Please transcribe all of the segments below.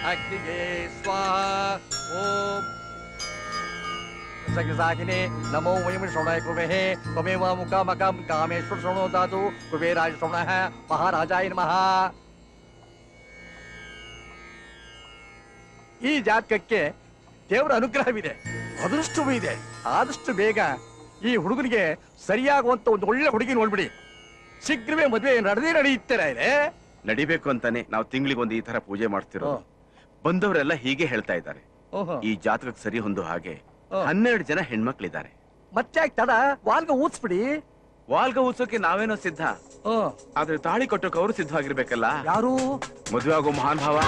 ಅಗ್ನಿಗೆ ಸ್ವಾಹ ಓಂ ಸಗಿಸಾಗಿನೇ ನಮೋ ವಯಂ ಶ್ರವಣಾಯ ಕುಬೇಹೇ ತ್ವಮೇವ ಮುಖಾಮಕಂ ಕಾಮೇಶ್ವರ ಶ್ರವಣೋ ದಾತು ಕುಬೇರಾಯ ಶ್ರವಣಃ ಮಹಾರಾಜಾಯ ನಮಃ ಈ ಜಾತಕಕ್ಕೆ ದೇವರ ಅನುಗ್ರಹವಿದೆ ಅದೃಷ್ಟವೂ ಇದೆ ಆದಷ್ಟು ಬೇಗ ಈ ಹುಡುಗನಿಗೆ ಸರಿಯಾಗುವಂತ ಒಂದು ಒಳ್ಳೆ ಹುಡುಗಿ ನೋಡ್ಬಿಡಿ ಶೀಘ್ರವೇ ಮದುವೆ ನಡೆದೇ ನಡೆಯುತ್ತೀರಾ ಇದೆ ನಡಿಬೇಕು ಅಂತಾನೆ ನಾವು ತಿಂಗಳಿಗೊಂದು ಈ ತರ ಪೂಜೆ ಮಾಡ್ತಿರೋ ಓ. ಬಂದವರೆಲ್ಲ ಹೀಗೆ ಹೇಳ್ತಾ ಇದ್ದಾರೆ ಓಹೋ ಈ ಜಾತಕಕ್ಕೆ ಸರಿ ಹೊಂದೋ ಹಾಗೆ ಓ. ಹನ್ನೆರಡು ಜನ ಹೆಣ್ಮಕ್ಳಿದ್ದಾರೆ ಮತ್ತೆ ತಡ ವಾಲ್ಗ ಊದ್ಸ್ಬಿಡಿ ವಾಲ್ಗ ಉತ್ಸವಕ್ಕೆ ನಾವೇನೋ ಸಿದ್ಧ ಓ ಆದ್ರೆ ತಾಳಿ ಕಟ್ಟೋಕೆ ಅವರು ಸಿದ್ಧವಾಗಿರ್ಬೇಕಲ್ಲ ಯಾರು ಮದುವೆ ಆಗೋ ಮಹಾನ್ ಭಾವ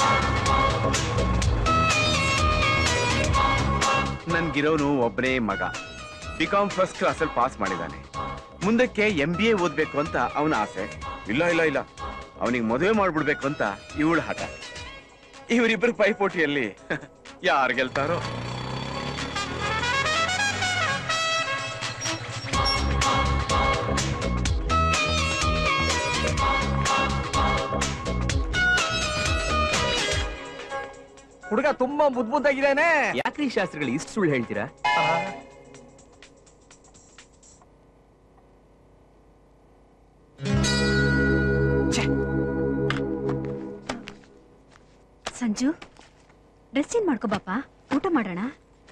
ನನ್ಗಿರೋನು ಒಬ್ಬನೇ ಮಗ ಬಿಕಾಮ್ ಫಸ್ಟ್ ಕ್ಲಾಸ್ ಅಲ್ಲಿ ಪಾಸ್ ಮಾಡಿದ್ದಾನೆ ಮುಂದಕ್ಕೆ ಎಂ ಬಿ ಎ ಓದ್ಬೇಕು ಅಂತ ಅವನ ಆಸೆ ಇಲ್ಲ ಇಲ್ಲ ಇಲ್ಲ ಅವನಿಗೆ ಮದುವೆ ಮಾಡ್ಬಿಡ್ಬೇಕು ಅಂತ ಇವಳು ಹಠ ಇವರಿಬ್ಬರು ಪೈಪೋಟಿಯಲ್ಲಿ ಯಾರು ಗೆಲ್ತಾರೋ ಹುಡುಗ ತುಂಬಾ ಮುದ್ ಮುದ್ದಾಗಿದ್ದಾನೆ ಯಾಕ್ರಿ ಶಾಸ್ತ್ರಿಗಳು ಇಷ್ಟು ಸುಳ್ಳು ಹೇಳ್ತೀರಾ ಸಂಜು ಡ್ರೆಸ್ ಚೇಂಜ್ ಮಾಡ್ಕೋ ಬಾಪ ಊಟ ಮಾಡೋಣ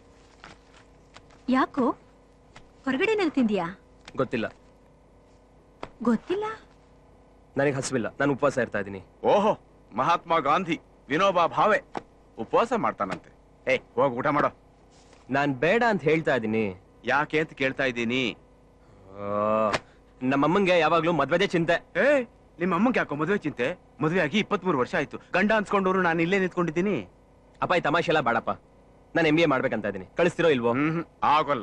ಯಾಕೋ ಹೊರಗಡೆನಲ್ಲಿ ತಿಂದಿಯಾ ಗೊತ್ತಿಲ್ಲ ಗೊತ್ತಿಲ್ಲ ನನಗೆ ಹಸಿವಿಲ್ಲ ನಾನು ಉಪವಾಸ ಇರ್ತಾ ಇದ್ದೀನಿ ಓಹೋ ಮಹಾತ್ಮ ಗಾಂಧಿ ವಿನೋಬಾ ಭಾವೆ ಉಪವಾಸ ಮಾಡ್ತಾನಂತೆ ಏ ಹೋಗ್ ಊಟ ಮಾಡೋ ನಾನ್ ಬೇಡ ಅಂತ ಹೇಳ್ತಾ ಇದ್ದೀನಿ ಯಾಕೆ ಅಂತ ಕೇಳ್ತಾ ಇದ್ದೀನಿ ನಮ್ಮಮ್ಮಂಗೆ ಯಾವಾಗ್ಲೂ ಮದ್ವೆದೇ ಚಿಂತೆ ಏ ನಿಮ್ಮ ಅಮ್ಮಂಗೆ ಯಾಕೋ ಮದುವೆ ಚಿಂತೆ ಮದುವೆ ಆಗಿ ಇಪ್ಪತ್ಮೂರು ವರ್ಷ ಆಯ್ತು ಗಂಡ ಅನ್ಸ್ಕೊಂಡವ್ರು ನಾನು ಇಲ್ಲೇ ನಿಂತ್ಕೊಂಡಿದ್ದೀನಿ ಅಪ್ಪ ಈ ತಮಾಷೆ ಎಲ್ಲ ಬೇಡಪ್ಪ ನಾನು ಎಂ ಬಿ ಎ ಮಾಡ್ಬೇಕಂತ ಇದ್ದೀನಿ ಕಳಿಸ್ತಿರೋ ಇಲ್ವೋ ಹ್ಮ್ ಆಗೋಲ್ಲ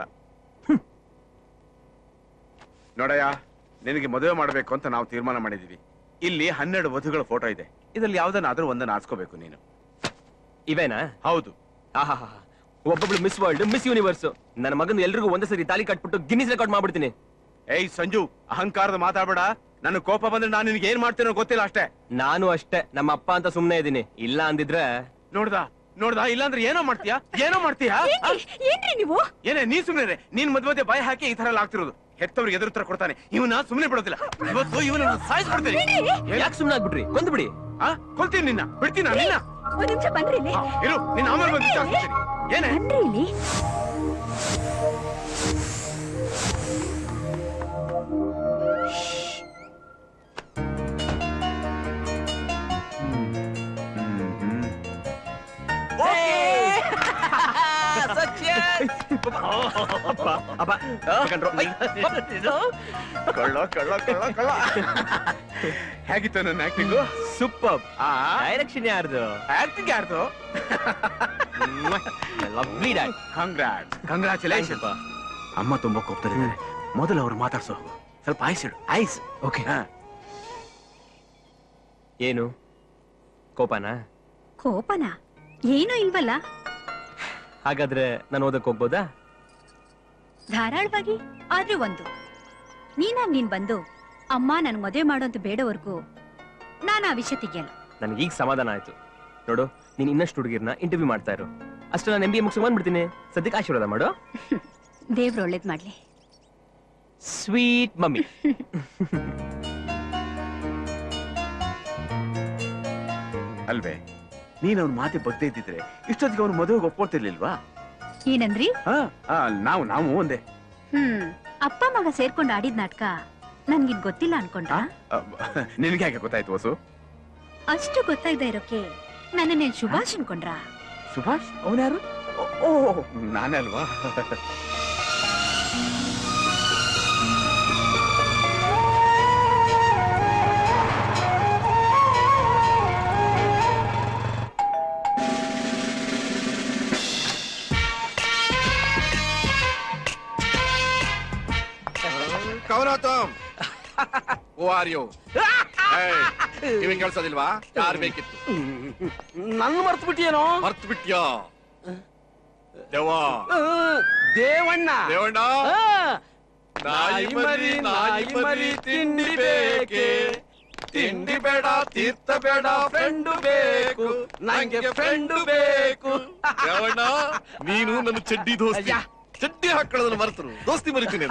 ನೋಡಯ್ಯ ನಿನಗೆ ಮದುವೆ ಮಾಡ್ಬೇಕು ಅಂತ ನಾವು ತೀರ್ಮಾನ ಮಾಡಿದೀವಿ ಇಲ್ಲಿ ಹನ್ನೆರಡು ವಧುಗಳ ಫೋಟೋ ಇದೆ ಇದ್ರಲ್ಲಿ ಯಾವ್ದನ್ನಾದ್ರೂ ಒಂದನ್ನ ಆರಿಸ್ಕೋಬೇಕು ನೀನು ಇವೇನಾ ಹೌದು ಆಹಾ ಒಬ್ಬೊಬ್ಳು ಮಿಸ್ ವರ್ಲ್ಡ್ ಮಿಸ್ ಯೂನಿವರ್ಸ್ ನನ್ನ ಮಗನ ಎಲ್ರಿಗೂ ಒಂದೇ ಸರಿ ತಾಲಿ ಕಟ್ಬಿಟ್ಟು ಗಿನ್ನಿಸ್ ರೆಕಾರ್ಡ್ ಮಾಡ್ಬಿಡ್ತೀನಿ ಏಯ್ ಸಂಜು ಅಹಂಕಾರದ ಮಾತಾಡ್ಬೇಡ ನನ್ನ ಕೋಪ ಬಂದ್ರೆ ನಾನು ನಿನಗೆ ಏನ್ ಮಾಡ್ತೇನೋ ಗೊತ್ತಿಲ್ಲ ಅಷ್ಟೇ ನಾನು ಅಷ್ಟೇ ನಮ್ಮ ಅಪ್ಪ ಅಂತ ಸುಮ್ನೆ ಇದ್ದೀನಿ ಇಲ್ಲ ಅಂದಿದ್ರೆ ನೋಡ್ದಾ ನೋಡ್ದಾ ಇಲ್ಲಾಂದ್ರೆ ಏನೋ ಮಾಡ್ತೀಯಾ ಏನೋ ಮಾಡ್ತೀಯಾ ಆ? ಏನ್ರಿ ನೀವು ಏನೇ ನೀ ಸುಮ್ನೆ ನೀನ್ ಮದ್ವೆ ಬಾಯಿ ಹಾಕಿ ಈ ತರ ಎಲ್ಲ ಆಗ್ತಿರೋದು ಹೆತ್ತವ್ರಿಗೆ ಎದುರು ತರ ಕೊಡ್ತಾನೆ ಇವನ ಸುಮ್ನೆ ಬಿಡೋದಿಲ್ಲ ಇವತ್ತು ಇವನ ಸಾಯಿಸ್ಬಿಡ್ತೇನೆ ಯಾಕೆ ಸುಮ್ನೆ ಆಗ್ಬಿಟ್ರಿ ಕೊಂದು ಬಿಡಿ ಆ ಕೊಲ್ತೀನಿ ನಿನ್ನ ಬಿಡ್ತೀನ ನಿನ್ನ ಒಂದ್ ನಿಮಿಷ ಬನ್ರಿ ಇಲ್ಲಿ ಆ, ಇರು ನಿನ್ನ ಆಮೇಲೆ ಬಂದು ವಿಚಾರಿಸ್ತೀನಿ. ಏನೇ ಬನ್ರಿ ಇಲ್ಲಿ ಕಳ್ಳ ಕಳ್ಳ ಕಳ್ಳ ಕಳ್ಳ ಹೇಗಿತ್ತು ನನ್ನ ಆಕ್ಟಿಂಗು ಸೂಪರ್ ಆ ಡೈರೆಕ್ಷನ್ ಯಾರ್ದು ಆಕ್ಟಿಂಗ್ ಯಾರ್ದು ಲವ್ಲಿ ಡ್ಯಾಡ್ ಕಂಗ್ರಾಟ್ ಕಂಗ್ರಾಚುಲೇಷನ್ ಅಮ್ಮ ತುಂಬಾ ಕೋಪ್ತರಿದ್ದಾರೆ ಮೊದಲು ಅವ್ರು ಮಾತಾಡ್ಸೋ ಸ್ವಲ್ಪ ಐಸ್ ಇಡು ಐಸ್ ಓಕೆ ಹಾ ಏನು ಕೋಪನಾ ಕೋಪನ ಏನೂ ಇಲ್ವಲ್ಲ ಹಾಗಾದ್ರೆ ನಾನು ಓದಕ್ ಹೋಗ್ಬೋದಾ ಧಾರಾಳವಾಗಿ ಆದ್ರೆ ಒಂದು ನೀನಾಗ್ ನೀನ್ ಬಂದು ಅಮ್ಮ ನನ್ ಮದುವೆ ಮಾಡೋ ಅಂತ ಬೇಡವರ್ಗೂ ನಾನು ಆ ವಿಷಯ ತೆಗಿಯಲ್ಲ ನನಗೆ ಈಗ ಸಮಾಧಾನ ಆಯ್ತು ನೋಡು ನೀನ್ ಇನ್ನಷ್ಟು ಹುಡುಗಿರ್ನ ಇಂಟರ್ವ್ಯೂ ಮಾಡ್ತಾ ಇರು ಅಷ್ಟು ನಾನು ಎಂ ಬಿ ಎ ಮುಗಿಸ್ ಬಂದ್ಬಿಡ್ತೀನಿ ಸದ್ಯಕ್ಕೆ ಆಶೀರ್ವಾದ ಮಾಡು ದೇವ್ರು ಒಳ್ಳೇದ್ ಮಾಡ್ಲಿ ಸ್ವೀಟ್ ಮಮ್ಮಿ ಅಲ್ವೇ ನೀನ್ ಅವ್ನ ಮಾತಿ ಬಗ್ದೇ ಇದ್ದಿದ್ರೆ ಇಷ್ಟೊತ್ತಿಗೆ ಅವ್ನು ಮದುವೆಗೆ ಒಪ್ಕೊಳ್ತಿರ್ಲಿಲ್ವಾ ಏನಂದ್ರಿ ಹಾ ಆ, ನಾವು ನಾವು ಒಂದೇ ಹ್ಮ್ ಅಪ್ಪ ಮಗ ಸೇರ್ಕೊಂಡು ಆಡಿದ್ ನಾಟಕ ನನ್ಗಿದ್ ಗೊತ್ತಿಲ್ಲ ಅನ್ಕೊಂಡ ಆ, ನಿನಗೆ ಯಾಕೆ ಗೊತ್ತಾಯ್ತು ವಸು ಅಷ್ಟು ಗೊತ್ತಾಗ್ದೇ ಇರೋಕೆ ನನ್ನ ಶುಭಾಶ್ ಅನ್ಕೊಂಡ್ರ ಸುಭಾಷ್ ಅವನ್ಯಾರು ಓ ನಾನೇ ಅಲ್ವಾ ಕವನ ತಮ್ ಓ ಆರ್ ಯು ಕಿವಿ ಕೇಳ್ಸೋದಿಲ್ವಾ ಯಾರು ಬೇಕಿತ್ತು ನನ್ನ ಮರ್ತು ಬಿಟ್ಟಿಯೇನೋ ಮರ್ತ್ ಬಿಟ್ಯಾ ದೇವಾ ದೇವಣ್ಣ ದೇವಣ್ಣ ನಾಯಿ ಮರಿ ನಾಯಿ ಮರಿ ತಿಂಡಿ ಬೇಕೆ ತಿಂಡಿ ಬೇಡ ತೀರ್ಥ ಬೇಡ ಫ್ರೆಂಡ್ ಬೇಕು ನಂಗೆ ಫ್ರೆಂಡ್ ಬೇಕು ಯಾವಣ್ಣ ನೀನು ನನ್ನ ಚಡ್ಡಿ ದೋಸ್ತಿ ಚಡ್ಡಿ ಹಾಕೊಳ್ಳೋದನ್ನ ಮರ್ತರು ದೋಸ್ತಿ ಮರಿತೀನಿ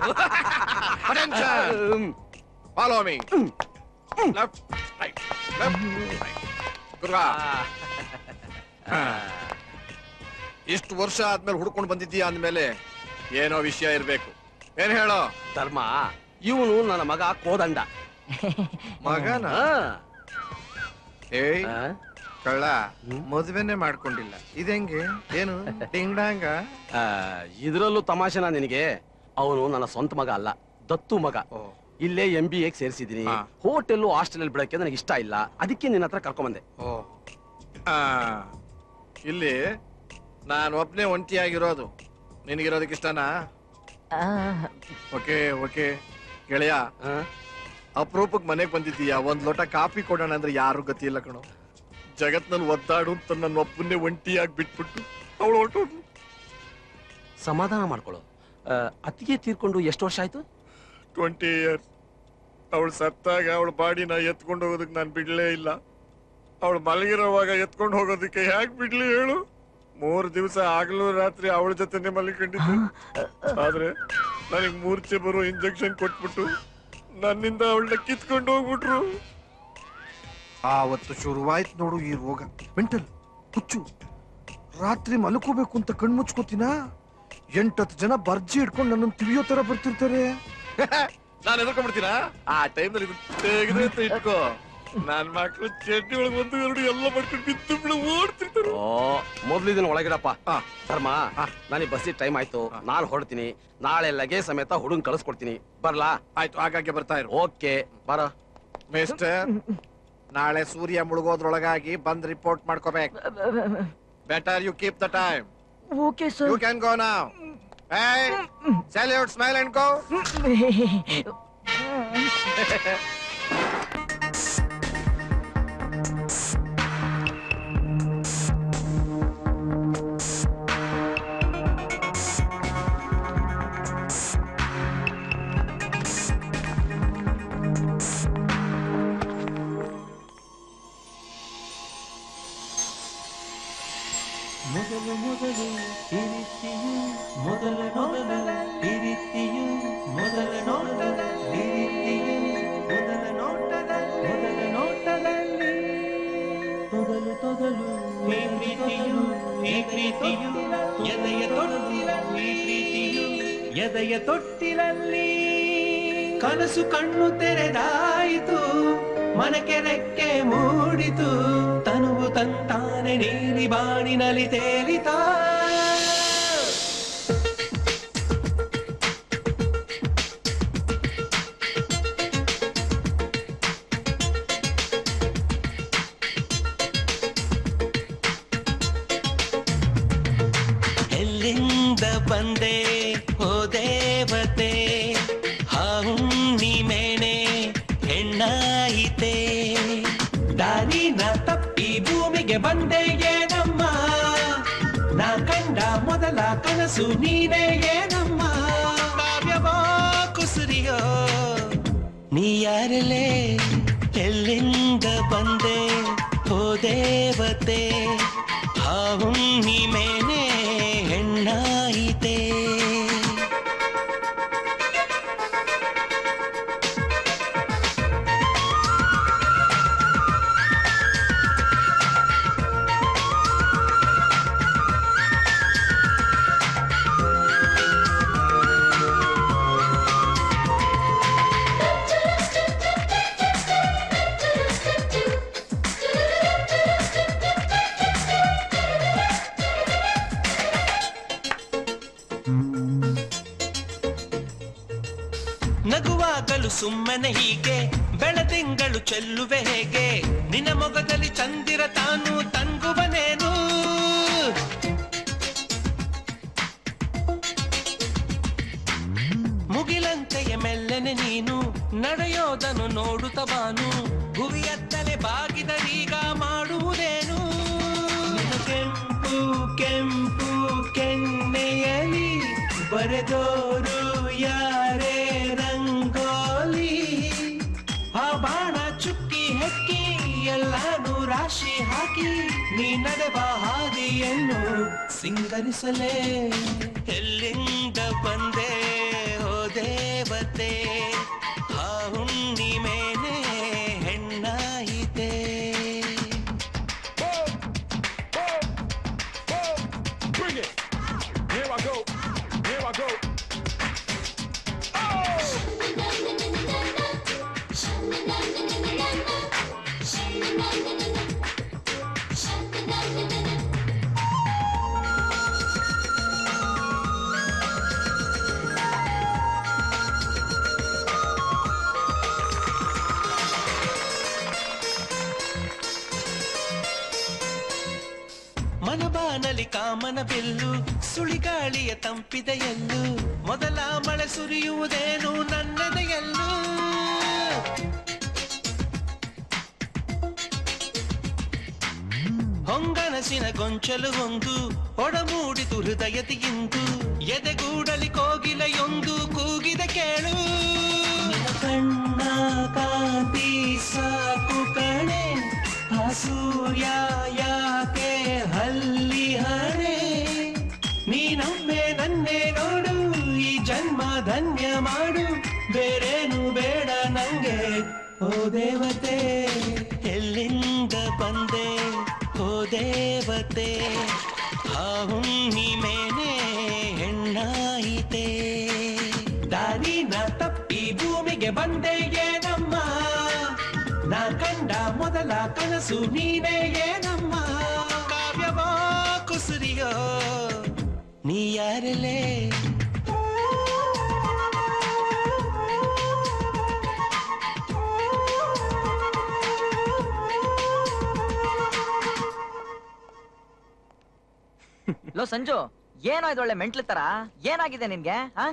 follow me left right left right ಗುರುವಾ ಇಷ್ಟು ವರ್ಷ ಆದ್ಮೇಲೆ ಹುಡ್ಕೊಂಡು ಬಂದಿದ್ದೀಯಾ ಅಂದ್ಮೇಲೆ ಏನೋ ವಿಷಯ ಇರ್ಬೇಕು ಏನ್ ಹೇಳೋ ಧರ್ಮ ಇವನು ನನ್ನ ಮಗ ಕೋದಂಡ ಮಗನ ಆ, ಏಯ್ ಆ, ಕಳ್ಳ ಮದ್ವೆನೆ ಮಾಡ್ಕೊಂಡಿಲ್ಲ ಇದೆಂಗೆ ಏನು ಡಿಂಗ್ ಡಾಂಗ ಆ, ಇದ್ರಲ್ಲೂ ತಮಾಷೆನ ನಿನಗೆ ಅವನು ನನ್ನ ಸ್ವಂತ ಮಗ ಅಲ್ಲ ದತ್ತು ಮಗ ಓ. ಇಲ್ಲೇ ಎಂ ಬಿ ಎಗ್ ಸೇರಿಸಿದೀನಿ ಹಾ. ಹೋಟೆಲ್ ಹಾಸ್ಟೆಲ್ ಬಿಡಕ್ಕೆ ನನಗೆ ಇಷ್ಟ ಇಲ್ಲ ಅದಕ್ಕೆ ನಿನ್ನ ಹತ್ರ ಕರ್ಕೊಂಬಂದೆ ಓ ಆ, ಇಲ್ಲಿ ನಾನು ಒಬ್ನೇ ಒಂಟಿಯಾಗಿರೋದು ನಿನಗಿರೋದಕ್ಕೆ ಇಷ್ಟನಾ ಓಕೆ ಓಕೆ ಗೆಳೆಯ ಆ? ಅಪರೂಪಕ್ಕೆ ಮನೆಗೆ ಬಂದಿದ್ದೀಯಾ ಒಂದ್ ಲೋಟ ಕಾಫಿ ಕೊಡೋಣ ಅಂದ್ರೆ ಯಾರು ಗತಿ ಇಲ್ಲ ಕಣೋ ಜಗತ್ನಲ್ಲಿ ಒದ್ದಾಡು ಅಂತ ನನ್ನ ಒಬ್ಬನ್ನೇ ಒಂಟಿಯಾಗಿ ಬಿಟ್ಬಿಟ್ಟು ಅವಳು ಹೊರಟೋದ್ಲು ಸಮಾಧಾನ ಮಾಡ್ಕೊಳ್ಳು ಆ, ಅತ್ತಿಗೆ ತೀರ್ಕೊಂಡು ಎಷ್ಟು ವರ್ಷ ಆಯ್ತು ಟ್ವೆಂಟಿ ಇಯರ್ಸ್ ಅವಳು ಸತ್ತಾಗ ಅವಳ ಬಾಡಿನ ಎತ್ಕೊಂಡು ಹೋಗೋದಕ್ಕೆ ನಾನು ಬಿಡ್ಲೇ ಇಲ್ಲ ಅವಳು ಮಲಗಿರೋವಾಗ ಎತ್ಕೊಂಡು ಹೋಗೋದಕ್ಕೆ ಹೇಗ್ ಬಿಡ್ಲಿ ಹೇಳು ಮೂರ್ ದಿವಸ ಆಗ್ಲೂ ರಾತ್ರಿ ಅವಳ ಜೊತೆನೆ ಮಲ್ಕೊಂಡಿದ್ದು ಆದ್ರೆ ನನಗೆ ಮೂರ್ಛೆ ಬರೋ ಇಂಜೆಕ್ಷನ್ ಕೊಟ್ಬಿಟ್ಟು ನನ್ನಿಂದ ಅವಳನ್ನ ಕಿತ್ಕೊಂಡು ಹೋಗ್ಬಿಟ್ರು ಆವತ್ತು ಶುರುವಾಯ್ತು ನೋಡು ಈ ರೋಗ ಮೆಂಟಲ್ ಹುಚ್ಚು ರಾತ್ರಿ ಮಲ್ಕೋಬೇಕು ಅಂತ ಕಣ್ಮುಚ್ಕೋತೀನ ಎಂಟತ್ತು ಜನ ಬರ್ಜಿ ಹಿಡ್ಕೊಂಡು ನನ್ನನ್ನು ತಿವಿಯೋ ತರ ಬರ್ತಿರ್ತಾರೆ ನಾನು ಎದ್ಕೊಂಡ್ಬಿಡ್ತೀನ ಆ ಟೈಮ್ನಲ್ಲಿ ಇದು ತೆಗೆದ್ರೆ ಅಂತ ಇಟ್ಕೋ ನನ್ ಮಕ್ಳು ಚಡ್ಡಿ ಒಳಗೆ ಒಂದು ಎರಡು ಎಲ್ಲ ಮಾಡ್ಕೊಂಡು ಬಿದ್ದು ಬಿಡು ಓಡ್ತಿರ್ತಾರೆ ಓ ಮೊದ್ಲು ಇದನ್ನ ಒಳಗಿಡಪ್ಪ ಆ. ಧರ್ಮ ಆ. ನನಗೆ ಬಸ್ಸಿಗೆ ಟೈಮ್ ಆಯ್ತು ಆ. ನಾನು ಹೊರಡ್ತೀನಿ ನಾಳೆ ಲಗೇ ಸಮೇತ ಹುಡುಗನ್ ಕಳಿಸ್ಕೊಡ್ತೀನಿ ಬರ್ಲಾ ಆಯ್ತು ಆಗಾಗ್ಗೆ ಬರ್ತಾ ಇರು ಓಕೆ ಬರ ಮಿಸ್ಟರ್ ನಾಳೆ ಸೂರ್ಯ ಮುಳುಗೋದ್ರೊಳಗಾಗಿ ಬಂದ್ ರಿಪೋರ್ಟ್ ಮಾಡ್ಕೋಬೇಕು better you keep the time okay you can go ನಾವ್ ಸಲ್ಯೂಟ್ ಸ್ಮೈಲ್ ಅಂಡ್ ಗೋ ಮೊದಲು ಮೊದಲು ಪ್ರೀತಿಯು ಮೊದಲ ಮೊದಲ ಪ್ರೀತಿಯು ಮೊದಲ ನೋಟದ ಪ್ರೀತಿಯು ಮೊದಲ ನೋಟದ ಮೊದಲ ನೋಟದಲ್ಲಿ ತೊದಲು ತೊದಲು ಈ ಪ್ರೀತಿಯು ಈ ಪ್ರೀತಿಯು ಎದೆಯ ತೊಟ್ಟಿಲ ಈ ಪ್ರೀತಿಯು ಎದೆಯ ತೊಟ್ಟಿಲಲ್ಲಿ ಕನಸು ಕಣ್ಣು ತೆರೆದಾಯಿತು ಮನಕ್ಕೆ ರೆಕ್ಕೆ ಮೂಡಿತು ತನುವು ತಂತಾನೆ ನೀಲಿ ಬಾಣಿನಲ್ಲಿ ತೇಲಿತಾ ಎಲ್ಲಿಂದ ಬಂದೆ ಓ ದೇವತೆ ಹುಣ್ಣಿಮೆಣೆ ಹೆಣ್ಣಾಯಿತೆ ದಾರಿನ ತಪ್ಪಿ ಭೂಮಿಗೆ ಬಂದೆ ಏನಮ್ಮ ನಾ ಕಂಡ ಮೊದಲ ಕನಸು ನೀನೇ ಏನಮ್ಮ ಕಾವ್ಯವೋ ಕುಸುರಿಯೋ ನೀ ಯಾರಲೇ ಎಲ್ಲಿಂದ ಬಂದೆ ಓ ದೇವತೆ ಆ ಹುಣ್ಣಿಮೆನೆ ಹೆಣ್ಣಾಯಿತೆ ನಗುವಾಗಲು ಸುಮ್ಮನೆ ಹೀಗೆ ಬೆಳದಿಂಗಳು ಚೆಲ್ಲುವೆ ಹೇಗೆ ನಿನ್ನ ಮೊಗದಲ್ಲಿ ಚಂದಿರ ತಾನು ತಂಗುವನೇನು ಮುಗಿಲಂತೆಯ ಮೆಲ್ಲನೆ ನೀನು ನಡೆಯೋದನ್ನು ನೋಡುತ್ತ ಬಾನು ಗುರಿಯತ್ತಲೆ ಬಾಗಿದರೀಗ ಮಾಡುವುದೇನು ನಿನ್ನ ಕೆಂಪು ಕೆಂಪು ಕೆನ್ನೆಯಲಿ ಬರೆದೋರು ಯಾರೇ ರಂಗೋಲಿ ಆ ಬಾಣ ಚುಕ್ಕ ನೀ ನಡೆವ ಹಾದಿಯನ್ನು ಸಿಂಗರಿಸಲೇ ಎಲ್ಲಿಂದ ಬಂದೆ ಓ ದೇವತೆ ಆ ಹುಣ್ಣಿಮೇನೆ ಹೆಣ್ಣಾಯಿತೆ ಮನಬಾನಲಿ ಕಾಮನ ಬಿಲ್ಲು ಸುಳಿಗಾಳಿಯ ತಂಪಿದೆಯಲ್ಲು ಮೊದಲ ಮಳೆ ಸುರಿಯುವುದೇನು ನನ್ನದೆಯಲ್ಲು ಹೊಂಗನಸಿನ ಗೊಂಚಲು ಒಂದು ಒಡಮೂಡಿತು ಹೃದಯದಿಗಿಂದು ಎದೆಗೂಡಲಿ ಕೋಗಿಲೆಯೊಂದು ಕೂಗಿದೆ ಕೇಳು ನಿನ್ನ ಕಣ್ಣ ಕಾಂತಿ ಸಾಕು ಕಣೆ ಆ ಸೂರ್ಯ ಯಾಕೆ ಹಲ್ಲಿ ಹಣೆ ನೀನೊಮ್ಮೆ ನನ್ನೇ ನೋಡು ಈ ಜನ್ಮ ಧನ್ಯ ಮಾಡು ಬೇರೇನು ಬೇಡ ನಂಗೆ ಓ ದೇವತೆ ಎಲ್ಲಿಂದ ಬಂದೆ ಓ ದೇವತೆ ಆ ಹುಣ್ಣಿಮೇನೆ ಹೆಣ್ಣಾಯಿತೆ ದಾರಿನ ತಪ್ಪಿ ಭೂಮಿಗೆ ಬಂದೆ ಏನಮ್ಮ ನಾ ಕಂಡ ಮೊದಲ ಕನಸು ನೀನೇ ಏನಮ್ಮ ಕಾವ್ಯವೋ ಕುಸುರಿಯೋ ನೀ ಯಾರಲೇ ಲೋ ಸಂಜು ಏನೋ ಇದೊಳ್ಳೆ ಮೆಂಟ್ಲು ತರ ಏನಾಗಿದೆ ನಿನ್ಗೆ ಆ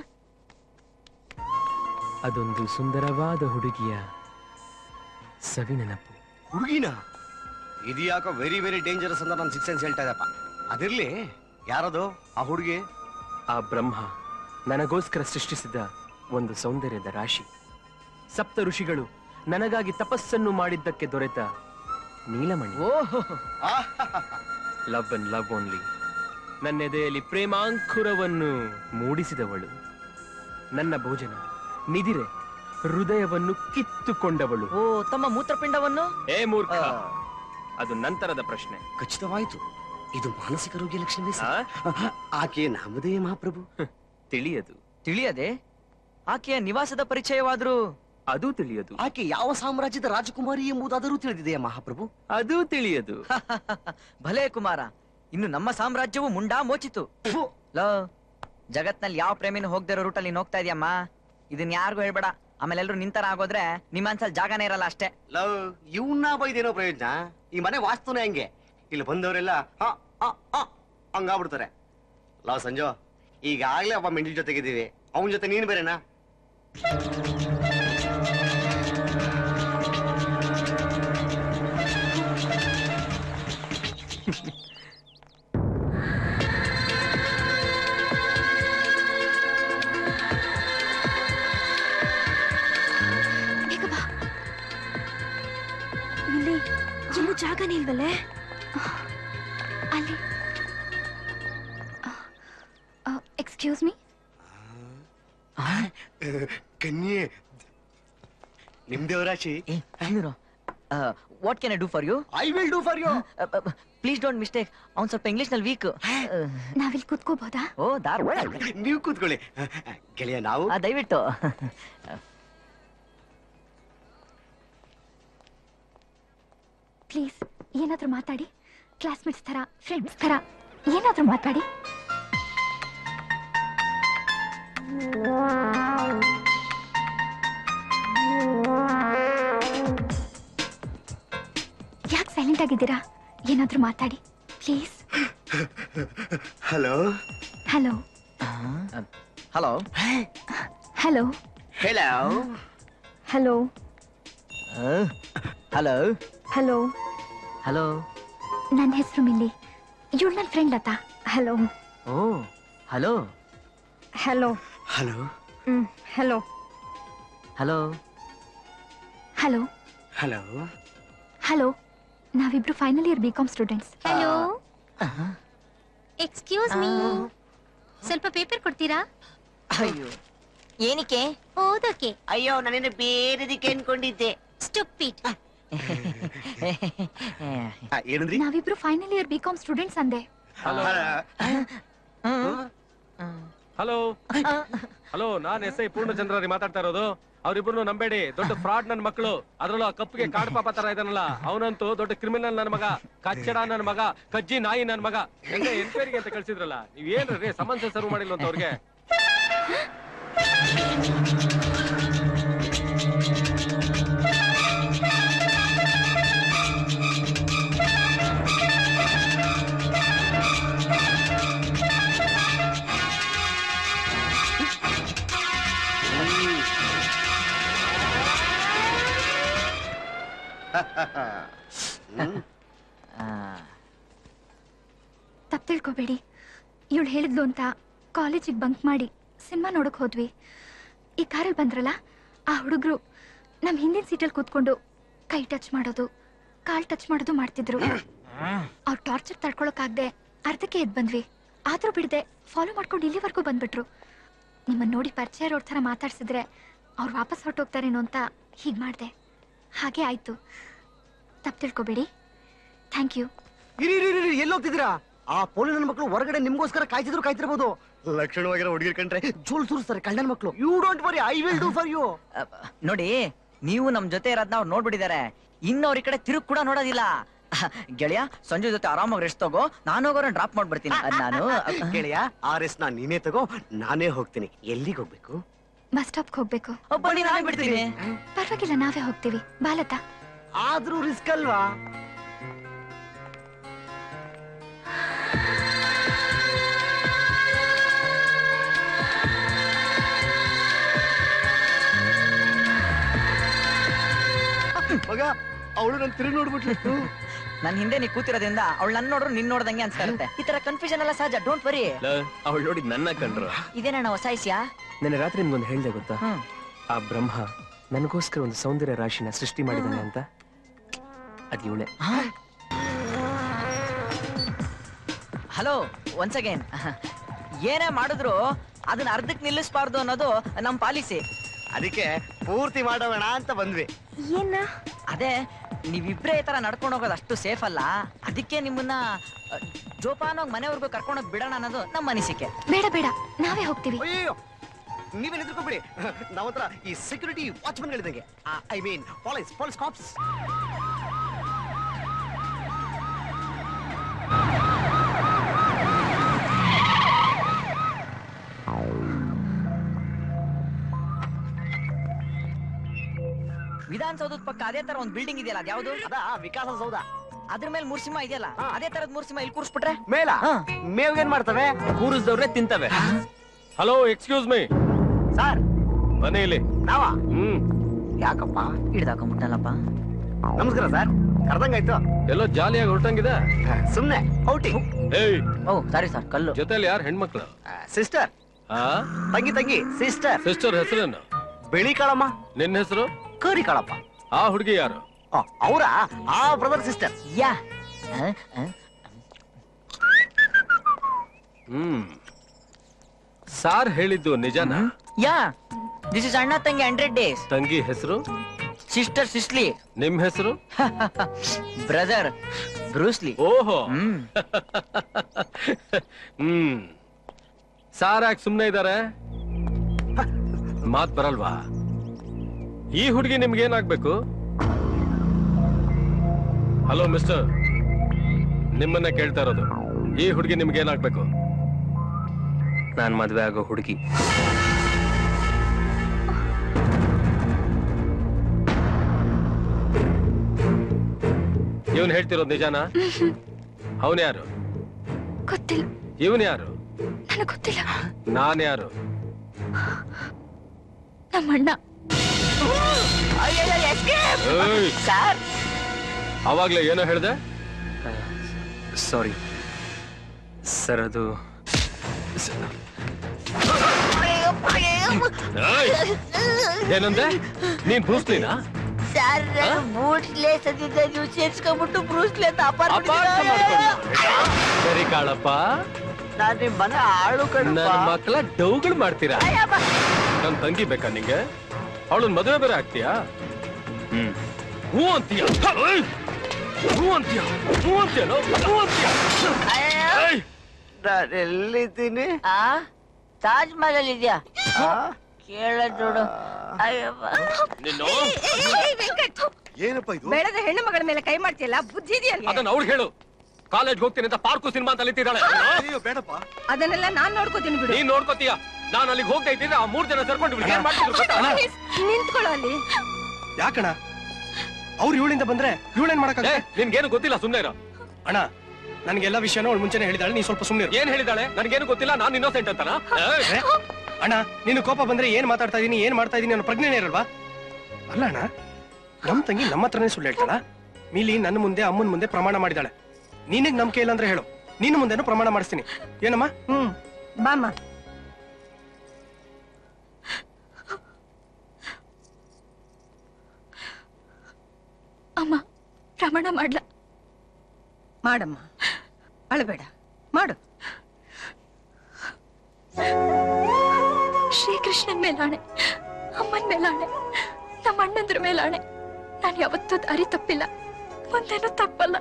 ಅದೊಂದು ಸುಂದರವಾದ ಹುಡುಗಿಯ ಸವಿ ನೆನಪು ಹುಡುಗಿನ ಇದು ಯಾಕೋ ವೆರಿ ವೆರಿ ಡೇಂಜರಸ್ ಅಂತ ನಾನು ಸಿಕ್ಸ್ ಸೆನ್ಸ್ ಹೇಳ್ತಾ ಇದ್ದಪ್ಪ ಅದಿರ್ಲಿ ಯಾರದು ಆ ಹುಡುಗಿ ಆ ಬ್ರಹ್ಮ ನನಗೋಸ್ಕರ ಸೃಷ್ಟಿಸಿದ ಒಂದು ಸೌಂದರ್ಯದ ರಾಶಿ ಸಪ್ತ ಋಷಿಗಳು ನನಗಾಗಿ ತಪಸ್ಸನ್ನು ಮಾಡಿದ್ದಕ್ಕೆ ದೊರೆತ ನೀಲಮಣಿ ಓಹೋ ಲವ್ ಅಂಡ್ ಲವ್ ಓನ್ಲಿ ನನ್ನ ಎದೆಯಲ್ಲಿ ಪ್ರೇಮಾಂಕುರವನ್ನು ಮೂಡಿಸಿದವಳು ನನ್ನ ಭೋಜನ ನಿದಿರೆ ಹೃದಯವನ್ನು ಕಿತ್ತುಕೊಂಡವಳು ಓ ತಮ್ಮ ಮೂತ್ರಪಿಂಡವನ್ನು ಏ ಮೂರ್ಖ ಆ, ಅದು ನಂತರದ ಪ್ರಶ್ನೆ ಖಚಿತವಾಯಿತು ಇದು ಮಾನಸಿಕ ರೋಗಿಯ ಲಕ್ಷಣವೇ ಆ? ಸರ್. ಆಕೆ ನಾಮದೇ ಮಹಾಪ್ರಭು ತಿಳಿಯದು ತಿಳಿಯದೆ ಆಕೆಯ ನಿವಾಸದ ಪರಿಚಯವಾದ್ರೂ ಅದು ತಿಳಿಯದು ಆಕೆ ಯಾವ ಸಾಮ್ರಾಜ್ಯದ ರಾಜಕುಮಾರಿ ಎಂಬುದಾದರೂ ತಿಳಿದಿದೆಯಾ ಮಹಾಪ್ರಭು ಅದು ತಿಳಿಯದು ಭಲೇ ಕುಮಾರ ಇನ್ನು ನಮ್ಮ ಸಾಮ್ರಾಜ್ಯವು ಮುಂಡಾ ಮೋಚಿತು ಲೋ ಜಗತ್ನಲ್ಲಿ ಯಾವ ಪ್ರೇಮಿನೂ ಹೋಗ್ದಿರೋ ರೂಟಲ್ಲಿ ನೀನ್ ಹೋಗ್ತಾ ಇದೆಯಮ್ಮ ಇದನ್ ಯಾರಿಗೂ ಹೇಳ್ಬೇಡ ಆಮೇಲೆ ಎಲ್ರು ನಿಂತರ ಆಗೋದ್ರೆ ನಿಮ್ಮ ಅನ್ಸಲ್ ಜಾಗನೇ ಇರಲ್ಲ ಅಷ್ಟೇ ಲವ್ ಇವನ್ನ ಬೈದೇನೋ ಪ್ರಯೋಜನ ಈ ಮನೆ ವಾಸ್ತುನೇ ಹಂಗೆ ಇಲ್ಲಿ ಬಂದವರೆಲ್ಲ ಹ, ಹ, ಹ ಹಂಗಾಗ್ಬಿಡ್ತಾರೆ ಲವ್ ಸಂಜು ಈಗಾಗ್ಲೇ ಒಬ್ಬ ಮೆಂಡಲ್ ಜೊತೆಗಿದ್ದೀವಿ ಅವನ ಜೊತೆ ನೀನ್ ಬೇರೆನಾ ಬೇಗ ಬಾ ಇಲ್ಲಿ ಎಲ್ಲೂ ಜಾಗನೇ ಇಲ್ವಲ್ಲೇ ಅಲ್ಲಿ ಎಕ್ಸ್ಕ್ಯೂಸ್ ಮೀ ಕನ್ಯೆ ನಿಮ್ದೇವರಾಶಿ what can I do for you I will do for you please don't mistake ಅವ್ನ್ ಸ್ವಲ್ಪ ಇಂಗ್ಲಿಷ್ ನಲ್ಲಿ ವೀಕ್ ನಾವಿಲ್ಲಿ ಕೂತ್ಕೋಬಹುದಾ ಓ ದಾರ್ ನೀವು ಕೂತ್ಕೊಳ್ಳಿ ಗೆಳೆಯ ನಾವು ದಯವಿಟ್ಟು ಪ್ಲೀಸ್ ಏನಾದ್ರೂ ಮಾತಾಡಿ ಕ್ಲಾಸ್ಮೇಟ್ಸ್ ತರ ಫ್ರೆಂಡ್ಸ್ ತರ ಏನಾದ್ರೂ ಮಾತಾಡಿ ಯಾಕೆ ಸೈಲೆಂಟ್ ಆಗಿದ್ದೀರಾ ಏನಾದ್ರೂ ಮಾತಾಡಿ please hello hello hello hello ಹೇಳೋ ಹಲೋ ಹಲೋ ಹಲೋ ಹಲೋ ನನ್ನ ಹೆಸರು ಮಿಲ್ಲಿ ಇವಳು ನನ್ನ friend Lata hello oh hello hello hello hmm hello hello hello hello hello ನಾವಿಬ್ರು final year B com students hello excuse me ಸ್ವಲ್ಪ ಪೇಪರ್ ಕೊಡ್ತೀರಾ ಅಯ್ಯೋ ಏನಕ್ಕೆ ಓದೋಕೆ ಅಯ್ಯೋ ನಾನೇನು ಬೇರೆದಕ್ಕೆ ಅನ್ಕೊಂಡಿದ್ದೆ ಸ್ಟುಪಿಡ್ ಏನಂದ್ರಿ ನಾವಿಬ್ರು final year B com students ಅಂದೆ ಹಲೋ ಹಲೋ ನಾನ್ ಎಸ್ ಐ ಪೂರ್ಣಚಂದ್ರರಿ ಮಾತಾಡ್ತಾ ಇರೋದು ಅವ್ರಿಬ್ರು ನಂಬೇಡಿ ದೊಡ್ಡ ಫ್ರಾಡ್ ನನ್ ಮಕ್ಕಳು ಅದ್ರಲ್ಲೂ ಆ ಕಪ್ಪಿಗೆ ಕಾಡ್ ಪಾಪ ತರ ಇದಾನಲ್ಲ ಅವನಂತೂ ದೊಡ್ಡ ಕ್ರಿಮಿನಲ್ ನನ್ ಮಗ ಕಚ್ಚಡ ನನ್ ಮಗ ಕಜ್ಜಿ ನಾಯಿ ನನ್ ಮಗ ಹೆಂಗೆ ಎನ್ಕ್ವೈರಿಗೆ ಅಂತ ಕಳ್ಸಿದ್ರಲ್ಲ ನೀವ್ ಏನ್ರಿ ಸಮನ್ಸೆ ಸರ್ವ್ ಮಾಡಿಲ್ಲ ಅಂತ ಅವ್ರಿಗೆ ತಪ್ಪು ತಿಳ್ಕೊಬೇಡಿ ಇವಳು ಹೇಳಿದ್ಲು ಅಂತ ಕಾಲೇಜಿಗೆ ಬಂಕ್ ಮಾಡಿ ಸಿನಿಮಾ ನೋಡಕ್ ಹೋದ್ವಿ ಈ ಕಾರಲ್ಲಿ ಬಂದ್ರಲ್ಲ ಆ ಹುಡುಗರು ನಮ್ಮ ಹಿಂದಿನ ಸೀಟಲ್ಲಿ ಕೂತ್ಕೊಂಡು ಕೈ ಟಚ್ ಮಾಡೋದು ಕಾಲ್ ಟಚ್ ಮಾಡೋದು ಮಾಡ್ತಿದ್ರು ಅವ್ರ ಟಾರ್ಚರ್ ತಡ್ಕೊಳಕ್ಕಾಗ್ದೆ ಅರ್ಧಕ್ಕೆ ಎದ್ದು ಬಂದ್ವಿ ಆದ್ರೂ ಬಿಡದೆ ಫಾಲೋ ಮಾಡ್ಕೊಂಡು ಇಲ್ಲಿವರೆಗೂ ಬಂದ್ಬಿಟ್ರು ನಿಮ್ಮನ್ನ ನೋಡಿ ಪರಿಚಯ ಇರೋರ್ ಥರ ಮಾತಾಡ್ಸಿದ್ರೆ ಅವ್ರು ವಾಪಸ್ ಹೊರಟೋಗ್ತಾರೇನೋ ಅಂತ ಹೀಗೆ ಮಾಡಿದೆ ಹಾಗೆ ಆಯ್ತು ತಪ್ಪು ತಿಳ್ಕೊಬೇಡಿ ಥ್ಯಾಂಕ್ ಯು ಇರಿ ಇರಿ ಇರಿ ಎಲ್ಲಿ ಹೋಗ್ತಿದ್ದೀರಾ ಆ ಪೊಲೀಸ್ ನನ್ನ ಮಕ್ಕಳು ಹೊರಗಡೆ ನಿಮ್ಗೋಸ್ಕರ ಕಾಯ್ತಿದ್ರು ಕಾಯ್ತಿರ್ಬೋದು ಲಕ್ಷಣವಾಗಿರೋ ಹುಡುಗಿರ್ ಕಂಡ್ರೆ ಜೋಲ್ ಸುರಿಸ್ತಾರೆ ಕಳ್ಳನ ಮಕ್ಕಳು you don't worry I will do for you ನೋಡಿ ನೀವು ನಮ್ ಜೊತೆ ಇರೋದ್ನ ಅವ್ರು ನೋಡ್ಬಿಟ್ಟಿದ್ದಾರೆ ಇನ್ನವ್ರ ಈ ಕಡೆ ತಿರುಗ್ ಕೂಡ ನೋಡೋದಿಲ್ಲ ಗೆಳೆಯ ಸಂಜೆ ಜೊತೆ ಆರಾಮಾಗಿ ರೆಸ್ಟ್ ತಗೋ ನಾನು ಹೋಗೋರ ಡ್ರಾಪ್ ಮಾಡ್ಬಿಡ್ತೀನಿ ಅದ್ ನಾನು ಗೆಳೆಯ ಆರ್ ಎಸ್ ನಾ ನೀನೇ ತಗೋ ನಾನೇ ಹೋಗ್ತೀನಿ ಎಲ್ಲಿಗೆ ಹೋಗ್ಬೇಕು ಬಸ್ ಸ್ಟಾಪ್ಗೆ ಹೋಗ್ಬೇಕು ಓ, ಬನ್ನಿ ನಾನೇ ಬಿಡ್ತೀನಿ ಪರವಾಗಿಲ್ಲ ನಾವೇ ಹೋಗ್ತೀವಿ ಬಾಲತಾ ಆದ್ರೂ ರಿಸ್ಕ್ ಅಲ್ವಾ ಮಗ ಅವಳು ನನ್ ತಿರುಗಿ ನೋಡ್ಬಿಟ್ಲು ನನ್ ಹಿಂದೆ ನೀ ಕೂತಿರೋದ್ರಿಂದ ಅವಳು ನನ್ ನೋಡ್ರು ನಿನ್ ನೋಡ್ದಂಗೆ ಅನ್ಸ್ತಾ ಇರುತ್ತೆ ಈ ತರ ಕನ್ಫ್ಯೂಷನ್ ಎಲ್ಲ ಸಹಜ ಡೋಂಟ್ ವರಿ ಅವಳು ನೋಡಿ ನನ್ನ ಕಂಡ್ರು ಇದೇನಣ್ಣ ಹೊಸ ಇಸ್ಯಾ ನೆನ್ನೆ ರಾತ್ರಿ ನಿಮ್ಗೊಂದು ಹೇಳ್ದೆ ಗೊತ್ತಾ ಹ್ಮ್ ಆ ಬ್ರಹ್ಮ ನನಗೋಸ್ಕರ ಒಂದು ಸೌಂದರ್ಯ ರಾಶಿನ ಸೃಷ್ಟಿ ಮಾಡಿದಾನೆ ಅಂತ ಅದ್ ಇವಳೆ ಹಲೋ ಒನ್ಸ್ ಅಗೇನ್ ಏನೇ ಮಾಡಿದ್ರು ಅದನ್ನ ಅರ್ಧಕ್ ನಿಲ್ಲಿಸಬಾರ್ದು ಅನ್ನೋದು ನಮ್ ಪಾಲಿಸಿ ಅದಕ್ಕೆ ಪೂರ್ತಿ ಮಾಡೋಣ ಅಂತ ಬಂದ್ವಿ ಏನ ಅದೇ ನೀವಿಬ್ರೇ ಈ ತರ ನಡ್ಕೊಂಡು ಹೋಗೋದು ಅಷ್ಟು ಸೇಫ್ ಅಲ್ಲ ಅದಕ್ಕೆ ನಿಮ್ಮನ್ನ ಅ, ಜೋಪಾನವಾಗಿ ಮನೆವರೆಗೂ ಕರ್ಕೊಂಡೋಗಿ ಬಿಡೋಣ ಅನ್ನೋದು ನಮ್ಮ ಅನಿಸಿಕೆ ಬೇಡ ಬೇಡ ನಾವೇ ಹೋಗ್ತೀವಿ ಅಯ್ಯೋ ನೀವೇನ್ ಎದುರ್ಕೊಬಿಡಿ ನಾವ್ ಹತ್ರ ಈ ಸೆಕ್ಯೂರಿಟಿ ವಾಚ್ಮನ್ ಗಳಿದಂಗೆ I mean police police cops ವಿಧಾನಸೌಧದ ಪಕ್ಕ ಅದೇ ತರ ಒಂದು ಬಿಲ್ಡಿಂಗ್ ಇದೆಯಲ್ಲ ಅದ್ಯಾವುದು ಅದ ವಿಕಾಸ ಸೌಧ ಅದ್ರ ಮೇಲೆ ಮೂರ್ ಸಿಂಹ ಇದೆಯಲ್ಲ ಹಾ. ಅದೇ ತರದ್ ಮೂರ್ ಸಿಂಹ ಇಲ್ಲಿ ಕೂರಿಸ್ಬಿಟ್ರೆ ಮೇಲ ಹಾ. ಮೇವ್ಗೇನ್ ಮಾಡ್ತವೆ ಕೂರಿಸ್ದವ್ರೆ ತಿಂತವೆ ಹಲೋ ಎಕ್ಸ್ಕ್ಯೂಸ್ ಮೀ ಸರ್ ಬನ್ನಿ ಇಲ್ಲಿ ನಾವ ಹ್ಮ್ ಯಾಕಪ್ಪ ಹಿಡ್ದಾಕೊಂಬಿಟ್ಟಲ್ಲಪ್ಪ ನಮಸ್ಕಾರ ಸರ್ ಕರ್ದಂಗಾಯ್ತು ಎಲ್ಲೋ ಜಾಲಿಯಾಗಿ ಹೊರಟಂಗಿದೆ ಸುಮ್ನೆ ಔಟಿಂಗ್ ಏಯ್ ಓ ಸಾರಿ ಸರ್ ಕಲ್ಲು ಜೊತೆಲಿ ಯಾರು ಹೆಣ್ಮಕ್ಳು ಸಿಸ್ಟರ್ ಆ ತಂಗಿ ತಂಗಿ ಸಿಸ್ಟರ್ ಸಿಸ್ಟರ್ ಹೆಸರೇನು ಬಿಳಿ ಕಾಳಮ್ಮ ನಿನ್ನ ಹೆಸರು ಕರಿ ಕಾಳಪ್ಪ ಆ ಹುಡುಗಿ ಯಾರು ಅವರ ಆ ಬ್ರದರ್ ಸಿಸ್ಟರ್ ಯಾ ಆ, ಆ. ಹ್ಮ್ ಸಾರ್ ಹೇಳಿದ್ದು ನಿಜನಾ ಯಾ ದಿಸ್ ಇಸ್ ಅಣ್ಣ ತಂಗಿ ಹಂಡ್ರೆಡ್ ಡೇಸ್ ತಂಗಿ ಹೆಸರು ಸಿಸ್ಟರ್ ಸಿಸ್ಲಿ ನಿಮ್ ಹೆಸರು ಬ್ರದರ್ ಬ್ರೂಸ್ಲಿ ಓಹೋ ಹ್ಮ್ ಹ್ಮ್ ಸಾರ್ ಯಾಕೆ ಸುಮ್ನೆ ಇದಾರೆ ಮಾತ್ ಬರಲ್ವಾ ಈ ಹುಡುಗಿ ನಿಮ್ಗೆ ಏನಾಗ್ಬೇಕು ಹಲೋ ಮಿಸ್ಟರ್ ನಿಮ್ಮನ್ನ ಕೇಳ್ತಾ ಇರೋದು ಈ ಹುಡುಗಿ ನಿಮ್ಗೆ ಏನಾಗ್ಬೇಕು ನಾನ್ ಮದ್ವೆ ಆಗೋ ಹುಡುಗಿ ಇವನ್ ಹೇಳ್ತಿರೋದು ನಿಜಾನಾ ಅವನ್ ಯಾರು ಗೊತ್ತಿಲ್ಲ ಇವನ್ ಯಾರು ನನಗೆ ಗೊತ್ತಿಲ್ಲ ನಾನ್ ಯಾರು ನಮ್ಮಣ್ಣ ಏಯ್, ಸರ್ ಅವಾಗ್ಲೇ ಏನೋ ಹೇಳ್ದೆ ಸಾರಿ ಸರ್ ಅದು ಏಯ್! ಏನಂದೆ ನೀನ್ ಬ್ರೂಸ್ಲಿನಾ ಸರ್ ಬೂಟ್ಲೆ ಸದ್ಯದ ನೀವು ಸೇರ್ಸ್ಕೊಂಡ್ಬಿಟ್ಟು ಬ್ರೂಸ್ಲೆ ಅಂತ ಅಪಾರ್ಟ್ ಅಪಾರ್ಥ ಮಾಡ್ಕೊಂಡು ಸರಿ ಕಾಳಪ್ಪ ನಾನು ನಿಮ್ ಮನೆ ಆಳು ನನ್ನ ಮಕ್ಕಳ ಡೌಗಳು ಮಾಡ್ತೀರಾ ನನ್ ತಂಗಿ ಬೇಕಾ ನಿಂಗೆ ಅವಳನ್ ಮದುವೆ ಬೇರೆ ಆಗ್ತೀಯಾ ಹ್ಮ್ ಹೂ ಅಂತೀಯ ಏಯ್! ಹೂ ಅಂತೀಯ ಹೂ ಅಂತೀಯನೋ ಹೂ ಅಂತೀಯ ಏಯ್! ನಾನು ಎಲ್ಲಿದ್ದೀನಿ ಆ ತಾಜ್ ಮಹಲ್ ಇದೆಯಾ ಕೇಳ ನೋಡು ಅಯ್ಯಪ್ಪ ನಿನ್ನು ಏನಪ್ಪ ಇದು ಬೆಳೆದ ಹೆಣ್ಣು ಮಗಳ ಮೇಲೆ ಕೈ ಮಾಡ್ತಿಯಲ್ಲ ಬುದ್ಧಿ ಇದೆಯಲ್ಲ ಅದನ್ನ ಅವ್ಳು ಹೇಳು ಕಾಲೇಜ್ ಹೋಗ್ತೀನಿ ಅಂತ ಪಾರ್ಕು ಸಿನಿಮಾ ಅಂತ ಅಲಿತಿದ್ದಾಳೆ ಬೇಡಪ್ಪ ಅದನ್ನೆಲ್ಲ ನಾನ್ ನೋಡ್ಕೋತೀನಿ ಬಿಡು ನೀನ್ ನೋಡ್ಕೋತೀಯ ನಾನು ಅಲ್ಲಿಗೆ ಹೋಗ್ತಾ ಇದ್ದೀನಿ ಆ ಮೂರ್ ಜನ ಸೇರ್ಕೊಂಡು ಇವ್ಳಿಗೆ ಏನ್ ಮಾಡ್ತಿದ್ರು ಗೊತ್ತಾ? Please, ನಿಂತ್ಕೊಳ್ಳೋ ಅಲ್ಲಿ ಯಾಕಣ ಅವ್ರು ಇವಳಿಂದ ಬಂದ್ರೆ ಇವಳೇನ್ ಮಾಡಕ್ ಏ, ನಿನ್ಗೇನು ಗೊತ್ತಿಲ್ಲ ಸುಮ್ನೆ ಇರೋ ಅಣ್ಣ ನನ್ಗೆಲ್ಲ ವಿಷಯನ ಅವಳು ಮುಂಚೆನೆ ಹೇಳಿದಾಳೆ ನೀ ಸ್ವಲ್ಪ ಸುಮ್ಮನೆ ಏನ್ ಹೇಳಿದಾಳೆ ನನ್ಗೇನು ಗೊತ್ತಿಲ್ಲ ನಾನು ಇನ್ನೋಸೆಂಟ್ ಅಂತನಾ ಏಯ್! ಅಣ್ಣ ನೀನು ಕೋಪ ಬಂದ್ರೆ ಏನ್ ಮಾತಾಡ್ತಾ ಇದೀನಿ ಏನ್ ಮಾಡ್ತಾ ಇದೀನಿ ಅನ್ನೋ ಪ್ರಜ್ಞೆನೇ ಇರಲ್ವಾ ಅಲ್ಲ ಅಣ್ಣ ನಮ್ ತಂಗಿ ನಮ್ಮ ಹತ್ರನೇ ಸುಳ್ಳು ಹೇಳ್ತಾಳ ಮೀಲಿ ನನ್ನ ಮುಂದೆ ಅಮ್ಮನ ಮುಂದೆ ಪ್ರಮಾಣ ಮಾಡಿದಾಳೆ ನಿನಗ್ ನಂಬಿಕೆ ಇಲ್ಲ ಅಂದ್ರೆ ಹೇಳು ನಿನ್ನ ಮುಂದೆನೂ ಪ್ರಮಾಣ ಮಾಡಿಸ್ತೀನಿ ಏನಮ್ಮ ಹ್ಮ್ ಬಾಮ್ಮ ಅಮ್ಮ ಪ್ರಮಾಣ ಮಾಡ್ಲ ಮಾಡಮ್ಮ ಅಳಬೇಡ ಮಾಡು ಶ್ರೀಕೃಷ್ಣನ್ ಮೇಲಾಣೆ ಅಮ್ಮನ್ ಮೇಲಾಣೆ ನಮ್ಮ ಅಣ್ಣಂದ್ರ ಮೇಲಾಣೆ ನಾನು ಯಾವತ್ತೂ ದಾರಿ ತಪ್ಪಿಲ್ಲ ಮುಂದೇನು ತಪ್ಪಲ್ಲ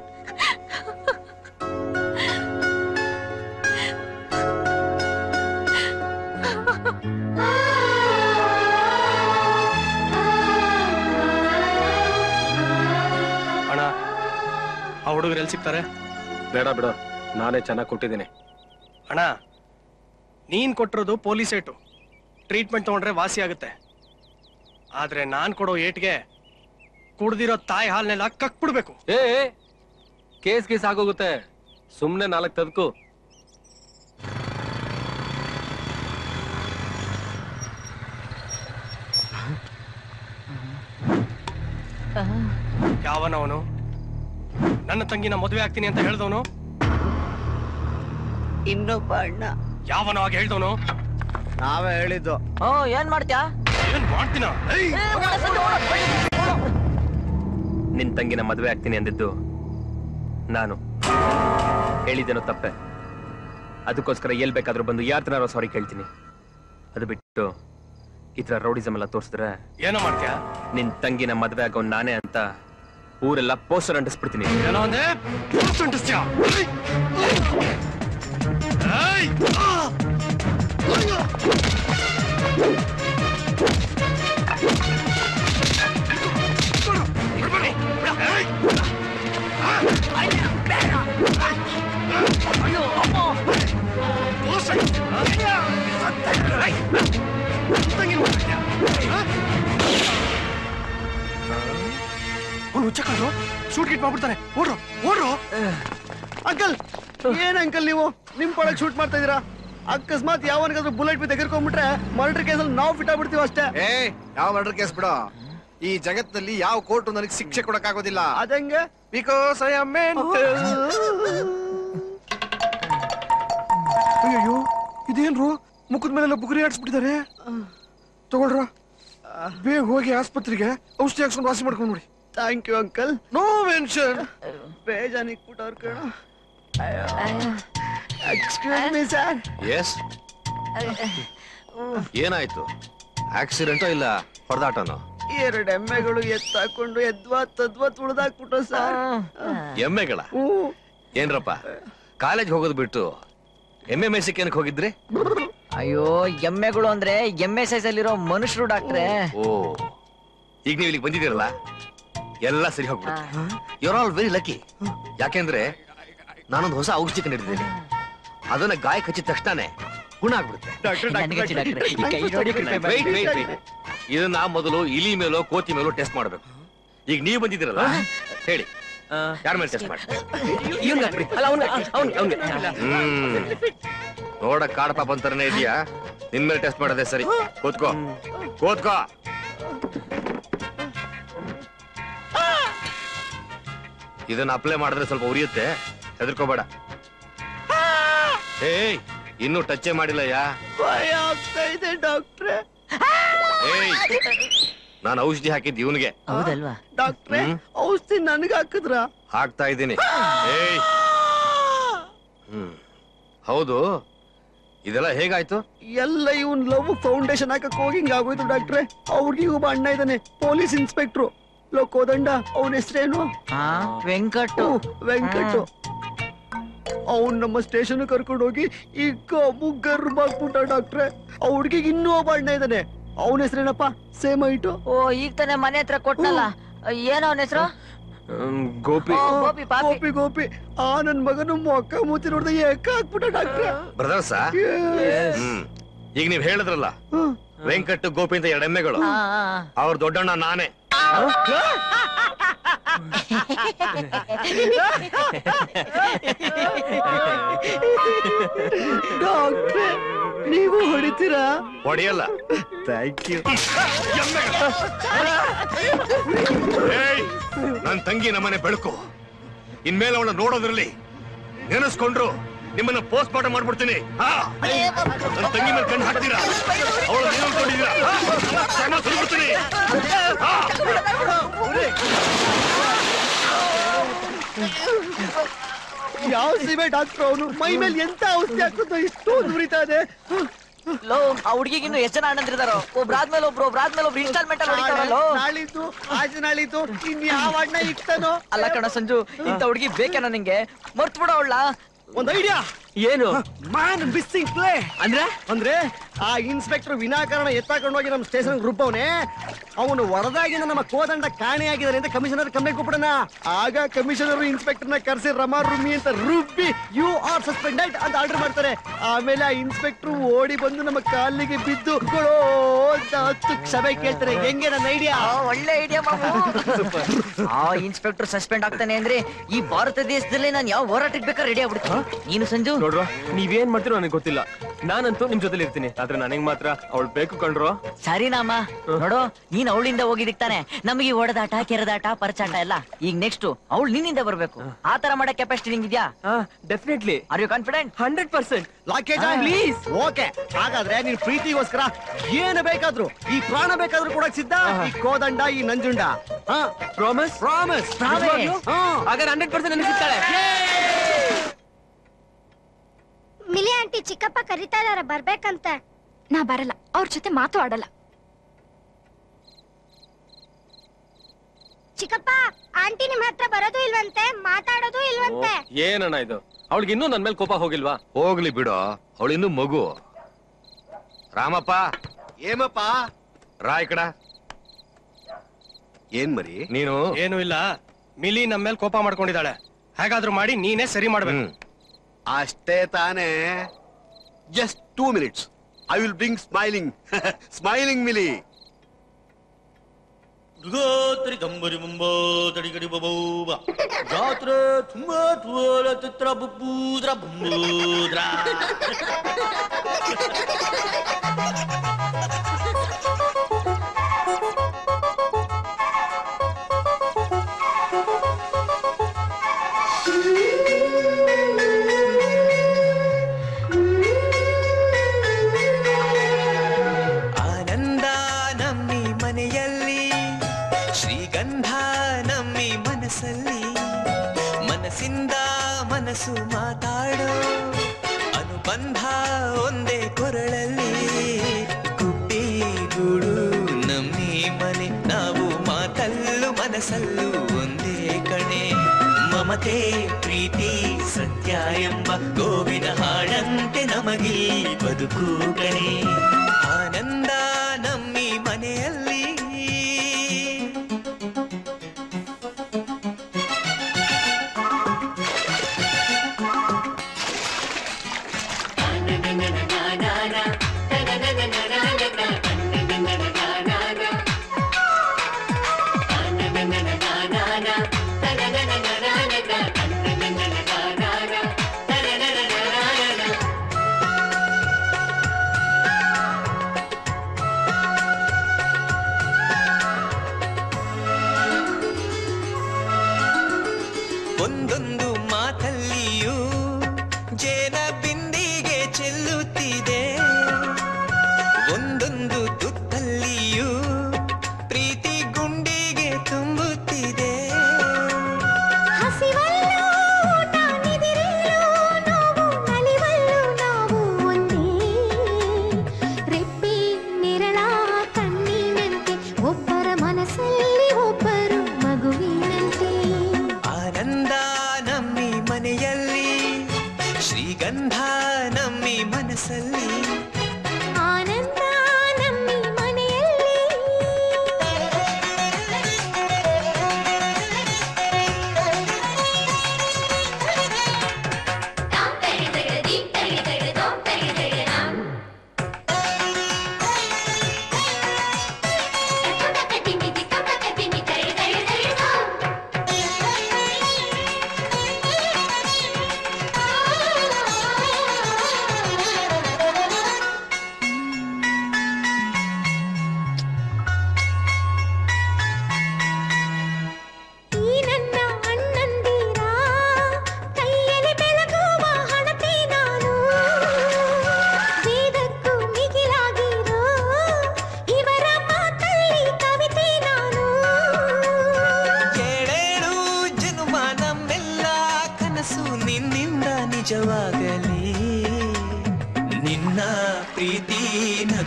ಅಣ್ಣ ಆ ಹುಡುಗರು ಎಲ್ಲಿ ಸಿಗ್ತಾರೆ ಬೇಡ ಬಿಡು ನಾನೇ ಚೆನ್ನಾಗಿ ಕೊಟ್ಟಿದ್ದೀನಿ ಅಣ್ಣ ನೀನ್ ಕೊಟ್ಟಿರೋದು ಪೊಲೀಸ್ ಏಟು ಟ್ರೀಟ್ಮೆಂಟ್ ತಗೊಂಡ್ರೆ ವಾಸಿ ಆಗುತ್ತೆ ಆದ್ರೆ ನಾನ್ ಕೊಡೋ ಏಟ್ಗೆ ಕುಡ್ದಿರೋ ತಾಯಿ ಹಾಲ್ನೆಲ್ಲ ಕಕ್ಬಿಡ್ಬೇಕು ಏ ಕೇಸ್ ಗೀಸ್ ಆಗೋಗುತ್ತೆ ಸುಮ್ನೆ ನಾಲ್ಕು ತದ್ಕು ಯಾವನವನು ನನ್ನ ತಂಗಿನ ಮದುವೆ ಆಗ್ತೀನಿ ಅಂತ ಹೇಳ್ದವನು ಇನ್ನೊಬ್ಬ ಅಣ್ಣ ಯಾವನೋ ಆಗ ಹೇಳ್ದವನು ನಾವೇ ಹೇಳಿದ್ದು ಓ ಏನ್ ಮಾಡ್ತ್ಯಾ ಏನ್ ಮಾಡ್ತೀನ ಏಯ್! ನಿನ್ ತಂಗಿನ ಮದುವೆ ಆಗ್ತೀನಿ ಅಂದಿದ್ದು ನಾನು ಹೇಳಿದ್ದೇನೋ ತಪ್ಪೆ ಅದಕ್ಕೋಸ್ಕರ ಎಲ್ ಬೇಕಾದ್ರೂ ಬಂದು ಯಾರ ತನಾರೋ ಸಾರಿ ಕೇಳ್ತೀನಿ ಅದು ಬಿಟ್ಟು ಈ ತರ ರೌಡಿಸಮ್ ಎಲ್ಲ ತೋರಿಸಿದ್ರೆ ಏನೋ ಮಾಡ್ತೀಯ ನಿನ್ ತಂಗಿನ ಮದುವೆ ಆಗೋ ನಾನೇ ಅಂತ ಊರೆಲ್ಲ ಪೋಸ್ಟರ್ ಅಂಟಿಸ್ಬಿಡ್ತೀನಿ ಏನೋ ಅಂದೆ ಪೋಸ್ಟ್ ಅಂಟಿಸ್ತೀಯ? ಏಯ್! ಆ! ಅವ್ನು ಹುಚ್ಚ ಕಂಡ್ರು ಶೂಟ್ ಗಿಟ್ ಮಾಡ್ಬಿಡ್ತಾನೆ ಓಡ್ರು ಓಡ್ರು ಅಂಕಲ್ ಏನ್ ಅಂಕಲ್ ನೀವು ನಿಮ್ ಪೊಳಗ್ ಶೂಟ್ ಮಾಡ್ತಾ ಇದೀರಾ ಅಕಸ್ಮಾತ್ ಯಾವನಿಗಾದ್ರೂ ಬುಲೆಟ್ ಬಿ ತೆಗೆರ್ಕೊಂಡ್ಬಿಟ್ರೆ ಮರ್ಡರ್ ಕೇಸಲ್ಲಿ ನಾವು ಫಿಟ್ ಆಗ್ಬಿಡ್ತೀವಿ ಅಷ್ಟೇ ಏ ಯಾವ ಮರ್ಡರ್ ಕೇಸ್ ಬಿಡೋ ಈ ಜಗತ್ತಿನಲ್ಲಿ ಯಾವ ಕೋರ್ಟು ನನಗೆ ಶಿಕ್ಷೆ ಕೊಡಕ್ಕಾಗೋದಿಲ್ಲ ಅದಂಗೆ ಬಿಕಾಸ್ ಐ ಆಮ್ ಅಯ್ಯೋ ಇದೇನ್ರು ಮುಖದ ಮೇಲೆಲ್ಲ ಬುಗುರಿ ಆಡ್ಸ್ಬಿಟ್ಟಿದ್ದಾರೆ ತಗೊಳ್ರ ಬೇಗ ಹೋಗಿ ಆಸ್ಪತ್ರೆಗೆ ಔಷಧಿ ಹಾಕ್ಸ್ಕೊಂಡು ವಾಸಿ ಮಾಡ್ಕೊಂಡು ನೋಡಿ thank you uncle no mention ಬೇಜಾನ್ ಇಕ್ಬಿಟ್ಟವ್ರ ಕಣ ಎಕ್ಸ್ಕ್ಯೂಸ್ ಮೀ ಸರ್ ಎಸ್ ಏನಾಯ್ತು ಆಕ್ಸಿಡೆಂಟೋ ಇಲ್ಲ ಹೊಡೆದಾಟನೋ ಎರಡು ಎಮ್ಮೆಗಳು ಎತ್ತಾಕೊಂಡು ಎದ್ವಾ ತದ್ವಾ ತುಳ್ದಾಕ್ಬಿಟ್ಟು ಸರ್ ಎಮ್ಮೆಗಳ ಏನ್ರಪ್ಪ ಕಾಲೇಜ್ ಹೋಗೋದು ಬಿಟ್ಟು ಎಮ್ಮೆ ಮೇಸಿಕ್ ಏನಕ್ಕೆ ಹೋಗಿದ್ರಿ ಅಯ್ಯೋ ಎಮ್ಮೆಗಳು ಅಂದ್ರೆ ಎಮ್ಮೆ ಸೈಜ್ ಅಲ್ಲಿರೋ ಮನುಷ್ಯರು ಡಾಕ್ಟ್ರೆ ಓ ಈಗ ನೀವು ಇಲ್ಲಿಗೆ ಬಂದಿದ್ದೀರಲ್ಲ ಎಲ್ಲ ಸರಿ ಹೋಗ್ಬಿಡುತ್ತೆ ಯು ಆಲ್ ವೆರಿ ಲಕ್ಕಿ ಯಾಕೆಂದ್ರೆ ನಾನೊಂದು ಹೊಸ ಔಷಧಿ ಕಂಡಿದ್ದೀನಿ ಅದನ್ನ ಗಾಯ ಕಚ್ಚಿದ ತಕ್ಷಣನೇ ಗುಣ ಆಗ್ಬಿಡುತ್ತೆ ನನಗೆ ಹಚ್ಚಿ ಡಾಕ್ಟ್ರೆ. ಈ ಕೈ ನೋಡಿ ಕೃಪೆ ಮಾಡಿ. Wait, wait, wait. ಇದನ್ನ ಮೊದಲು ಇಲಿ ಮೇಲೋ ಕೋತಿ ಮೇಲೋ ಟೆಸ್ಟ್ ಮಾಡಬೇಕು ಈಗ ನೀವು ಬಂದಿದ್ದೀರಲ್ಲ ಹೇಳಿ ಯಾರ ಮೇಲೆ ಟೆಸ್ಟ್ ಮಾಡಿ ಹ್ಮ್ ನೋಡಕ್ ಕಾಡ ಪಾಪ ಅಂತಾನೆ ಇದೆಯಾ ನಿನ್ ಮೇಲೆ ಟೆಸ್ಟ್ ಮಾಡೋದೇ ಸರಿ ಕೂತ್ಕೋ ಕೂತ್ಕೋ ಇದನ್ನ ಅಪ್ಲೈ ಮಾಡಿದ್ರೆ ಸ್ವಲ್ಪ ಉರಿಯುತ್ತೆ ಹೆದರ್ಕೋಬೇಡ ಏಯ್ ಇನ್ನೂ ಟಚ್ಚೇ ಮಾಡಿಲ್ಲ ಯಾ ಭಯ ಆಗ್ತಾ ಇದೆ ಡಾಕ್ಟ್ರೆ ಏಯ್ ನಾನು ಔಷಧಿ ಹಾಕಿದ್ದು ಇವನಿಗೆ ಹೌದಲ್ವಾ ಡಾಕ್ಟ್ರೆ ಔಷಧಿ ನನ್ಗೆ ಹಾಕಿದ್ರ ಹಾಕ್ತಾ ಇದ್ದೀನಿ ಏಯ್ ಹ್ಮ್ ಹೌದು ಇದೆಲ್ಲ ಹೇಗಾಯ್ತು ಎಲ್ಲ ಇವನ್ ಲವ್ ಫೌಂಡೇಶನ್ ಹಾಕಕ್ ಹೋಗಿ ಹಿಂಗ್ ಆಗೋಯ್ತು ಡಾಕ್ಟ್ರೆ ಅವ್ರಿಗೆ ಒಬ್ಬ ಅಣ್ಣ ಇದ್ದಾನೆ ಪೊಲೀಸ್ ಇನ್ಸ್ಪೆಕ್ಟ್ರು ಲೋ ಕೋದಂಡ ಅವನ ಹೆಸರೇನು ಹಾ ವೆಂಕಟ್ ವೆಂಕಟ್ ಅವ್ನ್ ನಮ್ಮ ಸ್ಟೇಷನ್ ಕರ್ಕೊಂಡು ಹೋಗಿ ಈಗ ಮುಗ್ಗರ್ಬಾಗ್ಬಿಟ್ಟ ಡಾಕ್ಟ್ರೆ ಆ ಹುಡ್ಗಿಗೆ ಇನ್ನೂ ಒಬ್ಬ ಅಣ್ಣ ಇದ್ದಾನೆ ಅವನ ಹೆಸರೇನಪ್ಪ ಸೇಮ್ ಐಟು ಓ ಈಗ ತಾನೇ ಮನೆ ಹತ್ರ ಕೊಟ್ನಲ್ಲ ಏನೋ ಅವನ ಹೆಸರು ಗೋಪಿ ಗೋಪಿ ಪಾಪಿ ಗೋಪಿ ಗೋಪಿ ಆ ನನ್ ಮಗನು ಮೊಕ್ಕ ಮೂತಿ ನೋಡ್ದೆ ಏಕ ಹಾಕ್ಬಿಟ್ಟ ಡಾಕ್ಟ್ರೆ ಬ್ರದರ್ಸ ಹ್ಮ್ ಈಗ ನೀವ್ ಹೇಳಿದ್ರಲ್ಲ ವೆಂಕಟ್ ಗೋಪಿ ಅಂತ ಎರಡು ಎಮ್ಮೆಗಳು ಆ, ಆ, ಅವ್ರ ದೊಡ್ಡಣ್ಣ ನಾನೇ ಡಾಕ್ಟ್ರೆ ನೀವು ಹೊಡಿತೀರಾ ಹೊಡೆಯಲ್ಲ ಥ್ಯಾಂಕ್ ಯು ಏಯ್ ನನ್ ತಂಗಿ ನಮ್ಮನೆ ಬೆಳಕು ಇನ್ಮೇಲೆ ಅವಳ ನೋಡೋದ್ರಲ್ಲಿ ನೆನೆಸ್ಕೊಂಡ್ರು ನಿಮ್ಮನ್ನ ಪೋಸ್ಟ್ ಮಾರ್ಟಮ್ ಮಾಡ್ಬಿಡ್ತೀನಿ ಹಾ? ನನ್ ತಂಗಿ ಮೇಲೆ ಕಣ್ಣು ಹಾಕ್ತೀರಾ ಅವಳು ನೀವು ಅನ್ಕೊಂಡಿದ್ದೀರಾ ಹಾ? ಕ್ಷಮ ಸುರಿದ್ಬಿಡ್ತೀನಿ. ಹಾ? ಯಾವ ಸೀಮೆ ಡಾಕ್ಟರ್ ಅವನು ಮೈ ಮೇಲೆ ಎಂತ ಔಷಧಿ ಹಾಕೋದು ಇಷ್ಟೊಂದು ಉರಿತಾ ಇದೆ ಲೋ ಆ ಹುಡ್ಗಿಗೆ ಇನ್ನು ಎಷ್ಟು ಜನ ಅಣ್ಣಂದಿರ್ತಾರೋ ಒಬ್ರಾದ್ಮೇಲೆ ಒಬ್ರು ಒಬ್ರಾದ್ಮೇಲೆ ಒಬ್ರು ಇನ್ಸ್ಟಾಲ್ಮೆಂಟ್ ಅಲ್ಲಿ ಹೊಡಿತಾರಲ್ಲೋ ನಾಳಿದ್ದು ಆಜ ನಾಳಿದ್ದು ಇನ್ ಯಾವ ಅಣ್ಣ ಇಕ್ತಾನೋ ಅಲ್ಲ ಕಣ ಸಂಜು ಇಂಥ ಹುಡ್ಗಿ ಬೇಕೇನ ನಿಂಗೆ ಮರ್ತ್ ಬಿಡ ಅವಳ ಒಂದ್ ಐಡಿಯಾ ಏನು ಮ್ಯಾನ್ ಮಿಸ್ಸಿಂಗ್ ಪ್ಲೇ ಅಂದ್ರೆ ಅಂದ್ರೆ ಆ ಇನ್ಸ್ಪೆಕ್ಟರ್ ವಿನಾಕಾರಣ ಎತ್ತಾಕೊಂಡು ಹೋಗಿ ನಮ್ಮ ಸ್ಟೇಷನ್ ಗ್ರೂಪ್ ಅವನೇ ಅವನು ವರದಾಗಿಂದ ನಮ್ಮ ಕೋದಂಡ ಕಾಣೆಯಾಗಿದ್ದಾರೆ ಅಂತ ಕಮಿಷನರ್ ಕಂಪ್ಲೇಂಟ್ ಕೊಟ್ಬಿಡಣ ಆಗ ಕಮಿಷನರ್ ಇನ್ಸ್ಪೆಕ್ಟರ್ ನ ಕರೆಸಿ ರಮಾ ರುಮ್ಮಿ ಅಂತ ರುಬ್ಬಿ ಯು ಆರ್ ಸಸ್ಪೆಂಡೆಡ್ ಅಂತ ಆರ್ಡರ್ ಮಾಡ್ತಾರೆ ಆಮೇಲೆ ಆ ಇನ್ಸ್ಪೆಕ್ಟರ್ ಓಡಿ ಬಂದು ನಮ್ಮ ಕಾಲಿಗೆ ಬಿದ್ದು "ಗೊಳೋ" ಅಂತ ಹತ್ತು ಕ್ಷಮೆ ಕೇಳ್ತಾರೆ ಹೆಂಗೆ ನನ್ನ ಐಡಿಯಾ ಒಳ್ಳೆ ಐಡಿಯಾ ಮಾಮು ಆ ಇನ್ಸ್ಪೆಕ್ಟರ್ ಸಸ್ಪೆಂಡ್ ಆಗ್ತಾನೆ ಅಂದ್ರೆ ಈ ಭಾರತ ದೇಶದಲ್ಲಿ ನಾನು ಯಾವ ಹೋರಾಟಕ್ಕೆ ಬೇಕಾದ್ರೆ ರೆಡಿ ಆಗ್ಬಿಡ್ತೀನಿ ನೀನು ಸಂಜು ನೋಡ್ರೋ ನೀವೇನ್ ಮಾಡ್ತೀರೋ ನನಗೆ ಗೊತ್ತಿಲ್ಲ ನಾನಂತೂ ನಿಮ್ ಜೊತೆಲಿ ಇರ್ತೀನಿ ಆದ್ರೆ ನನಗ್ ಮಾತ್ರ ಅವಳು ಬೇಕು ಕಂಡ್ರೋ ಸರಿನಾಮ ನೋಡು ನೀನ್ ಅವಳಿಂದ ಹೋಗಿದಿಕ್ ತಾನೆ ನಮಗೆ ಈ ಹೊಡೆದಾಟ ಕೆರೆದಾಟ ಪರಚಾಟ ಎಲ್ಲ ಈಗ ನೆಕ್ಸ್ಟ್ ಅವಳು ನಿನ್ನಿಂದ ಬರ್ಬೇಕು ಆ ತರ ಮಾಡೋ ಕೆಪಾಸಿಟಿ ನಿಂಗಿದ್ಯಾ definitely are you confident hundred percent luggage please okay ಹಾಗಾದ್ರೆ ನೀನ್ ಪ್ರೀತಿಗೋಸ್ಕರ ಏನು ಬೇಕಾದ್ರೂ ಈ ಪ್ರಾಣ ಬೇಕಾದ್ರೂ ಕೊಡಕ್ ಸಿದ್ಧ ಈ ಕೋದಂಡ ಈ ನಂಜುಂಡ ಪ್ರಾಮಿಸ್ ಪ್ರಾಮಿಸ್ ಹಾಗಾದ್ರೆ ಹಂಡ್ರೆಡ್ ಪರ್ಸೆಂಟ್ ನನಗೆ ಸಿಗ್ತಾಳೆ ಮಿಲಿ ಆಂಟಿ ಚಿಕ್ಕಪ್ಪ ಕರಿತಾ ಇದಾರೆ ಬರ್ಬೇಕಂತೆ ನಾ ಬರಲ್ಲ ಅವ್ರ ಜೊತೆ ಮಾತು ಆಡಲ್ಲ ಚಿಕ್ಕಪ್ಪ ಆಂಟಿ ನಿಮ್ ಹತ್ರ ಬರೋದು ಇಲ್ವಂತೆ ಮಾತಾಡೋದು ಇಲ್ವಂತೆ ಏನಣ್ಣ ಇದು ಅವಳಿಗೆ ಇನ್ನೂ ನನ್ ಮೇಲೆ ಕೋಪ ಹೋಗಿಲ್ವಾ ಹೋಗ್ಲಿ ಬಿಡೋ ಅವಳಿನ್ನು ಮಗು ರಾಮಪ್ಪ ಏಮಪ್ಪ ರಾಯ್ ಕಡ ಏನ್ ಮರಿ ನೀನು ಏನು ಇಲ್ಲ ಮಿಲಿ ನಮ್ಮ ಮೇಲೆ ಕೋಪ ಮಾಡ್ಕೊಂಡಿದ್ದಾಳೆ ಹೇಗಾದ್ರೂ ಮಾಡಿ ನೀನೇ ಸರಿ ಮಾಡ್ಬೇಕು ಅಷ್ಟೇ ತಾನೇ just two minutes I will bring smiling smiling Mili ದುರ್ಗೋತ್ತರಿ ಗಂಬರಿ ಮುಂಬೋ ತಡಿಗಡಿ ಬಬೌಬ ಜಾತ್ರೆ ತುಂಬಾ ಟುವಲ ಚಿತ್ರ ಬುಬ್ಬೂದ್ರ ಬುಂಬೂದ್ರ ಆನಂದ ನಮ್ಮಿ ಮನೆಯಲ್ಲಿ ಶ್ರೀಗಂಧ ನಮ್ಮಿ ಮನಸ್ಸಲ್ಲಿ ಮನಸ್ಸಿಂದ ಮನಸ್ಸು ಮಾತಾಡೋ ಅನುಬಂಧ ಒಂದೇ ಕೊರಳಲ್ಲಿ ಗುಬ್ಬಿ ಗೂಡು ನಮ್ಮಿ ಮನೆ ನಾವು ಮಾತಲ್ಲೂ ಮನಸ್ಸಲ್ಲೂ ಒಂದೇ ಕಣೆ ಮಮತೆ ಪ್ರೀತಿ ಸತ್ಯ ಎಂಬ ಗೋವಿನ ಹಾಡಂತೆ ನಮಗೀ ಬದುಕು ಕಣೆ ಆನಂದ ನಮ್ಮಿ ಮನೆಯಲ್ಲಿ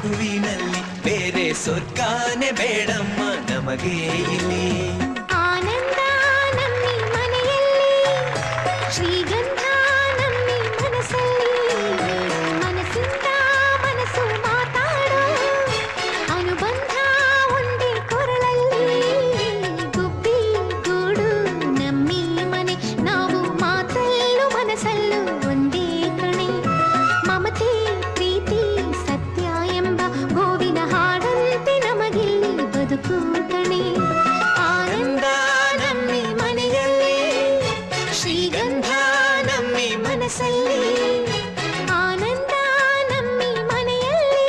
ಹೂವಿನಲ್ಲಿ ಬೇರೆ ಸ್ವರ್ಗಾನೆ ಬೇಡಮ್ಮ ನಮಗೆ ಇಲ್ಲಿ ಆನಂದ ನಮ್ಮಿ ಮನೆಯಲ್ಲಿ ಶ್ರೀಗಂಧ ನಮ್ಮಿ ಮನಸ್ಸಲ್ಲಿ ಮನಸ್ಸಿಂದ ಮನಸ್ಸು ಮಾತಾಡೋ ಅನುಬಂಧ ಒಂದೇ ಕೊರಳಲ್ಲಿ ಗುಬ್ಬಿ ಗೂಡು ನಮ್ಮಿ ಮನೆ ನಾವು ಮಾತಲ್ಲೂ ಮನಸ್ಸಲ್ಲೂ ಒಂದೇ ಕಣೆ ಮಮತೆ ಪ್ರೀತಿ ಸತ್ಯ ಎಂಬ ಗೋವಿನ ಹಾಡಂತೆ ನಮಗಿಲ್ಲಿ ಬದುಕು ಕಣೆ ಆನಂದ ನಮ್ಮಿ ಮನೆಯಲ್ಲಿ ಶ್ರೀಗಂಧ ನಮ್ಮಿ ಮನಸ್ಸಲ್ಲಿ ಆನಂದ ನಮ್ಮಿ ಮನೆಯಲ್ಲಿ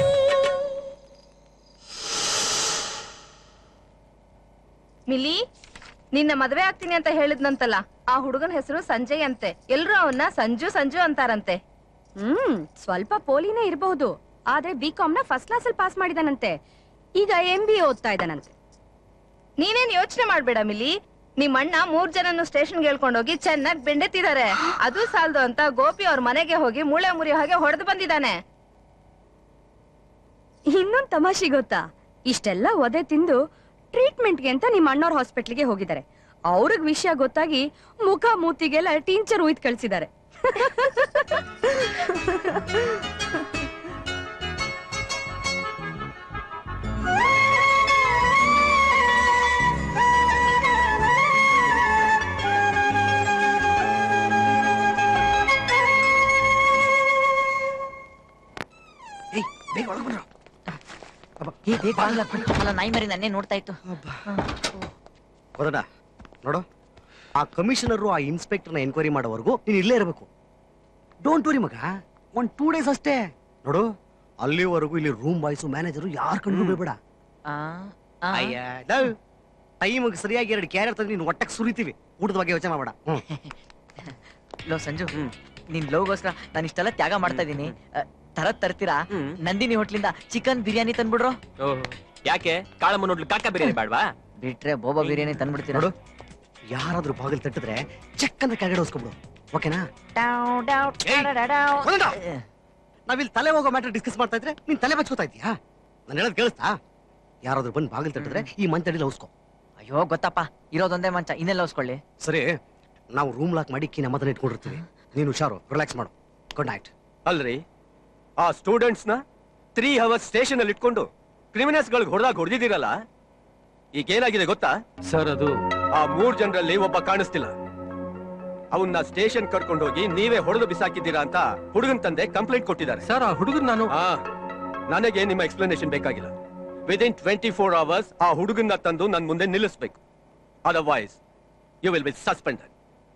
ಮಿಲಿ ನಿನ್ನ ಮದ್ವೆ ಆಗ್ತೀನಿ ಅಂತ ಹೇಳಿದ್ನಂತಲ್ಲ ಆ ಹುಡುಗನ ಹೆಸರು ಸಂಜಯ್ ಅಂತೆ ಎಲ್ರು ಅವನ್ನ ಸಂಜು ಸಂಜು ಅಂತಾರಂತೆ ಹ್ಮ್ ಸ್ವಲ್ಪ ಪೋಲಿನೇ ಇರಬಹುದು ಆದ್ರೆ ಬಿ ಕಾಮ್ ನ ಫಸ್ಟ್ ಕ್ಲಾಸ್ ಅಲ್ಲಿ ಪಾಸ್ ಮಾಡಿದಾನಂತೆ ಈಗ ಎಂ ಬಿ ಓದ್ತಾ ಇದ್ದಾನಂತೆ ನೀನೇನ್ ಯೋಚನೆ ಮಾಡ್ಬೇಡ ಮಿಲಿ ನಿಮ್ ಅಣ್ಣ ಮೂರ್ ಜನನು ಸ್ಟೇಷನ್ಗೆ ಹೇಳ್ಕೊಂಡೋಗಿ ಚೆನ್ನಾಗಿ ಬೆಂಡೆತ್ತಿದ್ದಾರೆ ಅದು ಸಾಲದು ಅಂತ ಗೋಪಿ ಅವ್ರ ಮನೆಗೆ ಹೋಗಿ ಮೂಳೆ ಮುರಿ ಹಾಗೆ ಹೊಡೆದು ಬಂದಿದ್ದಾನೆ ಇನ್ನೊಂದ್ ತಮಾಷೆ ಗೊತ್ತಾ ಇಷ್ಟೆಲ್ಲ ಒದೆ ತಿಂದು ಟ್ರೀಟ್ಮೆಂಟ್ಗೆ ಅಂತ ನಿಮ್ಮ ಅಣ್ಣವ್ರ ಹಾಸ್ಪಿಟ್ಲಿಗೆ ಹೋಗಿದ್ದಾರೆ ಅವ್ರಿಗೆ ವಿಷಯ ಗೊತ್ತಾಗಿ ಮುಖ ಮೂತಿಗೆಲ್ಲ ಟೀಚರ್ ಉಯ್ದು ಕಳ್ಸಿದ್ದಾರೆ ಬೇಗ ಒಳಗ್ ಬನ್ರೋ. ಏ, ಬೇಗ ಬಾಗ್ಲ ಹಾಕ್ಬಿಡು. ಅಲ್ಲ ನಾಯಿ ಮರಿ ನನ್ನೇ ನೋಡ್ತಾ ಇತ್ತು ಹೋದಣ್ಣ ನೋಡು ಆ ಕಮಿಷನರು ಆ ಇನ್ಸ್ಪೆಕ್ಟರ್ನ ಎನ್ಕ್ವೈರಿ ಮಾಡೋವರೆಗೂ ನೀನು ಇಲ್ಲೇ ಇರಬೇಕು ಡೋಂಟ್ ವರಿ ಮಗ ಒಂದ್ ಟೂ ಡೇಸ್ ಅಷ್ಟೇ ನೋಡು ಅಲ್ಲಿವರೆಗೂ ಇಲ್ಲಿ ರೂಮ್ ಬಾಯ್ಸು ಮ್ಯಾನೇಜರು ಯಾರು ಕಂಡು ಬೇಡ ಅಯ್ಯ ಟೈಮಿಗೆ ಸರಿಯಾಗಿ ಎರಡು ಕ್ಯಾರಿಯರ್ ತಂದು ನೀನು ಒಟ್ಟಕ್ಕೆ ಸುರಿತೀವಿ ಊಟದ ಬಗ್ಗೆ ಯೋಚನೆ ಮಾಡಬೇಡ ಹ್ಮ್ ಲೋ ಸಂಜು ನಿನ್ ಲವ್ಗೋಸ್ಕರ ನಾನು ಇಷ್ಟೆಲ್ಲ ತ್ಯಾಗ ಮಾಡ್ತಾ ಇದೀನಿ ತರತ್ ತರ್ತೀರಾ ನಂದಿನಿ ಹೋಟ್ಲಿಂದ ಚಿಕನ್ ಬಿರಿಯಾನಿ ತಂದ್ಬಿಡ್ರು ಯಾಕೆ ಕಾಳಮ್ಮ ನೋಡ್ಲು ಕಾಕ ಬಿರಿಯಾನಿ ಬೇಡವಾ ಬಿಟ್ರೆ ಬೋಬಾ ಬಿರಿಯಾನಿ ತಂದ್ಬಿಡ್ತೀರಾ ನೋಡು ಯಾರಾದ್ರೂ ಬಾಗಿಲು ತಟ್ಟಿದ್ರೆ ಚೆಕ್ ಅಂತ ಕೆಳಗಡೆ ಹೊಸ್ಕೊಬಿಡು ಓಕೆನಾ ನಾವಿಲ್ಲಿ ತಲೆ ಹೋಗೋ ಮ್ಯಾಟರ್ ಡಿಸ್ಕಸ್ ಮಾಡ್ತಾ ಇದ್ರೆ ನೀನ್ ತಲೆ ಬಚ್ಕೋತಾ ಇದೀಯಾ ನಾನು ಹೇಳೋದು ಕೇಳಿಸ್ತಾ ಯಾರಾದ್ರೂ ಬಂದು ಬಾಗಿಲು ತಟ್ಟಿದ್ರೆ ಈ ಮಂತಡಿಲಿ ಹೊಸ್ಕೊ ಅಯ್ಯೋ ಗೊತ್ತಪ್ಪ ಇರೋದೊಂದೇ ಮಂಚ ಇನ್ನೆಲ್ಲ ಹೊಸ್ಕೊಳ್ಳಿ ಸರಿ ನಾವು ರೂಮ್ ಲಾಕ್ ಮಾಡಿ ಕೀ ನಮ್ಮದನ್ನ ಇಟ್ಕೊಂಡಿರ್ತೀವಿ ನೀನು ಹುಷಾರು ರಿಲ್ಯಾಕ್ಸ್ ಮಾಡು ಗುಡ್ ನೈಟ್ ಅಲ್ರಿ ಆ ಸ್ಟೂಡೆಂಟ್ಸ್ ನ ತ್ರೀ ಅವರ್ಸ್ ಸ್ಟೇಷನ್ ಅಲ್ಲಿ ಇಟ್ಕೊಂಡು ಕ್ರಿಮಿನಲ್ಸ್ ಗಳಿಗೆ ಹೊಡೆದಾಗ ಹೊಡೆದಿದ್ದೀರಲ್ಲ ಈಗ ಏನಾಗಿದೆ ಗೊತ್ತಾ ಸರ್ ಅದು ಆ ಮೂರ್ ಜನರಲ್ಲಿ ಒಬ್ಬ ಕಾಣಿಸ್ತಿಲ್ಲ ಅವನ್ನ ಸ್ಟೇಷನ್ ಕರ್ಕೊಂಡೋಗಿ ನೀವೇ ಹೊಡೆದು ಬಿಸಾಕಿದ್ದೀರಾ ಅಂತ ಹುಡುಗನ್ ತಂದೆ ಕಂಪ್ಲೇಂಟ್ ಕೊಟ್ಟಿದ್ದಾರೆ ಸರ್ ಆ ಹುಡುಗನ್ ನಾನು ನನಗೆ ನಿಮ್ಮ ಎಕ್ಸ್ಪ್ಲನೇಷನ್ ಬೇಕಾಗಿಲ್ಲ ವಿದಿನ್ ಟ್ವೆಂಟಿ ಫೋರ್ ಅವರ್ಸ್ ಆ ಹುಡುಗನ್ನ ತಂದು ನನ್ ಮುಂದೆ ನಿಲ್ಲಿಸ್ಬೇಕು otherwise you will be suspended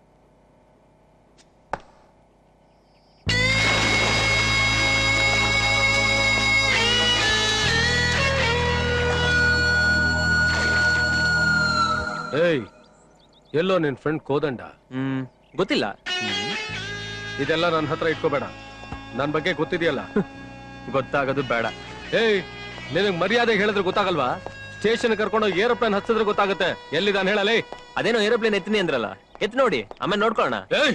ಏಯ್ ಎಲ್ಲೋ ನಿನ್ ಫ್ರೆಂಡ್ ಕೋದಂಡ ಹ್ಮ್ ಗೊತ್ತಿಲ್ಲ ಇದೆಲ್ಲ ನನ್ನ ಹತ್ರ ಇಟ್ಕೋಬೇಡ ನನ್ ಬಗ್ಗೆ ಗೊತ್ತಿದೆಯಲ್ಲ ಗೊತ್ತಾಗೋದು ಬೇಡ ಏಯ್ ನಿನಗ್ ಮರ್ಯಾದೆ ಹೇಳಿದ್ರೆ ಗೊತ್ತಾಗಲ್ವಾ ಸ್ಟೇಷನ್ ಕರ್ಕೊಂಡು ಏರೋಪ್ಲೇನ್ ಹತ್ತಿದ್ರೆ ಗೊತ್ತಾಗುತ್ತೆ ಎಲ್ಲಿದಾನ್ ಹೇಳಲೇ ಅದೇನೋ ಏರೋಪ್ಲೇನ್ ಎತ್ತಿನಿ ಅಂದ್ರಲ್ಲ ಎತ್ ನೋಡಿ ಆಮೇಲೆ ನೋಡ್ಕೊಳ್ಳೋಣ ಏಯ್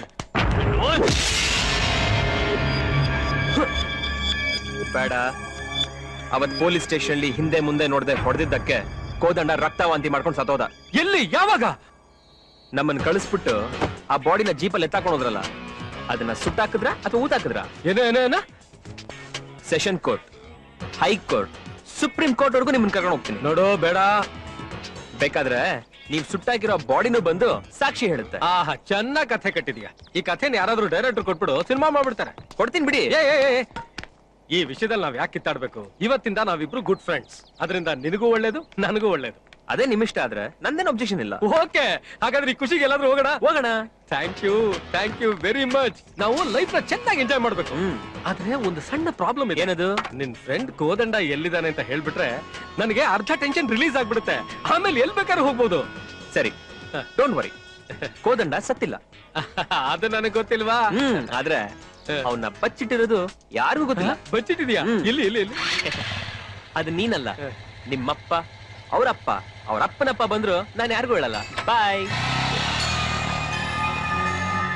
ಬೇಡ ಅವತ್ ಪೊಲೀಸ್ ಸ್ಟೇಷನ್ ಹಿಂದೆ ಮುಂದೆ ನೋಡದೆ ಹೊಡೆದಿದ್ದಕ್ಕೆ ಕೋದಂಡ ರಕ್ತವಾಂತಿ ಮಾಡ್ಕೊಂಡು ಸತ್ತೋದ ಎಲ್ಲಿ ಯಾವಾಗ ನಮ್ಮನ್ನ ಕಳಿಸ್ಬಿಟ್ಟು ಆ ಬಾಡಿನ ಜೀಪಲ್ಲಿ ಎತ್ತಾಕೊಂಡು ಹೋದ್ರಲ್ಲ ಅದನ್ನ ಸುಟ್ಟಾಕಿದ್ರ ಅಥವಾ ಊತಾಕಿದ್ರ ಏನ ಏನ ಏನ session court high court supreme court ವರ್ಗೂ ನಿಮ್ಮನ್ನ ಕರ್ಕೊಂಡು ಹೋಗ್ತೀನಿ ನೋಡು ಬೇಡ ಬೇಕಾದ್ರೆ ನೀವ್ ಸುಟ್ಟಾಕಿರೋ ಬಾಡಿನೂ ಬಂದು ಸಾಕ್ಷಿ ಹೇಳುತ್ತೆ ಆಹಾ ಚೆನ್ನಾಗ್ ಕಥೆ ಕಟ್ಟಿದ್ಯಾ ಈ ಕಥೆನ ಯಾರಾದ್ರೂ ಡೈರೆಕ್ಟರ್ ಕೊಟ್ಬಿಡು ಸಿನಿಮಾ ಮಾಡ್ಬಿಡ್ತಾರೆ ಕೊಡ್ತೀನಿ ಬಿಡಿ ಏ, ಏ, ಏ, ಏ. ಈ ವಿಷಯದಲ್ಲಿ ನಾವ್ ಯಾಕೆ ಕಿತ್ತಾಡ್ಬೇಕು ಇವತ್ತಿಂದ ನಾವಿಬ್ರು ಗುಡ್ ಫ್ರೆಂಡ್ಸ್ ಅದರಿಂದ ನಿನಗೂ ಒಳ್ಳೇದು ನನಗೂ ಒಳ್ಳೇದು ಅದೇ ನಿಮಿಷ್ಟ ಆದ್ರೆ ನಂದೇನು ಅಬ್ಜೆಕ್ಷನ್ ಇಲ್ಲ ಓಕೆ ಹಾಗಾದ್ರೆ ಈ ಖುಷಿಗೆ ಎಲ್ಲಾದ್ರೂ ಹೋಗೋಣ ಹೋಗೋಣ thank you thank you very much ನಾವು ಲೈಫ್ ನ ಚೆನ್ನಾಗಿ ಎಂಜಾಯ್ ಮಾಡ್ಬೇಕು ಆದ್ರೆ ಒಂದು ಸಣ್ಣ ಪ್ರಾಬ್ಲಮ್ ಇದೆ ಏನದು ನಿನ್ ಫ್ರೆಂಡ್ ಕೋದಂಡ ಎಲ್ಲಿದ್ದಾನೆ ಅಂತ ಹೇಳ್ಬಿಟ್ರೆ ನನಗೆ ಅರ್ಧ ಟೆನ್ಷನ್ ರಿಲೀಸ್ ಆಗ್ಬಿಡುತ್ತೆ ಆಮೇಲೆ ಎಲ್ ಬೇಕಾದ್ರೂ ಹೋಗ್ಬೋದು ಸರಿ ಡೋಂಟ್ ವರಿ ಕೋದಂಡ ಸತ್ತಿಲ್ಲ ಅದು ನನಗೆ ಗೊತ್ತಿಲ್ವಾ ಆದ್ರೆ ಅವನ್ನ ಬಚ್ಚಿಟ್ಟಿರೋದು ಯಾರಿಗೂ ಗೊತ್ತಿಲ್ಲ ಬಚ್ಚಿಟ್ಟಿದ್ಯಾ ಇಲ್ಲಿ ಇಲ್ಲಿ ಇಲ್ಲಿ ಅದು ನೀನಲ್ಲ ನಿಮ್ಮಪ್ಪ ಅವರಪ್ಪ ಅವ್ರ ಅಪ್ಪನಪ್ಪ ಬಂದ್ರು ನಾನು ಯಾರಿಗೂ ಹೇಳಲ್ಲ ಬಾಯ್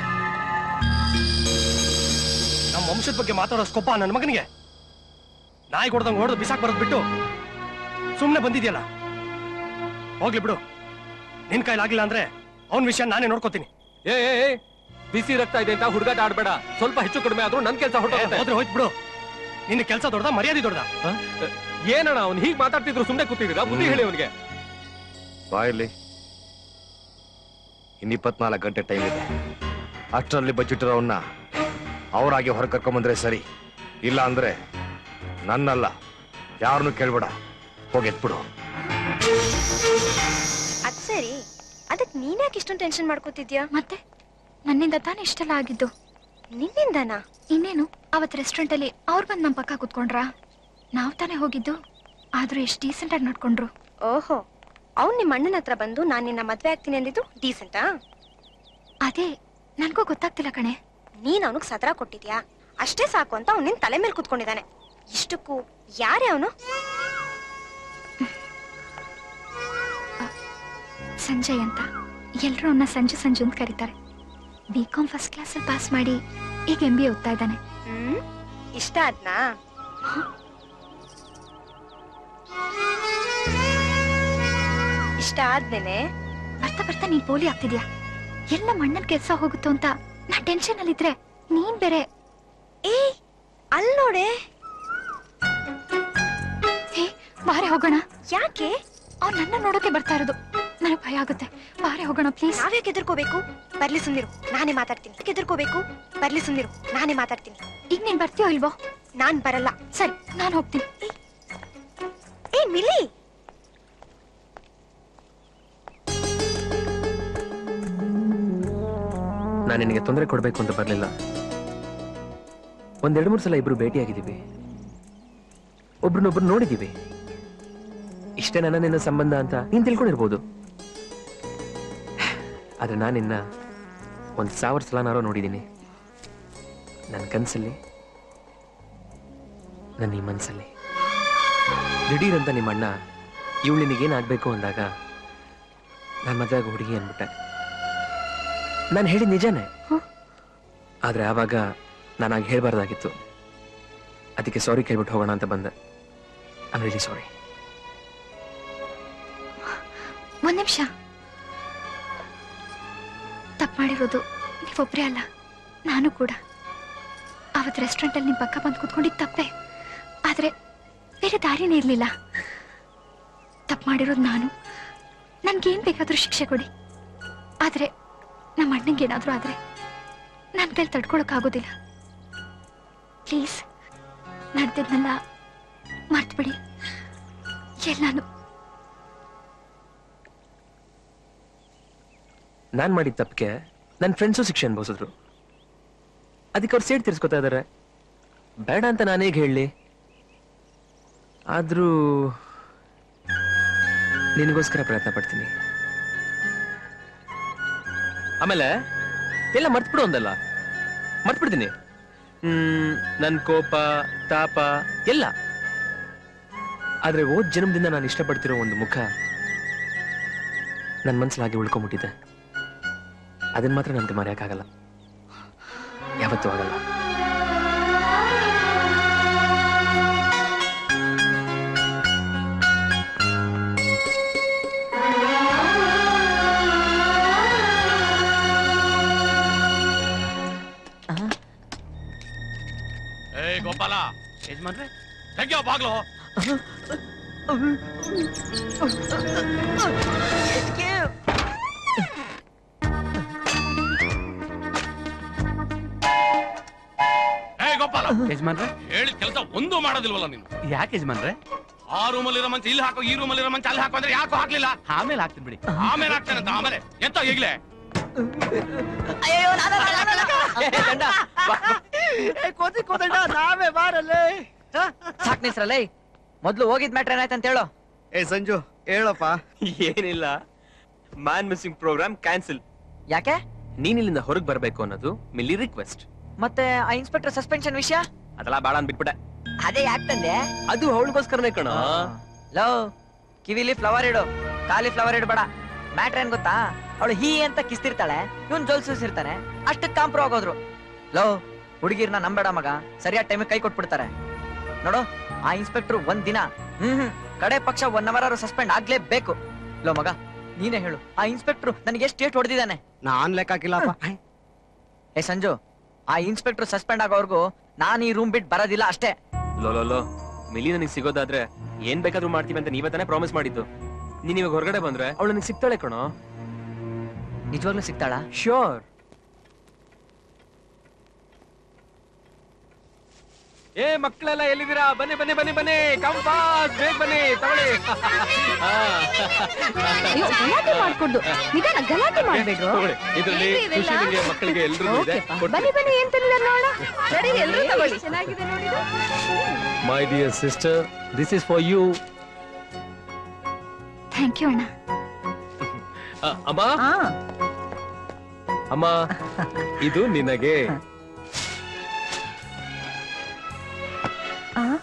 ನಮ್ಮ ವಂಶದ ಬಗ್ಗೆ ಮಾತಾಡೋ ಸ್ಕೊಪ್ಪ ನನ್ನ ಮಗನಿಗೆ ನಾಯಿ ಕೊಡ್ದಂಗ್ ಹೊಡೆದು ಬಿಸಾಕ್ ಬರೋದ್ ಬಿಟ್ಟು ಸುಮ್ನೆ ಬಂದಿದ್ಯಲ್ಲ ಹೋಗ್ಲಿ ಬಿಡು ನಿನ್ ಕೈಲಾಗಿಲ್ಲ ಅಂದ್ರೆ ಅವನ್ ವಿಷಯ ನಾನೇ ನೋಡ್ಕೋತೀನಿ ಏ ಏ, ಏ, ಬಿಸಿ ರಕ್ತ ಇದೆ ಅಂತ ಹುಡುಗಾಟ ಆಡ್ಬೇಡ ಸ್ವಲ್ಪ ಹೆಚ್ಚು ಕಡಿಮೆ ಆದ್ರೂ ನನ್ ಕೆಲಸ ಹೊರಟೋಗುತ್ತೆ ಹೋದ್ರೆ ಹೋಯ್ತು ಬಿಡು ನಿನ್ನ ಕೆಲಸ ದೊಡ್ಡ ಮರ್ಯಾದೆ ದೊಡ್ಡ ಏನಣ್ಣ ಅವ್ನು ಹೀಗ್ ಮಾತಾಡ್ತಿದ್ರು ಸುಮ್ನೆ ಕೂತಿದ್ದೀರಾ ಬುದ್ಧಿ ಹೇಳಿ ಅವನಿಗೆ ಬಾಯಲ್ಲಿ ಇನ್ನು ಇಪ್ಪತ್ನಾಲ್ಕು ಗಂಟೆ ಟೈಮ್ ಇದೆ ಅಷ್ಟರಲ್ಲಿ ಬಚ್ಚಿಟ್ಟಿರೋವನ್ನ ಅವರಾಗಿ ಹೊರ ಕರ್ಕೊಂಬಂದ್ರೆ ಸರಿ ಇಲ್ಲ ಅಂದ್ರೆ ನನ್ನಲ್ಲ ಯಾರನ್ನೂ ಕೇಳ್ಬೇಡ ಹೋಗಿ ಎತ್ಬಿಡು ಅದ್ ಸರಿ ಅದಕ್ ನೀನ್ಯಾಕೆ ಇಷ್ಟೊಂದು ಟೆನ್ಷನ್ ಮಾಡ್ಕೋತಿದ್ಯಾ ಮತ್ತೆ ನನ್ನಿಂದ ತಾನೇ ಇಷ್ಟೆಲ್ಲ ಆಗಿದ್ದು ನಿನ್ನಿಂದನಾ ಇನ್ನೇನು ಅವತ್ ರೆಸ್ಟೋರೆಂಟ್ ಅಲ್ಲಿ ಅವ್ರು ಬಂದ್ ನಮ್ ಪಕ್ಕ ಕುತ್ಕೊಂಡ್ರಾ ನಾವ್ ತಾನೇ ಹೋಗಿದ್ದು ಆದ್ರೂ ಎಷ್ಟ್ ಡೀಸೆಂಟ್ ಆಗಿ ನಡ್ಕೊಂಡ್ರು ಓಹೋ ಅವ್ನ್ ನಿಮ್ಮ ಅಣ್ಣನ ಹತ್ರ ಬಂದು ನಾನ್ ನಿನ್ನ ಮದ್ವೆ ಆಗ್ತೀನಿ ಅಂದಿದ್ದು ಡೀಸೆಂಟಾ ಅದೇ ನನ್ಗೂ ಗೊತ್ತಾಗ್ತಿಲ್ಲ ಕಣೆ ನೀನ್ ಅವನಿಗೆ ಸದ್ರ ಕೊಟ್ಟಿದ್ಯಾ ಅಷ್ಟೇ ಸಾಕು ಅಂತ ಅವ್ನ್ ನಿನ್ ತಲೆ ಮೇಲೆ ಕುತ್ಕೊಂಡಿದ್ದಾನೆ ಇಷ್ಟಕ್ಕೂ ಯಾರೇ ಅವನು ಸಂಜಯ್ ಅಂತ ಎಲ್ರೂ ಅವನ್ನ ಸಂಜು ಸಂಜು ಅಂತ ಕರೀತಾರೆ ಬಿ ಕಾಮ್ ಫಸ್ಟ್ ಕ್ಲಾಸಲ್ಲಿ ಪಾಸ್ ಮಾಡಿ ಈಗ ಎಂ ಬಿ ಎ ಓದ್ತಾ ಇದ್ದಾನೆ ಹ್ಮ್ ಇಷ್ಟ ಆದ್ನಾ ಇಷ್ಟ ಆದ್ಮೇಲೆ ಬರ್ತಾ ಬರ್ತಾ ನೀನ್ ಪೋಲಿ ಆಗ್ತಿದ್ಯಾ ಎಲ್ಲ ಮಣ್ಣನ್ ಕೆಲ್ಸ ಹೋಗುತ್ತೋ ಅಂತ ನಾ ಟೆನ್ಷನ್ ಅಲ್ಲಿದ್ರೆ ನೀನ್ ಬೇರೆ ಏ ಅಲ್ ನೋಡೆ ಹೇ ಬಾರೆ ಹೋಗೋಣ ಯಾಕೆ ಅವ್ನು ನನ್ನ ನೋಡೋಕೆ ಬರ್ತಾ ಇರೋದು ನನಗೆ ಭಯ ಆಗುತ್ತೆ ಬಾರೆ ಹೋಗೋಣ ಪ್ಲೀಸ್ ನಾವ್ಯಾಕೆ ಎದುರ್ಕೋಬೇಕು ಬರ್ಲಿ ಸುಂದಿರು ನಾನೇ ಮಾತಾಡ್ತೀನಿ ಯಾಕೆ ಎದುರ್ಕೋಬೇಕು ಬರ್ಲಿ ಸುಂದಿರು ನಾನೇ ಮಾತಾಡ್ತೀನಿ ಈಗ ನೀನ್ ಬರ್ತೀಯೋ ಇಲ್ವೋ ನಾನ್ ಬರಲ್ಲ ಸರಿ ನಾನು ಹೋಗ್ತೀನಿ ಏ ಮಿಲಿ ನಾನು ನಿನಗೆ ತೊಂದರೆ ಕೊಡಬೇಕು ಅಂತ ಬರಲಿಲ್ಲ ಒಂದೆರಡು ಮೂರು ಸಲ ಇಬ್ರು ಭೇಟಿಯಾಗಿದ್ದೀವಿ ಒಬ್ರನ್ನೊಬ್ರು ನೋಡಿದ್ದೀವಿ ಇಷ್ಟೇ ನನ್ನ ನಿನ್ನ ಸಂಬಂಧ ಅಂತ ನೀನ್ ತಿಳ್ಕೊಂಡಿರ್ಬೋದು ಆದ್ರೆ ನಾನಿನ್ನ ಒಂದು ಸಾವಿರ ಸಲನಾರೋ ನೋಡಿದ್ದೀನಿ ನನ್ನ ಕನಸಲ್ಲಿ ನನ್ನ ಈ ಮನಸ್ಸಲ್ಲಿ ದಿಢೀರಂತ ನಿಮ್ಮ ಅಣ್ಣ ಇವಳು ನಿನಗೇನಾಗಬೇಕು ಅಂದಾಗ ನಾನು ಮದುವೆ ಆಗೋ ಹುಡುಗಿ ಅಂದ್ಬಿಟ್ಟೆ ನಾನು ಹೇಳಿದ ನಿಜಾನೇ ಆದ್ರೆ ಆವಾಗ ನಾನು ಆಗ ಹೇಳ್ಬಾರ್ದಾಗಿತ್ತು ಅದಕ್ಕೆ ಸಾರಿ ಕೇಳ್ಬಿಟ್ಟು ಹೋಗೋಣ ಅಂತ ಬಂದೆ ಐ ರಿಯಲಿ ಸಾರಿ ಒಂದ್ ನಿಮಿಷ ತಪ್ಪು ಮಾಡಿರೋದು ನೀವೊಬ್ರೇ ಅಲ್ಲ ನಾನು ಕೂಡ ಅವತ್ತು ರೆಸ್ಟೋರೆಂಟಲ್ಲಿ ನಿಮ್ಮ ಪಕ್ಕ ಬಂದು ಕೂತ್ಕೊಂಡಿದ್ದು ತಪ್ಪೆ ಆದ್ರೆ ಬೇರೆ ದಾರಿನೇ ಇರಲಿಲ್ಲ ತಪ್ಪು ಮಾಡಿರೋದು ನಾನು ನನ್ಗೇನ್ ಬೇಕಾದ್ರೂ ಶಿಕ್ಷೆ ಕೊಡಿ ಆದ್ರೆ ನಮ್ಮ ಅಣ್ಣಂಗೆ ಏನಾದ್ರೂ ಆದ್ರೆ ನನ್ನ ಕೈಲಿ ತಡ್ಕೊಳಕ್ಕಾಗೋದಿಲ್ಲ ಪ್ಲೀಸ್ ನಡೆದಿದ್ನೆಲ್ಲ ಮರ್ತ್ಬಿಡಿ ಎಲ್ಲಾನು ನಾನ್ ಮಾಡಿದ ತಪ್ಪಿಗೆ ನನ್ನ ಫ್ರೆಂಡ್ಸು ಶಿಕ್ಷೆ ಅನ್ಭವಿಸಿದ್ರು ಅದಕ್ಕೆ ಅವ್ರು ಸೇಡ್ ತೀರ್ಸ್ಕೊತಾ ಇದಾರೆ ಬೇಡ ಅಂತ ನಾನೇಗ್ ಹೇಳಲಿ ಆದ್ರೂ ನಿನಗೋಸ್ಕರ ಪ್ರಯತ್ನ ಪಡ್ತೀನಿ ಆಮೇಲೆ ಎಲ್ಲ ಮರ್ತ್ಬಿಡು ಒಂದಲ್ಲ ಮರ್ತ್ಬಿಡ್ತೀನಿ ಹ್ಮ್ ನನ್ ಕೋಪ ತಾಪ ಎಲ್ಲ ಆದ್ರೆ ಹೋದ್ ಜನ್ಮದಿಂದ ನಾನು ಇಷ್ಟಪಡ್ತಿರೋ ಒಂದು ಮುಖ ನನ್ನ ಮನ್ಸಲ್ಲಿ ಉಳ್ಕೊಂಬಿಟ್ಟಿದೆ ಅದನ್ನ ಮಾತ್ರ ನನಗೆ ಮರೆಯಕ್ಕಾಗಲ್ಲ ಯಾವತ್ತೂ ಆಗಲ್ಲ ಏ ಗೋಪಾಲ ಯಜಮಾನ್ರೆ ತೆಗಿಯೋ ಬಾಗ್ಲು ಏ ಗೋಪಾಲ ಯಜಮಾನ್ರೆ ಹೇಳಿದ ಕೆಲಸ ಒಂದು ಮಾಡೋದಿಲ್ವಲ್ಲ ನೀನು ಯಾಕೆ ಯಜಮಾನ್ರೆ ಆ ರೂಮಲ್ಲಿ ಇರೋ ಮಂಚ ಇಲ್ಲಿ ಹಾಕೋ ಈ ರೂಮಲ್ಲಿ ಇರೋ ಮಂಚ ಅಲ್ಲಿ ಹಾಕೋ ಅಂದ್ರೆ ಯಾಕೋ ಹಾಕ್ಲಿಲ್ಲ ಆಮೇಲೆ ಹಾಕ್ತೀನಿ ಬಿಡಿ ಆಮೇಲೆ ಹಾಕ್ತಾನಂತ ಆಮೇಲೆ ಎಂತ ಈಗ್ಲೇ ಕೋತಿ ಕೋದಂಡ ನಾವೇ ಬಾರಲ್ಲೇ ಸಾಕ್ ನಿಲ್ಸ್ರಲ್ಲೇ ಮೊದ್ಲು ಹೋಗಿದ್ ಮ್ಯಾಟ್ರ್ ಏನಾಯ್ತು ಅಂತ ಹೇಳು ಏ ಸಂಜು ಹೇಳಪ್ಪ ಏನಿಲ್ಲ ಮ್ಯಾನ್ ಮಿಸ್ಸಿಂಗ್ ಪ್ರೋಗ್ರಾಮ್ ಕ್ಯಾನ್ಸಲ್ ಯಾಕೆ ನೀನ್ ಇಲ್ಲಿಂದ ಹೊರಗೆ ಬರ್ಬೇಕು ಅನ್ನೋದು ಮಿಲ್ಲಿ ರಿಕ್ವೆಸ್ಟ್ ಮತ್ತೆ ಆ ಇನ್ಸ್ಪೆಕ್ಟರ್ ಸಸ್ಪೆನ್ಷನ್ ವಿಷಯ ಅದೆಲ್ಲ ಬೇಡ ಅಂದ್ಬಿಟ್ಬಿಟ್ಟೆ ಅದೇ ಯಾಕ್ತಂದೆ ಅದು ಅವಳಿಗೋಸ್ಕರನೇ ಕಣ ಲೋ ಕಿವಿಲಿ ಫ್ಲವರ್ ಇಡು ಖಾಲಿ ಫ್ಲವರ್ ಇಡು ಬೇಡ ಮ್ಯಾಟ್ರ್ ಏನ್ ಗೊತ್ತಾ ಅವಳು ಹೀ ಅಂತ ಕಿಸ್ತಿರ್ತಾಳೆ ಇವನ್ ಜೋಲ್ ಸೂಸಿರ್ತಾನೆ ಅಷ್ಟಕ್ಕೆ ಕಾಂಪ್ರೋ ಆಗೋದ್ರು ಲೋ ಹುಡುಗಿರ್ನ ನಂಬೇಡ ಮಗ ಸರಿಯಾದ ಟೈಮಿಗೆ ಕೈ ಕೊಟ್ಬಿಡ್ತಾರೆ ನೋಡು ಆ ಇನ್ಸ್ಪೆಕ್ಟರ್ ಒಂದ್ ದಿನ ಹ್ಮ್ ಹ್ಮ್ ಕಡೆ ಪಕ್ಷ ಒನ್ ಅವರ್ ಸಸ್ಪೆಂಡ್ ಆಗ್ಲೇಬೇಕು ಲೋ ಮಗ ನೀನೇ ಹೇಳು ಆ ಇನ್ಸ್ಪೆಕ್ಟರ್ ನನಗೆ ಎಷ್ಟು ಏಟ್ ಹೊಡೆದಿದ್ದಾನೆ ನಾನ್ ಲೆಕ್ಕ ಹಾಕಿಲ್ಲಪ್ಪ ಏ ಸಂಜು ಆ ಇನ್ಸ್ಪೆಕ್ಟರ್ ಸಸ್ಪೆಂಡ್ ಆಗೋವರೆಗೂ ನಾನ್ ಈ ರೂಮ್ ಬಿಟ್ಟು ಬರೋದಿಲ್ಲ ಅಷ್ಟೇ ಲೋ ಲೋ ಲೋ ಮಿಲಿ ನನಗೆ ಸಿಗೋದಾದ್ರೆ ಏನ್ ಬೇಕಾದ್ರೂ ಮಾಡ್ತೀವಿ ಅಂತ ನೀವೇ ತಾನೇ ಪ್ರಾಮಿಸ್ ಮಾಡಿದ್ದು ನೀನ್ ಇವಾಗ ಹೊರಗಡೆ ಬಂದ್ರೆ ಅವಳು ನನಗೆ ಸಿಗ್ತಾಳೆ ಕಣೋ ನಿಜವಾಗ್ಲೂ ಸಿಗ್ತಾಳ ಶ್ಯೂರ್ ಏ ಮಕ್ಕಳೆಲ್ಲ ಎಲ್ಲಿದ್ದೀರಾ ಬನ್ನಿ ಬನ್ನಿ ಬನ್ನಿ ಬನ್ನಿ ಕಂಪಾಸ್ ಬೇಗ ಬನ್ನಿ ತಗೊಳ್ಳಿ ಅಯ್ಯೋ ಗಲಾಟೆ ಮಾಡ್ಕೊಂಡು ನಿಧಾನ ಗಲಾಟೆ ಮಾಡ್ಬೇಡ್ರು ತಗೊಳ್ಳಿ ಇದರಲ್ಲಿ ಏನ್ರಿ ಇವೆಲ್ಲ? ಖುಷಿ ನಿಮಗೆ ಮಕ್ಕಳಿಗೆ ಎಲ್ರಿಗೂ ಇದೆ ಓಕೆಪ್ಪ. ಬನ್ನಿ ಬನ್ನಿ ಏನ್ ತಂದಿದ್ದಾರೆ ನೋಡ ನಡಿ, ಎಲ್ರೂ ತಗೊಳ್ಳಿ. ಚೆನ್ನಾಗಿದೆ ನೋಡಿದ my dear sister this is for you thank you ಅಣ್ಣ ಅಮ್ಮ ಅಮ್ಮ ಇದು ನಿನಗೆ ಆ?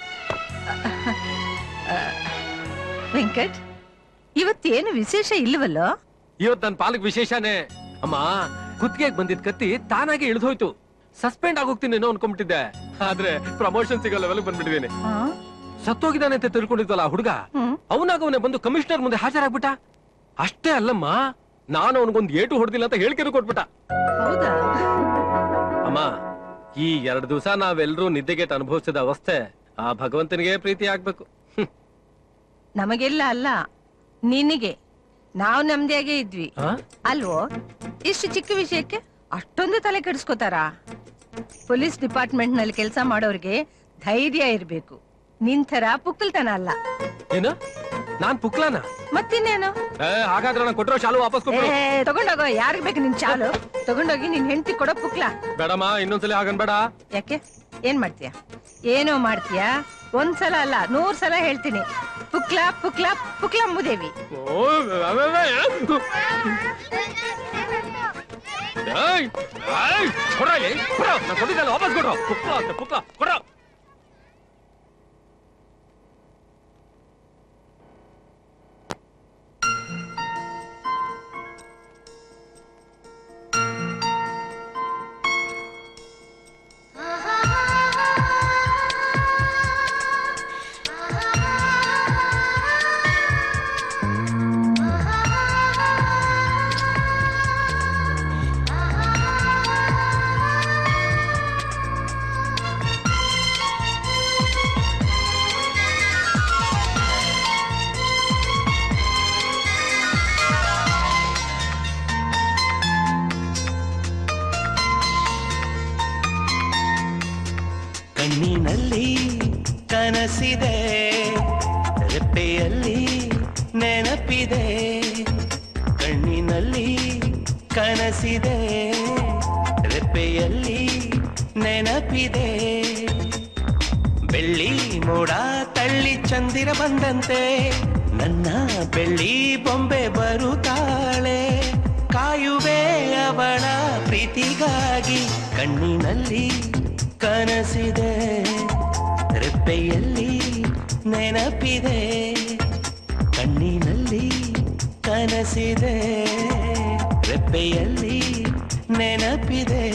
ಆ, ವೆಂಕಟ್ ಇವತ್ತೇನು ವಿಶೇಷ ಇಲ್ವಲ್ಲೋ ಇವತ್ ನನ್ನ ಪಾಲಕ್ ವಿಶೇಷನೇ ಅಮ್ಮ ಕುತ್ತಿಗೆಗೆ ಬಂದಿದ್ ಕತ್ತಿ ತಾನಾಗೆ ಇಳಿದು ಹೋಯ್ತು ಸಸ್ಪೆಂಡ್ ಆಗೋಗ್ತೀನಿ ಏನೋ ಅನ್ಕೊಂಡ್ಬಿಟ್ಟಿದ್ದೆ ಆದ್ರೆ ಪ್ರಮೋಷನ್ ಸಿಗೋ ಲೆವೆಲ್ ಬಂದ್ಬಿಟ್ಟಿದ್ದೀನಿ ಸತ್ತೋಗಿದ್ದಾನೆ ಅಂತ ತಿಳ್ಕೊಂಡಿದ್ವಲ್ಲ ಆ ಹುಡುಗ ಅವನಾಗ ಅವನೇ ಬಂದು ಕಮಿಷನರ್ ಮುಂದೆ ಹಾಜರಾಗ್ಬಿಟ್ಟ ಅಷ್ಟೇ ಅಲ್ಲಮ್ಮ ನಾನು ಅವನಿಗೊಂದು ಏಟು ಹೊಡೆದಿಲ್ಲ ಅಂತ ಹೇಳಿಕೆನೂ ಕೊಟ್ಬಿಟ್ಟ ಹೌದಾ ಅಮ್ಮ ಈ ಎರಡು ದಿವಸ ನಾವೆಲ್ಲರೂ ನಿದ್ದೆಗೆಟ್ ಅನುಭವಿಸಿದ ಅವಸ್ಥೆ ಆ ಭಗವಂತನಿಗೆ ಪ್ರೀತಿ ಆಗ್ಬೇಕು ನಮಗೆಲ್ಲ ಅಲ್ಲ ನಿನಗೆ ನಾವು ನಮ್ದಿಯಾಗೆ ಇದ್ವಿ ಆ? ಅಲ್ವೋ ಇಷ್ಟು ಚಿಕ್ಕ ವಿಷಯಕ್ಕೆ ಅಷ್ಟೊಂದು ತಲೆ ಕೆಡಿಸ್ಕೋತಾರ ಪೊಲೀಸ್ ಡಿಪಾರ್ಟ್ಮೆಂಟ್ ನಲ್ಲಿ ಕೆಲಸ ಮಾಡೋರ್ಗೆ ಧೈರ್ಯ ಇರ್ಬೇಕು ನಿಂತರ ಪುಕ್ಕಲ್ತನ ಅಲ್ಲ ಏನು ನಾನ್ ಪುಕ್ಲಾನ ಮತ್ತಿನ್ನೇನು ಏ, ಹಾಗಾದ್ರೆ ನಾನು ಕೊಟ್ಟಿರೋ ಶಾಲು ವಾಪಸ್ ಏ, ಕೊಟ್ಬಿಡು ತಗೊಂಡೋಗೋ ಯಾರಿಗ್ ಬೇಕು ನಿನ್ ಚಾಲು ತಗೊಂಡೋಗಿ ನಿನ್ ಹೆಂಡತಿ ಕೊಡೋ ಪುಕ್ಲ ಬೇಡಮ್ಮ ಇನ್ನೊಂದ್ಸಲಿ ಹಾಗನ್ಬೇಡ ಯಾಕೆ ಏನ್ ಮಾಡ್ತೀಯ ಏನೋ ಮಾಡ್ತೀಯ ಒಂದ್ಸಲ ಅಲ್ಲ ನೂರ್ ಸಲ ಹೇಳ್ತೀನಿ ಪುಕ್ಲ ಪುಕ್ಲ ಪುಕ್ಲ ಮುದೇವಿ ಓ, ಅವೆಲ್ಲ ಏನು? ಏಯ್, ಏಯ್, ಕೊಡ್ರ ಇಲ್ಲಿ, ಕೊಡ್ರ, ನಾನ್ ಕೊಟ್ಟಿದ್ದೆಲ್ಲ ವಾಪಸ್ ಕೊಡ್ರ ಪುಕ್ಲ ಅಂತ ಪುಕ್ಲ ಕೊಡ್ರ ಕಣ್ಣಿನಲ್ಲಿ ಕನಸಿದೆ ರೆಪ್ಪೆಯಲ್ಲಿ ನೆನಪಿದೆ ಕಣ್ಣಿನಲ್ಲಿ ಕನಸಿದೆ ರೆಪ್ಪೆಯಲ್ಲಿ ನೆನಪಿದೆ ಬೆಳ್ಳಿ ಮೋಡ ತಳ್ಳಿ ಚಂದಿರ ಬಂದಂತೆ ನನ್ನ ಬೆಳ್ಳಿ ಬೊಂಬೆ ಬರುತ್ತಾಳೆ ಕಾಯುವೆ ಅವಳ ಪ್ರೀತಿಗಾಗಿ ಕಣ್ಣಿನಲ್ಲಿ ಕನಸಿದೆ ರೆಪ್ಪೆಯಲ್ಲಿ ನೆನಪಿದೆ ಕಣ್ಣಿನಲ್ಲಿ ಕನಸಿದೆ ರೆಪ್ಪೆಯಲ್ಲಿ ನೆನಪಿದೆ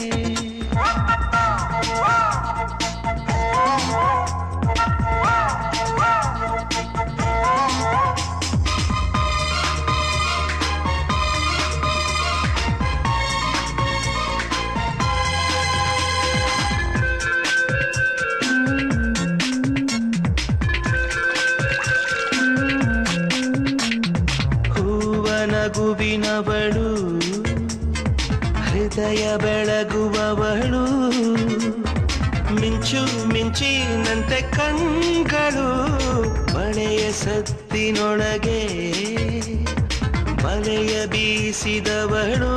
ಹೂವನಗುವಿನವಳು ಹೃದಯ ಬೆಳಗುವವಳು ಮಿಂಚು ಮಿಂಚಿನಂತೆ ಕಣ್ಗಳು ಮಳೆಯ ಸತ್ತಿನೊಳಗೆ ಬಲೆಯ ಬೀಸಿದವಳು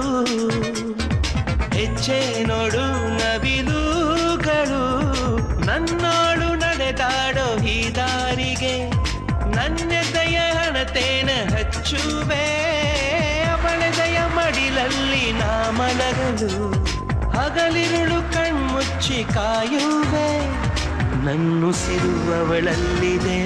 ಹೆಜ್ಜೆ ನೋಡು ನವಿಲುಗಳು ನನ್ನೋಳು ನಡೆದಾಡೋ ಈ ದಾರಿಗೆ ನನ್ನೆದೆಯ ಹಣತೇನ ಹಚ್ಚುವೆ ಅವಳೆದೆಯ ಮಡಿಲಲ್ಲಿ ನಾ ಮಲಗಲು ಹಗಲಿರುಳು ಕಣ್ಮುಚ್ಚಿ ಕಾಯುವೆ ನನ್ನುಸಿರುವವಳಲ್ಲಿದೆ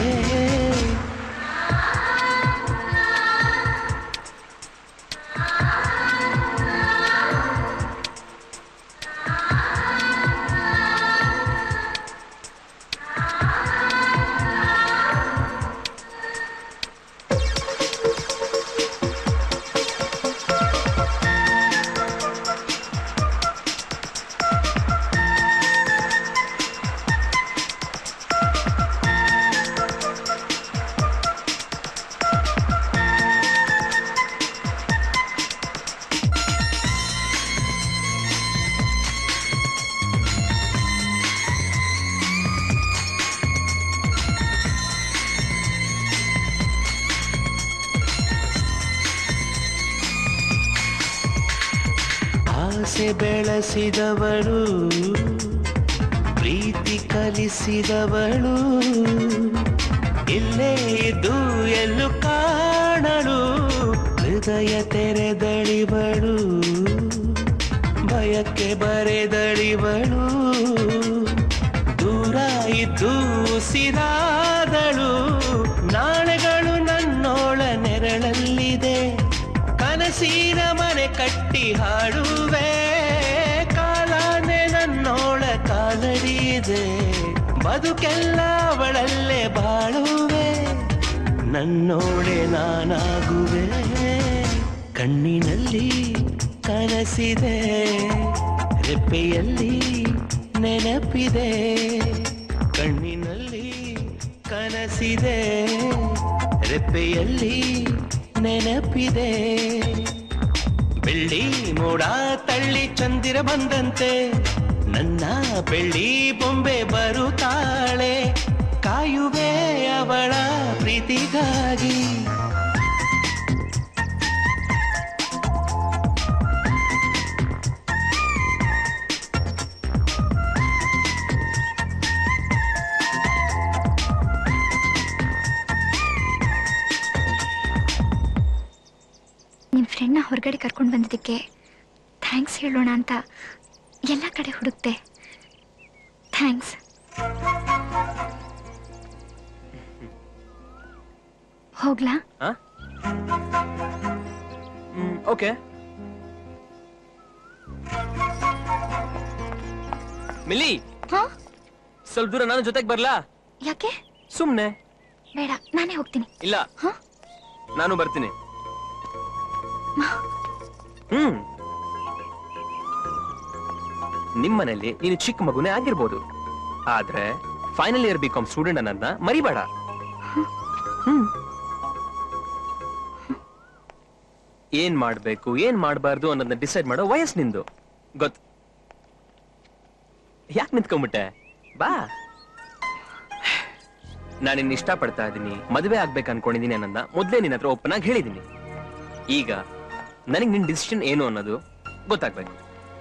ಆಸೆ ಬೆಳೆಸಿದವಳು ಪ್ರೀತಿ ಕಲಿಸಿದವಳು ಇಲ್ಲೇ ಇದ್ದು ಎಲ್ಲೂ ಕಾಣಲು ಹೃದಯ ತೆರೆದಳಿವಳು ಭಯಕ್ಕೆ ಬರೆದಳಿವಳು ದೂರ ಇದ್ದು ಸಿರಾದಳು ನಾಳೆಗಳು ನನ್ನೋಳ ನೆರಳಲ್ಲಿದೆ ಕನಸಿನ ಮನೆ ಕಟ್ಟಿ ಹಾಡುವೆ ಕಾಲಾನೆ ನನ್ನೋಳ ಕಾಲಡಿದೆ ಬದುಕೆಲ್ಲ ಅವಳಲ್ಲೇ ಬಾಳುವೆ ನನ್ನೋಳೆ ನಾನಾಗುವೆ ಕಣ್ಣಿನಲ್ಲಿ ಕನಸಿದೆ ರೆಪ್ಪೆಯಲ್ಲಿ ನೆನಪಿದೆ ಕಣ್ಣಿನಲ್ಲಿ ಕನಸಿದೆ ರೆಪ್ಪೆಯಲ್ಲಿ ನೆನಪಿದೆ ಬೆಳ್ಳಿ ಮೋಡ ತಳ್ಳಿ ಚಂದಿರ ಬಂದಂತೆ ನನ್ನ ಬೆಳ್ಳಿ ಬೊಂಬೆ ಬರುತ್ತಾಳೆ ಕಾಯುವೆ ಅವಳ ಪ್ರೀತಿಗಾಗಿ ನಿಮ್ಮ ಫ್ರೆಂಡ್ನ ಹೊರಗಡೆ ಕರ್ಕೊಂಡು ಬಂದಿದ್ದಕ್ಕೆ ಥ್ಯಾಂಕ್ಸ್ ಹೇಳೋಣ ಅಂತ ಎಲ್ಲ ಕಡೆ ಹುಡುಕ್ತೆ ಥ್ಯಾಂಕ್ಸ್ ಹೋಗ್ಲಾ ಓಕೆ ಮಿಲಿ ಸ್ವಲ್ಪ ದೂರ ನಾನು ಜೊತೆಗೆ ಬರ್ಲಾ ಯಾಕೆ ಸುಮ್ನೆ ಬೇಡ ನಾನೇ ಹೋಗ್ತೀನಿ ಇಲ್ಲ ನಾನು ಬರ್ತೀನಿ ಹ್ಮ್ ನಿಮ್ಮನೇಲಿ ನೀನು ಚಿಕ್ಕ ಮಗುನೇ ಆಗಿರ್ಬೋದು ಆದ್ರೆ final year B com student ಅನ್ನೋದನ್ನ ಮರಿಬೇಡ ಹ್ಮ್ ಏನ್ ಮಾಡ್ಬೇಕು ಏನ್ ಮಾಡ್ಬಾರ್ದು ಅನ್ನೋದನ್ನ ಡಿಸೈಡ್ ಮಾಡೋ ವಯಸ್ಸು ನಿಂದು ಗೊತ್ ಯಾಕೆ ನಿಂತ್ಕೊಂಡ್ಬಿಟ್ಟೆ ಬಾ ನಾನು ನಿನ್ನ ಇಷ್ಟಪಡ್ತಾ ಇದ್ದೀನಿ ಮದುವೆ ಆಗ್ಬೇಕು ಅನ್ಕೊಂಡಿದ್ದೀನಿ ಅನ್ನೋದನ್ನ ಮೊದಲೇ ನಿನ್ನ ಹತ್ರ ಓಪನ್ ಆಗಿ ಹೇಳಿದ್ದೀನಿ ಈಗ ನನಗೆ ನಿನ್ನ ಡಿಸಿಷನ್ ಏನು ಅನ್ನೋದು ಗೊತ್ತಾಗ್ಬೇಕು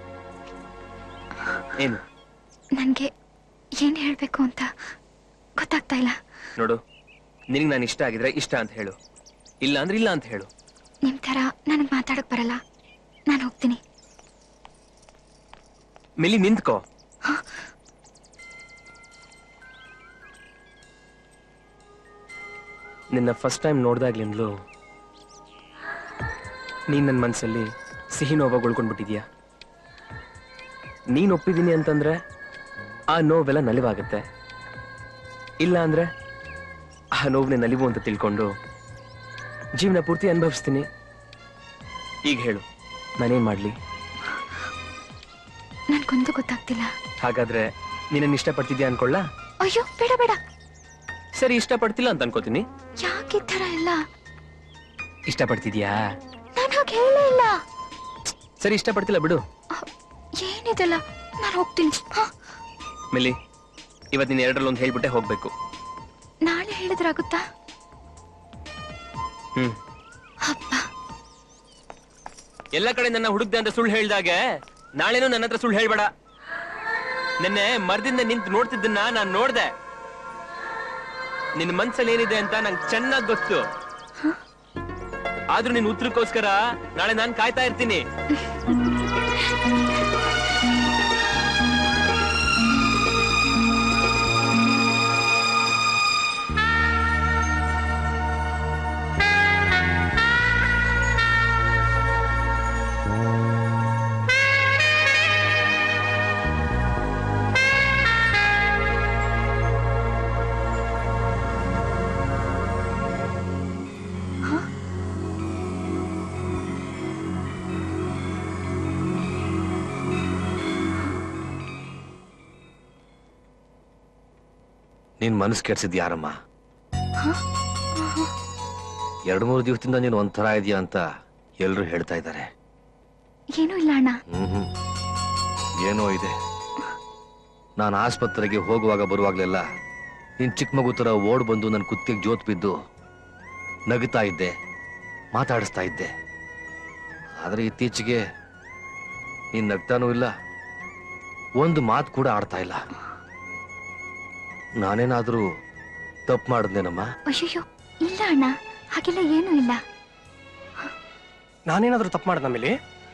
ಏನು ನನಗೆ ಏನು ಹೇಳಬೇಕು ಅಂತ ಗೊತ್ತಾಗ್ತಾ ಇಲ್ಲ ನೋಡು ನಿನಗೆ ನಾನು ಇಷ್ಟ ಆಗಿದ್ರೆ ಇಷ್ಟ ಅಂತ ಹೇಳು ಇಲ್ಲ ಅಂದ್ರೆ ಇಲ್ಲ ಅಂತ ಹೇಳು ನಿಮ್ಮ ಥರ ನನಗೆ ಮಾತಾಡಕ್ ಬರಲ್ಲ ನಾನು ಹೋಗ್ತೀನಿ ಮಿಲಿ ನಿಂತ್ಕೋ ನಿನ್ನ ಫಸ್ಟ್ ಟೈಮ್ ನೋಡ್ದಾಗ್ಲಿಂದಲೂ ನೀನ್ ನನ್ನ ಮನಸ್ಸಲ್ಲಿ ಸಿಹಿ ನೋವಾಗಿ ಉಳ್ಕೊಂಡ್ಬಿಟ್ಟಿದ್ಯಾ ನೀನ್ ಒಪ್ಪಿದ್ದೀನಿ ಅಂತಂದ್ರೆ ಆ ನೋವೆಲ್ಲ ನಲಿವಾಗುತ್ತೆ ಇಲ್ಲ ಅಂದ್ರೆ ಆ ನೋವನ್ನೇ ನಲಿವು ಅಂತ ತಿಳ್ಕೊಂಡು ಜೀವನ ಪೂರ್ತಿ ಅನುಭವಿಸ್ತೀನಿ ಈಗ ಹೇಳು ನಾನೇನ್ ಮಾಡ್ಲಿ ನನ್ಗೊಂದು ಗೊತ್ತಾಗ್ತಿಲ್ಲ ಹಾಗಾದ್ರೆ ನಿನ್ನ ಇಷ್ಟಪಡ್ತಿದ್ಯಾ ಅನ್ಕೊಳ್ಳ ಅಯ್ಯೋ ಬೇಡ ಬೇಡ ಸರಿ ಇಷ್ಟಪಡ್ತಿಲ್ಲ ಅಂತ ಅನ್ಕೋತೀನಿ ಯಾಕೆ ಈ ಥರ ಎಲ್ಲ ಇಷ್ಟಪಡ್ತಿದ್ಯಾ ನಾನು ಹಾಗೆ ಹೇಳೇ ಇಲ್ಲ ಸರಿ ಇಷ್ಟಪಡ್ತಿಲ್ಲ ಬಿಡು ಏನಿದೆಲ್ಲ ನಾನು ಹೋಗ್ತೀನಿ ಹಾ ಮಿಲಿ ಇವತ್ತು ನೀನು ಎರಡರಲ್ಲಿ ಒಂದು ಹೇಳ್ಬಿಟ್ಟೆ ಹೋಗ್ಬೇಕು ನಾಳೆ ಹೇಳಿದ್ರಾಗುತ್ತಾ ಹ್ಮ್ ಹಬ್ಬ ಎಲ್ಲ ಕಡೆ ನನ್ನ ಹುಡುಕ್ದೆ ಅಂತ ಸುಳ್ಳು ಹೇಳ್ದಾಗೆ ನಾಳೆನೂ ನನ್ನ ಹತ್ರ ಸುಳ್ಳು ಹೇಳ್ಬೇಡ ನಿನ್ನೆ ಮರದಿಂದ ನಿಂತು ನೋಡ್ತಿದ್ದನ್ನ ನಾನ್ ನೋಡ್ದೆ ನಿನ್ನ ಮನ್ಸಲ್ಲಿ ಏನಿದೆ ಅಂತ ನಂಗೆ ಚೆನ್ನಾಗಿ ಗೊತ್ತು ಆದ್ರೂ ನಿನ್ ಉತ್ತರಕ್ಕೋಸ್ಕರ ನಾಳೆ ನಾನ್ ಕಾಯ್ತಾ ಇರ್ತೀನಿ ನಿನ್ ಮನಸ್ಸು ಕೆಡ್ಸಿದ್ ಯಾರಮ್ಮ ಎರಡು ಮೂರು ದಿವಸದಿಂದ ನೀನು ಒಂಥರ ಇದೆಯಾ ಅಂತ ಎಲ್ರು ಹೇಳ್ತಾ ಇದ್ದಾರೆ ಏನೂ ಇಲ್ಲ ಅಣ್ಣ ಹ್ಮ್ ಏನೋ ಇದೆ ನಾನು ಆಸ್ಪತ್ರೆಗೆ ಹೋಗುವಾಗ ಬರುವಾಗ್ಲೆಲ್ಲ ನೀನ್ ಚಿಕ್ಕ ಮಗು ತರ ಓಡ್ ಬಂದು ನನ್ನ ಕುತ್ತಿಗೆ ಜೋತ್ ಬಿದ್ದು ನಗುತ್ತಾ ಇದ್ದೆ ಮಾತಾಡಿಸ್ತಾ ಇದ್ದೆ ಆದ್ರೆ ಇತ್ತೀಚೆಗೆ ನೀನ್ ನಗ್ತಾನೂ ಇಲ್ಲ ಒಂದು ಮಾತು ಕೂಡ ಆಡ್ತಾ ಇಲ್ಲ ನಾನೇನಾದ್ರೂ ತಪ್ಪು ಮಾಡಿದ್ನೇನಮ್ಮ ಅಯ್ಯಯ್ಯೋ ಇಲ್ಲ ಅಣ್ಣ ಹಾಗೆಲ್ಲ ಏನೂ ಇಲ್ಲ ನಾನೇನಾದ್ರೂ ತಪ್ಪು ಮಾಡ್ದ ಮೇಲೆ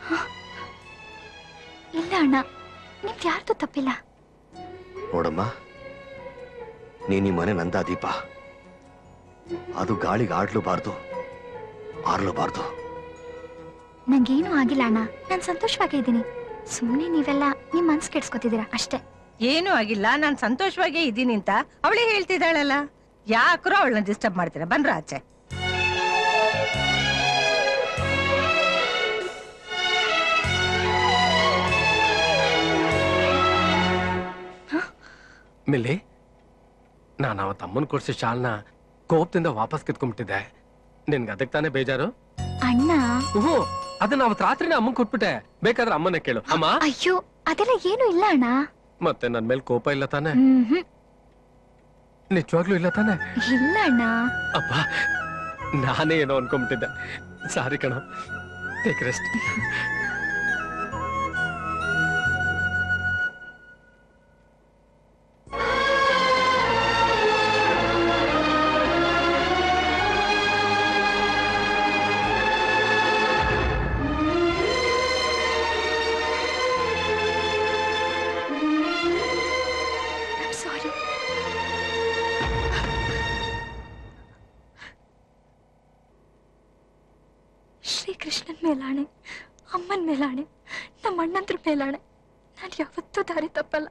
ಇಲ್ಲ ಅಣ್ಣ ನಿಮ್ದು ಯಾರ್ದು ತಪ್ಪಿಲ್ಲ ನೋಡಮ್ಮ ನೀನ್ ಈ ಮನೆ ನಂದ ದೀಪ ಅದು ಗಾಳಿಗೆ ಆಡ್ಲೂಬಾರ್ದು ಆರ್ಲೂಬಾರ್ದು ನಂಗೇನು ಆಗಿಲ್ಲ ಅಣ್ಣ ನಾನು ಸಂತೋಷವಾಗೇ ಇದ್ದೀನಿ ಸುಮ್ಮನೆ ನೀವೆಲ್ಲ ನಿಮ್ ಮನ್ಸು ಕೆಡ್ಸ್ಕೊತಿದ್ದೀರಾ ಅಷ್ಟೇ ಏನೂ ಆಗಿಲ್ಲ ನಾನ್ ಸಂತೋಷವಾಗೇ ಇದ್ದೀನಿ ಅಂತ ಅವಳೇ ಹೇಳ್ತಿದ್ದಾಳಲ್ಲ ಯಾಕ್ರೋ ಅವಳನ್ನ ಡಿಸ್ಟರ್ಬ್ ಮಾಡ್ತೀರಾ ಬನ್ರ ಆಚೆ ಮಿಲ್ಲಿ ನಾನು ಅವತ್ತು ಅಮ್ಮನ್ ಕೊಡ್ಸಿ ಶಾಲ್ನ ಕೋಪದಿಂದ ವಾಪಸ್ ಕಿತ್ಕೊಂಡ್ಬಿಟ್ಟಿದ್ದೆ ನಿನ್ಗೆ ಅದಕ್ಕೆ ತಾನೇ ಬೇಜಾರು ಅಣ್ಣ ಹ್ಞೂ ಅದನ್ನ ಅವತ್ತು ರಾತ್ರಿನೇ ಅಮ್ಮನ್ ಕೊಟ್ಬಿಟ್ಟೆ ಬೇಕಾದ್ರೆ ಅಮ್ಮನೇ ಕೇಳು ಅಮ್ಮ ಅಯ್ಯೋ ಅದೆಲ್ಲ ಏನು ಇಲ್ಲ ಅಣ್ಣ ಮತ್ತೆ ನನ್ ಮೇಲೆ ಕೋಪ ಇಲ್ಲ ತಾನೆ ಹ್ಮ್ ನಿಜವಾಗ್ಲೂ ಇಲ್ಲ ತಾನೆ ಇಲ್ಲ ಅಣ್ಣ ಅಪ್ಪ ನಾನೇ ಏನೋ ಅನ್ಕೊಂಬಿಟ್ಟಿದ್ದೆ ಸಾರಿ ಕಣ ಟೇಕ್ ರೆಸ್ಟ್ ಸಾರಿ ಶ್ರೀಕೃಷ್ಣನ್ ಮೇಲಾಣೆ ಅಮ್ಮನ್ ಮೇಲಾಣೆ ನಮ್ಮ ಅಣ್ಣಂದ್ರ ಮೇಲಾಣೆ ನಾನು ಯಾವತ್ತೂ ದಾರಿ ತಪ್ಪಲ್ಲ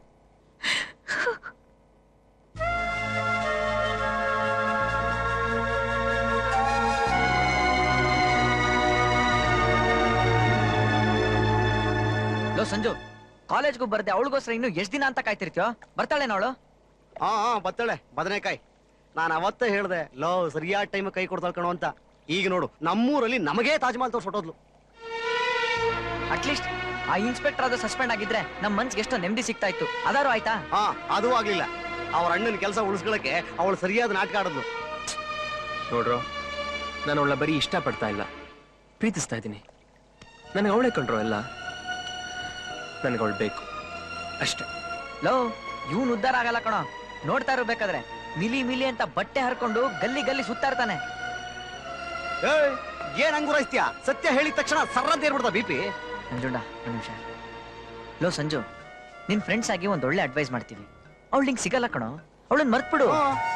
ಲೋ ಸಂಜು ಕಾಲೇಜ್ಗೂ ಬರ್ದೆ ಅವಳಿಗೋಸ್ಕರ ಇನ್ನು ಎಷ್ಟ್ ದಿನ ಅಂತ ಕಾಯ್ತಿರ್ತೀಯೋ ಬರ್ತಾಳೆ ಅವಳು ಹಾ ಹಾ ಬತ್ತಾಳೆ ಬದನೆಕಾಯಿ ನಾನು ಅವತ್ತೇ ಹೇಳ್ದೆ ಲೋ ಸರಿಯಾದ ಟೈಮ್ ಕೈ ಕೊಡ್ತಾಳ್ ಕಣೋ ಅಂತ ಈಗ ನೋಡು ನಮ್ಮೂರಲ್ಲಿ ನಮಗೇ ತಾಜ್ ಮಹಲ್ ತೋರ್ಸೊಟ್ಟೋದ್ಲು ಅಟ್ಲೀಸ್ಟ್ ಆ ಇನ್ಸ್ಪೆಕ್ಟರ್ ಅದು ಸಸ್ಪೆಂಡ್ ಆಗಿದ್ರೆ ನಮ್ ಮನ್ಸ್ಗೆ ಎಷ್ಟೋ ನೆಮ್ಮದಿ ಸಿಗ್ತಾ ಇತ್ತು ಅದಾರು ಆಯ್ತಾ ಹಾ ಅದು ಆಗ್ಲಿಲ್ಲ ಅವ್ರ ಅಣ್ಣನ ಕೆಲಸ ಉಳಿಸ್ಕೊಳಕ್ಕೆ ಅವಳು ಸರಿಯಾದ ನಾಟಕ ಆಡಿದ್ಲು ನೋಡ್ರೋ ನಾನು ಅವಳ ಬರೀ ಇಷ್ಟಪಡ್ತಾ ಇಲ್ಲ ಪ್ರೀತಿಸ್ತಾ ಇದ್ದೀನಿ ನನಗೆ ಅವಳೇ ಕಂಡ್ರೋ ಎಲ್ಲ ನನಗೆ ಅವಳು ಬೇಕು ಅಷ್ಟೇ ಲೋ ಇವನ್ ಉದ್ಧಾರ ಆಗಲ್ಲ ಕಣೋ ನೋಡ್ತಾ ಇರ್ಬೇಕಾದ್ರೆ ಮಿಲಿ ಮಿಲಿ ಅಂತ ಬಟ್ಟೆ ಹರ್ಕೊಂಡು ಗಲ್ಲಿ ಗಲ್ಲಿ ಸುತ್ತಾ ಇರ್ತಾನೆ ಏಯ್ ಏನ್ ಹಂಗುರಾಯ್ತೀಯ ಸತ್ಯ ಹೇಳಿದ ತಕ್ಷಣ ಸರ್ರಂತ ಏರ್ಬಿಡ್ತಾ ಬಿ ಪಿ ನಂಜುಂಡ ಒಂದ್ ನಿಮಿಷ ಲೋ ಸಂಜು ನಿನ್ ಫ್ರೆಂಡ್ಸ್ ಆಗಿ ಒಂದ್ ಒಳ್ಳೆ ಅಡ್ವೈಸ್ ಮಾಡ್ತೀವಿ ಅವಳು ನಿಂಗೆ ಸಿಗಲ್ಲ ಕಣೋ ಅವಳನ್ನ ಮರ್ತ್ಬಿಡು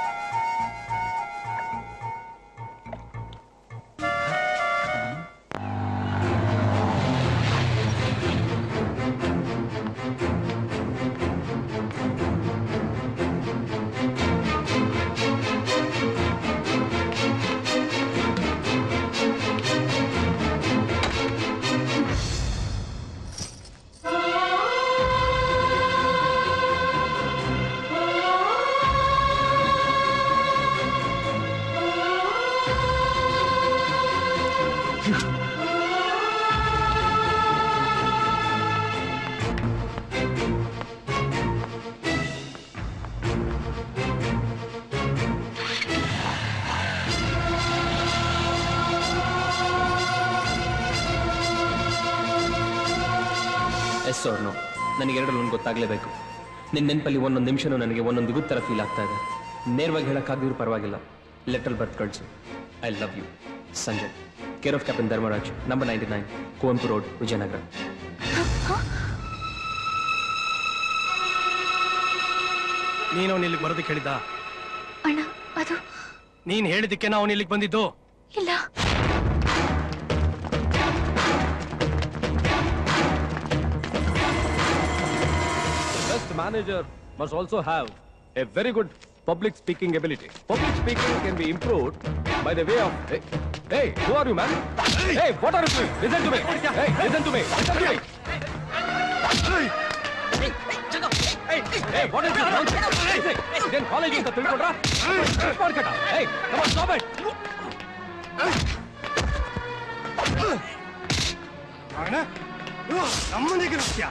ಎಸ್ ಅವ್ರು ನೋ ನನಗೆ ಎರಡರಲ್ಲಿ ಒಂದು ಗೊತ್ತಾಗಲೇಬೇಕು ನಿನ್ನ ನೆನಪಲ್ಲಿ ಒಂದೊಂದು ನಿಮಿಷನೂ ನನಗೆ ಒಂದೊಂದು ದಿಗು ಥರ ಫೀಲ್ ಆಗ್ತಾ ಇದೆ ನೇರವಾಗಿ ಹೇಳೋಕ್ಕಾಗಿದ್ರು ಪರವಾಗಿಲ್ಲ ಲೆಟರ್ ಬರ್ತ್ ಕಳಿಸು I love you Sanjay care of captain Dharmaraj number ninety nine Kuvempu road Vijayanagar ನೀನು ಅವನು ಇಲ್ಲಿಗೆ ಬರೋದಕ್ಕೆ ಹೇಳಿದ್ದ ಅಣ್ಣ ಅದು ನೀನ್ ಹೇಳಿದಕ್ಕೆ ನಾವು ಇಲ್ಲಿಗೆ ಬಂದಿದ್ದು ಇಲ್ಲ best manager must also have a very good public speaking ability. Public speaking can be improved by the way of. Hey, hey who are you, man? Hey, what are you doing? Listen to me. Hey, listen to me. Listen to me. Hey, what is this nonsense? Hey, ಇದೇನ್ college ಅಂತ ತಿಳ್ಕೊಂಡ್ರ ಮಾಡ್ಕಟ Hey, come on, stop it. ಅಣ್ಣ ನಮ್ಮನೆಗೆ ನೃತ್ಯ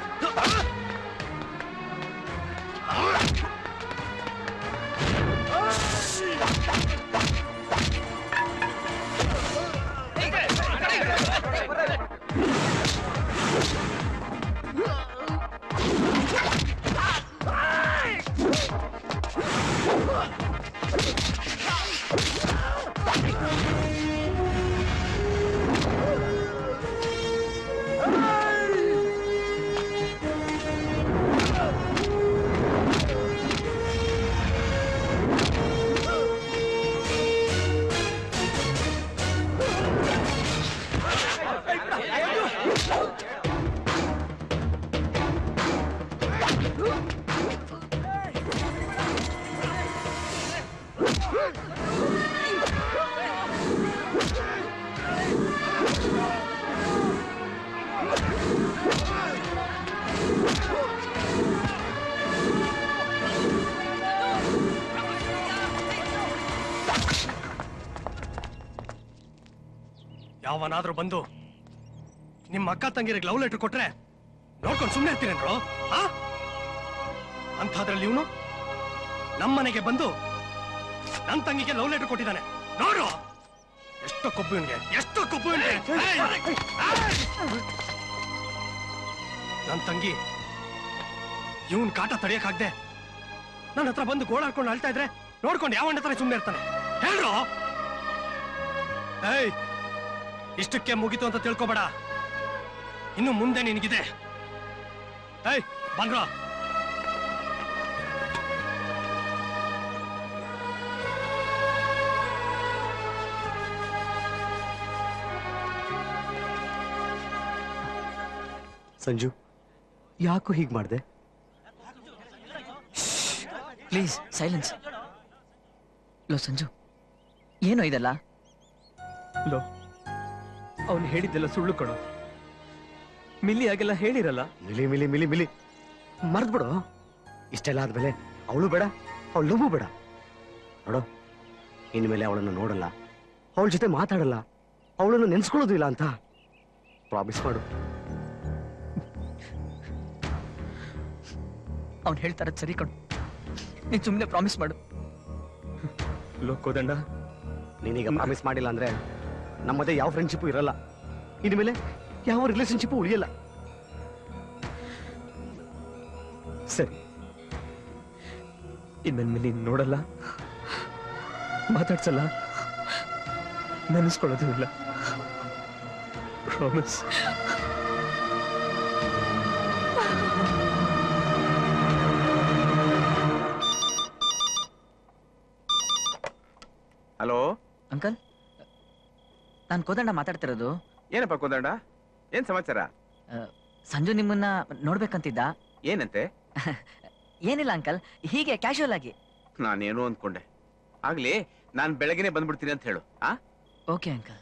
ಯಾವನಾದ್ರೂ ಬಂದು ನಿಮ್ಮ ಅಕ್ಕ ತಂಗಿರಿಗೆ love letter ಕೊಟ್ರೆ ನೋಡ್ಕೊಂಡು ಸುಮ್ಮನೆ ಇರ್ತೀರೇನ್ರೋ ಆ ಅಂಥದ್ರಲ್ಲಿ ಇವನು ನಮ್ಮನೆಗೆ ಬಂದು ನನ್ನ ತಂಗಿಗೆ ಲವ್ ಲೆಟರ್ ಕೊಟ್ಟಿದ್ದಾನೆ ನೋಡು ಎಷ್ಟು ಕೊಬ್ಬು ಇವನ್ಗೆ ಎಷ್ಟು ಕೊಬ್ಬು ಇವನ್ಗೆ ನನ್ನ ತಂಗಿ ಇವನ್ ಕಾಟ ತಡೆಯಕ್ಕಾಗ್ದೆ ನನ್ನ ಹತ್ರ ಬಂದು ಗೋಳಾಡ್ಕೊಂಡು ಅಳ್ತಾ ಇದ್ರೆ ನೋಡ್ಕೊಂಡು ಯಾವ ಹತ್ರ ಸುಮ್ಮನೆ ಇರ್ತಾನೆ ಹೇಳ್ರು ಏಯ್ ಇಷ್ಟಕ್ಕೆ ಮುಗೀತು ಅಂತ ತಿಳ್ಕೊಬೇಡ ಇನ್ನು ಮುಂದೆ ನಿನಗಿದೆ ಏಯ್ ಬಂದ್ರ ಸಂಜು ಯಾಕೋ ಹೀಗ್ ಮಾಡ್ದೆ ಪ್ಲೀಸ್ ಸೈಲೆನ್ಸ್ ಲೋ ಸಂಜು ಏನೋ ಇದೆಲ್ಲ ಲೋ ಅವನು ಹೇಳಿದ್ದೆಲ್ಲ ಸುಳ್ಳು ಕಣೋ ಮಿಲ್ಲಿ ಹಾಗೆಲ್ಲ ಹೇಳಿರಲ್ಲ ಮಿಲಿ ಮಿಲಿ ಮಿಲಿ ಮಿಲಿ ಮರ್ದ್ಬಿಡು ಇಷ್ಟೆಲ್ಲ ಆದ್ಮೇಲೆ ಅವಳು ಬೇಡ ಅವಳು ಲವ್ ಬೇಡ ನೋಡು ಇನ್ಮೇಲೆ ಅವಳನ್ನು ನೋಡಲ್ಲ ಅವಳ ಜೊತೆ ಮಾತಾಡಲ್ಲ ಅವಳನ್ನು ನೆನ್ಸ್ಕೊಳ್ಳೋದು ಇಲ್ಲ ಅಂತ ಪ್ರಾಮಿಸ್ ಮಾಡು ಅವ್ನು ಹೇಳ್ತಾರದ್ ಸರಿ ಕಣು ನೀನ್ ಸುಮ್ಮನೆ ಪ್ರಾಮಿಸ್ ಮಾಡು ಲೋ ಕೋದಂಡ ನೀನೀಗ ಪ್ರಾಮಿಸ್ ಮಾಡಿಲ್ಲ ಅಂದ್ರೆ ನಮ್ಮ ಮಧ್ಯೆ ಯಾವ ಫ್ರೆಂಡ್ಶಿಪ್ ಇರಲ್ಲ ಇನ್ಮೇಲೆ ಯಾವ ರಿಲೇಶನ್ಶಿಪ್ ಉಳಿಯಲ್ಲ ಸರಿ ಇನ್ಮೇಲೆ ಮಿಲ್ಲಿ ನೋಡಲ್ಲ ಮಾತಾಡ್ಸಲ್ಲ ನೆನೆಸ್ಕೊಳ್ಳೋದು ಇಲ್ಲ ಪ್ರಾಮಿಸ್ ಹಲೋ ಅಂಕಲ್ ನಾನು ಕೋದಂಡ ಮಾತಾಡ್ತಿರೋದು ಏನಪ್ಪ ಕೋದಂಡ ಏನ್ ಸಮಾಚಾರ ಆ, ಸಂಜು ನಿಮ್ಮನ್ನ ನೋಡ್ಬೇಕಂತಿದ್ದ ಏನಂತೆ ಏನಿಲ್ಲ ಅಂಕಲ್ ಹೀಗೆ ಕ್ಯಾಶುವಲ್ ಆಗಿ ನಾನೇನು ಅಂದ್ಕೊಂಡೆ ಆಗ್ಲಿ ನಾನ್ ಬೆಳಗ್ಗೆನೆ ಬಂದ್ಬಿಡ್ತೀನಿ ಅಂತ ಹೇಳು ಆ ಓಕೆ ಅಂಕಲ್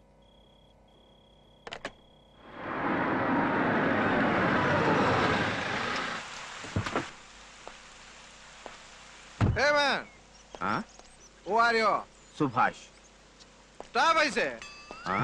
Hey man, ಆ who are you? Subhash Stop, I say. ಆ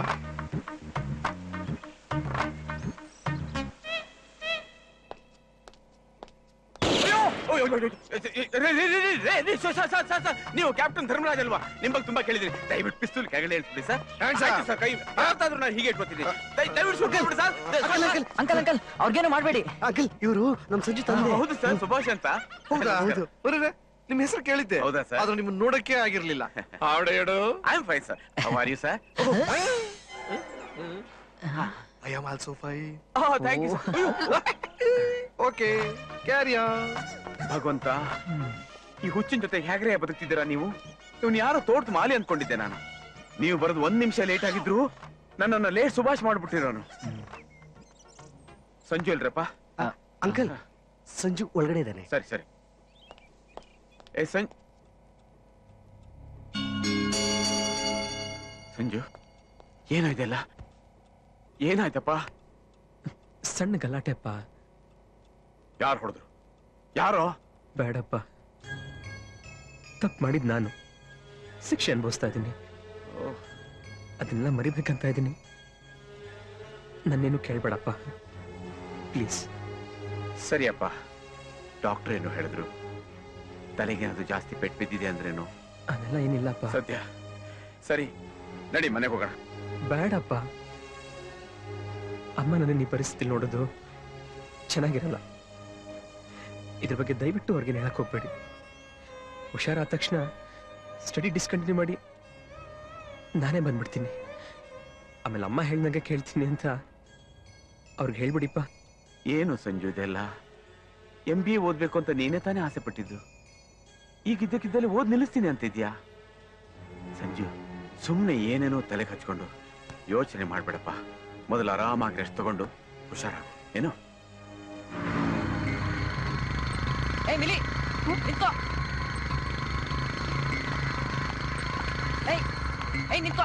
ನೀವು ಕ್ಯಾಪ್ಟನ್ ಧರ್ಮರಾಜ್ ಅಲ್ವಾ ನಿಮ್ಮಲ್ಲಿ ತುಂಬಾ ಕೇಳಿದ್ರಿ ದಯವಿಟ್ಟು ಪಿಸ್ತೂಲ್ ಕೆಳಗಡೆ ಹೇಳ್ತೀನಿ ಸರ್ Hands up. ಆಯ್ತು ಸರ್ ಕೈ ಯಾವತ್ತಾದ್ರೂ ನಾನು ಹೀಗೆ ಇಟ್ಕೋತೀನಿ ದಯ- ದಯವಿಟ್ಟು ಸುಟ್ಟು ಬಿಡಿ ಸರ್ ಅಂಕಲ್ ಅಂಕಲ್ ಅವ್ರಿಗೇನು ಮಾಡಬೇಡಿ ಅಂಕಲ್ ಇವರು ನಮ್ ಸಂಜು ತಂದೆ ಹೌದು ಸರ್ ಸುಭಾಷ್ ಅಂತ ಹೌದಾ ಹೌದು ಬರೀ ನಿಮ್ ಹೆಸರು ಕೇಳಿದ್ದೆ ಹೌದಾ ಸರ್ ಆದ್ರೆ ನಿಮ್ಮನ್ನ ನೋಡಕ್ಕೆ ಆಗಿರ್ಲಿಲ್ಲ ಆವಡೇಡು I am fine sir how are you sir I am also fine oh thank you okay carry ಭಗವಂತ ಈ ಹುಚ್ಚಿನ ಜೊತೆ ಹೇಗ್ರೆ ಬದುಕ್ತಿದ್ದೀರಾ ನೀವು ಇವ್ನು ಯಾರೋ ತೋಟದ ಮಾಲಿ ಅನ್ಕೊಂಡಿದ್ದೆ ನಾನು ನೀವು ಬರೋದು ಒಂದ್ ನಿಮಿಷ ಲೇಟ್ ಆಗಿದ್ರು ನನ್ನನ್ನ ಲೇಟ್ ಸುಭಾಷ್ ಮಾಡ್ಬಿಟ್ಟಿರೋನು ಸಂಜು ಅಲ್ರಪ್ಪ ಅಂಕಲ್ ಸಂಜು ಒಳಗಡೆ ಇದ್ದಾನೆ ಸರಿ ಸರಿ ಏ ಸಂಜ್ ಸಂಜು ಏನೋ ಇದೆಲ್ಲ ಏನಾಯ್ತಪ್ಪ ಸಣ್ಣ ಗಲಾಟೆಪ್ಪ ಯಾರು ಹೊಡೆದ್ರು ಯಾರೋ ಬೇಡಪ್ಪ ತಪ್ಪು ಮಾಡಿದ್ ನಾನು ಶಿಕ್ಷೆ ಅನುಭವಿಸ್ತಾ ಇದ್ದೀನಿ ಅದನ್ನೆಲ್ಲ ಮರಿಬೇಕಂತ ಇದ್ದೀನಿ ನನ್ನೇನು ಕೇಳ್ಬೇಡಪ್ಪ ಪ್ಲೀಸ್ ಸರಿಯಪ್ಪ ಡಾಕ್ಟರ್ ಏನು ಹೇಳಿದ್ರು ತಲೆಗೆ ಅದು ಜಾಸ್ತಿ ಪೆಟ್ಟು ಬಿದ್ದಿದೆ ಅಂದ್ರೇನು ಅದೆಲ್ಲ ಏನಿಲ್ಲಪ್ಪ ಸದ್ಯ ಸರಿ ನಡಿ ಮನೆಗೆ ಹೋಗೋಣ ಬೇಡಪ್ಪ ಅಮ್ಮ ನನ್ನ ಈ ಪರಿಸ್ಥಿತಿ ನೋಡೋದು ಚೆನ್ನಾಗಿರಲ್ಲ ಇದ್ರ ಬಗ್ಗೆ ದಯವಿಟ್ಟು ಅವ್ರಿಗೆ ಹೇಳಕ್ ಹೋಗ್ಬೇಡಿ ಹುಷಾರಾದ ತಕ್ಷಣ ಸ್ಟಡಿ ಡಿಸ್ಕಂಟಿನ್ಯೂ ಮಾಡಿ ನಾನೇ ಬಂದ್ಬಿಡ್ತೀನಿ ಆಮೇಲೆ ಅಮ್ಮ ಹೇಳ್ದಂಗೆ ಕೇಳ್ತೀನಿ ಅಂತ ಅವ್ರಿಗೆ ಹೇಳ್ಬಿಡಿಪ್ಪ ಏನು ಸಂಜು ಇದೆಲ್ಲ ಎಂ ಬಿ ಎ ಓದ್ಬೇಕು ಅಂತ ನೀನೇ ತಾನೇ ಆಸೆ ಪಟ್ಟಿದ್ದು ಈಗ ಇದ್ದಕ್ಕಿದ್ದಲ್ಲಿ ಓದ್ ನಿಲ್ಲಿಸ್ತೀನಿ ಅಂತಿದ್ಯಾ ಸಂಜು ಸುಮ್ಮನೆ ಏನೇನೋ ತಲೆಗೆ ಹಚ್ಕೊಂಡು ಯೋಚನೆ ಮಾಡ್ಬೇಡಪ್ಪ ಮೊದಲು ಆರಾಮಾಗಿ ರೆಸ್ಟ್ ತಗೊಂಡು ಹುಷಾರಾಗು ಏನು ಏಯ್ ಮಿಲಿ ನಿಂತ್ಕೋ ಏಯ್ ಏಯ್ ನಿಂತ್ಕೋ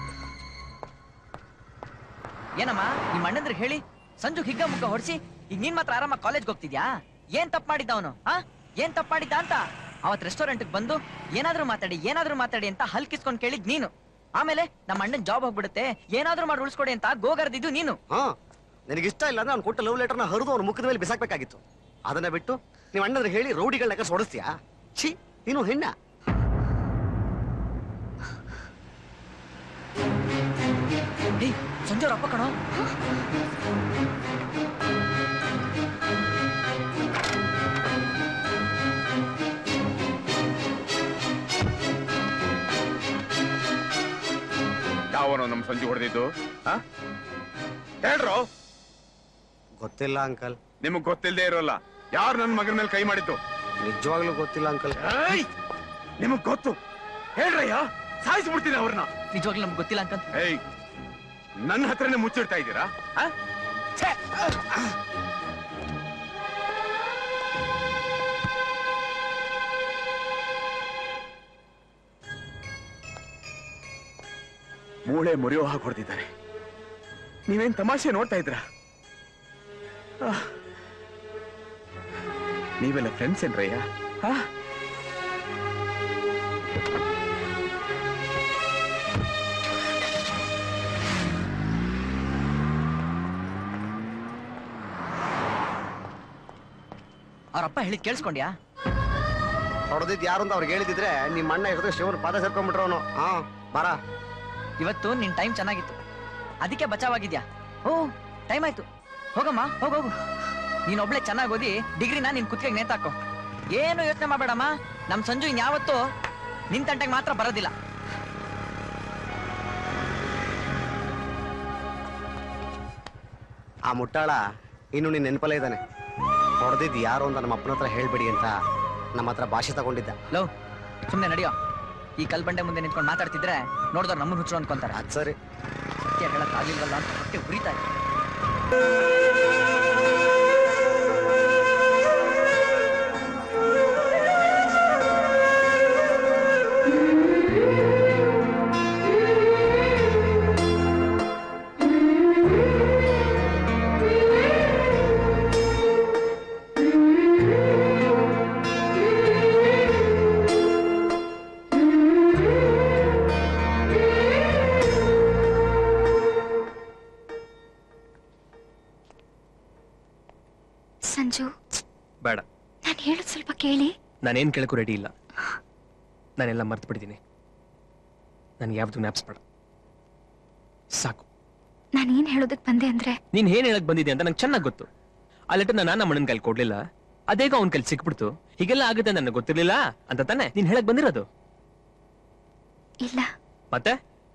ಏನಮ್ಮ ನಿಮ್ಮ ಅಣ್ಣಂದ್ರಿಗೆ ಹೇಳಿ ಸಂಜು ಹಿಗ್ಗ ಮುಗ್ಗ ಹೊಡ್ಸಿ ಈಗ ನೀನ್ ಮಾತ್ರ ಆರಾಮಾಗಿ ಕಾಲೇಜ್ಗೆ ಹೋಗ್ತಿದ್ಯಾ ಏನ್ ತಪ್ಪು ಮಾಡಿದ್ದ ಅವನು ಆ ಏನ್ ತಪ್ಪು ಮಾಡಿದ್ದ ಅಂತ ಅವತ್ ರೆಸ್ಟೋರೆಂಟ್ಗೆ ಬಂದು ಏನಾದ್ರೂ ಮಾತಾಡಿ ಏನಾದ್ರೂ ಮಾತಾಡಿ ಅಂತ ಹಲ್ ಕಿಸ್ಕೊಂಡ್ ಕೇಳಿದ್ ನೀನು ಆಮೇಲೆ ನಮ್ಮ ಅಣ್ಣನ್ ಜಾಬ್ ಹೋಗ್ಬಿಡುತ್ತೆ ಏನಾದ್ರೂ ಮಾಡಿ ಉಳಿಸ್ಕೊಡಿ ಅಂತ ಗೋಗರ್ದಿದ್ದು ನೀನು ಹಾ ನಿನಗಿಷ್ಟ ಇಲ್ಲ ಅಂದ್ರೆ ಅವ್ನು ಕೊಟ್ಟ ಲವ್ ಲೆಟರ್ನ ಹರಿದು ಅವ್ನ ಮುಖದ ಮೇಲೆ ಬಿಸಾಕ್ಬೇಕಾಗಿತ್ತು ಅದನ್ನ ಬಿಟ್ಟು ನೀವು ಅಣ್ಣಂದ್ರೆ ಹೇಳಿ ರೌಡಿಗಳನ್ನ ಕರ್ಸಿ ಹೊಡಿಸ್ತೀಯಾ ಛೀ ನೀನು ಹೆಣ್ಣ ಏಯ್ ಸಂಜೆ ಅವ್ರ ಅಪ್ಪ ಕಣೋ ಯಾವನೋ ನಮ್ ಸಂಜೆ ಹೊಡೆದಿದ್ದು ಹೇಳ್ರೋ ಗೊತ್ತಿಲ್ಲ ಅಂಕಲ್ ನಿಮಗ್ ಗೊತ್ತಿಲ್ಲದೆ ಇರೋಲ್ಲ ಯಾರು ನನ್ನ ಮಗನ ಮೇಲೆ ಕೈ ಮಾಡಿದ್ದು ನಿಜವಾಗ್ಲೂ ಗೊತ್ತಿಲ್ಲ ಅಂಕಲ್ ನಿಮಗ್ ಗೊತ್ತು ಹೇಳ್ರಯ್ಯ ಸಾಯಿಸ್ಬಿಡ್ತೀನಿ ಅವ್ರನ್ನ ನಿಜವಾಗ್ಲೂ ನಮ್ಗೆ ಗೊತ್ತಿಲ್ಲ ಅಂತ ಏಯ್ ನನ್ನ ಹತ್ರನೇ ಮುಚ್ಚಿಡ್ತಾ ಇದ್ದೀರಾ ಆ? ಛೆ! ಮೂಳೆ ಮುರಿಯೋ ಹಾಗೆ ಹೊಡೆದಿದ್ದಾರೆ ನೀವೇನ್ ತಮಾಷೆ ನೋಡ್ತಾ ಇದ್ರ ನೀವೆಲ್ಲ ಫ್ರೆಂಡ್ಸ್ ಏನ್ರಯ್ಯ ಆ? ಅವ್ರ ಅಪ್ಪ ಹೇಳಿದ್ ಕೇಳಿಸ್ಕೊಂಡ್ಯಾ ಹೊಡೆದಿದ್ ಯಾರು ಅಂತ ಅವ್ರಿಗೆ ಹೇಳಿದಿದ್ರೆ ನಿಮ್ಮ ಅಣ್ಣ ಇರೋದು ಶಿವನ ಪಾದ ಸೇರ್ಕೊಂಡ್ಬಿಟ್ರು ಅವನು ಹಾ ಬರ ಇವತ್ತು ನಿನ್ ಟೈಮ್ ಚೆನ್ನಾಗಿತ್ತು ಅದಕ್ಕೆ ಬಚಾವಾಗಿದ್ಯಾ ಓ ಟೈಮ್ ಆಯ್ತು ಹೋಗಮ್ಮ ಹೋಗ್ ಹೋಗು ನೀನ್ ಒಬ್ಳೆ ಚೆನ್ನಾಗಿ ಓದಿ ಡಿಗ್ರಿನ ನಿನ್ ಕುತ್ತಿಗೆ ನೇತಾಕೋ ಏನು ಯೋಚನೆ ಮಾಡಬೇಡಮ್ಮ ನಮ್ ಸಂಜು ಇನ್ಯಾವತ್ತೂ ನಿನ್ ತಂಟೆಗೆ ಮಾತ್ರ ಬರೋದಿಲ್ಲ ಆ ಮುಟ್ಟಾಳ ಇನ್ನು ನಿನ್ ನೆನಪಲ್ಲೇ ಇದ್ದಾನೆ ಹೊಡೆದಿದ್ ಯಾರು ಅಂತ ನಮ್ಮ ಅಪ್ಪನ ಹತ್ರ ಹೇಳ್ಬೇಡಿ ಅಂತ ನಮ್ಮ ಹತ್ರ ಭಾಷೆ ತಗೊಂಡಿದ್ದ ಲವ್ ಸುಮ್ನೆ ನಡಿಯೋ ಈ ಕಲ್ಬಂಡೆ ಮುಂದೆ ನಿಂತ್ಕೊಂಡು ಮಾತಾಡ್ತಿದ್ರೆ ನೋಡಿದವ್ರು ನಮ್ಮನ್ನ ಹುಚ್ಚರು ಅನ್ಕೊಂತಾರೆ ಅದ್ ಸರಿ ಸತ್ಯ ಹೇಳಕ್ ಆಗ್ಲಿಲ್ವಲ್ಲ ಅಂತ ಹೊಟ್ಟೆ ಉರಿತಾ ಇದೆ ಸಂಜು ಬೇಡ ನಾನು ಹೇಳೋದು ಸ್ವಲ್ಪ ಕೇಳಿ ನಾನೇನ್ ಕೇಳಕ್ಕೂ ರೆಡಿ ಇಲ್ಲ ನಾನೆಲ್ಲ ಮರ್ತು ಬಿಟ್ಟಿದ್ದೀನಿ ನನ್ಗೆ ಯಾವ್ದು ಜ್ಞಾಪಿಸ್ಬೇಡ ಸಾಕು ನಾನು ಏನ್ ಹೇಳೋದಕ್ ಬಂದೆ ಅಂದ್ರೆ ನೀನ್ ಏನ್ ಹೇಳಕ್ ಬಂದಿದೆ ಅಂತ ನಂಗೆ ಚೆನ್ನಾಗಿ ಗೊತ್ತು ಆ ಲೆಟರ್ ನಾನು ನಮ್ಮ ಅಣ್ಣನ ಕೈಲಿ ಕೊಡ್ಲಿಲ್ಲ ಅದೇಗ ಅವನ ಕೈಲಿ ಸಿಕ್ಬಿಡ್ತು ಹೀಗೆಲ್ಲ ಆಗುತ್ತೆ ನನಗೆ ಗೊತ್ತಿರ್ಲಿಲ್ಲ ಅಂತ ತಾನೆ ನೀನ್ ಹೇಳಕ್ ಬಂದಿರೋದು ಇಲ್ಲ ಮತ್ತೆ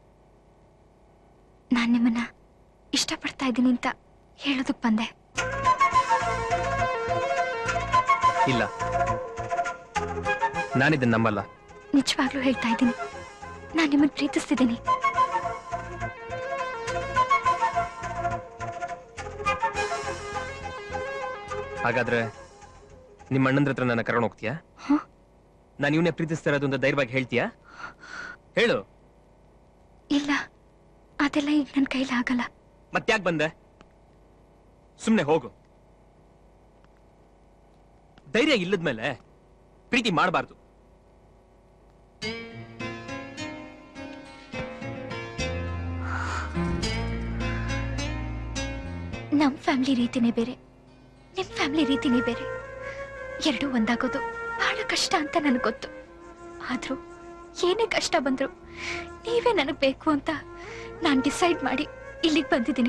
ನಾನ್ ನಿಮ್ಮನ್ನ ಇಷ್ಟಪಡ್ತಾ ಇದ್ದೀನಿ ಅಂತ ಹೇಳೋದಕ್ ಬಂದೆ ಇಲ್ಲ ನಾನಿದ್ದನ್ನ ನಂಬಲ್ಲ ನಿಜವಾಗ್ಲೂ ಹೇಳ್ತಾ ಇದ್ದೀನಿ ನಾನ್ ನಿಮ್ಮನ್ನ ಪ್ರೀತಿಸ್ತಿದ್ದೀನಿ ಹಾಗಾದ್ರೆ ನಿಮ್ಮ ಅಣ್ಣಂದ್ರ ಹತ್ರ ನನ್ನ ಕರ್ಕೊಂಡು ಹೋಗ್ತೀಯಾ ನಾನು ಇವನೇ ಪ್ರೀತಿಸ್ತಾ ಇರೋದು ಅಂತ ಧೈರ್ಯವಾಗಿ ಹೇಳ್ತೀಯಾ ಹೇಳು ಇಲ್ಲ ಅದೆಲ್ಲ ಈಗ ನನ್ನ ಕೈಲಿ ಆಗಲ್ಲ ಮತ್ತ್ಯಾಕ್ ಬಂದೆ ಸುಮ್ನೆ ಹೋಗು ಧೈರ್ಯ ಇಲ್ಲದ್ಮೇಲೆ ಪ್ರೀತಿ ಮಾಡಬಾರ್ದು ನಮ್ ಫ್ಯಾಮಿಲಿ ರೀತಿನೇ ಬೇರೆ ನಿಮ್ ಫ್ಯಾಮಿಲಿ ರೀತಿನೇ ಬೇರೆ ಎರಡೂ ಒಂದಾಗೋದು ಬಹಳ ಕಷ್ಟ ಅಂತ ನನಗೆ ಗೊತ್ತು ಆದ್ರೂ ಏನೇ ಕಷ್ಟ ಬಂದ್ರು ನೀವೇ ನನಗ್ ಬೇಕು ಅಂತ ನಾನ್ ಡಿಸೈಡ್ ಮಾಡಿ ಇಲ್ಲಿಗೆ ಬಂದಿದ್ದೀನಿ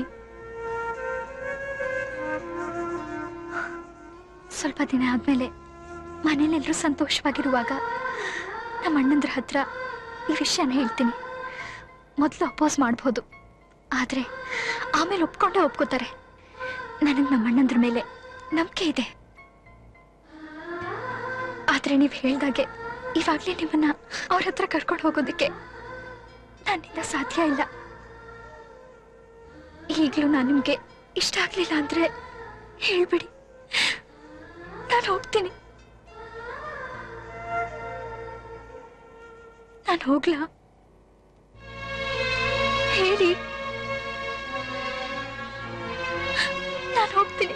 ಸ್ವಲ್ಪ ದಿನ ಆದ್ಮೇಲೆ ಮನೇಲೆಲ್ಲರೂ ಸಂತೋಷವಾಗಿರುವಾಗ ನಮ್ಮ ಅಣ್ಣಂದ್ರ ಹತ್ರ ಈ ವಿಷಯನ ಹೇಳ್ತೀನಿ ಮೊದಲು ಅಪೋಸ್ ಮಾಡ್ಬೋದು ಆದ್ರೆ ಆಮೇಲೆ ಒಪ್ಕೊಂಡೇ ಒಪ್ಕೋತಾರೆ ನನಗೆ ನಮ್ಮ ಅಣ್ಣಂದ್ರ ಮೇಲೆ ನಂಬಿಕೆ ಇದೆ ಆದ್ರೆ ನೀವು ಹೇಳ್ದಾಗೆ ಇವಾಗ್ಲೇ ನಿಮ್ಮನ್ನ ಅವ್ರ ಹತ್ರ ಕರ್ಕೊಂಡು ಹೋಗೋದಕ್ಕೆ ನನ್ನಿಂದ ಸಾಧ್ಯ ಇಲ್ಲ ಈಗಲೂ ನಾನು ನಿಮ್ಗೆ ಇಷ್ಟ ಆಗ್ಲಿಲ್ಲ ಅಂದ್ರೆ ಹೇಳ್ಬಿಡಿ ನಾನು ಹೋಗ್ತೀನಿ ನಾನು ಹೋಗ್ಲಾ ಹೇಳಿ ನಾನು ಹೋಗ್ತೀನಿ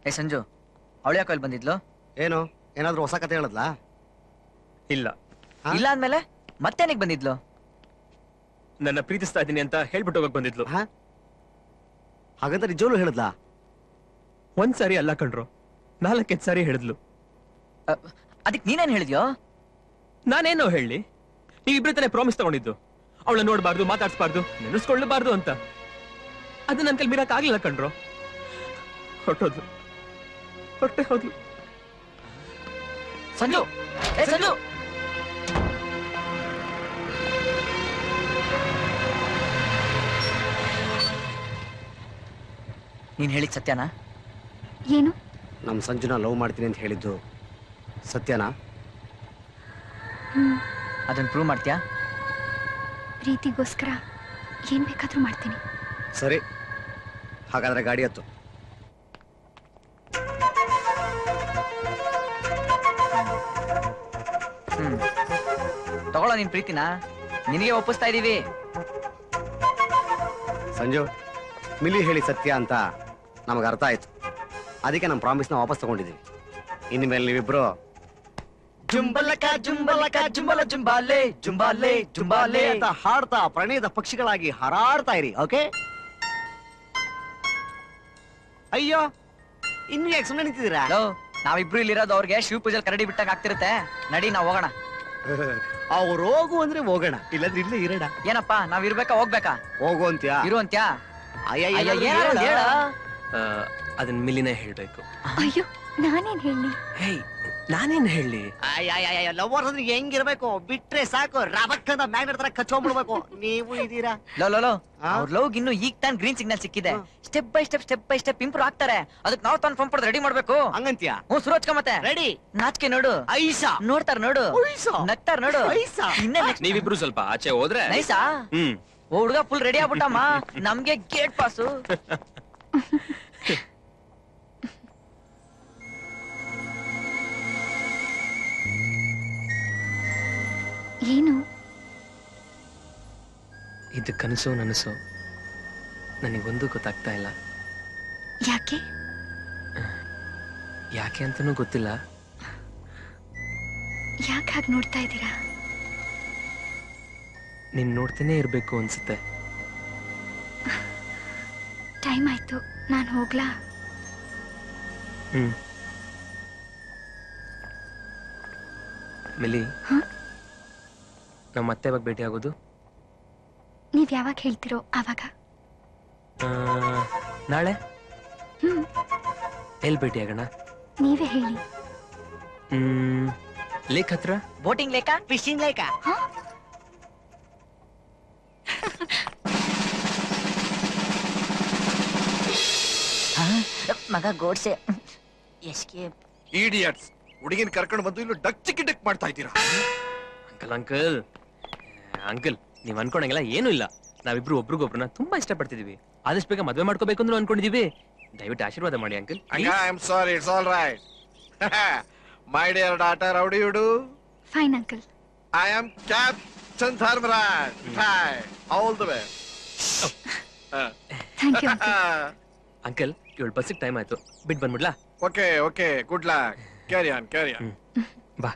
ಏ ಸಂಜು ಅವಳು ಯಾಕೋ ಇಲ್ಲಿ ಬಂದಿದ್ಲು ಏನು ಏನಾದ್ರೂ ಹೊಸ ಕತೆ ಹೇಳದ್ಲಾ ಇಲ್ಲ ಇಲ್ಲ ಅಂದ್ಮೇಲೆ ಮತ್ತೇನಿಗೆ ಬಂದಿದ್ಲು ನನ್ನ ಪ್ರೀತಿಸ್ತಾ ಇದ್ದೀನಿ ಅಂತ ಹೇಳ್ಬಿಟ್ಟು ಹೋಗಕ್ ಬಂದಿದ್ಲು ಹಾಗಂತ ನಿಜವೂ ಹೇಳಿದ್ಲಾ ಒಂದ್ ಸಾರಿ ಅಲ್ಲ ಕಣ್ರು ನಾಲ್ಕೈದು ಸಾರಿ ಹೇಳಿದ್ಲು ಅದಕ್ಕೆ ನೀನೇನ್ ಹೇಳಿದ್ಯೋ ನಾನೇನೋ ಹೇಳಿ ನೀವಿಬ್ರು ತಾನೇ ಪ್ರಾಮಿಸ್ ತಗೊಂಡಿದ್ದು ಅವಳ ನೋಡ್ಬಾರ್ದು ಮಾತಾಡ್ಸ್ಬಾರ್ದು ನೆನೆಸ್ಕೊಳ್ಳಬಾರ್ದು ಅಂತ ಅದು ನನ್ ಕೈಲಿ ಮೀರಕ್ ಆಗ್ಲಿಲ್ಲ ಕಣ್ರು ಹೊಟ್ಟೋದ್ಲು ಹೊಟ್ಟೆ ಹೋದ್ಲು ಸಂಜು ಏ ಸಂಜು ನೀನ್ ಹೇಳಿದ್ ಸತ್ಯನಾ ಏನು ನಮ್ಮ ಸಂಜುನ ಲವ್ ಮಾಡ್ತೀನಿ ಅಂತ ಹೇಳಿದ್ದು ಸತ್ಯನಾ ಹ್ಮ್ ಅದನ್ನ ಪ್ರೂವ್ ಮಾಡ್ತೀಯಾ ಪ್ರೀತಿಗೋಸ್ಕರ ಏನ್ ಬೇಕಾದ್ರೂ ಮಾಡ್ತೀನಿ ಸರಿ ಹಾಗಾದ್ರೆ ಗಾಡಿ ಹತ್ತು ಹ್ಮ್ ತಗೊಳ್ಳೋ ನಿನ್ ಪ್ರೀತಿನ ನಿನಗೆ ಒಪ್ಪಿಸ್ತಾ ಇದೀವಿ ಸಂಜು ಮಿಲಿ ಹೇಳಿ ಸತ್ಯ ಅಂತ ನಮಗೆ ಅರ್ಥ ಆಯ್ತು ಅದಕ್ಕೆ ನಮ್ಮ ಪ್ರಾಮಿಸ್ನ ವಾಪಸ್ ತಗೊಂಡಿದ್ದೀವಿ ಇನ್ಮೇಲೆ ನೀವಿಬ್ರು ಜುಂಬಲಕ ಜುಂಬಲಕ ಜುಂಬಲ ಜುಂಬಾಲೆ ಜುಂಬಾಲೆ ಜುಂಬಾಲೆ ಅಂತ ಹಾಡ್ತಾ ಪ್ರಣಯದ ಪಕ್ಷಿಗಳಾಗಿ ಹಾರಾಡ್ತಾ ಇರಿ ಓಕೆ ಅಯ್ಯೋ ಇನ್ನು ಯಾಕೆ ಸುಮ್ಮನೆ ನಿಂತಿದ್ದೀರಾ ಹಲೋ ನಾವಿಬ್ರು ಇಲ್ಲಿರೋದು ಅವ್ರಿಗೆ ಶಿವ ಪೂಜೆಲ್ ಕರಡಿ ಬಿಟ್ಟಂಗ ಆಗ್ತಿರುತ್ತೆ ನಡಿ ನಾವ್ ಹೋಗೋಣ ಅವ್ರು ಹೋಗು ಅಂದ್ರೆ ಹೋಗೋಣ ಇಲ್ಲದ್ರೆ ಇಲ್ಲೇ ಇರೋಣ ಏನಪ್ಪ ನಾವ್ ಇರ್ಬೇಕಾ ಹೋಗ್ಬೇಕಾ ಹೋಗು ಅಂತ್ಯಾ ಇರು ಅಂತ್ಯಾ ಅಯ್ಯ, ಅಯ್ಯ, ಏನಾದ್ರು ಏನಾದ್ರು ಒಂದ್ ಹೇಳ. ಹೇಳ. ಆ, ಅದನ್ ಮಿಲಿನೇ ಹೇಳ್ಬೇಕು ಅಯ್ಯೋ ನಾನೇನ್ ಹೇಳಿ ಹೇಯ್ ನಾನೇನ್ ಹೇಳಿ ಲವರ್ಸ್ ಅಂದ್ರೆ ಹೆಂಗಿರ್ಬೇಕು ಬಿಟ್ರೆ ಸಾಕು ರಬಕ್ಕಂದ ಮ್ಯಾಗ್ನೆಟ್ ತರ ಕಚ್ಕೊಂಡ್ಬಿಡ್ಬೇಕು ನೀವು ಇದೀರಾ ಲೋ ಲೋ ಲೋ ಅವ್ರ ಲವ್ ಇನ್ನು ಈಗ ತಾನ್ ಗ್ರೀನ್ ಸಿಗ್ನಲ್ ಸಿಕ್ಕಿದೆ step by step step by step improve ಆಗ್ತಾರೆ ಅದಕ್ಕೆ ನಾವು ತಾನು ಫೋನ್ ಪಡೆದು ರೆಡಿ ಮಾಡ್ಬೇಕು ಹಂಗಂತ್ಯ ಹ್ಞೂ ಸುರೋಜ್ಕ ಮತ್ತೆ ರೆಡಿ ನಾಚಿಕೆ ನೋಡು ಐಸಾ ನೋಡ್ತಾರ ನೋಡು ನಗ್ತಾರ ನೋಡು ಇನ್ನೇ ನೆಕ್ಸ್ಟ್ ನೀವಿಬ್ರು ಸ್ವಲ್ಪ ಆಚೆ ಹೋದ್ರೆ ನೈಸಾ ಹ್ಮ್ ಓ ಹುಡುಗ ಫುಲ್ ರೆಡಿ ಆಗ್ಬಿಟ್ಟಮ್ಮ ನಮ್ಗೆ ಗೇಟ್ ಪಾಸು ಏನು ಇದು ಕನಸು ನನಸು ನನಗೊಂದು ಗೊತ್ತಾಗ್ತಾ ಇಲ್ಲ ಯಾಕೆ ಯಾಕೆ ಅಂತನೂ ಗೊತ್ತಿಲ್ಲ ಯಾಕೆ ಹಾಗೆ ನೋಡ್ತಾ ಇದ್ದೀರಾ ನೀನ್ ನೋಡ್ತೇನೆ ಇರ್ಬೇಕು ಅನ್ಸುತ್ತೆ ಟೈಮ್ ಆಯ್ತು ನಾನು ಹೋಗ್ಲಾ ಹ್ಮ್ ಮಿಲಿ ನಮ್ಮ ಮತ್ತೆ ಯಾವಾಗ ಭೇಟಿ ಆಗೋದು ನೀವ್ ಯಾವಾಗ ಹೇಳ್ತಿರೋ ಆವಾಗ ಆ, ನಾಳೆ ಹ್ಮ್ ಎಲ್ಲಿ ಭೇಟಿ ಆಗೋಣ ನೀವೇ ಹೇಳಿ ಹ್ಮ್ ಲೇಕ್ ಹತ್ರ ಬೋಟಿಂಗ್ ಲೇಕ ಫಿಶಿಂಗ್ ಲೇಕ ಮಗ ಗೋಡ್ಸೆ ಎಸ್ಕೇಪ್ ಇಡಿಯಟ್ಸ್ ಹುಡುಗಿನ ಕರ್ಕೊಂಡು ಬಂದು ಇಲ್ಲೂ ಡಕ್ ಚಿಕ್ಕಿ ಡಕ್ ಮಾಡ್ತಾ ಇದ್ದೀರಾ ಅಂಕಲ್ ಅಂಕಲ್ ಅಂಕಲ್ ನೀವ್ ಅನ್ಕೊಂಡಂಗೆಲ್ಲ ಏನೂ ಇಲ್ಲ ನಾವಿಬ್ರು ಒಬ್ರಿಗೊಬ್ರನ್ನ ತುಂಬಾ ಇಷ್ಟಪಡ್ತಿದೀವಿ ಆದಷ್ಟು ಬೇಗ ಮದ್ವೆ ಮಾಡ್ಕೋಬೇಕು ಅಂತ ಅನ್ಕೊಂಡಿದೀವಿ ದಯವಿಟ್ಟು ಆಶೀರ್ವಾದ ಮಾಡಿ uncle I am sorry it's all right my dear daughter how do you do fine uncle I am captain Dharmaraj hi all the way thank you uncle ಇವಳು ಬಸ್ಸಿಗೆ ಟೈಮ್ ಆಯ್ತು ಬಿಟ್ ಬಂದ್ಬಿಡ್ಲಾ okay okay good luck carry on carry on ಬಾ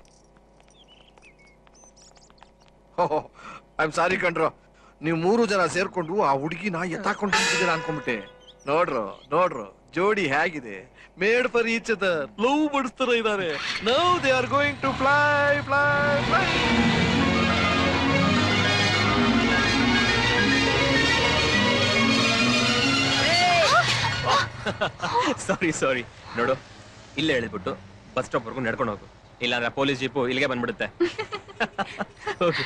I am sorry ಕಣ್ರು ನೀವು ಮೂರು ಜನ ಸೇರ್ಕೊಂಡು ಆ ಹುಡುಗಿನ ಎತ್ತಾಕೊಂಡು ಹೋಗ್ತಿದ್ದೀರಾ ಅನ್ಕೊಂಡ್ಬಿಟ್ಟೆ ನೋಡ್ರು ನೋಡ್ರು ಜೋಡಿ ಹೇಗಿದೆ made for each other love ಬಡಿಸ್ತಾರ ಇದ್ದಾರೆ now they are going to fly fly fly sorry sorry ನೋಡು ಇಲ್ಲೇ ಹೇಳಿದ್ಬಿಟ್ಟು ಬಸ್ ಸ್ಟಾಪ್ ವರ್ಗು ನಡ್ಕೊಂಡು ಹೋಗು ಇಲ್ಲಾಂದ್ರೆ ಪೊಲೀಸ್ ಜೀಪು ಇಲ್ಲಿಗೆ ಬಂದ್ಬಿಡುತ್ತೆ ಹೋಗು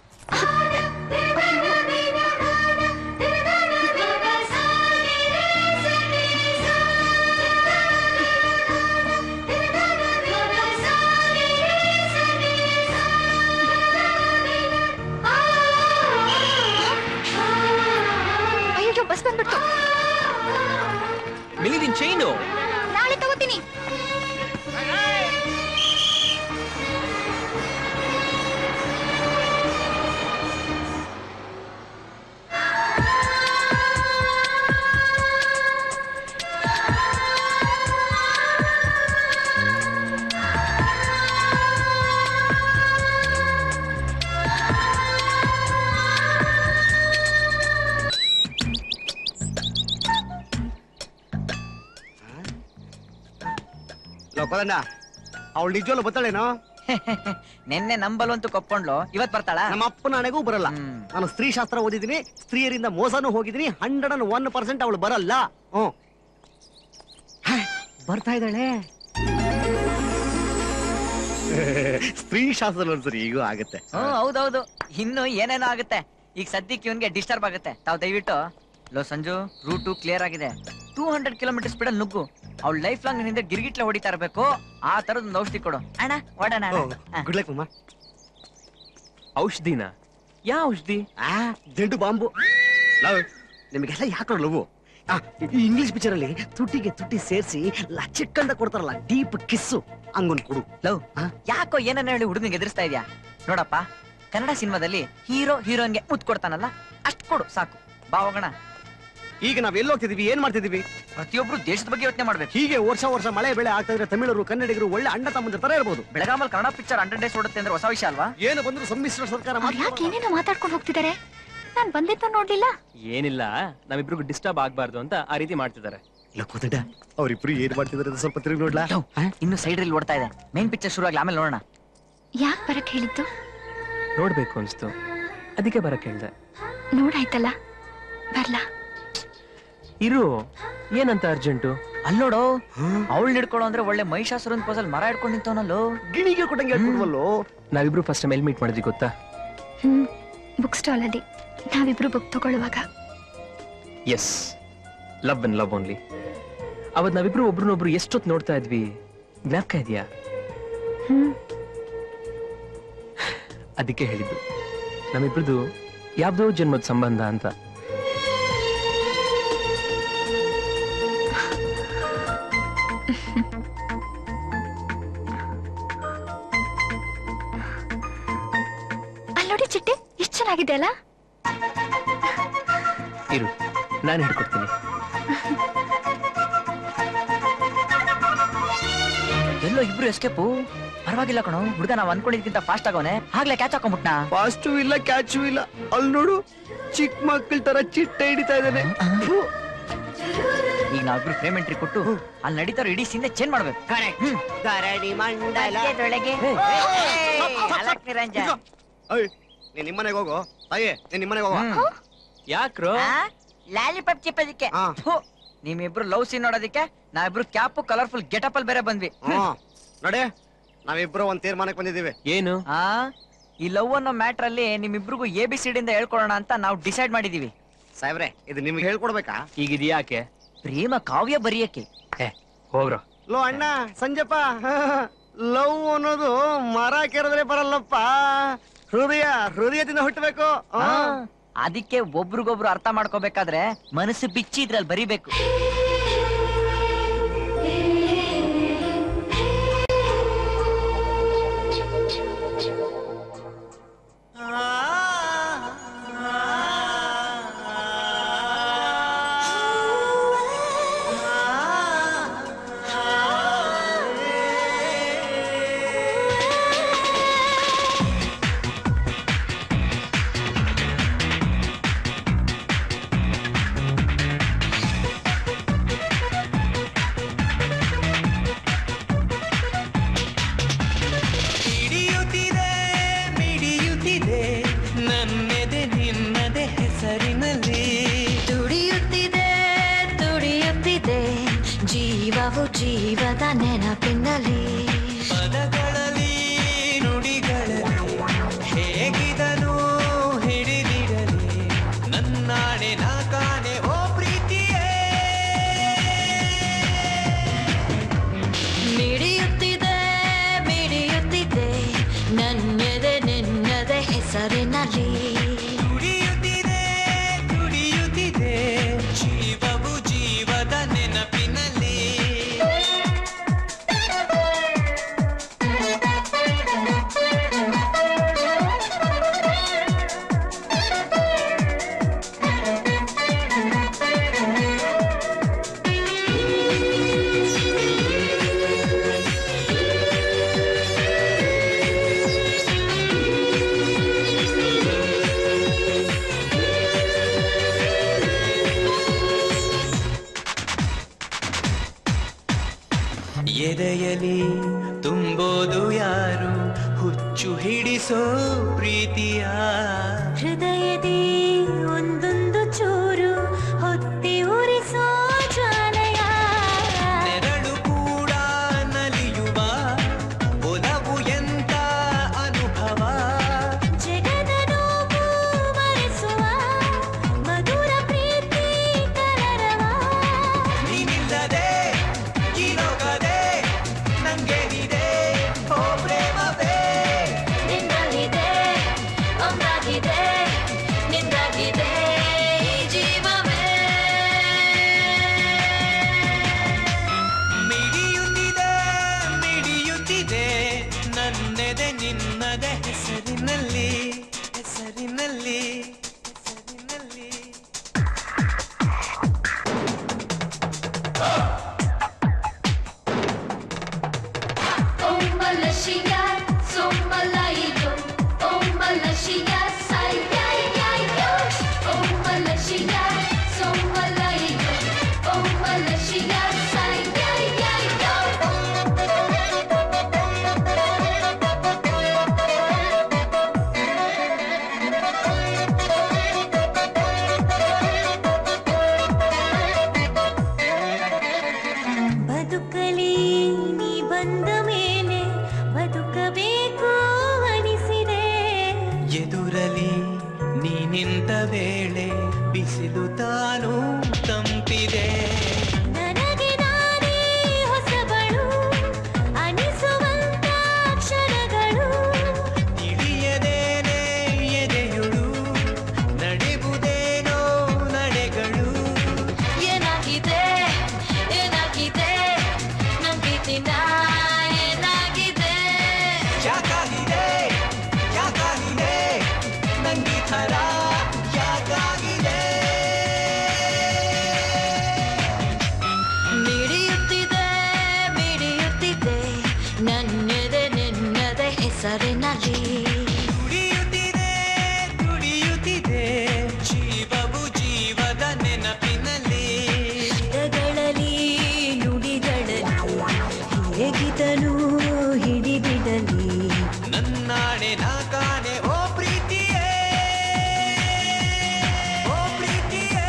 ಅಯ್ಯೋ ಬಸ್ ಬಂದ್ಬಿಡ್ತು ಮಿಲಿ ನಿನ್ ಚೈನು ನಾಳೆ ತಗೋತೀನಿ ಲೋಕದಣ್ಣ ಅವಳು ನಿಜವಲ್ಲ ಬತ್ತಾಳೇನೋ ನಿನ್ನೆ ನಂಬಲ್ವಂತೂ ಕೊಪ್ಕೊಂಡ್ಲು ಇವತ್ ಬರ್ತಾಳ ನಮ್ಮ ಅಪ್ಪನ ಹಣೆಗೂ ಬರಲ್ಲ ನಾನು ಸ್ತ್ರೀ ಶಾಸ್ತ್ರ ಓದಿದ್ದೀನಿ ಸ್ತ್ರೀಯರಿಂದ ಮೋಸನೂ ಹೋಗಿದ್ದೀನಿ ಹಂಡ್ರೆಡ್ ಅಂಡ್ ಒನ್ ಪರ್ಸೆಂಟ್ ಅವಳು ಬರಲ್ಲ ಹ್ಮ್ ಹ, ಬರ್ತಾ ಇದ್ದಾಳೆ ಸ್ತ್ರೀ ಶಾಸ್ತ್ರ ಒಂದ್ಸರಿ ಈಗೂ ಆಗತ್ತೆ ಹ್ಮ್ ಹೌದೌದು ಇನ್ನು ಏನೇನೋ ಆಗುತ್ತೆ ಈಗ ಸದ್ಯಕ್ಕೆ ಇವನ್ಗೆ ಡಿಸ್ಟರ್ಬ್ ಆಗುತ್ತೆ ತಾವ್ ದಯವಿಟ್ಟು ಲೋ ಸಂಜು ರೂಟು ಕ್ಲಿಯರ್ ಆಗಿದೆ ಟೂ ಹಂಡ್ರೆಡ್ ಕಿಲೋಮೀಟರ್ ಸ್ಪೀಡ್ ಅಲ್ಲಿ ನುಗ್ಗು ಅವ್ಳ ಲೈಫ್ ಲಾಂಗ್ ನಿನ್ನಿಂದ ಗಿರ್ಗಿಟ್ಲೆ ಹೊಡಿತಾ ಇರಬೇಕು ಆ ತರದ್ ಒಂದು ಔಷಧಿ ಕೊಡು ಅಣ್ಣ ಓಡೋಣ ಅಣ್ಣ. ಹ. ಗುಡ್ ಲಕ್ ಮಮ್ಮ ಔಷಧಿನ ಯಾವ ಔಷಧಿ ಆ ದಿಂಡು ಬಾಂಬು ಲವ್ ನಿಮಗೆಲ್ಲ ಯಾಕೆ ಲವ್ ಈ ಇಂಗ್ಲಿಷ್ ಪಿಕ್ಚರ್ ಅಲ್ಲಿ ತುಟಿಗೆ ತುಟಿ ಸೇರಿಸಿ ಲಚ್ಚಿಕ್ಕಂದ ಕೊಡ್ತಾರಲ್ಲ ಡೀಪ್ ಕಿಸ್ಸು ಹಂಗೊಂದು ಕೊಡು ಲವ್ ಯಾಕೋ ಏನನ್ನ ಹೇಳಿ ಹುಡುಗನಿಗೆ ಎದುರಿಸ್ತಾ ಇದ್ಯಾ ನೋಡಪ್ಪ ಕನ್ನಡ ಸಿನಿಮಾದಲ್ಲಿ ಹೀರೋ ಹೀರೋಯಿನ್ಗೆ ಮುತ್ ಕೊಡ್ತಾನಲ್ಲ ಅಷ್ಟ್ ಕೊಡು ಸಾಕು ಬಾ ಹೋಗೋಣ ಈಗ ನಾವ್ ಎಲ್ಲಿ ಹೋಗ್ತಿದೀವಿ ಏನ್ ಮಾಡ್ತಿದೀವಿ ಪ್ರತಿಯೊಬ್ರು ದೇಶದ ಬಗ್ಗೆ ಯೋಚನೆ ಮಾಡ್ಬೇಕು ಹೀಗೆ ವರ್ಷ ವರ್ಷ ಮಳೆ ಬೆಳೆ ಆಗ್ತಾ ಇದ್ರೆ ತಮಿಳರು ಕನ್ನಡಿಗರು ಒಳ್ಳೆ ಅಣ್ಣ ತಮ್ಮಂದ್ರ ತರ ಇರ್ಬೋದು ಬೆಳಗಾಮಲ್ಲಿ ಕನ್ನಡ ಪಿಕ್ಚರ್ ಹಂಡ್ರೆಡ್ ಡೇಸ್ ಓಡುತ್ತೆ ಅಂದ್ರೆ ಹೊಸ ವಿಷಯ ಅಲ್ವಾ ಏನು ಬಂದ್ರು ಸಮ್ಮಿಶ್ರ ಸರ್ಕಾರ ಅವ್ರು ಯಾಕೆ ಏನೇನೋ ಮಾತಾಡ್ಕೊಂಡು ಹೋಗ್ತಿದ್ದಾರೆ ನಾನ್ ಬಂದಿದ್ದು ನೋಡ್ಲಿಲ್ಲ ಏನಿಲ್ಲ ನಾವಿಬ್ರಿಗೂ ಡಿಸ್ಟರ್ಬ್ ಆಗ್ಬಾರ್ದು ಅಂತ ಆ ರೀತಿ ಮಾಡ್ತಿದ್ದಾರೆ ಇಲ್ಲ ಕೂತಡ ಅವ್ರಿಬ್ರು ಏನ್ ಮಾಡ್ತಿದಾರೆ ಅಂತ ಸ್ವಲ್ಪ ತಿರುಗಿ ನೋಡ್ಲಾ ಇನ್ನು ಸೈಡ್ ರೀಲ್ ಓಡ್ತಾ ಇದೆ ಮೇನ್ ಪಿಕ್ಚರ್ ಶುರು ಆಗ್ಲಿ ಆಮೇಲೆ ನೋಡೋಣ ಯಾಕೆ ಬರಕ್ ಹೇಳಿದ್ದು ನೋಡ್ಬೇಕು ಅನ್ಸ್ತು ಅದಕ್ಕೆ ಬರಕ್ ಹೇಳ್ದೆ ನೋಡಾಯ್ತಲ್ಲ ಬರ್ಲಾ ಇರು ಏನಂತ ಅರ್ಜೆಂಟು ಅಲ್ಲೋಡು ಅವಳು ಹಿಡ್ಕೊಳ್ಳೋ ಅಂದ್ರೆ ಒಳ್ಳೆ ಮಹಿಷಾಸುರನ್ ಪೋಸಲ್ ಮರ ಹಿಡ್ಕೊಂಡು ನಿಂತವನಲ್ಲೋ ಗಿಣಿಗೆ ಕೊಟ್ಟಂಗೆ ಹೇಳ್ಕೊಡ್ವಲ್ಲೋ ನಾವಿಬ್ರು ಫಸ್ಟ್ ಟೈಮ್ ಎಲ್ಲಿ ಮೀಟ್ ಮಾಡಿದ್ವಿ ಗೊತ್ತಾ ಹ್ಮ್ ಬುಕ್ ಸ್ಟಾಲ್ ಅಲ್ಲಿ ನಾವಿಬ್ರು ಬುಕ್ ತಗೊಳ್ಳುವಾಗ yes love and love only ಅವತ್ ನಾವಿಬ್ರು ಒಬ್ರನ್ನೊಬ್ರು ಎಷ್ಟೊತ್ತು ನೋಡ್ತಾ ಇದ್ವಿ ಜ್ಞಾಪಕ ಇದೆಯಾ ಹ್ಮ್ ಅದಕ್ಕೆ ಹೇಳಿದ್ದು ನಮ್ಮಿಬ್ರದ್ದು ಯಾವ್ದೋ ಜನ್ಮದ ಸಂಬಂಧ ಅಂತ ಅಲ್ಲಿ ನೋಡಿ ಚಿಟ್ಟೆ ಎಷ್ಟ್ ಚೆನ್ನಾಗಿದೆ ಅಲ್ಲ ಇರು ನಾನು ಹಿಡ್ಕೊಡ್ತೀನಿ ಎಲ್ಲೋ ಇಬ್ರು ಎಸ್ಕೇಪು ಪರವಾಗಿಲ್ಲ ಕಣೋ ಹುಡುಗ ನಾವ್ ಅನ್ಕೊಂಡಿದ್ಕಿಂತ ಫಾಸ್ಟ್ ಆಗವನೆ ಆಗ್ಲೇ ಕ್ಯಾಚ್ ಹಾಕೊಂಡ್ಬಿಟ್ನಾ ಫಾಸ್ಟು ಇಲ್ಲ ಕ್ಯಾಚು ಇಲ್ಲ ಅಲ್ಲಿ ನೋಡು ಚಿಕ್ಕ ಮಕ್ಕಳ ತರ ಚಿಟ್ಟೆ ಹಿಡಿತಾ ಇದ್ದಾನೆ ಈಗ ನಾವಿಬ್ರು ಫ್ರೇಮ್ ಎಂಟ್ರಿ ಕೊಟ್ಟು ಅಲ್ಲಿ ನಡೀತಾರೋ ಇಡೀ ಸೀನ್ ಚೇಂಜ್ ಮಾಡ್ಬೇಕು ಧರಣಿ ಮಂಡಲ ಮಧ್ಯದೊಳಗೆ ಅಲಕ್ ನಿರಂಜನ್ ನೀನ್ ನಿಮ್ಮನೆಗೆ ಹೋಗು ಅಯ್ಯೇ ನೀನ್ ನಿಮ್ಮನೆಗೆ ಹೋಗು ಯಾಕ್ರೋ ಲಾಲಿಪಾಪ್ ಚಿಪ್ಪದಕ್ಕೆ ಥು, ನಿಮ್ಮಿಬ್ರು ಲವ್ ಸೀನ್ ನೋಡೋದಕ್ಕೆ ನಾವಿಬ್ರು ಕ್ಯಾಪ್ ಕಲರ್ಫುಲ್ ಗೆಟಪ್ ಅಲ್ಲಿ ಬೇರೆ ಬಂದ್ವಿ ಹ್ಮ್ ನಡೆ ನಾವಿಬ್ರು ಒಂದ್ ತೀರ್ಮಾನಕ್ಕೆ ಬಂದಿದ್ದೀವಿ ಏನು ಆ ಈ ಲವ್ ಅನ್ನೋ ಮ್ಯಾಟ್ರ್ ಅಲ್ಲಿ ನಿಮ್ಮಿಬ್ರಿಗೂ ಎ ಬಿ ಸಿ ಇಂದ ಹೇಳ್ಕೊಳೋಣ ಅಂತ ನಾವು ಡಿಸೈಡ್ ಮಾಡಿದೀವಿ ಸಾಹೇಬ್ರೆ ಇದು ನಿಮ್ಗೆ ಹೇಳ್ಕೊಡ್ಬೇಕಾ ಈಗ ಇದ್ಯಾಕೆ ಪ್ರೇಮ ಕಾವ್ಯ ಬರೆಯಕ್ಕೆ ಹೋಗ್ರೋ ಲೋ ಅಣ್ಣ ಸಂಜಪ್ಪ ಲವ್ ಅನ್ನೋದು ಮರ ಕೆರೆದ್ರೆ ಬರಲ್ಲಪ್ಪ ಹೃದಯ ಹೃದಯದಿಂದ ಹುಟ್ಟಬೇಕು ಆ, ಅದಕ್ಕೆ ಒಬ್ರಿಗೊಬ್ರು ಅರ್ಥ ಮಾಡ್ಕೋಬೇಕಾದ್ರೆ ಮನಸ್ಸು ಬಿಚ್ಚಿ ಇದ್ರಲ್ಲಿ ಬರಿಬೇಕು ಮಿಡಿಯುತ್ತಿದೆ ಮಿಡಿಯುತ್ತಿದೆ ನನ್ನೆದೆ ನಿನ್ನದೆ ಹೆಸರಿನಲ್ಲಿ ತುಡಿಯುತ್ತಿದೆ ತುಡಿಯುತ್ತಿದೆ ಜೀವವು ಜೀವದ ನೆನಪಿನಲ್ಲಿ ಪದಗಳಲ್ಲಿ ನುಡಿಗಳಲ್ಲಿ ಹೇಗಿದನು ಹಿಡಿದಿರಲಿ ನನ್ನಾಣೆ ನಾ ಕಾಣೆ ಓ ಪ್ರೀತಿಯೇ ಮಿಡಿಯುತ್ತಿದೆ ಮಿಡಿಯುತ್ತಿದೆ ನನ್ನೆದೆ ನಿನ್ನದೆ ಹೆಸರಿನಲ್ಲಿ ತುಡಿಯುತ್ತಿದೆ ತುಡಿಯುತ್ತಿದೆ ಜೀವವು ಜೀವದ ನೆನಪಿನಲ್ಲಿ ಎದೆಯಲಿ ತುಂಬೋದು ಯಾರು ಹುಚ್ಚು ಹಿಡಿಸೋ ಪ್ರೀತಿಯ ಹೃದಯದಿ ಒಂದೊಂದು ಚೂರು ಹೊತ್ತಿ ಉರಿಸೋ ಜ್ವಾಲೆಯ ನೆರಳು ಕೂಡ ನಲಿಯುವ ಒಲವು ಎಂತ ಅನುಭವ ಜಗದ ನೋವು ಮರೆಸುವ ಮಧುರ ಪ್ರೀತಿ ಕಲರವ ನೀನಿಲ್ಲದೆ ಕಿರೋಗದೆ ನಂಗೇನಿದೆ ಓ ಪ್ರೇಮವೇ ನಿನ್ನಲ್ಲಿದೆ ಒಂದಾಗಿದೆ ನಿಂದಾಗಿದೆ ಈ ಜೀವವೇ ಮಿಡಿಯುತ್ತಿದೆ ಮಿಡಿಯುತ್ತಿದೆ ನನ್ನೆದೆ ನಿನ್ನದೆ ಹೆಸರಿನಲ್ಲಿ ಹೆಸರಿನಲ್ಲಿ ಹೆಸರಿನಲ್ಲಿ Ombalashia, sombalaiyo. Ombalashia, sayayayyo. Ombalashia, sombalaiyo. Ombalashia, sayayayyo. ಬದುಕಲಿ ನೀ ಬಂದ ಮೇಲೆ ಬದುಕಬೇಕು ಅನಿಸಿದೆ ಎದುರಲಿ ನೀ ನಿಂತ ವೇಳೆ ಬಿಸಿಲು ತಾನು ತಂಪಿದೆ ನನಗೆ ನಾನೇ ಹೊಸಬಳು ಅನಿಸುವಂತ ಕ್ಷಣಗಳು ತಿಳಿಯದೇನೆ ಎದೆಯುಳು ನಡೆಯುವುದೇನೋ ನಡೆಗಳು ಏನಾಗಿದೆ ಏನಾಗಿದೆ ನಂಬಿದಿನ ಏನಾಗಿದೆ ಯಾಕಾಗಿದೆ ಯಾಕಾಗಿದೆ ನಂಗೆ ಥರ ಯಾಕಾಗಿದೆ ಮಿಡಿಯುತ್ತಿದೆ ಮಿಡಿಯುತ್ತಿದೆ ನನ್ನೆದೆ ನಿನ್ನದೆ ಹೆಸರಿನಲ್ಲಿ ತುಡಿಯುತ್ತಿದೆ ತುಡಿಯುತ್ತಿದೆ ಜೀವವು ಜೀವದ ನೆನಪಿನಲ್ಲಿ ಪದಗಳಲ್ಲಿ ನುಡಿಗಳಲ್ಲಿ ಹೇಗಿದನು ಹಿಡಿಬಿಡಲಿ ನನ್ನಾಣೆ ನಾ ಕಾಣೆ ಓ ಪ್ರೀತಿಯೇ ಓ ಪ್ರೀತಿಯೇ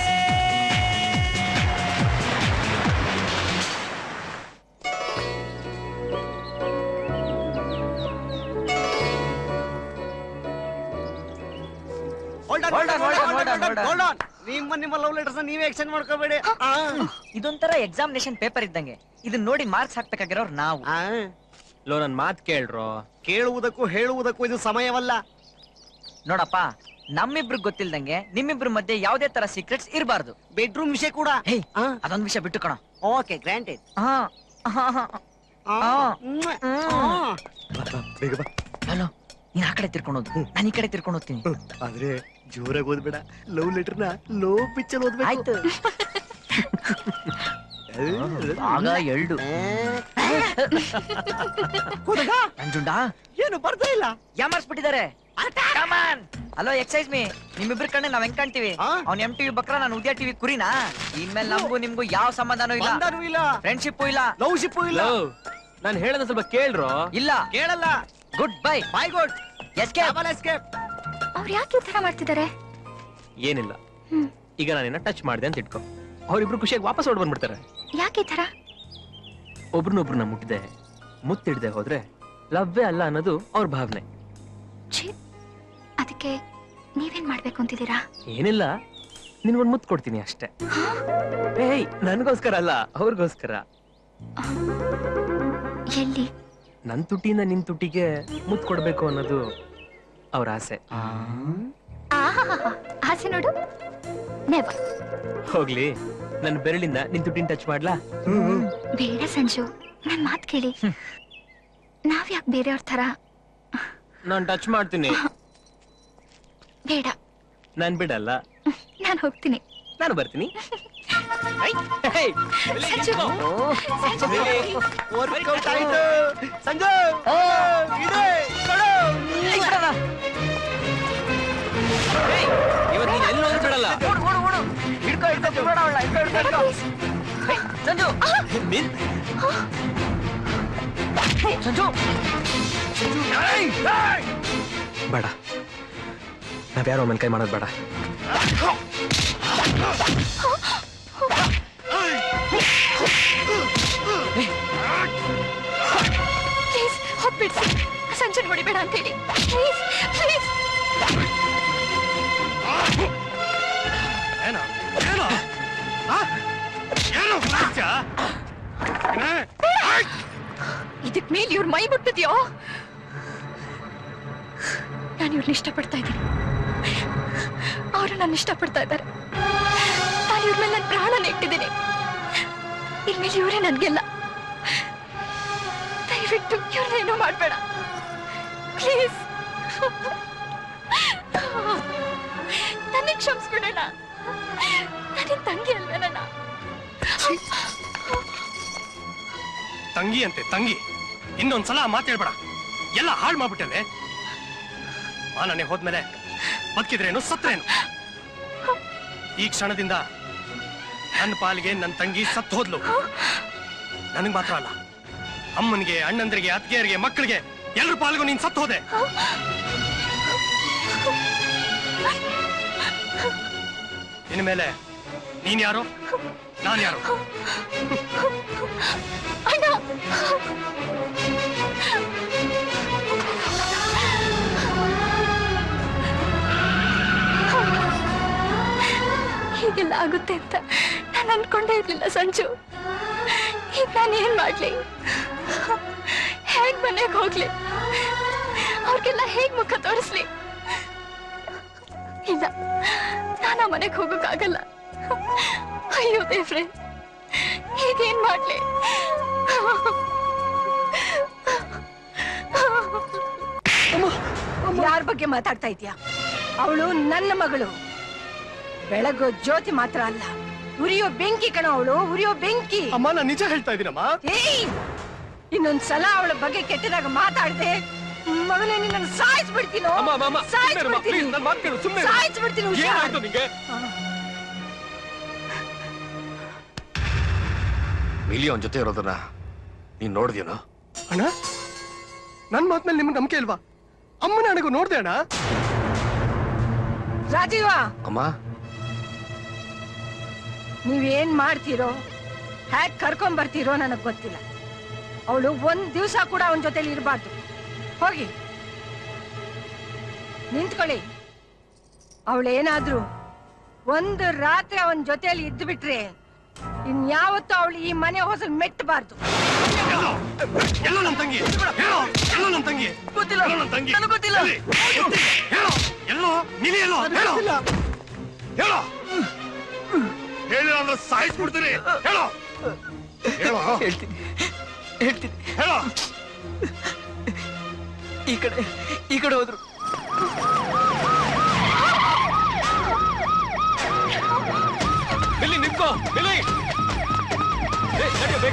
Hold on, hold on, hold on, hold on, hold on, hold on. ನಿಮ್ಮ ನಿಮ್ಮ ಲವ್ ಲೆಟರ್ಸ್ ನೀವೇ ಎಕ್ಸ್ಚೇಂಜ್ ಮಾಡ್ಕೋಬೇಡಿ ಇದೊಂಥರ ಎಕ್ಸಾಮಿನೇಷನ್ ಪೇಪರ್ ಇದ್ದಂಗೆ ಇದನ್ನ ನೋಡಿ ಮಾರ್ಕ್ಸ್ ಹಾಕ್ಬೇಕಾಗಿರೋರು ನಾವು ಲೋ ನನ್ ಮಾತ್ ಕೇಳ್ರೋ ಕೇಳುವುದಕ್ಕೂ ಹೇಳುವುದಕ್ಕೂ ಇದು ಸಮಯವಲ್ಲ ನೋಡಪ್ಪ ನಮ್ಮಿಬ್ರಿಗೆ ಗೊತ್ತಿಲ್ದಂಗೆ ನಿಮ್ಮಿಬ್ರ ಮಧ್ಯೆ ಯಾವ್ದೇ ತರ ಸೀಕ್ರೆಟ್ಸ್ ಇರಬಾರ್ದು ಬೆಡ್ರೂಮ್ ವಿಷಯ ಕೂಡ ಅದೊಂದ್ ವಿಷಯ ಬಿಟ್ಟು ಕಣ ಓಕೆ ಗ್ರಾಂಟೆಡ್ ಬೇಗ ಬಾ ಹಲೋ ನೀನ್ ಆ ಕಡೆ ತಿರ್ಕೊಂಡು ನಾನು ಈ ಕಡೆ ತಿರ್ಕೊಂಡು ಹೋಗ್ತೀನಿ ಆದ್ರೆ ಜೋರಾಗಿ ಓದ್ಬೇಡ ಲವ್ ಲೆಟರ್ನ ಲೋ ಪಿಚ್ಚಲ್ಲಿ ಓದ್ಬೇಕು ಆಯ್ತು ಆಗ ಎಲ್ಡು ನಂಜುಂಡ ಏನು ಬರ್ತಾ ಇಲ್ಲ ಯಾಮಾರ್ಸ್ಬಿಟ್ಟಿದ್ದಾರೆ ಹಲೋ ಎಕ್ಸೈಸ್ ಮೀ ನಿಮ್ಮಿಬ್ರ ಕಣ್ಣೆ ನಾವ್ ಹೆಂಗ್ ಕಾಣ್ತೀವಿ ಅವ್ನ್ ಎಂ ಟಿವಿ ಬಕ್ರ ನಾನು ಉದ್ಯಾ ಟಿವಿ ಕುರಿನಾ ಇನ್ಮೇಲೆ ನಮಗೂ ನಿಮ್ಗೂ ಯಾವ ಸಂಬಂಧನೂ ಇಲ್ಲ ಬಂಧನೂ ಇಲ್ಲ ಫ್ರೆಂಡ್ಶಿಪ್ ಇಲ್ಲ ಲವ್ ಶಿಪ್ ಇಲ್ಲ ನಾನು ಹೇಳೋದ ಸ್ವಲ್ಪ ಕೇಳ್ರೋ ಇಲ್ಲ ಕೇಳಲ್ಲ goodbye bye good escape escape ಅವ್ರು ಯಾಕೆ ಈ ತರ ಮಾಡ್ತಿದ್ದಾರೆ ಏನಿಲ್ಲ ಈಗ ನಾನಿನ್ನ ಟಚ್ ಮಾಡಿದೆ ಅಂತ ಇಟ್ಕೋ ಅವ್ರಿಬ್ರು ಖುಷಿಯಾಗಿ ವಾಪಸ್ ಹೊಡ್ ಬಂದ್ಬಿಡ್ತಾರೆ ಯಾಕೆ ಈ ತರ ಒಬ್ರನ್ನೊಬ್ರನ್ನ ಮುಟ್ಟಿದೆ ಮುತ್ತಿಡ್ದೆ ಹೋದ್ರೆ ಲವ್ವೇ ಅಲ್ಲ ಅನ್ನೋದು ಅವ್ರ ಭಾವನೆ ಛೀ ಅದಕ್ಕೆ ನೀವೇನ್ ಮಾಡ್ಬೇಕು ಅಂತಿದ್ದೀರಾ ಏನಿಲ್ಲ ನಿನ್ಗೊಂದ್ ಮುತ್ತು ಕೊಡ್ತೀನಿ ಅಷ್ಟೇ ಏಯ್ ನನ್ಗೋಸ್ಕರ ಅಲ್ಲ ಅವ್ರಿಗೋಸ್ಕರ ಎಲ್ಲಿ ನನ್ ತುಟಿಯಿಂದ ನಿನ್ ತುಟಿಗೆ ಮುತ್ತು ಕೊಡ್ಬೇಕು ಅನ್ನೋದು ಅವ್ರ ಆಸೆ ಆಹಾಹಾಹಾ. ಆಸೆ ನೋಡು ನೆವರ್ ಹೋಗ್ಲಿ ನನ್ನ ಬೆರಳಿಂದ ನಿನ್ ತುಟಿನ ಟಚ್ ಮಾಡ್ಲಾ ಬೇಡ ಸಂಜು ನನ್ ಮಾತ್ ಕೇಳಿ ನಾವ್ ಯಾಕೆ ಬೇರೆಯವ್ರ ತರ ನಾನ್ ಟಚ್ ಮಾಡ್ತೀನಿ ಬೇಡ ನಾನ್ ಬಿಡಲ್ಲ ನಾನು ಹೋಗ್ತೀನಿ ನಾನು ಬರ್ತೀನಿ ಸಂಜು ಸಂಜು ವರ್ಕೌಟ್ ಆಯ್ತು ಸಂಜು ಇದೆ ಇವತ್ತು ನೀನ್ ಎಲ್ಲಿ ಹೋದ್ರು ಬಿಡಲ್ಲ ಹಿಡ್ಕೊ ಹಿಡ್ಕೊ ಬಿಡೋಣ ಹಿಡ್ಕೊ ಹಿಡ್ಕೊ ಹಿಡ್ಕೊ ಸಂಜು ಮೀನ್ ಸಂಜು ಬೇಡ ನಾವ್ಯಾರೋ ಅವನ ಕೈ ಮಾಡೋದು ಬೇಡ ಪ್ಲೀಸ್ ಹೊತ್ಬಿಡ್ಸಿ ಸಂಜೆ ಹೊಡಿಬೇಡ ಅಂತ ಹೇಳಿ ಪ್ಲೀಸ್ ಪ್ಲೀಸ್ ಏನೋ ಏನೋ ಆ? ಏನೋ ಹುಡುಕ್ತ್ಯಾ? ಏನೇ? ಇದಕ್ ಮೇಲೆ ಇವ್ರ ಮೈ ಮುಟ್ಟಿದ್ಯೋ ನಾನು ಇವ್ರನ್ನ ಇಷ್ಟಪಡ್ತಾ ಇದ್ದೀನಿ ಅವರು ನನ್ನ ಇಷ್ಟಪಡ್ತಾ ಇದ್ದಾರೆ ನಾನು ಇವ್ರ ಮೇಲೆ ನನ್ನ ಪ್ರಾಣನ ಇಟ್ಟಿದ್ದೀನಿ ಇನ್ಮೇಲೆ ಇವರೇ ನನ್ಗೆಲ್ಲ ದಯವಿಟ್ಟು ಇವ್ರನ್ನೇನು ಮಾಡಬೇಡ ಪ್ಲೀಸ್ ನನಗೆ ಕ್ಷಮಿಸ್ಬಿಡೋಣ ನನಗೆ ತಂಗಿ ಅಲ್ವೇನಣ್ಣ ತಂಗಿ ಅಂತೆ ತಂಗಿ ಇನ್ನೊಂದ್ಸಲ ಮಾತಾಡ್ಬೇಡ ಎಲ್ಲ ಹಾಳು ಮಾಡ್ಬಿಟ್ಟಲೆ ಮಾನನೆ ಹೋದ್ಮೇಲೆ ಬದುಕಿದ್ರೇನು ಸತ್ರೇನು ಈ ಕ್ಷಣದಿಂದ ನನ್ನ ಪಾಲಿಗೆ ನನ್ನ ತಂಗಿ ಸತ್ತು ಹೋದ್ಲು ನನಗ್ ಮಾತ್ರ ಅಲ್ಲ ಅಮ್ಮನಿಗೆ ಅಣ್ಣಂದ್ರಿಗೆ ಅತ್ತಿಗೆಯರಿಗೆ ಮಕ್ಕಳಿಗೆ ಎಲ್ರ ಪಾಲಿಗೂ ನೀನ್ ಸತ್ತು ಹೋದೆ ಇನ್ಮೇಲೆ ನೀನ್ ಯಾರು ನಾನ್ ಯಾರು ಅಣ್ಣ ಹೀಗೆಲ್ಲ ಆಗುತ್ತೆ ಅಂತ ನಾನು ಅನ್ಕೊಂಡೇ ಇರ್ಲಿಲ್ಲ ಸಂಜು ಈಗ ನಾನು ಏನ್ ಮಾಡ್ಲಿ ಹೇಗ್ ಮನೆಗೆ ಹೋಗ್ಲಿ ಅವ್ರಿಗೆಲ್ಲ ಹೇಗ್ ಮುಖ ತೋರಿಸ್ಲಿ ಇಲ್ಲ ನಾನು ಆ ಮನೆಗೆ ಹೋಗೋಕ್ಕಾಗಲ್ಲ ಅಯ್ಯೋ ದೇವ್ರೆ ಹೀಗೇನ್ ಮಾಡ್ಲಿ ಯಾರ ಬಗ್ಗೆ ಮಾತಾಡ್ತಾ ಇದ್ಯಾ ಅವಳು ನನ್ನ ಮಗಳು ಬೆಳಗೋ ಜ್ಯೋತಿ ಮಾತ್ರ ಅಲ್ಲ ಉರಿಯೋ ಬೆಂಕಿ ಕಣ ಅವಳು ಉರಿಯೋ ಬೆಂಕಿ ಅಮ್ಮ ನಾನು ನಿಜ ಹೇಳ್ತಾ ಇದ್ದೀನಮ್ಮ ಏಯ್ ಇನ್ನೊಂದ್ ಸಲ ಅವಳ ಬಗ್ಗೆ ಕೆಟ್ಟದಾಗ ಮಾತಾಡ್ದೆ ಮಗನೇ ನಿನ್ನ ಸಾಯಿಸ್ಬಿಡ್ತೀನೋ ಅಮ್ಮ, ಅಮ್ಮ, ಅಮ್ಮ, ಸುಮ್ನೆ ಇರಮ್ಮ, please, ನನ್ ಮಾತ್ ಕೇಳು, ಸುಮ್ನೆ ಇರು. ಸಾಯಿಸ್ಬಿಡ್ತೀನಿ ಹುಷಾರ್. ಏನಾಯ್ತು ನಿಂಗೆ ಮಿಲಿ ಅವನ ಜೊತೆ ಇರೋದನ್ನ ನೀನ್ ನೋಡಿದ್ಯೇನೋ ಅಣ್ಣ ನನ್ ಮಾತ್ಮೇಲೆ ನಿಮ್ಗೆ ನಂಬಿಕೆ ಇಲ್ವಾ ಅಮ್ಮನ ನನಗೂ ನೋಡ್ದೆ ಅಣ್ಣ ರಾಜೀವ ಅಮ್ಮ ನೀವೇನ್ ಮಾಡ್ತೀರೋ ಹ್ಯಾಕ್ ಕರ್ಕೊಂಡ್ ಬರ್ತೀರೋ ನನಗ್ ಗೊತ್ತಿಲ್ಲ ಅವಳು ಒಂದ್ ದಿವ್ಸ ಕೂಡ ಅವನ ಜೊತೆಲಿ ಇರಬಾರ್ದು ಹೋಗಿ ನಿಂತ್ಕೊಳ್ಳಿ ಅವಳೇನಾದ್ರೂ ಒಂದು ರಾತ್ರಿ ಅವನ ಜೊತೆಲಿ ಇದ್ದು ಬಿಟ್ರೆ ಇನ್ಯಾವತ್ತೂ ಅವಳು ಈ ಮನೆ ಹೊಸಲ್ ಮೆಟ್ಟಬಾರ್ದು ಎಲ್ಲ ನನ್ ತಂಗಿ ಹೇಳೋ ಎಲ್ಲ ನನ್ ತಂಗಿ ಗೊತ್ತಿಲ್ಲ ಎಲ್ಲ ನನ್ ತಂಗಿ ನನಗ್ ಗೊತ್ತಿಲ್ಲ ಎಲ್ಲಿ? ಹೇಳೋ ಎಲ್ಲೋ ನಿಲಿ ಎಲ್ಲೋ ಹೇಳೋ ಹೇಳೋ ಹೇಳಿ ಅಂದ್ರೆ ಸಾಯಿಸ್ಬಿಡ್ತೀನಿ ಹೇಳೋ ಹೇಳೋ ಹೇಳ್ತೀನಿ ಹೇಳ್ತೀನಿ ಹೇಳೋ ಈ ಕಡೆ ಈ ಕಡೆ ಹೋದ್ರು ಬಿಲ್ಲಿ ನಿಂತ್ಕೋ ಬಿಲ್ಲಿ ಏ, ನಡ್ಯೋ ಬೇಗ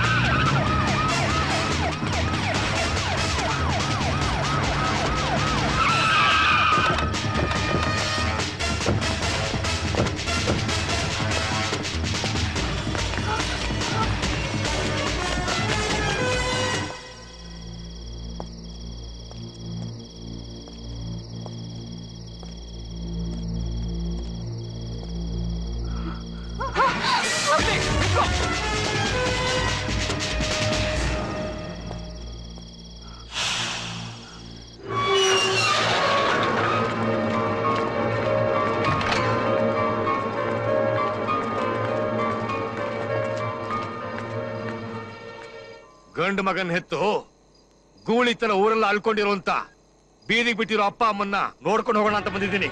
ಗಂಡು ಮಗನ್ ಹೆತ್ತು ಗೂಳಿ ತರ ಊರೆಲ್ಲ ಅಳ್ಕೊಂಡಿರುವಂತ ಬೀದಿಗೆ ಬಿಟ್ಟಿರೋ ಅಪ್ಪ ಅಮ್ಮನ್ನ ನೋಡ್ಕೊಂಡು ಹೋಗೋಣ ಅಂತ ಬಂದಿದ್ದೀನಿ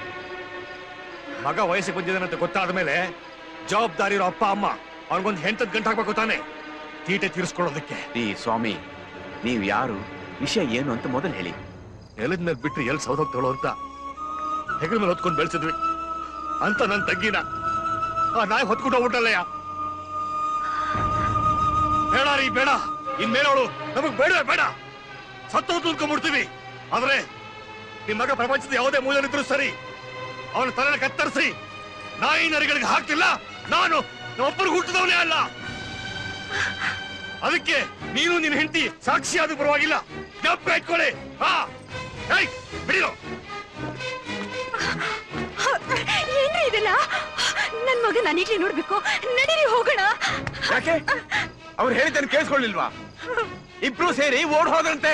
ಮಗ ವಯಸ್ಸಿಗೆ ಬಂದಿದ್ದಾನೆ ಅಂತ ಗೊತ್ತಾದ ಮೇಲೆ ಜವಾಬ್ದಾರಿ ಇರೋ ಅಪ್ಪ ಅಮ್ಮ ಅವನಿಗೊಂದು ಹೆಂಟದ್ ಗಂಟೆ ಹಾಕ್ಬೇಕು ತಾನೆ ತೀಟೆ ತೀರಿಸ್ಕೊಳ್ಳೋದಕ್ಕೆ ಈ ಸ್ವಾಮಿ ನೀವ್ ಯಾರು ವಿಷಯ ಏನು ಅಂತ ಮೊದಲು ಹೇಳಿ ನೆಲದ ಮೇಲೆ ಬಿಟ್ರೆ ಎಲ್ಲಿ ಸೌದೋಗ್ತಾಳೋ ಅಂತ ಹೆಗಲ ಮೇಲೆ ಹೊತ್ಕೊಂಡು ಬೆಳೆಸಿದ್ವಿ ಅಂತ ನನ್ನ ತಂಗಿನ ಆ ನಾಯಿ ಹೊತ್ಕೊಂಡು ಹೋಗ್ಬಿಟ್ಟಲ್ಲಯ್ಯ ಬೇಡ ರೀ ಬೇಡ ಇನ್ಮೇಲೆ ಅವಳು ನಮಗ್ ಬೇಡ ಬೇಡ ಸತ್ತೋದು ತಿಳ್ಕೊಂಡ್ಬಿಡ್ತೀವಿ ಆದ್ರೆ ನಿಮ್ ಮಗ ಪ್ರಪಂಚದ ಯಾವುದೇ ಮೂಲೆಯಲ್ಲಿದ್ರು ಸರಿ ಅವನ ತಲೆನ ಕತ್ತರಿಸಿ ನಾಯಿ ನರಿಗಳಿಗೆ ಹಾಕ್ತಿಲ್ಲ ನಾನು ಒಬ್ಬರು ಹುಟ್ಟಿದವನೇ ಅಲ್ಲ ಅದಕ್ಕೆ ನೀನು ನಿನ್ನ ಹೆಂಡತಿ ಸಾಕ್ಷಿಯಾದ ಪರವಾಗಿಲ್ಲ ಜ್ಞಾಪಕ ಇಟ್ಕೊಳ್ಳಿ ಹಾ ಏಯ್, ಬಿಡಿರೋ ಏನ್ರಿ ಇದೆಲ್ಲ ನನ್ ಮಗ ನಾನೀಗ್ಲೇ ನೋಡ್ಬೇಕು ನಡೀರಿ ಹೋಗೋಣ ಯಾಕೆ ಅವ್ರು ಹೇಳಿದ್ದನ್ನು ಕೇಳಿಸ್ಕೊಳ್ಳಿಲ್ವಾ ಇಬ್ರು ಸೇರಿ ಓಡ್ ಹೋದ್ರಂತೆ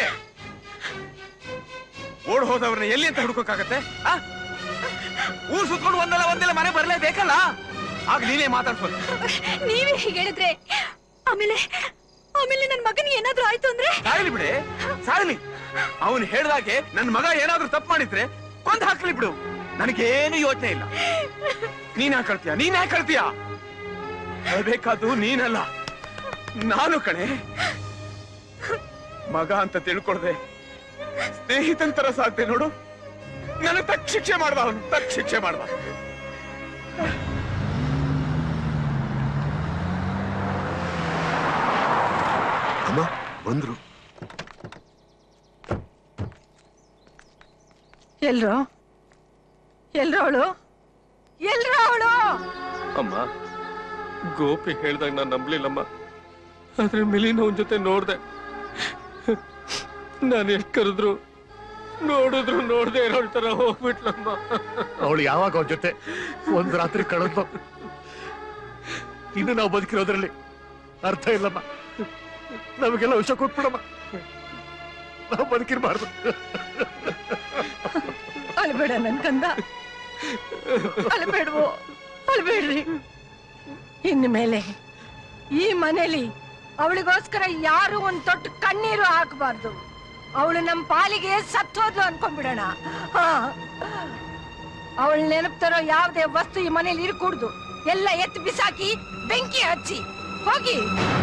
ಓಡ್ ಹೋದವ್ರನ್ನ ಎಲ್ಲಿ ಅಂತ ಹುಡುಕೋಕ್ಕಾಗತ್ತೆ ಆ? ಊರ್ ಸುತ್ಕೊಂಡು ಒಂದಲ್ಲ ಒಂದೆಲ್ಲ ಮನೆ ಬರ್ಲೇಬೇಕಲ್ಲ ಆಗ ನೀನೇ ಮಾತಾಡ್ಬೋದು ನೀವೇ ಹೀಗೆ ಹೇಳಿದ್ರೆ ಆಮೇಲೆ ಆಮೇಲೆ ನನ್ ಮಗನಿಗೆ ಏನಾದ್ರೂ ಆಯ್ತು ಅಂದ್ರೆ ಸಾಯ್ಲಿ ಬಿಡೆ ಸಾಯ್ಲಿ ಅವನು ಹೇಳ್ದಾಗೆ ನನ್ ಮಗ ಏನಾದ್ರೂ ತಪ್ಪು ಮಾಡಿದ್ರೆ ಕೊಂದ್ ಹಾಕ್ಲಿ ಬಿಡು ನನಗೇನು ಯೋಚನೆ ಇಲ್ಲ ನೀನ್ ಯಾಕೆ ಕಳ್ತೀಯ ನೀನ್ ಯಾಕೆ ಕಳ್ತೀಯ ಹೇಳ್ಬೇಕಾದ್ದು ನೀನಲ್ಲ ನಾನು ಕಣೆ ಮಗ ಅಂತ ತಿಳ್ಕೊಳ್ದೆ ಸ್ನೇಹಿತನ್ ತರ ಸಾಕ್ತೆ ನೋಡು ನನಗೆ ತಕ್ಕ ಶಿಕ್ಷೆ ಮಾಡ್ದ ಅವನು ತಕ್ಕ ಶಿಕ್ಷೆ ಮಾಡ್ದ ಅಮ್ಮ ಬಂದ್ರು ಎಲ್ರೋ ಎಲ್ರೋ ಅವಳು ಎಲ್ರೋ ಅವಳು ಅಮ್ಮ ಗೋಪಿ ಹೇಳ್ದಾಗ ನಾನು ನಂಬ್ಲಿಲ್ಲಮ್ಮ ಆದ್ರೆ ಮಿಲಿನ ಅವನ ಜೊತೆ ನೋಡ್ದೆ ನಾನು ಎಷ್ಟು ಕರೆದ್ರು ನೋಡಿದ್ರು ನೋಡ್ದೆ ಇರೋ ತರ ಹೋಗ್ಬಿಟ್ಲಮ್ಮ ಅವಳು ಯಾವಾಗ ಅವನ ಜೊತೆ ಒಂದ್ ರಾತ್ರಿ ಕಳೆದ್ಲು ಇನ್ನು ನಾವು ಬದುಕಿರೋದ್ರಲ್ಲಿ ಅರ್ಥ ಇಲ್ಲಮ್ಮ ನಮಗೆಲ್ಲ ವಿಷ ಕೊಟ್ಬಿಡಮ್ಮ ನಾವು ಬದುಕಿರ್ಬಾರ್ದು ಅಳ್ಬೇಡ ನನ್ ಕಂದ ಅಳ್ಬೇಡ್ವೋ ಅಳ್ಬೇಡ್ರಿ ಇನ್ನು ಮೇಲೆ ಈ ಮನೇಲಿ ಅವಳಿಗೋಸ್ಕರ ಯಾರು ಒಂದ್ ತೊಟ್ಟು ಕಣ್ಣೀರು ಹಾಕಬಾರ್ದು ಅವಳು ನಮ್ ಪಾಲಿಗೆ ಸತ್ತೋದ್ಲು ಅನ್ಕೊಂಡ್ಬಿಡೋಣ ಹಾ ಅವಳ ನೆನಪು ತರೋ ಯಾವ್ದೇ ವಸ್ತು ಈ ಮನೇಲಿ ಇರ್ಕೂಡ್ದು ಎಲ್ಲ ಎತ್ತು ಬಿಸಾಕಿ ಬೆಂಕಿ ಹಚ್ಚಿ ಹೋಗಿ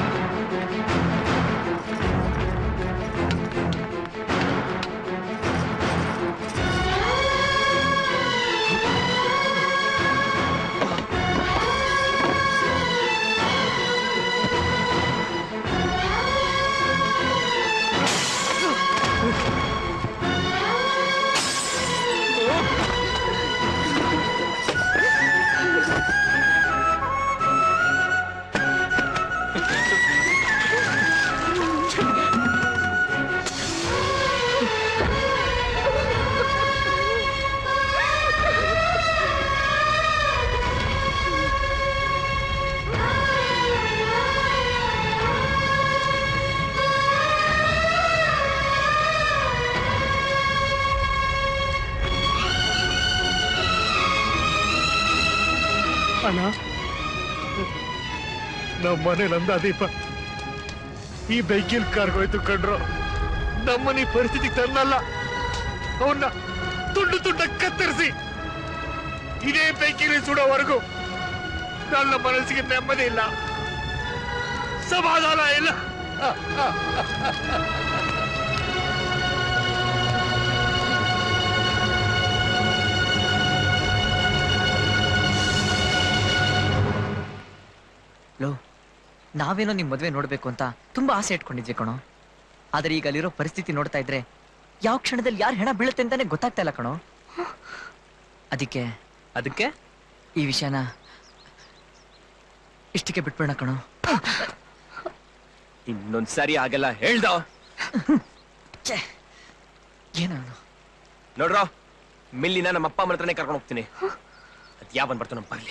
ಅಣ್ಣ ನಮ್ಮ ಮನೆ ನಂದ ದೀಪ ಈ ಬೆಂಕಿಲ್ ಕಾರ್ಗೋಯ್ತು ಕಂಡ್ರು ನಮ್ಮನೆ ಈ ಪರಿಸ್ಥಿತಿಗೆ ತನ್ನಲ್ಲ ಅವನ್ನ ತುಂಡು ತುಂಡ ಕತ್ತರಿಸಿ ಇದೇ ಬೆಂಕಿಲಿ ಸುಡೋವರೆಗೂ ನನ್ನ ಮನಸ್ಸಿಗೆ ನೆಮ್ಮದಿ ಇಲ್ಲ ಸಮಾಧಾನ ಇಲ್ಲ ಲೋ ನಾವೇನೋ ನಿಮ್ ಮದ್ವೆ ನೋಡ್ಬೇಕು ಅಂತ ತುಂಬಾ ಆಸೆ ಇಟ್ಕೊಂಡಿದ್ವಿ ಕಣೋ ಆದ್ರೆ ಈಗ ಅಲ್ಲಿರೋ ಪರಿಸ್ಥಿತಿ ನೋಡ್ತಾ ಇದ್ರೆ ಯಾವ ಕ್ಷಣದಲ್ಲಿ ಯಾರು ಹೆಣ ಬೀಳುತ್ತೆ ಅಂತಾನೆ ಗೊತ್ತಾಗ್ತಾ ಇಲ್ಲ ಕಣೋ ಅದಕ್ಕೆ ಅದಕ್ಕೆ ಈ ವಿಷಯನ ಇಷ್ಟಕ್ಕೆ ಬಿಟ್ಬಿಡೋಣ ಕಣೋ ಇನ್ನೊಂದ್ ಸರಿ ಆಗಲ್ಲ ಹೇಳ್ದ ಏನು ನೋಡ್ರೋ ಮಿಲ್ಲಿನ ನಮ್ಮ ಅಪ್ಪ ಅಮ್ಮನ ಹತ್ರನೇ ಕರ್ಕೊಂಡು ಹೋಗ್ತೀನಿ ಅದ್ ಯಾವ ಬಂದ್ಬರ್ತು ನಮ್ಮ ಬರ್ಲಿ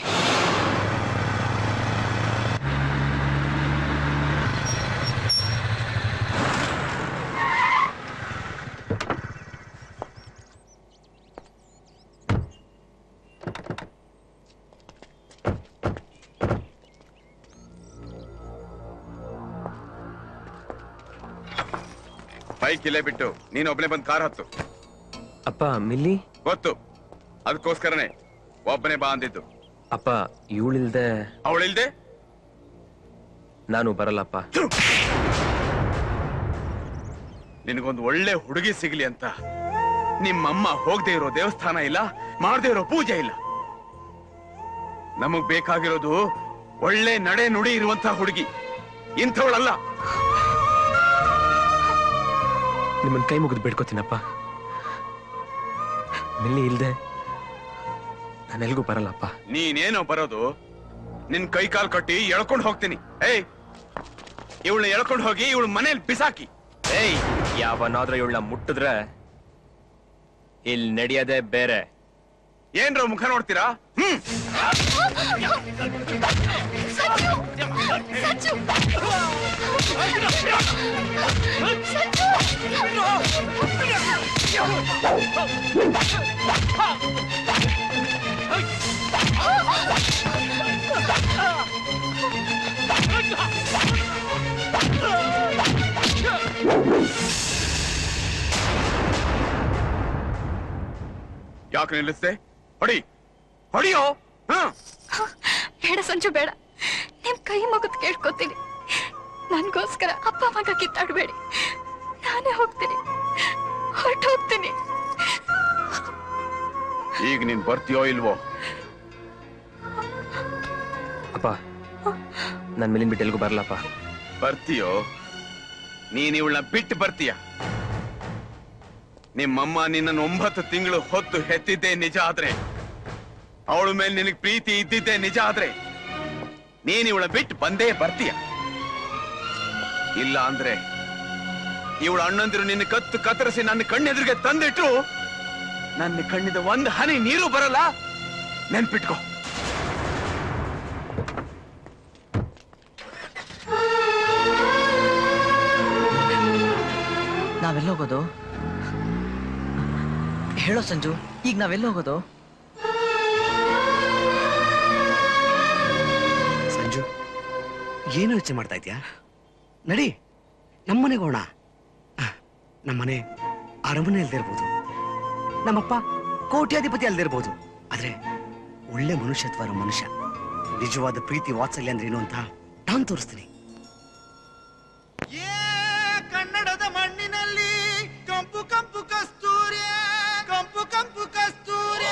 ಬೈಕ್ ಇಲ್ಲೇ ಬಿಟ್ಟು ನೀನ್ ಒಬ್ನೇ ಬಂದ್ ಕಾರ್ ಹತ್ತು ಅಪ್ಪ ಮಿಲ್ಲಿ ಗೊತ್ತು ಅದಕ್ಕೋಸ್ಕರನೇ ಒಬ್ಬನೇ ಬಾ ಅಂದಿದ್ದು ಅಪ್ಪ ಇವಳಿಲ್ದೆ ಅವಳಿಲ್ದೆ ನಾನು ಬರಲ್ಲಪ್ಪ ನಿನಗೊಂದು ಒಳ್ಳೆ ಹುಡುಗಿ ಸಿಗ್ಲಿ ಅಂತ ನಿಮ್ಮಮ್ಮ ಹೋಗದೆ ಇರೋ ದೇವಸ್ಥಾನ ಇಲ್ಲ ಮಾಡದೇ ಇರೋ ಪೂಜೆ ಇಲ್ಲ ನಮಗ್ ಬೇಕಾಗಿರೋದು ಒಳ್ಳೆ ನಡೆ ನುಡಿ ಇರುವಂತ ಹುಡುಗಿ ಇಂಥವಳಲ್ಲ ನಿಮ್ಮನ್ ಕೈ ಮುಗಿದು ಬೇಡ್ಕೋತೀನಪ್ಪ ಮಿಲ್ಲಿ ಇಲ್ದೆ ನಾನೆಲ್ಗೂ ಬರಲ್ಲಪ್ಪ ನೀನೇನೋ ಬರೋದು ನಿನ್ ಕೈ ಕಾಲ್ ಕಟ್ಟಿ ಎಳ್ಕೊಂಡು ಹೋಗ್ತೀನಿ ಏಯ್ ಇವಳನ್ನ ಎಳ್ಕೊಂಡು ಹೋಗಿ ಇವಳು ಮನೇಲಿ ಬಿಸಾಕಿ ಏಯ್ ಯಾವನಾದ್ರೂ ಇವಳನ್ನ ಮುಟ್ಟಿದ್ರೆ ಇಲ್ಲಿ ನಡೆಯೋದೇ ಬೇರೆ ಏನ್ರ ಮುಖ ನೋಡ್ತೀರಾ ಹ್ಮ್ ಯಾಕೆ ನಿಲ್ಲಿಸ್ದೆ ಹೊಡಿ ಹೊಡಿಯೋ ಹ ಬೇಡ ಸಂಜು ಬೇಡ ನಿಮ್ ಕೈ ಮುಗಿದ್ ಕೇಳ್ಕೊತೀನಿ ನನ್ಗೋಸ್ಕರ ಅಪ್ಪ ಮಗ ಕಿತ್ತಾಡ್ಬೇಡಿ ನಾನೇ ಹೋಗ್ತೀನಿ ಹೊರಟು ಹೋಗ್ತೀನಿ ಈಗ ನೀನ್ ಬರ್ತೀಯೋ ಇಲ್ವೋ ಅಪ್ಪ ನನ್ ಮೇಲಿನ ಬಿಟ್ಟು ಎಲ್ಗೂ ಬರಲಪ್ಪ ಬರ್ತೀಯೋ ನೀನ್ ಇವಳನ್ನ ಬಿಟ್ಟು ಬರ್ತೀಯ ನಿಮ್ಮಮ್ಮ ನಿನ್ನನ್ನು ಒಂಬತ್ತು ತಿಂಗಳು ಹೊತ್ತು ಹೆತ್ತಿದ್ದೆ ನಿಜ ಆದ್ರೆ ಅವಳ ಮೇಲೆ ನಿನಗೆ ಪ್ರೀತಿ ಇದ್ದಿದ್ದೆ ನಿಜ ಆದ್ರೆ ನೀನ್ ಇವಳ ಬಿಟ್ಟು ಬಂದೇ ಬರ್ತೀಯ ಇಲ್ಲ ಅಂದ್ರೆ ಇವಳ ಅಣ್ಣಂದಿರು ನಿನ್ನ ಕತ್ತು ಕತ್ತರಿಸಿ ನನ್ನ ಕಣ್ಣೆದುರಿಗೆ ತಂದಿಟ್ರು ನನ್ನ ಕಣ್ಣಿದ ಒಂದು ಹನಿ ನೀರು ಬರಲ್ಲ ನೆನ್ಪಿಟ್ಕೋ ನಾವೆಲ್ಲೋಗೋದು ಹೇಳೋ ಸಂಜು ಈಗ ನಾವೆಲ್ಲೋಗೋದು ಸಂಜು ಏನು ಯೋಚನೆ ಮಾಡ್ತಾ ಇದ್ಯಾ ನಡಿ ನಮ್ಮನೆಗೆ ಹೋಗೋಣ ನಮ್ಮನೆ ಅರಮನೆ ಅಲ್ದೇ ಇರ್ಬೋದು ನಮ್ಮಪ್ಪ ಕೋಟ್ಯಾಧಿಪತಿ ಅಲ್ದೇ ಇರ್ಬೋದು ಆದ್ರೆ ಒಳ್ಳೆ ಮನುಷ್ಯತ್ವ ಇರೋ ಮನುಷ್ಯ ನಿಜವಾದ ಪ್ರೀತಿ ವಾತ್ಸಲ್ಯ ಅಂದ್ರೆ ಏನು ಅಂತ ನಾನ್ ತೋರಿಸ್ತೀನಿ ಕನ್ನಡದ ಮಣ್ಣಿನಲ್ಲಿ ಕಂಪು ಕಂಪು ಕಸ್ತೂರಿ ಕಂಪು ಕಂಪು ಕಸ್ತೂರಿ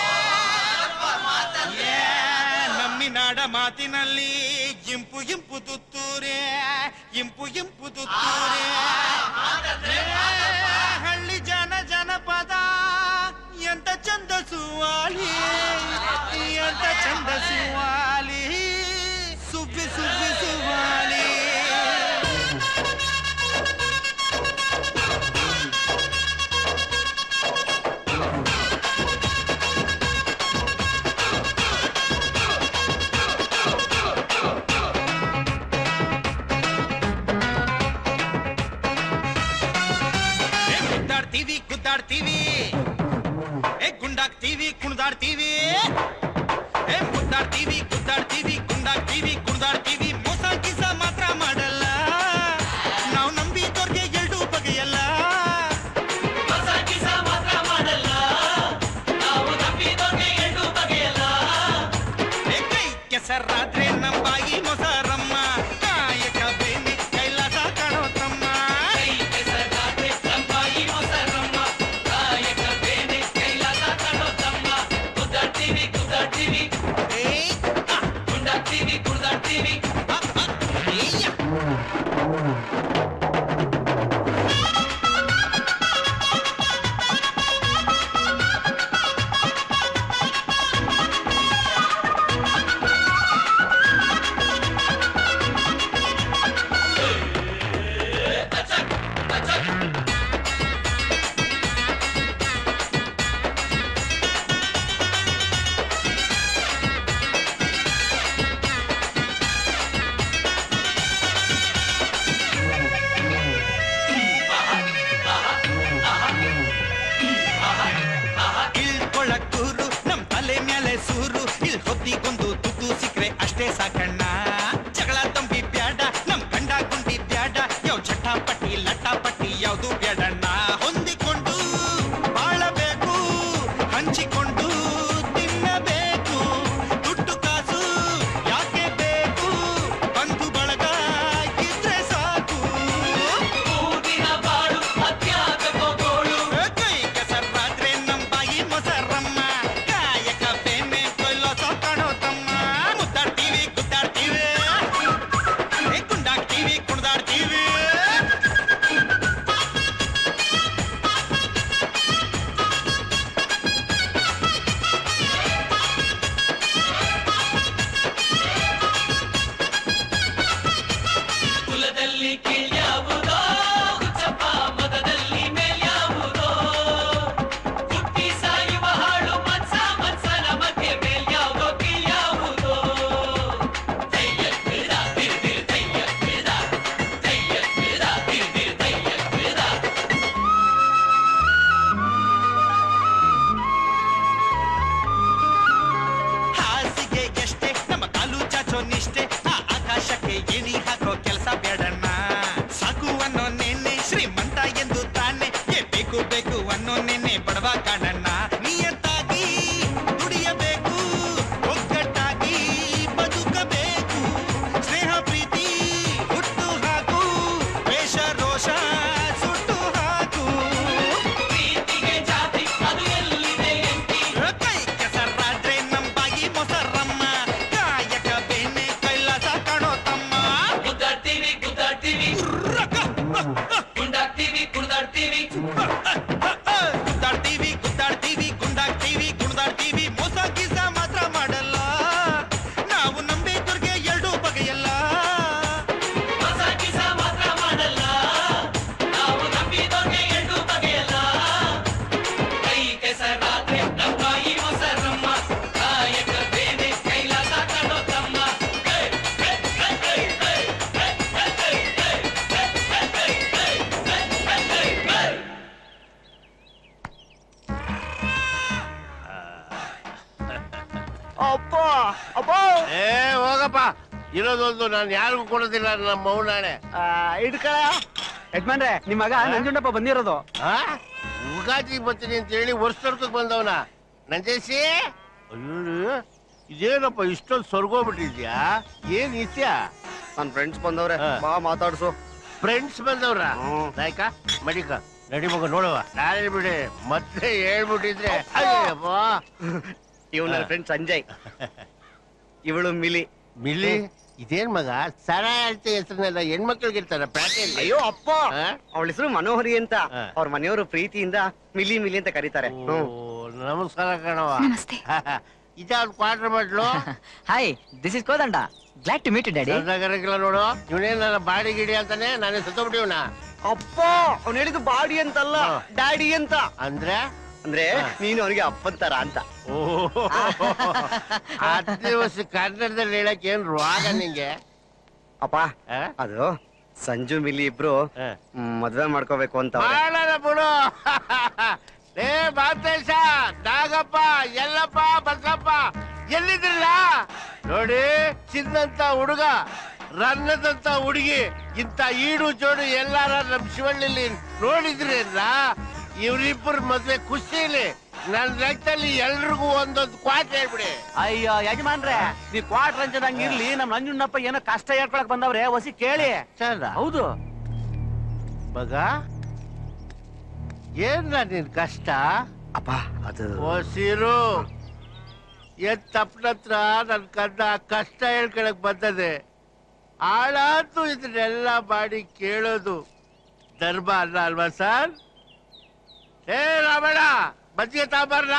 ನಮ್ಮಿನಾಡ ಮಾತಿನಲ್ಲಿ ಇಂಪು ಇಂಪು ತುತ್ತೂರಿ ಇಂಪು ಇಂಪು ತುತ್ತೂರಿ ಹಳ್ಳಿ ಜನ ಜನಪದ ಎಂತ ಚಂದ ಸುವಾಲಿ ಎಂತ ಚಂದ ಸುವಾಲಿ ಸುಬ್ಬಿ ಸುಬ್ಬಿ ಸುವಾಲಿ ಏ, ಗುದ್ದಾಡ್ತೀವಿ ಗುದ್ದಾಡ್ತೀವಿ ಏ ಗುಂಡಾಗ್ತೀವಿ ಕುಣ್ದಾಡ್ತೀವಿ ಏ ಗುದ್ದಾಡ್ತೀವಿ ಗುದ್ದಾಡ್ತೀವಿ ಗುಂಡಾಗ್ತೀವಿ ಕುಣ್ದಾಡ್ತೀವಿ ಮೋಸ ಗಿಸ ಮಾತ್ರ ಮಾಡಲ್ಲ ನಾವು ನಂಬಿದವ್ರಿಗೆ ಎರಡು ಬಗೆಯಲ್ಲ ಮೋಸ ಗಿಸ ಮಾತ್ರ ಮಾಡಲ್ಲ ನಾವು ನಂಬಿದವ್ರಿಗೆ ಎರಡು ಬಗೆಯಲ್ಲ ಏ ಕೈ ಕೆಸರಾದ್ರೆ ನಮ್ಮ ಬಾಯಿ ಮೊಸರಮ್ಮ ಕಾಯಕ ಬೇನೆ ಕೈಲಾಸ ಕಾಣೋ ತಮ್ಮ ಕೈ ಕೆಸರಾದ್ರೆ ನಮ್ಮ ಬಾಯಿ ಮೊಸರಮ್ಮ ಕಾಯಕ ಬೇನೆ ಕೈಲಾಸ ಕಾಣೋ ತಮ್ಮ ಕುದ್ದಾಡ್ತೀವಿ ಕುದ್ದಾಡ್ತೀವಿ ಕುಂಡಾಡ್ತೀವಿ ಕುಡ್ದಾಡ್ತೀವಿ ಇಳ್ಕೊಳಕ್ಕೂರು ನಮ್ ತಲೆ ಮೇಲೆ ಸೂರು ಇಲ್ ಹೊತ್ತಿಗೊಂದು ತುತ್ತು ಸಿಕ್ರೆ ಅಷ್ಟೇ ಸಾಕಣ್ಣ ಜಗಳ ತಂಬಿ ಬ್ಯಾಡ ನಮ್ ಗಂಡ ಗುಂಡಿ ಬ್ಯಾಡ ಯಾವ ಚಟಾಪಟಿ ಲಟಾಪಟಿ ಯಾವ್ದು ಬ್ಯಾಡಣ್ಣ ಹೊಂದಿಕೊಂಡು ಬಾಳಬೇಕು ಹಂಚಿಕೊಂಡು ತಿನ್ನಬೇಕು ದುಡ್ಡು ಕಾಸು ಯಾಕೆ ಬೇಕು ಬಂಧು ಬಳಗ ಇದ್ರೆ ಸಾಕು ಊದಿನ ಬಾಳು ಅತ್ಯಾಗೋ ಗೋಳು ಕೈ ಕೆಸರಾದ್ರೆ ನಮ್ ಬಾಯಿ ಮೊಸರಮ್ಮ ಕಾಯಕ ಬೇನೆ ಕೊಯ್ಲೋ ಕಾಣೋ ತಮ್ಮ ಮುದ್ದಾಡ್ತೀವಿ ಗುದ್ದಾಡ್ತೀವಿ ಮದದಲ್ಲಿ ಕೀಳ್ಯಾವುದೋ ಹುಚ್ಚಪ್ಪ ಮದದಲ್ಲಿ ಮೇಲ್ಯಾವುದೋ ಹುಟ್ಟಿ ಸಾಯುವ ಹಾಳು ಮನ್ಸ ಮನ್ಸನ ಮಧ್ಯೆ ಮೇಲ್ಯಾವುದೋ ಕೀಳ್ಯಾವುದೋ ದಯ್ಯ ಬಿಡ ಬಿರ್ ಬಿರ್ ದಯ್ಯ ಬಿಡ ದಯ್ಯ ಬಿಡ ಬಿರ್ ಬಿರ್ ದಯ್ಯ ಬಿಡ ಹಾಸಿಗೆ ಎಷ್ಟೇ ನಮ್ಮ ಕಾಲು ಚಾಚೋ ನಿಷ್ಠೆ ಆ ಆಕಾಶಕ್ಕೆ ಏಣಿ ಹಾಕೋ ಕೆಲಸ ಬೇಡಣ್ಣ ಸಾಕು ಅನ್ನೋ ನೆನ್ನೆ ಶ್ರೀಮಂತ ಎಂದು ತಾನೆ ಏ ಬೇಕು ಬೇಕು ಅನ್ನೋ ನೆನ್ನೆ ಬಡವ ಕಾಣಣ್ಣ ನಿಯತ್ತಾಗಿ ದುಡಿಯಬೇಕು ಒಗ್ಗಟ್ಟಾಗಿ ಬದುಕಬೇಕು ಸ್ನೇಹ ಪ್ರೀತಿ ಹುಟ್ಟು ಹಾಕು ವೇಷ ರೋಷ ಸುಟ್ಟು ಹಾಕು ಪ್ರೀತಿಗೆ ಜಾತಿ ಅದು ಎಲ್ಲಿದೆ ಎಂಟಿ ಕೈ ಕೆಸರಾದ್ರೆ ನಂಬಾಗಿ ಮೊಸರಮ್ಮ ಕಾಯಕ ಬೇನೆ ಕೈಲಾಸ ಕಾಣೋ ತಮ್ಮ ಗುದ್ದಾಡ್ತೀವಿ ಗುದ್ದಾಡ್ತೀವಿ ಗುಂಡಾಡ್ತೀವಿ ಕುಡ್ದಾಡ್ತೀವಿ ಗುದ್ದಾಡ್ತೀವಿ ಗುದ್ದಾಡ್ತೀವಿ ಗುಂಡಾಡ್ತೀವಿ ಕುಣಿದಾಡ್ತೀವಿ ಮೋಸ ಗೀಸ ಮಾತ್ರ ಮಾಡಲ್ಲ ನಾವು ನಂಬಿದವ್ರಿಗೆ ಎರಡೂ ಬಗೆಯಲ್ಲ ಹೊಸ ಕಿಸ ಮಾತ್ರ ಮಾಡಲ್ಲ ನಾವು ನಂಬಿದೋರ್ಗೆ ಎರಡು ಬಗೆಯಲ್ಲ ಕೈ ಕೆಸರಾದ್ರೆ ನಂಬಾಯಿ ಮೊಸರಮ್ಮ ಕಾಯಕ ಬೇನೆ ಕೈಲಾಸ ಕಾಣೋ ತಮ್ಮ ಹೇ, ಹೇ, ಹೇ, ಹೇ, ಹೇ, ಹೇ, ಹೇ, ಹೇ, ಹೇ, ಹೇ, ಹೇ, ಹೇ, ಹೇ, ಹೇ, ಹೇ, ಹೇ. ಅಪ್ಪ ಅಪ್ಪ ಏ ಹೋಗಪ್ಪ ಇರೋದೊಂದು ನಾನು ಯಾರಿಗೂ ಕೊಡೋದಿಲ್ಲ ನಮ್ಮ ಮೌನಾಣೆ ಇಡ್ಕಳ ಯಜಮಾನ್ರೆ ನಿಮ್ ಮಗ ನಂಜುಂಡಪ್ಪ ಬಂದಿರೋದು ಉಗಾದಿ ಬರ್ತೀನಿ ಅಂತ ಹೇಳಿ ವರ್ಷಕ್ಕೆ ಬಂದವನ ನಂಜೇಸಿ ಅಯ್ಯೋ ಇದೇನಪ್ಪ ಇಷ್ಟೊಂದು ಸ್ವರ್ಗೋಗ್ಬಿಟ್ಟಿದ್ಯಾ ಏನ್ ಇತ್ಯ ನನ್ ಫ್ರೆಂಡ್ಸ್ ಬಂದವ್ರೆ ಬಾ ಮಾತಾಡ್ಸು ಫ್ರೆಂಡ್ಸ್ ಬಂದವ್ರ ನಾಯ್ಕ ಮಡಿಕ ನಡಿ ಮಗ ನೋಡುವ ನಾಳೆ ಬಿಡಿ ಮತ್ತೆ ಹೇಳ್ಬಿಟ್ಟಿದ್ರೆ ಅಯ್ಯಪ್ಪ ಇವ್ ನನ್ನ ಫ್ರೆಂಡ್ ಸಂಜಯ್ ಇವಳು ಮಿಲಿ ಮಿಲಿ ಇದೇನ್ ಮಗ ಸರ ಹೇಳ್ತಿ ಹೆಸರಿನೆಲ್ಲ ಹೆಣ್ಮಕ್ಳಿಗೆ ಇರ್ತಾರ ಪ್ಯಾಟೆಯಲ್ಲಿ ಅಯ್ಯೋ ಅಪ್ಪ ಅವಳ ಹೆಸರು ಮನೋಹರಿ ಅಂತ ಅವ್ರ ಮನೆಯವರು ಪ್ರೀತಿಯಿಂದ ಮಿಲಿ ಮಿಲಿ ಅಂತ ಕರೀತಾರೆ ಹ್ಮ್. ನಮಸ್ಕಾರ ಕಣವ ಇದ ಕ್ವಾರ್ಟರ್ ಮಾಡ್ಲು hi this is Kodanda glad to meet daddy ಸೌದಾಗರಿಗೆಲ್ಲ ನೋಡು ಇವನೇನ್ ನನ್ನ ಬಾಡಿ ಗಿಡಿ ಅಂತಾನೆ ನಾನೇ ಸತ್ತೋಗ್ಬಿಟ್ಟಿವ್ನ ಅಪ್ಪ ಅವ್ನು ಹೇಳಿದ್ದು ಬಾಡಿ ಅಂತಲ್ಲ ಡ್ಯಾಡಿ ಅಂತ ಅಂದ್ರೆ ಅಂದ್ರೆ ನೀನು ಅವನಿಗೆ ಅಪ್ಪಂತರ ಅಂತ ಹತ್ತು ವರ್ಷ ಕನ್ನಡದಲ್ಲಿ ಹೇಳಕ್ ಏನ್ ರೋಗ ನಿಂಗೆ ಅಪ್ಪ ಅದು ಸಂಜು ಮಿಲಿ ಇಬ್ರು ಮ್, ಮದ್ವೆ ಮಾಡ್ಕೋಬೇಕು ಅಂತ ಅವ್ರೆ. ಮಾಡೋಣ ಬಿಡು ಏ ಮಾತೇಶ ನಾಗಪ್ಪ ಎಲ್ಲಪ್ಪ ಬಸಪ್ಪ ಎಲ್ಲಿದ್ರಲ್ಲ ನೋಡಿ ಚಿನ್ನಂತ ಹುಡುಗ ರನ್ನದಂತ ಹುಡುಗಿ ಇಂತ ಈಡು ಜೋಡು ಎಲ್ಲಾರ ನಮ್ ಶಿವಳ್ಳಿಲಿ ನೋಡಿದ್ರೇನ ಇವ್ರಿಬ್ಬರ ಮದ್ವೆ ಖುಷಿಲಿ ನನ್ ರಕ್ತದಲ್ಲಿ ಎಲ್ರಿಗೂ ಒಂದೊಂದು ಕ್ವಾಟ್ ಹೇಳ್ಬಿಡಿ ಅಯ್ಯೋ ಯಜಮಾನ್ರೆ ನೀ ಕ್ವಾರ್ಟರ್ ಅಂಚದಂಗ್ ಇರ್ಲಿ ನಮ್ ನಂಜುಣ್ಣಪ್ಪ ಏನೋ ಕಷ್ಟ ಹೇಳ್ಕೊಳಕ್ ಬಂದವ್ರೆ ಹೊಸಿ ಕೇಳಿ ಹೌದು ಮಗ ಏನ್ರ ನಿನ್ ಕಷ್ಟ ಅಪ್ಪ ಅದು ಓಸಿರು ಏನ್ ತಪ್ಪನತ್ರ ನನ್ ಕಂದ ಕಷ್ಟ ಹೇಳ್ಕೊಳಕ್ ಬಂದದೆ ಆಳಾತು ಇದನ್ನೆಲ್ಲ ಮಾಡಿ ಕೇಳೋದು ಧರ್ಮ ಅಲ್ಲ ಅಲ್ವಾ ಸರ್ ಏ ರಾಮಣ್ಣ ಮಜ್ಜಿಗೆ ತಾಂಬಾರ್ಲಾ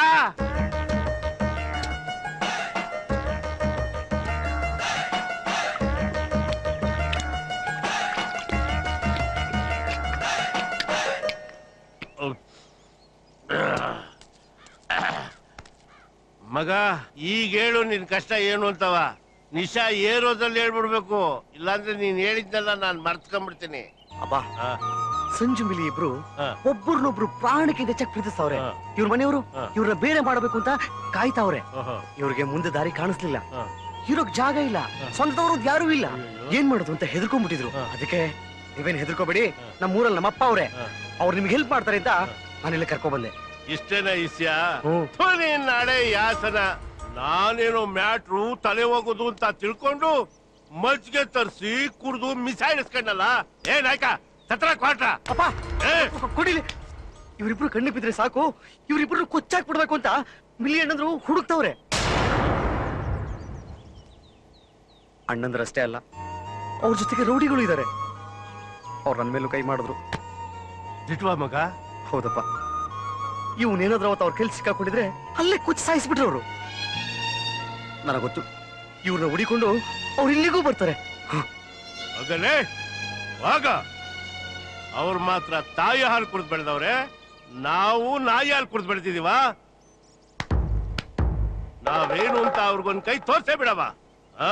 ಮಗ ಈಗ ಹೇಳು ನಿನ್ ಕಷ್ಟ ಏನು ಅಂತವ ನಿಶಾ ಏರೋದಲ್ಲಿ ಹೇಳ್ಬಿಡ್ಬೇಕು ಇಲ್ಲಾಂದ್ರೆ ನೀನ್ ಹೇಳಿದ್ನೆಲ್ಲ ನಾನ್ ಮರ್ತ್ಕೊಂಡ್ಬಿಡ್ತೀನಿ ಅಪ್ಪ ಸಂಜು ಮಿಲಿ ಇಬ್ರು ಒಬ್ಬರನ್ನೊಬ್ರು ಪ್ರಾಣಕ್ಕಿಂತ ಚೆಕ್ ಪ್ರೀತಿಸ್ತವ್ರೆ ಇವ್ರ ಮನೆಯವರು ಇವ್ರನ್ನ ಬೇರೆ ಮಾಡಬೇಕು ಅಂತ ಕಾಯ್ತಾವ್ರೆ ಇವ್ರಿಗೆ ಮುಂದೆ ದಾರಿ ಕಾಣಿಸ್ಲಿಲ್ಲ ಇರೋಕ್ ಜಾಗ ಇಲ್ಲ ಸ್ವಂತದವ್ರು ಯಾರು ಇಲ್ಲ ಏನ್ ಮಾಡೋದು ಅಂತ ಹೆದರ್ಕೊಂಡ್ಬಿಟ್ಟಿದ್ರು ಅದಕ್ಕೆ ನೀವೇನ್ ಹೆದರ್ಕೋಬೇಡಿ ನಮ್ಮ ಊರಲ್ಲಿ ನಮ್ಮಪ್ಪ ಅವ್ರೆ ಅವ್ರು ನಿಮ್ಗೆ ಹೆಲ್ಪ್ ಮಾಡ್ತಾರೆ ಅಂತ ನಾನಿಲ್ಲಿ ಕರ್ಕೊ ಬಂದೆ ಇಷ್ಟೇನ ಇಸ್ಯ ಥು, ನೀನ್ ನಾಳೆ ಯಾಸನ ನಾನೇನೋ ಮ್ಯಾಟ್ರು ತಲೆ ಹೋಗೋದು ಅಂತ ತಿಳ್ಕೊಂಡು ಮಜ್ಜಿಗೆ ತರಿಸಿ ಕುಡ್ದು ಮಿಸಾಯಿಸ್ಕೊಂಡಲ್ಲ ಏ ನಾಯ್ಕ ಸತ್ರ ಕ್ವಾಟ್ರ ಅಪ್ಪ ಕುಡಿಲಿ ಇವ್ರಿಬ್ರು ಕಣ್ಣು ಬಿದ್ರೆ ಸಾಕು ಇವ್ರಿಬ್ರು ಕೊಚ್ಚಾಕ್ ಬಿಡ್ಬೇಕು ಅಂತ ಮಿಲಿ ಅಣ್ಣಂದ್ರು ಹುಡುಕ್ತವ್ರೆ ಅಣ್ಣಂದ್ರಷ್ಟೇ ಅಲ್ಲ ಅವ್ರ ಜೊತೆಗೆ ರೌಡಿಗಳು ಇದಾರೆ ಅವ್ರು ನನ್ ಮೇಲೂ ಕೈ ಮಾಡಿದ್ರು ದಿಟ್ವಾ ಮಗ ಹೌದಪ್ಪ ಇವನೇನಾದ್ರೂ ಅವತ್ತು ಅವ್ರ ಕೆಲ್ಸ ಸಿಕ್ಕಾಕೊಂಡಿದ್ರೆ ಅಲ್ಲೇ ಕುಚ್ಚ ಸಾಯಿಸ್ಬಿಟ್ರು ಅವರು ನನಗೆ ಗೊತ್ತು ಇವ್ರನ್ನ ಹುಡಿಕೊಂಡು ಅವ್ರು ಇಲ್ಲಿಗೂ ಬರ್ತಾರೆ ಮಗನೇ ಆಗ ಅವ್ರು ಮಾತ್ರ ತಾಯಿ ಹಾಲು ಕುಡಿದು ಬೆಳೆದವ್ರೆ ನಾವು ನಾಯಿ ಹಾಲು ಕುಡಿದು ಬೆಳೆದಿದೀವ ನಾವೇನು ಅಂತ ಅವ್ರಿಗೊಂದ್ ಕೈ ತೋರ್ಸೇ ಬಿಡವ ಆ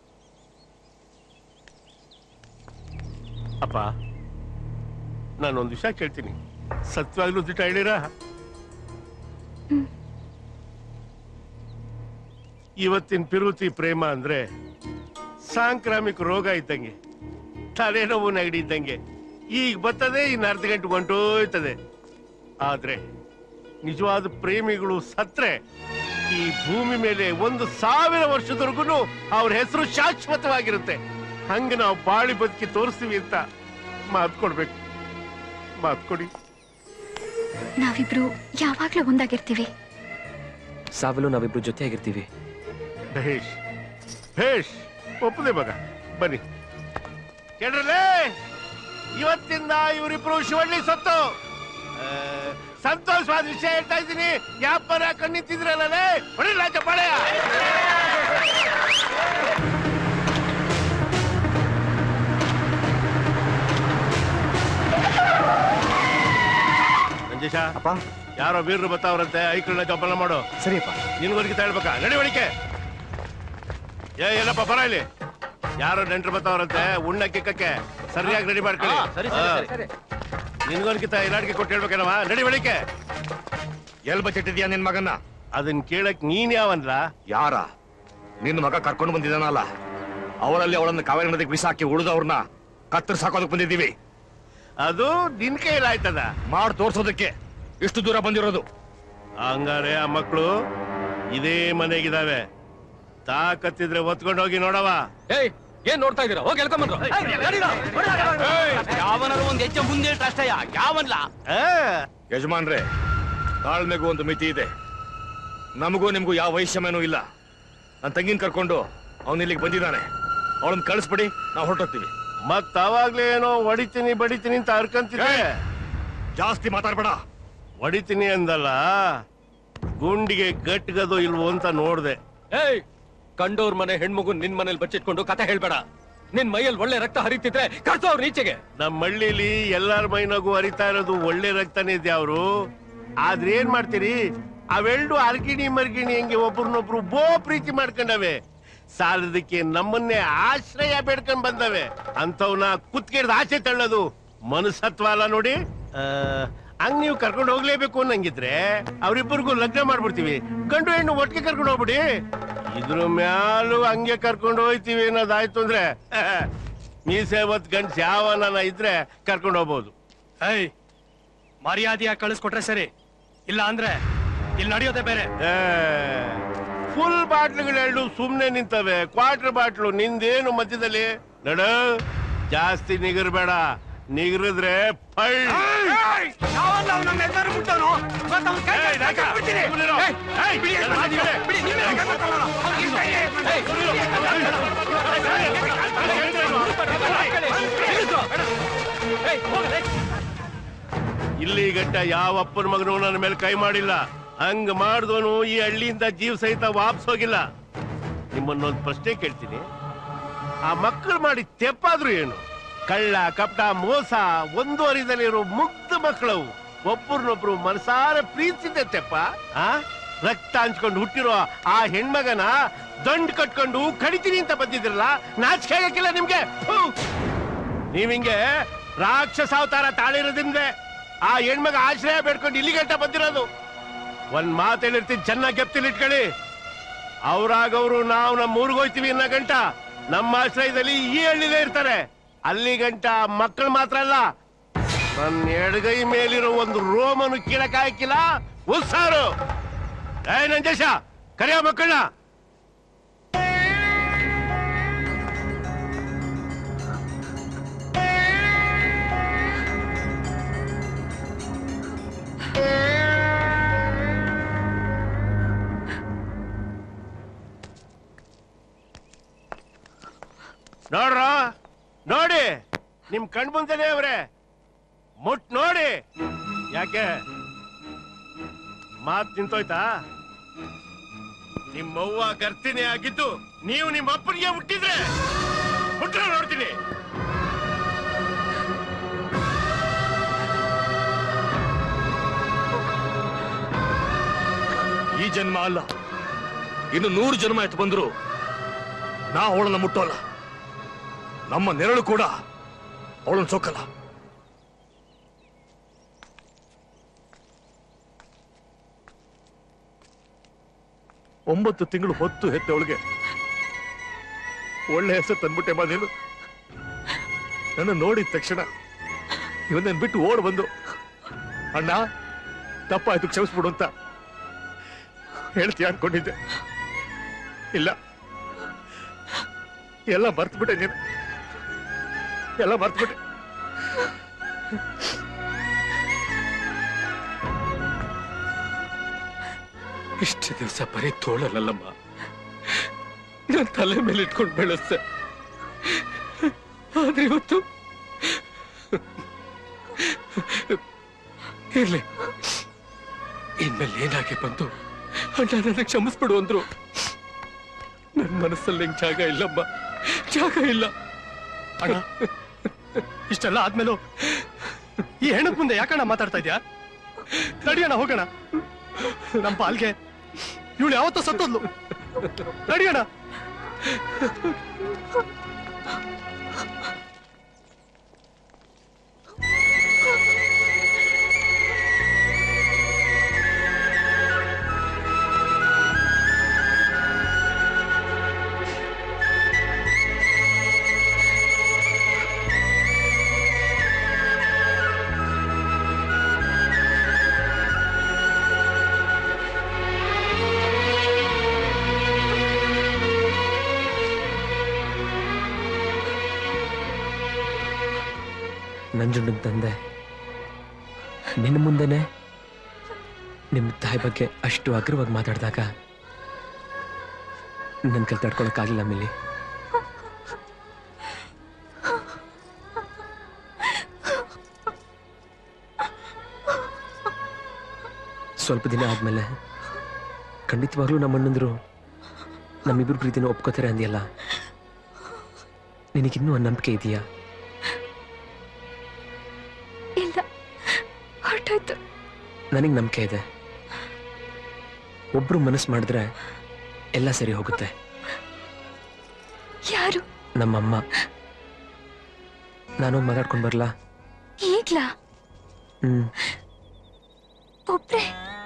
ಅಪ್ಪ ನಾನೊಂದು ವಿಷಯ ಕೇಳ್ತೀನಿ ಸತ್ಯವಾಗ್ಲೂ ದಿಟ ಹೇಳಿರ ಇವತ್ತಿನ ಪಿರುತಿ ಪ್ರೇಮ ಅಂದ್ರೆ ಸಾಂಕ್ರಾಮಿಕ ರೋಗ ಇದ್ದಂಗೆ ತಲೆನೋವು ನೆಗಡಿ ಇದ್ದಂಗೆ ಈಗ ಬರ್ತದೆ ಇನ್ನು ಅರ್ಧ ಗಂಟೆ ಹೊಂಟೋಯ್ತದೆ ಆದ್ರೆ ನಿಜವಾದ ಪ್ರೇಮಿಗಳು ಸತ್ರೆ ಈ ಭೂಮಿ ಮೇಲೆ ಒಂದು ಸಾವಿರ ವರ್ಷದವರೆಗೂ ಅವ್ರ ಹೆಸರು ಶಾಶ್ವತವಾಗಿರುತ್ತೆ ಹಂಗ ನಾವು ಬಾಳಿ ಬದುಕಿ ತೋರಿಸ್ತೀವಿ ಅಂತ ಮಾತು ಕೊಡ್ಬೇಕು ಮಾತು ಕೊಡಿ ನಾವಿಬ್ರು ಯಾವಾಗ್ಲೂ ಒಂದಾಗಿರ್ತೀವಿ ಸಾವಲು ನಾವಿಬ್ರು ಜೊತೆಯಾಗಿರ್ತೀವಿ ಭೇಷ್ ಭೇಷ್ ಒಪ್ಪದೆ ಮಗ ಬನ್ನಿ ಕೇಳ್ರಲ್ಲೇ ಇವತ್ತಿಂದ ಇವರಿಬ್ರು ಶಿವಳ್ಳಿ ಸತ್ತು ಆ, ಸಂತೋಷವಾದ ವಿಷಯ ಹೇಳ್ತಾ ಇದ್ದೀನಿ ಯಾಪರ ಕಣ್ಣಿತ್ತಿದ್ರಲ್ಲೇ ಹೊಡಿಲ್ಲ ಚಪ್ಪಾಳೆಯ ನಂಜೇಶ ಅಪ್ಪ ಯಾರೋ ವೀರರು ಬತ್ತಾವ್ರಂತೆ ಐಕಳನ್ನ ಜೋಪಾನ ಮಾಡು ಸರಿಯಪ್ಪ ನಿನ್ಗೋರ್ಗೆ ಹೇಳ್ಬೇಕಾ ನಡಿ ಒಳಿಕೆ ಏ ಏನಪ್ಪ ಬರ ಇಲ್ಲಿ ಯಾರೋ ನೆಂಟ್ರು ಬತ್ತಾವ್ರಂತೆ ಉಣ್ಣ ಕಿಕ್ಕಕ್ಕೆ ಸರಿಯಾಗಿ ರೆಡಿ ಮಾಡ್ಕೊಳ್ಳಿ ನಿನ್ಗೊಂದ್ಕಿತ ಇಲಾಡ್ಗೆ ಕೊಟ್ಟು ಹೇಳ್ಬೇಕೇನವ ನಡಿ ಒಳಿಕೆ ಎಲ್ ಬಚ್ಚಿಟ್ಟಿದ್ಯಾ ನಿನ್ ಮಗನ್ನ ಅದನ್ ಕೇಳಕ್ ನೀನ್ ಯಾವನ್ಲ ಯಾರ ನಿನ್ನ ಮಗ ಕರ್ಕೊಂಡು ಬಂದಿದ್ದಾನಲ್ಲ ಅವರಲ್ಲಿ ಅವಳನ್ನ ಕಾವೇರಿ ನದಿಗೆ ಬಿಸಾಕಿ ಉಳಿದವ್ರನ್ನ ಕತ್ತರಿಸಿ ಹಾಕೋದಕ್ಕೆ ಬಂದಿದ್ದೀವಿ ಅದು ನಿನ್ ಕೈಲಾಯ್ತದ ಮಾಡ್ ತೋರ್ಸೋದಕ್ಕೆ ಇಷ್ಟು ದೂರ ಬಂದಿರೋದು ಹಂಗಾರೆ ಆ ಮಕ್ಕಳು ಇದೇ ಮನೆಗಿದಾವೆ ತಾಕತ್ತಿದ್ರೆ ಒತ್ಕೊಂಡು ಹೋಗಿ ನೋಡವ ಏಯ್ ಏನ್ ನೋಡ್ತಾ ಇದೀರಾ ಹೋಗಿ ಎಳ್ಕೊಂಬಂದ್ರು ಯಾವನಾರು ಒಂದ್ ಹೆಜ್ಜೆ ಮುಂದೆ ಇಟ್ರೆ ಅಷ್ಟಯ್ಯ ಯಾವನ್ಲ ಯಜಮಾನ್ರೆ ತಾಳ್ಮೆಗೂ ಒಂದು ಮಿತಿ ಇದೆ ನಮಗೂ ನಿಮ್ಗೂ ಯಾವ ವೈಷಮ್ಯನೂ ಇಲ್ಲ ನನ್ನ ತಂಗಿನ ಕರ್ಕೊಂಡು ಅವನು ಇಲ್ಲಿಗೆ ಬಂದಿದ್ದಾನೆ ಅವಳನ್ನ ಕಳಿಸ್ಬಿಡಿ ನಾವು ಹೊರಟೋಗ್ತೀವಿ ಮತ್ ಅವಾಗ್ಲೇ ಏನೋ ಹೊಡಿತೀನಿ ಬಡಿತೀನಿ ಅಂತ ಅರ್ಕಂತಿದ್ದೆ ಜಾಸ್ತಿ ಮಾತಾಡ್ಬೇಡ ಹೊಡಿತೀನಿ ಅಂದಲ್ಲ ಗುಂಡಿಗೆ ಗಟ್ಗದು ಇಲ್ವೋ ಅಂತ ನೋಡ್ದೆ ಏಯ್ ಕಂಡೋರ್ ಮನೆ ಹೆಣ್ಮಗು ನಿನ್ ಮನೇಲಿ ಬಚ್ಚಿಟ್ಕೊಂಡು ಕತೆ ಹೇಳ್ಬೇಡ ನಿನ್ ಮೈಯಲ್ಲಿ ಒಳ್ಳೆ ರಕ್ತ ಹರಿತಿದ್ರೆ ಕರ್ಸೋ ಅವ್ರ ಈಚೆಗೆ ನಮ್ಮ ಹಳ್ಳಿಲಿ ಎಲ್ಲಾರ ಮೈನಾಗೂ ಹರಿತಾ ಇರೋದು ಒಳ್ಳೆ ರಕ್ತನೇ ಇದೆ ಅವರು ಆದ್ರೆ ಏನ್ ಮಾಡ್ತೀರಿ ಅವೆರಡು ಅರ್ಗಿಣಿ ಮರ್ಗಿಣಿ ಹೆಂಗೆ ಒಬ್ರನ್ನೊಬ್ರು ಬೋ ಪ್ರೀತಿ ಮಾಡ್ಕೊಂಡವೆ ಸಾಲದಕ್ಕೆ ನಮ್ಮನ್ನೇ ಆಶ್ರಯ ಬೇಡ್ಕೊಂಡ್ ಬಂದವೆ ಅಂತವ್ನ ಕುತ್ಕಿಡ್ದು ಆಚೆ ತಳ್ಳೋದು ಮನಸತ್ವ ಅಲ್ಲ ನೋಡಿ ಆ, ಹಂಗ್ ನೀವು ಕರ್ಕೊಂಡು ಹೋಗ್ಲೇಬೇಕು ಅನ್ನಂಗಿದ್ರೆ ಅವ್ರಿಬ್ಬರಿಗೂ ಲಗ್ನ ಮಾಡ್ಬಿಡ್ತೀವಿ ಗಂಡು ಹೆಣ್ಣು ಒಟ್ಟಿಗೆ ಕರ್ಕೊಂಡು ಹೋಗ್ಬಿಡಿ ಇದ್ರ ಮ್ಯಾಲೂ ಹಂಗೆ ಕರ್ಕೊಂಡು ಹೋಯ್ತೀವಿ ಅನ್ನೋದಾಯ್ತು ಅಂದ್ರೆ ಮೀಸೆ ಹೊತ್ ಗಂಡ್ಸ್ ಯಾವನ ಇದ್ರೆ ಕರ್ಕೊಂಡು ಹೋಗ್ಬೋದು ಏಯ್ ಮರ್ಯಾದೆಯಾಗಿ ಕಳಿಸ್ಕೊಟ್ರೆ ಸರಿ ಇಲ್ಲ ಅಂದ್ರೆ ಇಲ್ಲಿ ನಡೆಯೋದೇ ಬೇರೆ ಫುಲ್ ಬಾಟ್ಲುಗಳೆರಡು ಸುಮ್ನೆ ನಿಂತವೆ ಕ್ವಾರ್ಟರ್ ಬಾಟ್ಲು ನಿಂದೇನು ಮಧ್ಯದಲ್ಲಿ ನಡ ಜಾಸ್ತಿ ನಿಗರ್ಬೇಡ ನಿಗರಿದ್ರೆ ಫೈ ಇಲ್ಲಿ ಗಂಟ ಯಾವ ಅಪ್ಪನ ಮಗನು ನನ್ನ ಮೇಲೆ ಕೈ ಮಾಡಿಲ್ಲ ಹಂಗ ಮಾಡಿದವನು ಈ ಹಳ್ಳಿಯಿಂದ ಜೀವ ಸಹಿತ ವಾಪಸ್ ಹೋಗಿಲ್ಲ ನಿಮ್ಮನ್ನೊಂದು ಪ್ರಶ್ನೆ ಕೇಳ್ತೀನಿ ಆ ಮಕ್ಕಳು ಮಾಡಿ ತೆಪ್ಪಾದ್ರು ಏನು ಕಳ್ಳ ಕಪಟ ಮೋಸ ಒಂದು ಅರಿದಲ್ಲಿರೋ ಮುಗ್ಧ ಮಕ್ಕಳವು ಒಬ್ಬರನ್ನೊಬ್ರು ಮನಸಾರ ಪ್ರೀತಿಸಿದ್ದೆ ತೆಪ್ಪ ಆ ರಕ್ತ ಹಂಚ್ಕೊಂಡು ಹುಟ್ಟಿರೋ ಆ ಹೆಣ್ಮಗನ ದಂಡ್ ಕಟ್ಕೊಂಡು ಕಡಿತೀನಿ ಅಂತ ಬಂದಿದ್ರಲ್ಲ ನಾಚಿಕೆ ಆಗಕ್ಕಿಲ್ಲ ನಿಮ್ಗೆ ಫು! ನೀವಿಂಗೆ ರಾಕ್ಷಸ ಅವತಾರ ತಾಳಿರೋದ್ರಿಂದ ಆ ಹೆಣ್ಮಗ ಆಶ್ರಯ ಬೇಡ್ಕೊಂಡು ಇಲ್ಲಿ ಗಂಟ ಬಂದಿರೋದು ಒಂದ್ ಮಾತು ಹೇಳಿರ್ತೀನಿ ಚೆನ್ನಾಗಿ ಗೆಪ್ತಿಲ್ ಇಟ್ಕೊಳ್ಳಿ ಅವ್ರಾಗವ್ರು ನಾವು ನಮ್ಮ ಊರಿಗೆ ಹೋಯ್ತೀವಿ ಅನ್ನೋ ಗಂಟ ನಮ್ಮ ಆಶ್ರಯದಲ್ಲಿ ಈ ಹಳ್ಳಿಲೇ ಇರ್ತಾರೆ ಅಲ್ಲಿ ಗಂಟ ಮಕ್ಕಳು ಮಾತ್ರ ಅಲ್ಲ ನನ್ನ ಎಡಗೈ ಮೇಲಿರೋ ಒಂದು ರೋಮನು ಕೀಳಕ್ ಹಾಕಿಲ್ಲ ಉತ್ಸಾರು ಏ ನಂಜೇಶ ಕರೆಯೋ ಮಕ್ಕಳನ್ನ ನೋಡ್ರ ನೋಡಿ ನಿಮ್ ಕಣ್ ಮುಂದೆನೆ ಅವ್ರೆ ಮುಟ್ ನೋಡಿ ಯಾಕೆ ಮಾತ್ ನಿಂತೋಯ್ತಾ ನಿಮ್ಮವ್ವ ಗರ್ತಿನಿ ಆಗಿದ್ದು ನೀವು ನಿಮ್ಮ ಅಪ್ಪನಿಗೆ ಹುಟ್ಟಿದ್ರೆ ಹುಟ್ರ ನೋಡ್ತೀನಿ ಜನ್ಮ ಅಲ್ಲ ಇನ್ನು ನೂರು ಜನ್ಮ ಎತ್ತು ಬಂದ್ರು ನಾ ಅವಳನ್ನ ಮುಟ್ಟೋಲ್ಲ ನಮ್ಮ ನೆರಳು ಕೂಡ ಅವಳನ್ನ ಸೋಕಲ್ಲ ಒಂಬತ್ತು ತಿಂಗಳು ಹೊತ್ತು ಹೆತ್ತವಳಿಗೆ ಒಳ್ಳೆ ಹೆಸರು ತಂದ್ಬಿಟ್ಟೆ ಮಾ ನೀನು ನನ್ನ ನೋಡಿದ ತಕ್ಷಣ ಇವನನ್ನ ಬಿಟ್ಟು ಓಡ್ ಬಂದು ಅಣ್ಣ ತಪ್ಪಾಯ್ತು ಕ್ಷಮಿಸ್ಬಿಡು ಅಂತ ಹೇಳ್ತೀಯ ಅನ್ಕೊಂಡಿದ್ದೆ ಇಲ್ಲ ಎಲ್ಲ ಮರ್ತ್ಬಿಟ್ಟೆ ನೀನು ಎಲ್ಲ ಮರ್ತ್ಬಿಟ್ಟೆ ಇಷ್ಟು ದಿವಸ ಬರೀ ತೋಳಲ್ಲಮ್ಮ ನನ್ನ ತಲೆ ಮೇಲೆ ಇಟ್ಕೊಂಡು ಬೆಳೆಸ್ದೆ ಆದ್ರೆ ಇವತ್ತು ಇರ್ಲಿ ಇನ್ಮೇಲೆ ಏನಾಗಿ ಬಂತು ಅಣ್ಣ ನನ್ನ ಕ್ಷಮಿಸ್ಬಿಡು ಅಂದ್ರು ನನ್ನ ಮನಸ್ಸಲ್ಲಿ ಹಿಂಗ್ ಜಾಗ ಇಲ್ಲಮ್ಮ ಜಾಗ ಇಲ್ಲ ಅಣ್ಣ ಇಷ್ಟೆಲ್ಲ ಆದ್ಮೇಲೂ ಈ ಹೆಣ್ಣಕ್ ಮುಂದೆ ಯಾಕಣ್ಣ ಮಾತಾಡ್ತಾ ಇದ್ಯಾ ನಡಿಯೋಣ ಹೋಗೋಣ ನಮ್ಮ ಪಾಲ್ಗೆ ಇವಳು ಯಾವತ್ತೋ ಸತ್ತೋದ್ಲು ನಡಿಯೋಣ ನಂಜುಂಡನ್ ತಂದೆ ನಿನ್ನ ಮುಂದೆನೆ ನಿಮ್ಮ ತಾಯಿ ಬಗ್ಗೆ ಅಷ್ಟು ಅಗ್ರವಾಗಿ ಮಾತಾಡಿದಾಗ ನನ್ನ ಕಲ್ ತಡ್ಕೊಳಕ್ಕಾಗಲಿಲ್ಲ ಮಿಲ್ಲಿ ಸ್ವಲ್ಪ ದಿನ ಆದ್ಮೇಲೆ ಖಂಡಿತವಾಗ್ಲೂ ನಮ್ಮಣ್ಣಂದ್ರು ನಮ್ಮಿಬ್ರು ಪ್ರೀತಿನ ಒಪ್ಕೋತಾರೆ ಅಂದ್ಯಲ್ಲ ನಿನಗಿನ್ನೂ ಆ ನಂಬಿಕೆ ಇದೆಯಾ ಇಲ್ಲ ಹೊರಟೋಯ್ತು ನನಗೆ ನಂಬಿಕೆ ಇದೆ ಒಬ್ರು ಮನಸ್ಸು ಮಾಡಿದ್ರೆ ಎಲ್ಲ ಸರಿ ಹೋಗುತ್ತೆ ಯಾರು ನಮ್ಮಮ್ಮ ನಾನು ಮಾತಾಡ್ಕೊಂಡು ಬರ್ಲಾ ಈಗ್ಲಾ ಹ್ಮ್ ಒಬ್ರೇ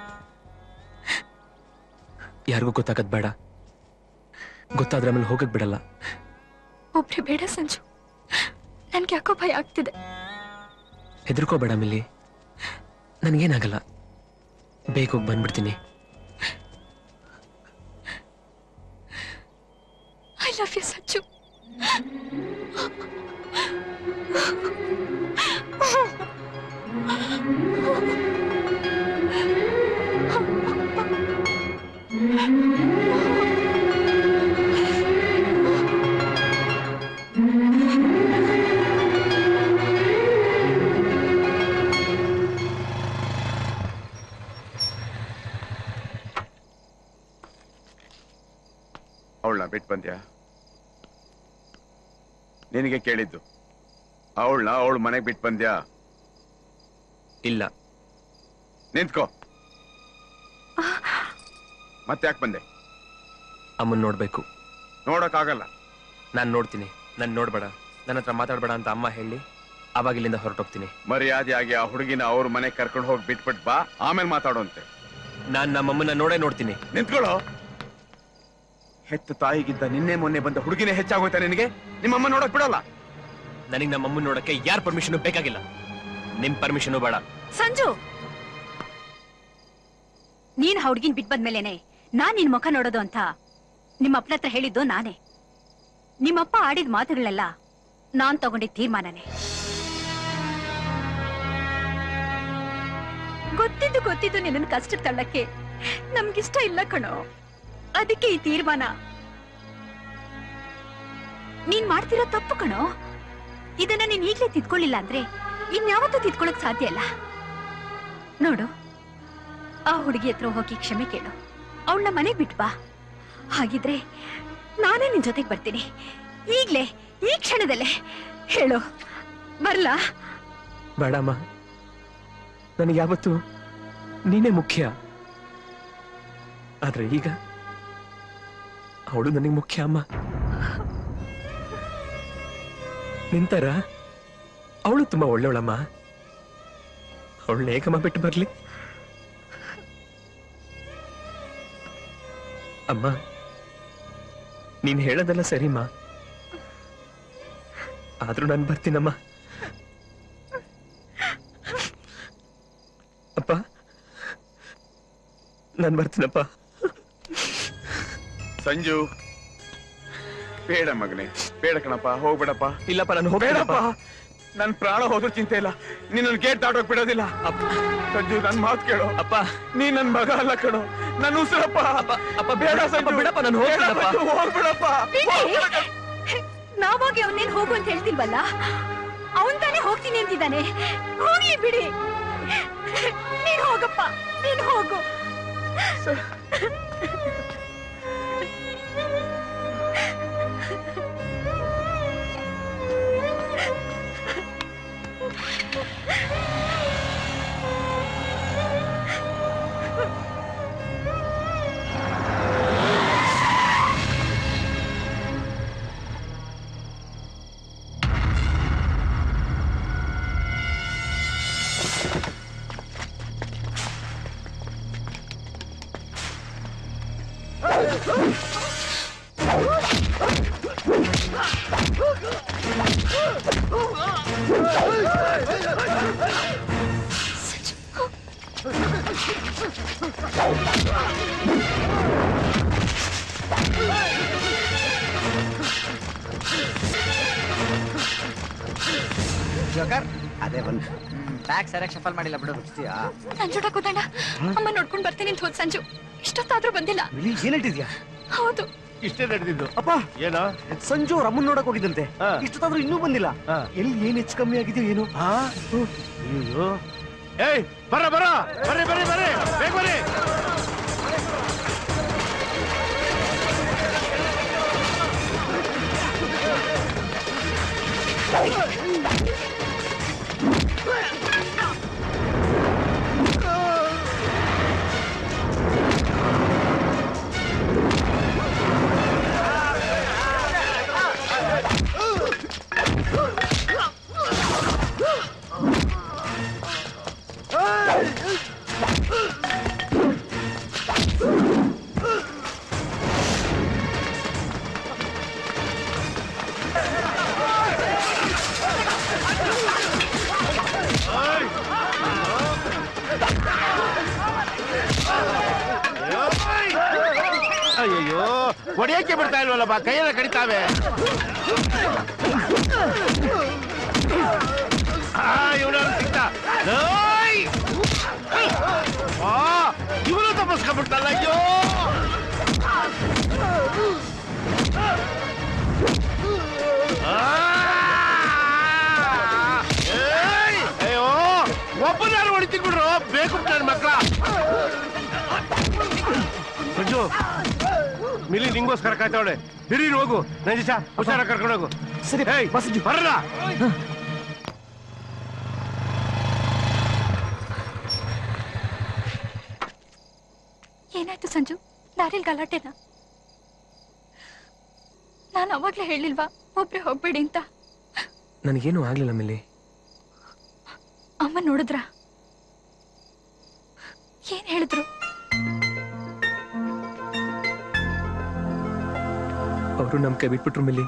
ಯಾರಿಗೂ ಗೊತ್ತಾಗದ್ ಬೇಡ ಗೊತ್ತಾದ್ರೆ ಆಮೇಲೆ ಹೋಗಕ್ ಬಿಡಲ್ಲ ಒಬ್ರೇ ಬೇಡ ಸಂಜು ನನ್ಗೆ ಯಾಕೋ ಭಯ ಆಗ್ತಿದೆ ಹೆದರ್ಕೋಬೇಡ ಮಿಲ್ಲಿ ನನಗೇನಾಗಲ್ಲ ಬೇಗ ಹೋಗಿ ಬಂದ್ಬಿಡ್ತೀನಿ ಐ ಲವ್ ಯು ಸಂಜು ಅವಳನ್ನ ಬಿಟ್ಟು ಬಂದ್ಯಾ ನಿನಗೆ ಕೇಳಿದ್ದು ಅವಳನ್ನ ಅವಳ ಮನೆಗೆ ಬಿಟ್ಟು ಬಂದ್ಯಾ ಇಲ್ಲ ನಿಂತ್ಕೋ ಮತ್ತೆ ಯಾಕೆ ಬಂದೆ ಅಮ್ಮನ್ ನೋಡ್ಬೇಕು ನೋಡಕ್ಕಾಗಲ್ಲ ನಾನು ನೋಡ್ತೀನಿ ನಾನು ನೋಡ್ಬೇಡ ನನ್ನ ಹತ್ರ ಮಾತಾಡ್ಬೇಡ ಅಂತ ಅಮ್ಮ ಹೇಳಿ ಅವಾಗ ಇಲ್ಲಿಂದ ಹೊರಟೋಗ್ತೀನಿ ಮರ್ಯಾದೆಯಾಗಿ ಆ ಹುಡುಗಿನ ಅವ್ರ ಮನೆಗೆ ಕರ್ಕೊಂಡು ಹೋಗಿ ಬಿಟ್ಬಿಟ್ ಬಾ ಆಮೇಲೆ ಮಾತಾಡುವಂತೆ ನಾನ್ ನಮ್ಮಮ್ಮನ ನೋಡೇ ನೋಡ್ತೀನಿ ನಿಂತ್ಕೊಳ್ಳೋ ಹೆತ್ತ ತಾಯಿಗಿಂತ ನಿನ್ನೆ ಮೊನ್ನೆ ಬಂದ ಹುಡುಗಿನೇ ಹೆಚ್ಚಾಗೋಯ್ತಾ ನಿನಗೆ ನಿಮ್ಮಮ್ಮ ನೋಡಕ್ ಬಿಡಲ್ಲ ನನಗೆ ನಮ್ಮಮ್ಮನ ನೋಡಕ್ಕೆ ಯಾರ ಪರ್ಮಿಷನ್ ಬೇಕಾಗಿಲ್ಲ ನಿಮ್ ಪರ್ಮಿಷನ್ ಬೇಡ ಸಂಜು ನೀನ್ ಆ ಹುಡ್ಗಿನ್ ಬಿಟ್ ಬಂದ್ಮೇಲೆನೆ ನಾನ್ ನಿನ್ ಮುಖ ನೋಡೋದು ಅಂತ ನಿಮ್ಮ ಅಪ್ಪನ ಹತ್ರ ಹೇಳಿದ್ದು ನಾನೇ ನಿಮ್ಮಪ್ಪ ಆಡಿದ ಮಾತುಗಳೆಲ್ಲ ನಾನ್ ತಗೊಂಡಿದ್ ತೀರ್ಮಾನನೇ ಗೊತ್ತಿದ್ದು ಗೊತ್ತಿದ್ದು ನಿನ್ನ ಕಷ್ಟ ತಳ್ಳಕ್ಕೆ ನಮ್ಗಿಷ್ಟ ಇಲ್ಲ ಕಣೋ ಅದಕ್ಕೆ ಈ ತೀರ್ಮಾನ ನೀನ್ ಮಾಡ್ತಿರೋ ತಪ್ಪು ಕಣೋ ಇದನ್ನ ನೀನ್ ಈಗ್ಲೇ ತಿದ್ಕೊಳ್ಳಿಲ್ಲ ಅಂದ್ರೆ ಇನ್ಯಾವತ್ತೂ ತಿದ್ಕೊಳಕ್ ಸಾಧ್ಯ ಇಲ್ಲ ನೋಡು ಆ ಹುಡುಗಿ ಹತ್ರ ಹೋಗಿ ಕ್ಷಮೆ ಕೇಳು ಅವಳನ್ನ ಮನೆಗ್ ಬಿಟ್ ಬಾ ಹಾಗಿದ್ರೆ ನಾನೇ ನಿನ್ ಜೊತೆಗ್ ಬರ್ತೀನಿ ಈಗ್ಲೇ ಈ ಕ್ಷಣದಲ್ಲೇ ಹೇಳು ಬರ್ಲಾ ಬೇಡಮ್ಮ ನನಗೆ ಯಾವತ್ತು ನೀನೇ ಮುಖ್ಯ ಆದ್ರೆ ಈಗ ಅವಳು ನನಗೆ ಮುಖ್ಯ ಅಮ್ಮ ನಿಂತರ ಅವಳು ತುಂಬಾ ಒಳ್ಳೆಯವಳಮ್ಮ ಅವಳನ್ನ ಏಕಮ್ಮ ಬಿಟ್ಟು ಬರ್ಲಿ ಅಮ್ಮ ನೀನ್ ಹೇಳೋದೆಲ್ಲ ಸರಿಮ್ಮ ಆದ್ರೂ ನಾನು ಬರ್ತೀನಮ್ಮ ಅಪ್ಪ ನಾನು ಬರ್ತೀನಪ್ಪ ಸಂಜು ಬೇಡ ಮಗನೇ ಬೇಡ ಕಣಪ್ಪ ಹೋಗ್ಬೇಡಪ್ಪ ಇಲ್ಲಪ್ಪ ನಾನು ಬೇಡಪ್ಪ ನನ್ ಪ್ರಾಣ ಹೋದ್ರೂ ಚಿಂತೆ ಇಲ್ಲ ನೀನ್ ನನ್ ಗೇಟ್ ದಾಟೋಕ್ ಬಿಡೋದಿಲ್ಲ ಸಂಜು ನನ್ ಮಾತು ಕೇಳು ಅಪ್ಪ ನೀ ನನ್ ಮಗ ಅಲ್ಲ ಕಣೋ ನನ್ ಉಸಿರಪ್ಪ ಅಪ್ಪ ಬೇಡ ಅಪ್ಪ, ಸಂಜು ಬಿಡಪ್ಪ, ನಾನು ಹೋಗ್ತೀನಪ್ಪ. ಬೇಡ ಸಂಜು, ಹೋಗ್ಬಿಡಪ್ಪ ನಾವಾಗಿ ಅವನೇನ್ ಹೋಗು ಅಂತ ಹೇಳ್ತಿಲ್ವಲ್ಲ ಅವನ್ ತಾನೇ ಹೋಗ್ತೀನಿ ಅಂತಿದ್ದಾನೆ ಹೋಗ್ಲಿ ಬಿಡಿ ನೀನ್ ಹೋಗಪ್ಪ ನೀನ್ ಹೋಗು ಜೋಕರ್ ಅದೇ ಬಂದು ಬ್ಯಾಗ್ ಸರಿಯಾಗಿ ಶಫಲ್ ಮಾಡಿಲ್ಲ ಬಿಡು ನಂಜೋಡ ಕೂದಣ್ಣ ಅಮ್ಮ ನೋಡ್ಕೊಂಡ್ ಬರ್ತೀನಿ ಅಂತ ಹೋದ್ ಸಂಜು ಇಷ್ಟೊತ್ತಾದ್ರೂ ಬಂದಿಲ್ಲ ಏನ್ ಹೇಳ್ತಿದ್ಯಾ ಹೌದು ಇಷ್ಟೇ ನಡೆದಿದ್ದು ಅಪ್ಪ ಏನೋ ಸಂಜು ಅವ್ರ ಅಮ್ಮನ್ ನೋಡಕ್ ಹೋಗಿದ್ದಂತೆ ಇಷ್ಟೊತ್ತಾದ್ರೂ ಇನ್ನೂ ಬಂದಿಲ್ಲ ಎಲ್ಲಿ ಏನ್ ಹೆಚ್ಚು ಕಮ್ಮಿ ಆಗಿದೆಯೋ ಏನೋ ಅಯ್ಯೋ ಏಯ್ ಬರ ಬರ ಬರ್ರಿ ಬರ್ರಿ ಬರ್ರಿ ಬೇಗ ಬರ್ರಿ ಅಯ್ಯಯ್ಯೋ ಹೊಡಿಯಕ್ಕೆ ಬಿಡ್ತಾ ಇಲ್ವಲ್ಲಪ್ಪ ಕೈಯೆಲ್ಲ ಕಡಿತಾವೆ ಇವನ ಸಿಕ್ತ ಇವನು ತಪ್ಪಿಸ್ಕೊಂಡ್ಬಿಡ್ತಲ್ಲ ಅಯ್ಯೋ ಆ! ಏಯ್! ಅಯ್ಯೋ ಒಬ್ಬನಾರು ಹೊಡಿತೀನಿ ಬಿಡ್ರು ಬೇಕು ನನ್ನ ಮಕ್ಕಳ ಮಂಜು ಮಿಲಿ ನಿಂಗೋಸ್ಕರ ಕಾಯ್ತಾವಳೆ ದಿಢೀರ್ ಹೋಗು ನಂಜೀಶ ಹುಷಾರ ಕರ್ಕೊಂಡು ಹೋಗು ಸರಿ ಏಯ್ ಬಸ್ ಬರಲ್ಲ ಏನಾಯ್ತು ಸಂಜು ದಾರಿಲ್ ಗಲಾಟೆನಾ ನಾನು ಅವಾಗ್ಲೇ ಹೇಳಿಲ್ವಾ ಒಬ್ರೆ ಹೋಗ್ಬೇಡಿ ಅಂತ ನನಗೇನು ಆಗ್ಲಿಲ್ಲ ಮಿಲ್ಲಿ ಅಮ್ಮ ನೋಡಿದ್ರ ಏನ್ ಹೇಳಿದ್ರು ಅವರು ನಮ್ ಕೈ ಬಿಟ್ಬಿಟ್ರು ಮಿಲ್ಲಿ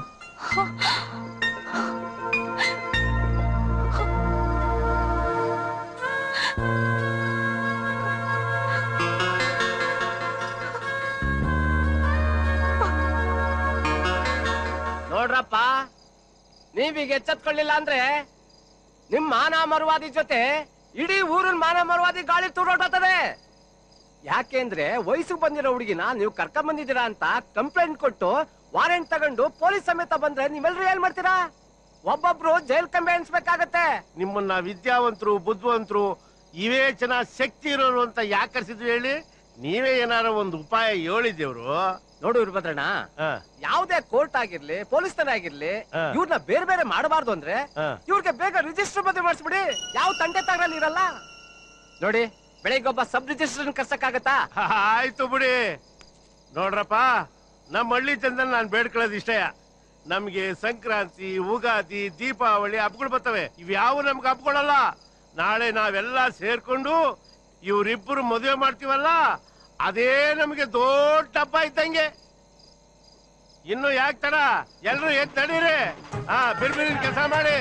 ನೋಡ್ರಪ್ಪ ನೀವೀಗ ಎಚ್ಚೆತ್ಕೊಳ್ಳಿಲ್ಲ ಅಂದ್ರೆ ನಿಮ್ ಮಾನ ಮರುವಾದಿ ಜೊತೆ ಇಡೀ ಊರಿನ ಮಾನ ಮರುವಾದಿ ಗಾಳಿ ತೂರೋಟತ್ತದೆ ಯಾಕೆಂದ್ರೆ ವಯಸ್ಸಿಗೆ ಬಂದಿರೋ ಹುಡುಗಿನ ನೀವು ಕರ್ಕೊಂಡ್ ಬಂದಿದ್ದೀರಾ ಅಂತ ಕಂಪ್ಲೇಂಟ್ ಕೊಟ್ಟು ವಾರೆಂಟ್ ತಗೊಂಡು ಪೊಲೀಸ್ ಸಮೇತ ಬಂದ್ರೆ ನೀವೆಲ್ರು ಏನ್ ಮಾಡ್ತೀರಾ ಒಬ್ಬೊಬ್ರು ಜೈಲ್ ಕಂಬೆ ಎಣಿಸ್ಬೇಕಾಗತ್ತೆ ನಿಮ್ಮನ್ನ ವಿದ್ಯಾವಂತರು ಬುದ್ಧಿವಂತರು ಇವೇ ಜನ ಶಕ್ತಿ ಇರೋರು ಅಂತ ಯಾಕೆ ಕರ್ಸಿದ್ವಿ ಹೇಳಿ ನೀವೇ ಏನಾರ ಒಂದು ಉಪಾಯ ಹೇಳಿದೇವ್ರು ನೋಡು ಇರ್ಭದ್ರಣ್ಣ ಯಾವ್ದೇ ಕೋರ್ಟ್ ಆಗಿರ್ಲಿ ಪೊಲೀಸ್ ತರ ಆಗಿರ್ಲಿ ಹಾ. ಇವ್ರನ್ನ ಬೇರೆ ಬೇರೆ ಮಾಡಬಾರ್ದು ಅಂದ್ರೆ ಹಾ. ಇವ್ರಿಗೆ ಬೇಗ ರಿಜಿಸ್ಟರ್ ಬದಲು ಮಾಡಿಸ್ಬಿಡಿ ಯಾವ ತಂದೆ ತಗರಲ್ಲಿ ಇರಲ್ಲ ನೋಡಿ ಬೆಳಿಗ್ಗೆ ಒಬ್ಬ ಸಬ್ ರಿಜಿಸ್ಟ್ರೇಷನ್ ಕರ್ಸಕ್ಕಾಗತ್ತಾ ಆಯ್ತು ಬಿಡಿ ನೋಡ್ರಪ್ಪ ನಮ್ಮ ಹಳ್ಳಿ ಚಂದನ್ ನಾನು ಬೇಡ್ಕೊಳ್ಳೋದು ಇಷ್ಟಯ ನಮ್ಗೆ ಸಂಕ್ರಾಂತಿ ಉಗಾದಿ ದೀಪಾವಳಿ ಹಬ್ಬಗಳು ಬರ್ತವೆ ಇವ್ಯಾವು ನಮ್ಗೆ ಹಬ್ಬಗಳಲ್ಲ ನಾಳೆ ನಾವೆಲ್ಲ ಸೇರ್ಕೊಂಡು ಇವ್ರಿಬ್ಬರು ಮದುವೆ ಮಾಡ್ತೀವಲ್ಲ ಅದೇ ನಮ್ಗೆ ದೊಡ್ಡ ಹಬ್ಬ ಇದ್ದಂಗೆ ಇನ್ನು ಯಾಕೆ ತಡ ಎಲ್ರು ಎದ್ ನಡೀರಿ ಹಾ ಬಿರ್ಬಿರಿನ ಕೆಲಸ ಮಾಡಿ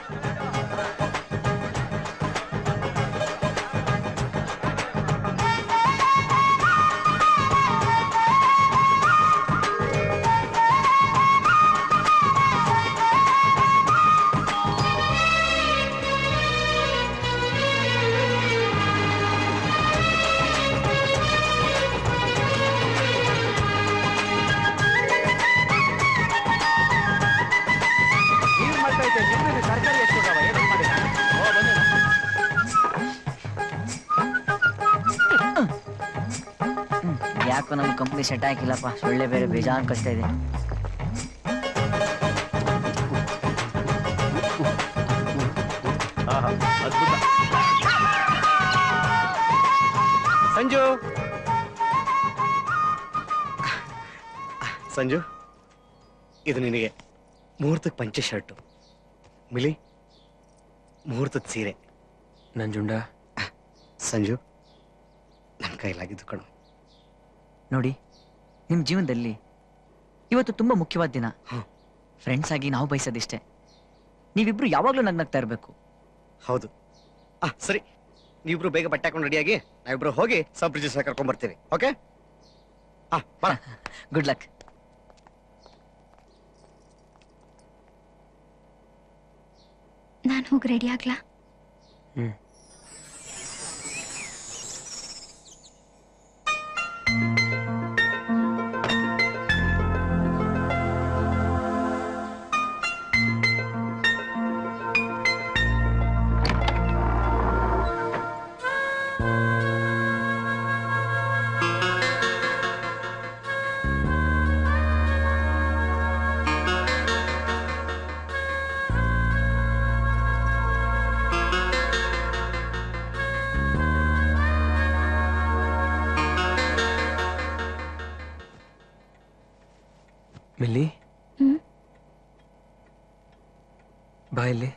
ನೀರ್ ಮಾಡ್ತಾ ಇದ್ದೆ ನಿಮ್ಗೆ ತರಕಾರಿ ಎಷ್ಟು ಏನೋ ಮಾಡಿ ಓ ಬನ್ನಿ ಯಾಕೋ ನಮ್ ಕಂಪ್ನಿ ಸೆಟ್ ಹಾಕಿಲ್ಲಪ್ಪ ಸೊಳ್ಳೆ ಬೇರೆ ಬೇಜಾನ್ ಕಷ್ಟ ಇದೆ ಅದ್ಭುತ ಸಂಜು ಸಂಜು ಇದು ನಿನಗೆ ಮುಹೂರ್ತಕ್ಕೆ ಪಂಚೆ ಶರ್ಟು ಮಿಲಿ ಮುಹೂರ್ತದ ಸೀರೆ ನಂಜುಂಡ ಸಂಜು ನನ್ನ ಕೈಲಾಗಿದ್ದು ಕಣು ನೋಡಿ ನಿಮ್ ಜೀವನದಲ್ಲಿ ಇವತ್ತು ತುಂಬಾ ಮುಖ್ಯವಾದ ದಿನ ಫ್ರೆಂಡ್ಸ್ ಆಗಿ ನಾವು ಬಯಸೋದಿಷ್ಟೇ ನೀವಿಬ್ರು ಯಾವಾಗ್ಲೂ ನಗ್ನಗ್ತಾ ಇರ್ಬೇಕು ಹೌದು ಆ ಸರಿ ನೀವಿಬ್ರು ಬೇಗ ಬಟ್ಟೆ ಹಾಕೊಂಡು ರೆಡಿಯಾಗಿ ನಾವಿಬ್ರು ಹೋಗಿ ಸಬ್ ರಿಜಿಸ್ಟರ್ ಕರ್ಕೊಂಡ್ ಬರ್ತೀವಿ ಓಕೆ ಆ ಬರ ಗುಡ್ ಲಕ್ ನಾನು ಹೋಗಿ ರೆಡಿ ಆಗ್ಲಾ ಹ್ಮ್ ಮಿಲ್ಲಿ ಹ್ಮ್? ಬಾ ಇಲ್ಲಿ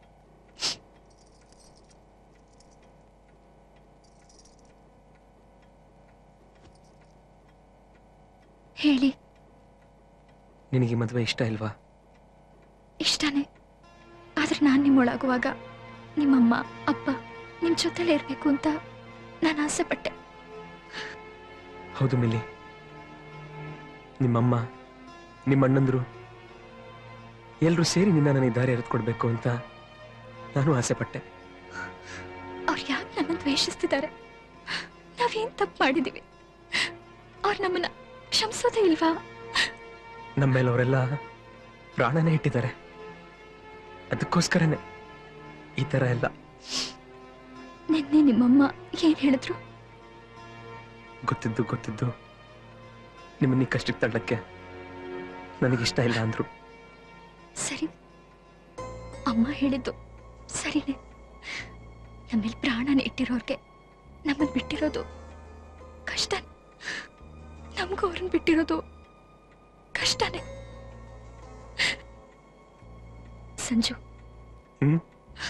ಹೇಳಿ ನಿನಗೆ ಈ ಮದುವೆ ಇಷ್ಟ ಇಲ್ವಾ ಇಷ್ಟನೇ ಆದ್ರೆ ನಾನು ನಿಮ್ಮೊಳಗುವಾಗ ನಿಮ್ಮಮ್ಮ ಅಪ್ಪ ನಿಮ್ ಜೊತೆಲೇ ಇರ್ಬೇಕು ಅಂತ ನಾನು ಆಸೆ ಪಟ್ಟೆ ಹೌದು ಮಿಲ್ಲಿ ನಿಮ್ಮಮ್ಮ ನಿಮ್ಮ ಅಣ್ಣಂದ್ರು ಎಲ್ಲರೂ ಸೇರಿ ನಿನ್ನ ನನಗೆ ದಾರಿ ಎರೆದುಕೊಡ್ಬೇಕು ಅಂತ ನಾನು ಆಸೆ ಪಟ್ಟೆ ಅವ್ರು ಯಾಕೆ ನನ್ನ ದ್ವೇಷಿಸ್ತಿದ್ದಾರೆ ನಾವೇನ್ ತಪ್ಪು ಮಾಡಿದೀವಿ ಅವ್ರು ನಮ್ಮನ್ನ ಕ್ಷಮಿಸೋದೇ ಇಲ್ವಾ ನಮ್ಮ ಮೇಲೆ ಅವರೆಲ್ಲ ಪ್ರಾಣನೇ ಇಟ್ಟಿದ್ದಾರೆ ಅದಕ್ಕೋಸ್ಕರನೇ ಈ ತರ ಎಲ್ಲ ನಿನ್ನೆ ನಿಮ್ಮಮ್ಮ ಏನ್ ಹೇಳಿದ್ರು ಗೊತ್ತಿದ್ದು ಗೊತ್ತಿದ್ದು ನಿಮ್ಮನ್ನ ಈ ಕಷ್ಟಕ್ಕೆ ತಳ್ಳಕ್ಕೆ ನನಗಿಷ್ಟ ಇಲ್ಲ ಅಂದ್ರು ಸರಿ ಅಮ್ಮ ಹೇಳಿದ್ದು ಸರಿನೇ ನಮ್ಮಲ್ಲಿ ಪ್ರಾಣನ ಇಟ್ಟಿರೋರ್ಗೆ ನಮ್ಮನ್ನ ಬಿಟ್ಟಿರೋದು ಕಷ್ಟ ನಮಗೂ ಅವ್ರನ್ನ ಬಿಟ್ಟಿರೋದು ಕಷ್ಟನೇ ಸಂಜು ಹ್ಮ್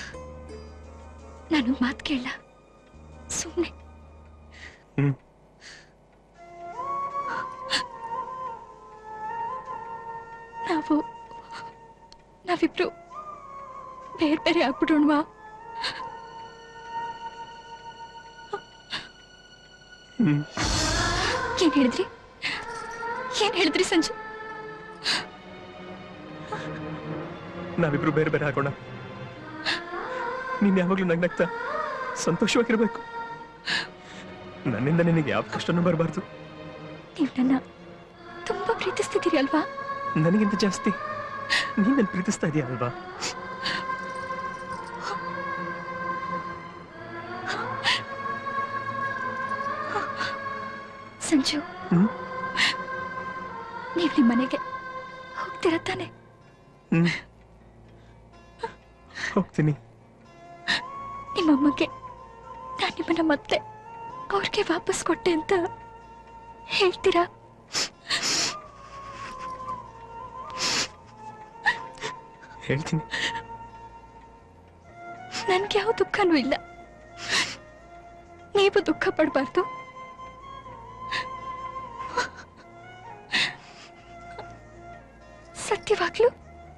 ನಾನು ಮಾತು ಕೇಳ ಸುಮ್ಮನೆ ಹ್ಮ್ ನಾವು ನಾವಿಬ್ರು ಬೇರೆ ಬೇರೆ ಆಗ್ಬಿಡೋಣವಾ ಹ್ಮ್ ಏನ್ ಹೇಳಿದ್ರಿ ಏನ್ ಹೇಳಿದ್ರಿ ಸಂಜು ನಾವಿಬ್ರು ಬೇರೆ ಬೇರೆ ಆಗೋಣ ನೀನ್ ಯಾವಾಗ್ಲೂ ನಗ್ನಗ್ತಾ ಸಂತೋಷವಾಗಿರ್ಬೇಕು ನನ್ನಿಂದ ನಿನಗೆ ಯಾವ ಕಷ್ಟನೂ ಬರಬಾರ್ದು ನೀವು ನನ್ನ ತುಂಬಾ ಪ್ರೀತಿಸ್ತಿದ್ದೀರಿ ಅಲ್ವಾ ನನಗಿಂತ ಜಾಸ್ತಿ ನೀನ್ ನನ್ ಪ್ರೀತಿಸ್ತಾ ಇದೀಯ ಅಲ್ವಾ ಸಂಜು ಹ್ಮ್? ನೀವು ನಿಮ್ಮ ಮನೆಗೆ ಹೋಗ್ತೀರ ತಾನೆ ಹ್ಮ್ ಹೋಗ್ತೀನಿ ನಿಮ್ಮಮ್ಮಗೆ ನಾನು ನಿಮ್ಮನ್ನ ಮತ್ತೆ ಅವ್ರಿಗೆ ವಾಪಸ್ ಕೊಟ್ಟೆ ಅಂತ ಹೇಳ್ತೀರಾ ಹೇಳ್ತೀನಿ ನನ್ಗೆ ಯಾವ ದುಃಖನೂ ಇಲ್ಲ ನೀವು ದುಃಖ ಪಡಬಾರ್ದು ಸತ್ಯವಾಗ್ಲೂ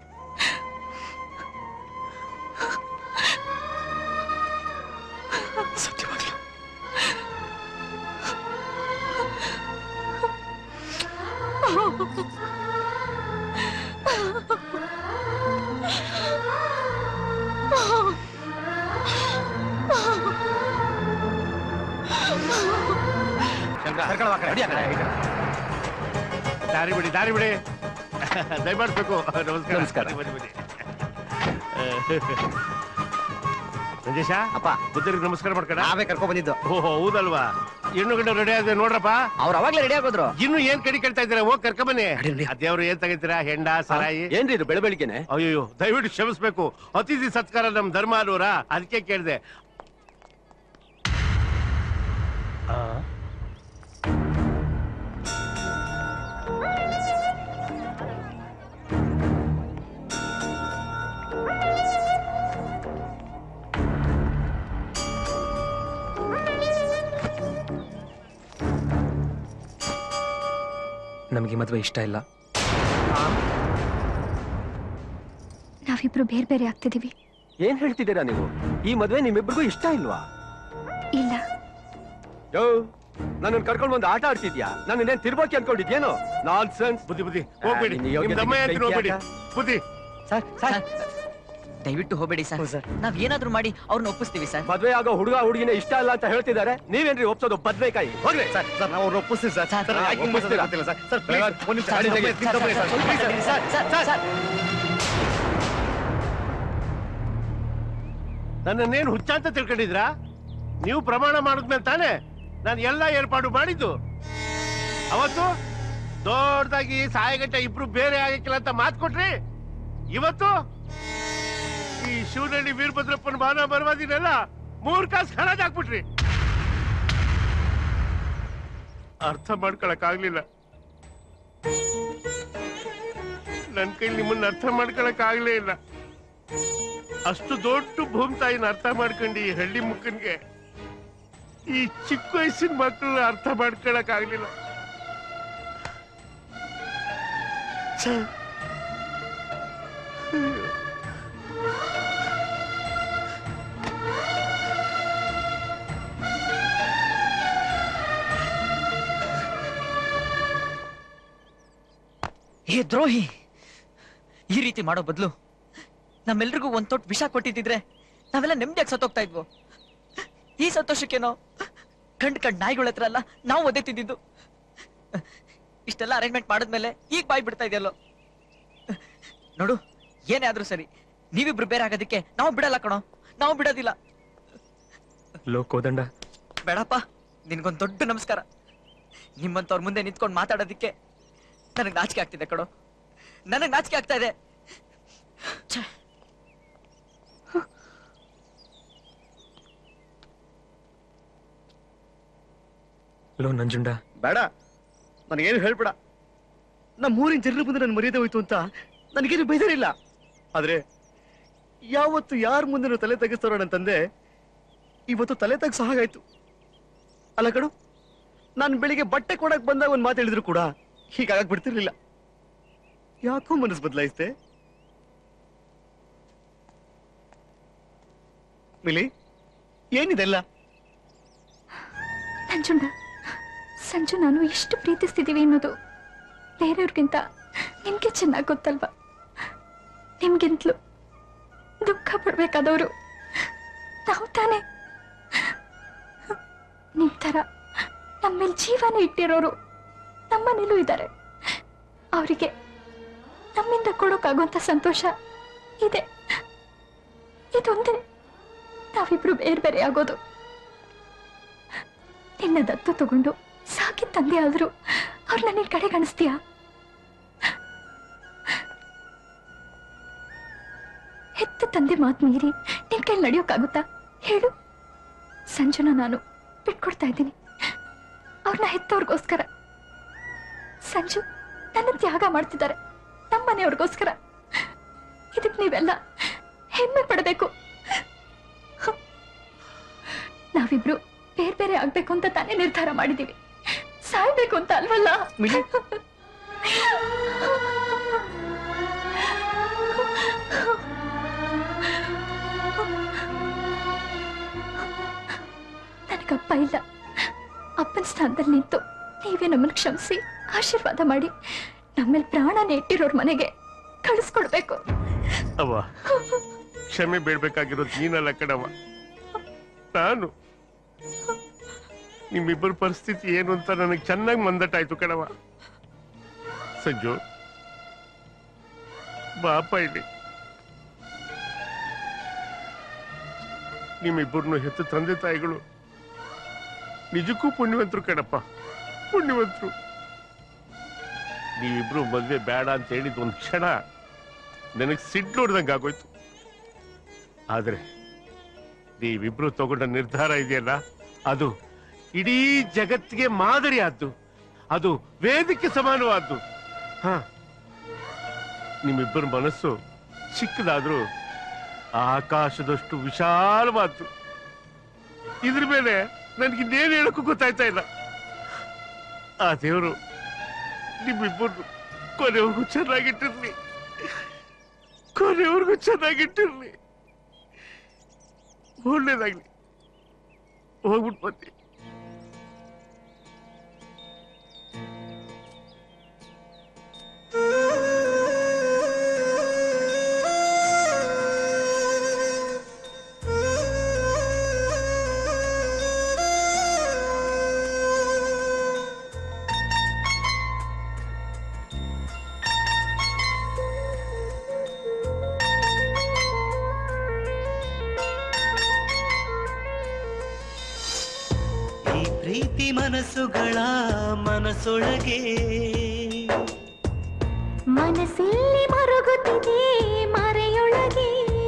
ಸತ್ಯವಾಗ್ಲೂ ದಾರಿ ಬಿಡಿ ದಾರಿ ಬಿಡಿ ದಯಮಾಡ್ಬೇಕು ನಮಸ್ಕಾರ ನಮಸ್ಕಾರ. ಬನ್ನಿ ಬನ್ನಿ ಸಂಜೇಶ ಅಪ್ಪ ಬುದ್ಧರಿಗೆ ನಮಸ್ಕಾರ ಮಾಡ್ಕಡ ನಾವೇ ಕರ್ಕೊಂಡ್ ಬಂದಿದ್ದು ಓಹೋ ಹೌದಲ್ವಾ ಹೆಣ್ಣು ಗಂಡು ರೆಡಿ ಆದ್ರೆ ನೋಡ್ರಪ್ಪ ಅವ್ರು ಅವಾಗ್ಲೇ ರೆಡಿ ಆಗೋದ್ರು ಇನ್ನು ಏನ್ ಕಡಿ ಕೇಳ್ತಾ ಇದ್ದೀರಾ ಹೋಗ್ ಕರ್ಕ ಬನ್ನಿ ಅದೇವ್ರು ಏನ್ ತಗೋತೀರಾ ಹೆಂಡ ಸರಾಯಿ ಏನ್ರಿ ಇದು ಬೆಳೆ ಬೆಳಿಗ್ಗೆನೆ ಅಯ್ಯೋ ದಯವಿಟ್ಟು ಕ್ಷಮಿಸ್ಬೇಕು ಅತಿಥಿ ಸತ್ಕಾರ ನಮ್ ಧರ್ಮ ಅಲ್ವರ ಅದಕ್ಕೆ ಕೇಳಿದೆ ನಮಗೆ ಮದುವೆ ಇಷ್ಟ ಇಲ್ಲ ನಾವಿಬ್ರು ಬೇರೆ ಬೇರೆ ಆಗ್ತಿದೀವಿ ಏನ್ ಹೇಳ್ತಿದ್ದೀರಾ ನೀವು ಈ ಮದುವೆ ನಿಮ್ಮಿಬ್ರಿಗೂ ಇಷ್ಟ ಇಲ್ವಾ ಇಲ್ಲ ಯೋ ನನ್ನ ಕರ್ಕೊಂಡು ಬಂದು ಆಟ ಆಡ್ತಿದ್ಯಾ ನಾನು ಇನ್ನೇನ್ ತಿರ್ಬೋಕಿ ಅನ್ಕೊಂಡಿದ್ಯೇನು ನಾನ್ ಸೆನ್ಸ್ ಬುದ್ಧಿ ಬುದ್ಧಿ ಹೋಗ್ಬೇಡಿ ನಿಮ್ ದಮ್ಮ ಅಂತೀನಿ ಹೋಗ್ಬೇಡಿ ಬುದ್ಧಿ ಸರ್ ಸರ್ ದಯವಿಟ್ಟು ಹೋಗ್ಬೇಡಿ ಸರ್ ನಾವ್ ಏನಾದ್ರೂ ಮಾಡಿ ಅವ್ರನ್ನ ಒಪ್ಪಿಸ್ತೀವಿ ಸರ್ ಮದ್ವೆ ಆಗೋ ಹುಡುಗ ಹುಡುಗಿನ ಇಷ್ಟ ಇಲ್ಲ ಅಂತ ಹೇಳ್ತಿದ್ದಾರೆ ನೀವೇನ್ರಿ ಒಪ್ಸೋದು ಬದ್ಬೇಕಾಯಿ ಹೋಗ್ರಿ ಸರ್ ಸರ್ ನಾವು ಅವ್ರು ಒಪ್ಪಿಸ್ತೀವಿ ಸರ್ ಸರ್ ಹಾ, ಯಾಕೆ ಹಿಂಗ್ ಒಪ್ಪಿಸ್ತೀರಾ? ಗೊತ್ತಿಲ್ಲ ಸರ್ ಸರ್ please, ಒಂದ್ ನಿಮಿಷ ಸರ್, ಗಾಡಿ ಸರ್, ತೆಗಿ, ಸರ್, ನಿಂತ್ಕೊಂಡ್ಬಿಡಿ sir, please, sir, sir, sir, ನನ್ನನ್ನೇನು ಹುಚ್ಚ ಅಂತ ತಿಳ್ಕೊಂಡಿದ್ರಾ ನೀವು ಪ್ರಮಾಣ ಮಾಡಿದ್ಮೇಲೆ ತಾನೇ ನಾನು ಎಲ್ಲ ಏರ್ಪಾಡು ಮಾಡಿದ್ದು ಅವತ್ತು ದೊಡ್ಡದಾಗಿ ಸಾಯಗಂಟ ಇಬ್ರು ಬೇರೆ ಆಗಕ್ಕಿಲ್ಲ ಅಂತ ಮಾತು ಕೊಟ್ರಿ ಇವತ್ತು ಈ ಶಿವನಹಳ್ಳಿ ವೀರಭದ್ರಪ್ಪನ ಮಾನ ಬರವಾದಿನೆಲ್ಲ ಮೂರ್ ಕಾಸು ಹಣದ ಹಾಕ್ಬಿಟ್ರಿ ಅರ್ಥ ಮಾಡ್ಕೊಳಕ್ ಆಗ್ಲಿಲ್ಲ ನನ್ ಕೈ ನಿಮ್ಮನ್ನ ಅರ್ಥ ಮಾಡ್ಕೊಳಕ್ ಆಗ್ಲೇ ಇಲ್ಲ ಅಷ್ಟು ದೊಡ್ಡ ಭೂಮಿ ತಾಯಿನ ಅರ್ಥ ಮಾಡ್ಕೊಂಡು ಈ ಹಳ್ಳಿ ಮುಕ್ಕನ್ಗೆ ಈ ಚಿಕ್ಕ ವಯಸ್ಸಿನ ಮಕ್ಕಳನ್ನ ಅರ್ಥ ಮಾಡ್ಕೊಳಕ್ ಆಗ್ಲಿಲ್ಲ ಛೆ. ಅಯ್ಯೋ. ಹೇ ದ್ರೋಹಿ ಈ ರೀತಿ ಮಾಡೋ ಬದಲು ನಮ್ಮೆಲ್ರಿಗೂ ಒಂದ್ ತೊಟ್ಟು ವಿಷ ಕೊಟ್ಟಿದ್ದಿದ್ರೆ ನಾವೆಲ್ಲ ನೆಮ್ಮದಿಯಾಗಿ ಸತ್ತೋಗ್ತಾ ಇದ್ವು ಈ ಸಂತೋಷಕ್ಕೇನೋ ಕಂಡ್ ಕಂಡ್ ನಾಯಿಗಳ ಹತ್ರ ಅಲ್ಲ ನಾವು ಒದೆ ತಿಂದಿದ್ದು ಇಷ್ಟೆಲ್ಲ ಅರೇಂಜ್ಮೆಂಟ್ ಮಾಡಿದ್ಮೇಲೆ ಈಗ ಬಾಯ್ ಬಿಡ್ತಾ ಇದೆಯಲ್ಲೋ ನೋಡು ಏನೇ ಆದ್ರೂ ಸರಿ ನೀವಿಬ್ರು ಬೇರೆ ಆಗೋದಕ್ಕೆ ನಾವು ಬಿಡಲ್ಲ ಕಣೋ ನಾವು ಬಿಡೋದಿಲ್ಲ ಲೋ ಕೋದಂಡ ಬೇಡಪ್ಪ ನಿನ್ಗೊಂದ್ ದೊಡ್ಡ ನಮಸ್ಕಾರ ನಿಮ್ಮಂತವ್ರ ಮುಂದೆ ನಿಂತ್ಕೊಂಡು ಮಾತಾಡೋದಿಕ್ಕೆ ನನಗೆ ನಾಚಿಕೆ ಆಗ್ತಿದೆ ಕಣೋ ನನಗೆ ನಾಚಿಕೆ ಆಗ್ತಾ ಇದೆ ಛೆ. ಲೋ ನಂಜುಂಡ ಬೇಡ ನನಗೇನು ಹೇಳ್ಬೇಡ ನಮ್ಮ ಊರಿನ ಜನರ ಮುಂದೆ ನನ್ನ ಮರ್ಯಾದೆ ಹೋಯ್ತು ಅಂತ ನನಗೇನು ಬೇಜಾರಿಲ್ಲ ಆದ್ರೆ ಯಾವತ್ತು ಯಾರ ಮುಂದೆ ನಾವು ತಲೆ ತಗ್ಗಿಸ್ತಾರೋ ನನ್ನ ತಂದೆ ಇವತ್ತು ತಲೆ ತಗ್ಸೋ ಹಾಗಾಯ್ತು ಅಲ್ಲ ಕಣು ನಾನು ಬೆಳಿಗ್ಗೆ ಬಟ್ಟೆ ಕೊಡಕ್ ಬಂದಾಗ ಒಂದು ಮಾತು ಹೇಳಿದ್ರು ಕೂಡ ಹೀಗಾಗಕ್ ಬಿಡ್ತಿರ್ಲಿಲ್ಲ ಯಾಕೋ ಮನಸ್ಸು ಬದಲಾಯಿಸ್ತೆ ಮಿಲಿ ಏನಿದೆಲ್ಲ ನಂಜುಂಡ ಸಂಜು ನಾನು ಎಷ್ಟು ಪ್ರೀತಿಸ್ತಿದ್ದೀವಿ ಅನ್ನೋದು ಬೇರೆಯವ್ರಿಗಿಂತ ನಿಮ್ಗೆ ಚೆನ್ನಾಗಿ ಗೊತ್ತಲ್ವಾ ನಿಮ್ಗಿಂತಲೂ ದುಃಖ ಪಡ್ಬೇಕಾದವರು ನಾವು ತಾನೇ ನಿಮ್ ಥರ ನಮ್ಮ ಮೇಲೆ ಜೀವನ ಇಟ್ಟಿರೋರು ನಮ್ಮನೇಲೂ ಇದ್ದಾರೆ ಅವರಿಗೆ ನಮ್ಮಿಂದ ಕೊಡೋಕ್ಕಾಗುವಂಥ ಸಂತೋಷ ಇದೆ ಇದೊಂದೇ ನಾವಿಬ್ರು ಬೇರೆ ಬೇರೆ ಆಗೋದು ನಿನ್ನ ದತ್ತು ತಗೊಂಡು ಸಾಕಿ ತಂದೆ ಆದ್ರೂ ಅವ್ರನ್ನ ನಿನ್ ಕಡೆ ಕಾಣಿಸ್ತೀಯಾ ಹೆತ್ತ ತಂದೆ ಮಾತು ಮೀರಿ ನಿನ್ ಕೈಲಿ ನಡೆಯೋಕ್ಕಾಗುತ್ತಾ ಹೇಳು ಸಂಜುನ ನಾನು ಬಿಟ್ಕೊಡ್ತಾ ಇದ್ದೀನಿ ಅವ್ರನ್ನ ಹೆತ್ತವ್ರಿಗೋಸ್ಕರ ಸಂಜು ನನ್ನ ತ್ಯಾಗ ಮಾಡ್ತಿದ್ದಾರೆ ನಮ್ಮನೆಯವ್ರಿಗೋಸ್ಕರ ಇದಕ್ ನೀವೆಲ್ಲ ಹೆಮ್ಮೆ ಪಡಬೇಕು ನಾವಿಬ್ರು ಬೇರೆ ಬೇರೆ ಆಗ್ಬೇಕು ಅಂತ ತಾನೇ ನಿರ್ಧಾರ ಮಾಡಿದೀವಿ ಸಾಯ್ಬೇಕು ಅಂತ ಅಲ್ವಲ್ಲ ನನಗಪ್ಪ ಇಲ್ಲ ಅಪ್ಪನ ಸ್ಥಾನದಲ್ಲಿ ನಿಂತು ನೀವೇ ನಮ್ಮನ್ನು ಕ್ಷಮಿಸಿ ಆಶೀರ್ವಾದ ಮಾಡಿ ನಮ್ಮೇಲೆ ಪ್ರಾಣನೇ ಇಟ್ಟಿರೋರ್ ಮನೆಗೆ ಕಳಿಸ್ಕೊಡ್ಬೇಕು ಅವ್ವ ಕ್ಷಮೆ ಬೇಡ್ಬೇಕಾಗಿರೋದು ನೀನಲ್ಲ ಕಣವ ನಾನು ನಿಮ್ಮಿಬ್ಬರ ಪರಿಸ್ಥಿತಿ ಏನು ಅಂತ ನನಗೆ ಚೆನ್ನಾಗಿ ಮಂದಟ್ಟಾಯ್ತು ಕಣವ ಸಂಜು ಬಾಪ ಇಲ್ಲಿ ನಿಮ್ಮಿಬ್ಬರನ್ನು ಹೆತ್ತು ತಂದೆ ತಾಯಿಗಳು ನಿಜಕ್ಕೂ ಪುಣ್ಯವಂತರು ಕಣಪ್ಪ ಪುಣ್ಯವಂತರು ನೀವಿಬ್ರು ಮದ್ವೆ ಬೇಡ ಅಂತ ಹೇಳಿದ ಒಂದು ಕ್ಷಣ ನನಗೆ ಸಿಟ್ಟು ನೋಡ್ದಂಗೆ ಆಗೋಯ್ತು ಆದ್ರೆ ನೀವಿಬ್ರು ತಗೊಂಡ ನಿರ್ಧಾರ ಇದೆಯಲ್ಲ ಅದು ಇಡೀ ಜಗತ್ತಿಗೆ ಮಾದರಿ ಆದ್ದು ಅದು ವೇದಿಕೆ ಸಮಾನವಾದ್ದು ಹ ನಿಮ್ಮಿಬ್ಬರ ಮನಸ್ಸು ಚಿಕ್ಕದಾದ್ರೂ ಆಕಾಶದಷ್ಟು ವಿಶಾಲವಾದ್ದು ಇದ್ರ ಮೇಲೆ ನನಗಿನ್ನೇನು ಹೇಳಕ್ಕೂ ಗೊತ್ತಾಯ್ತಾ ಇಲ್ಲ ಆ ದೇವರು ನಿಮ್ಮಿಬ್ಬರು ಕೊನೆವರೆಗೂ ಚೆನ್ನಾಗಿಟ್ಟಿರ್ಲಿ ಕೊನೆವರೆಗೂ ಚೆನ್ನಾಗಿಟ್ಟಿರ್ಲಿ ಒಳ್ಳೇದಾಗ್ಲಿ ಹೋಗ್ಬಿಟ್ಟು ಬನ್ನಿ ಈ ಪ್ರೀತಿ ಮನಸ್ಸುಗಳ ಮನಸ್ಸೊಳಗೆ ಮನಸ್ಸಲ್ಲಿ ಮರುಗುತ್ತಿದೆ ಮರೆಯೊಳಗೆ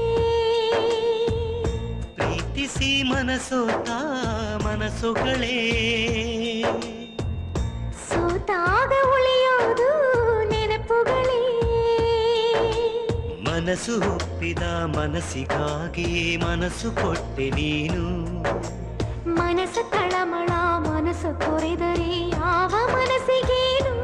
ಪ್ರೀತಿಸಿ ಮನಸ್ಸೋತ ಮನಸ್ಸುಗಳೇ ಸೋತಾಗ ಉಳಿಯೋದು ನೆನಪುಗಳೇ ಮನಸ್ಸು ಒಪ್ಪಿದ ಮನಸ್ಸಿಗಾಗಿ ಮನಸ್ಸು ಕೊಟ್ಟೆ ನೀನು ಮನಸ್ಸು ತಳಮಳ ಮನಸ್ಸು ಕೊರೆದರೆ ಯಾವ ಮನಸ್ಸಿಗೇನು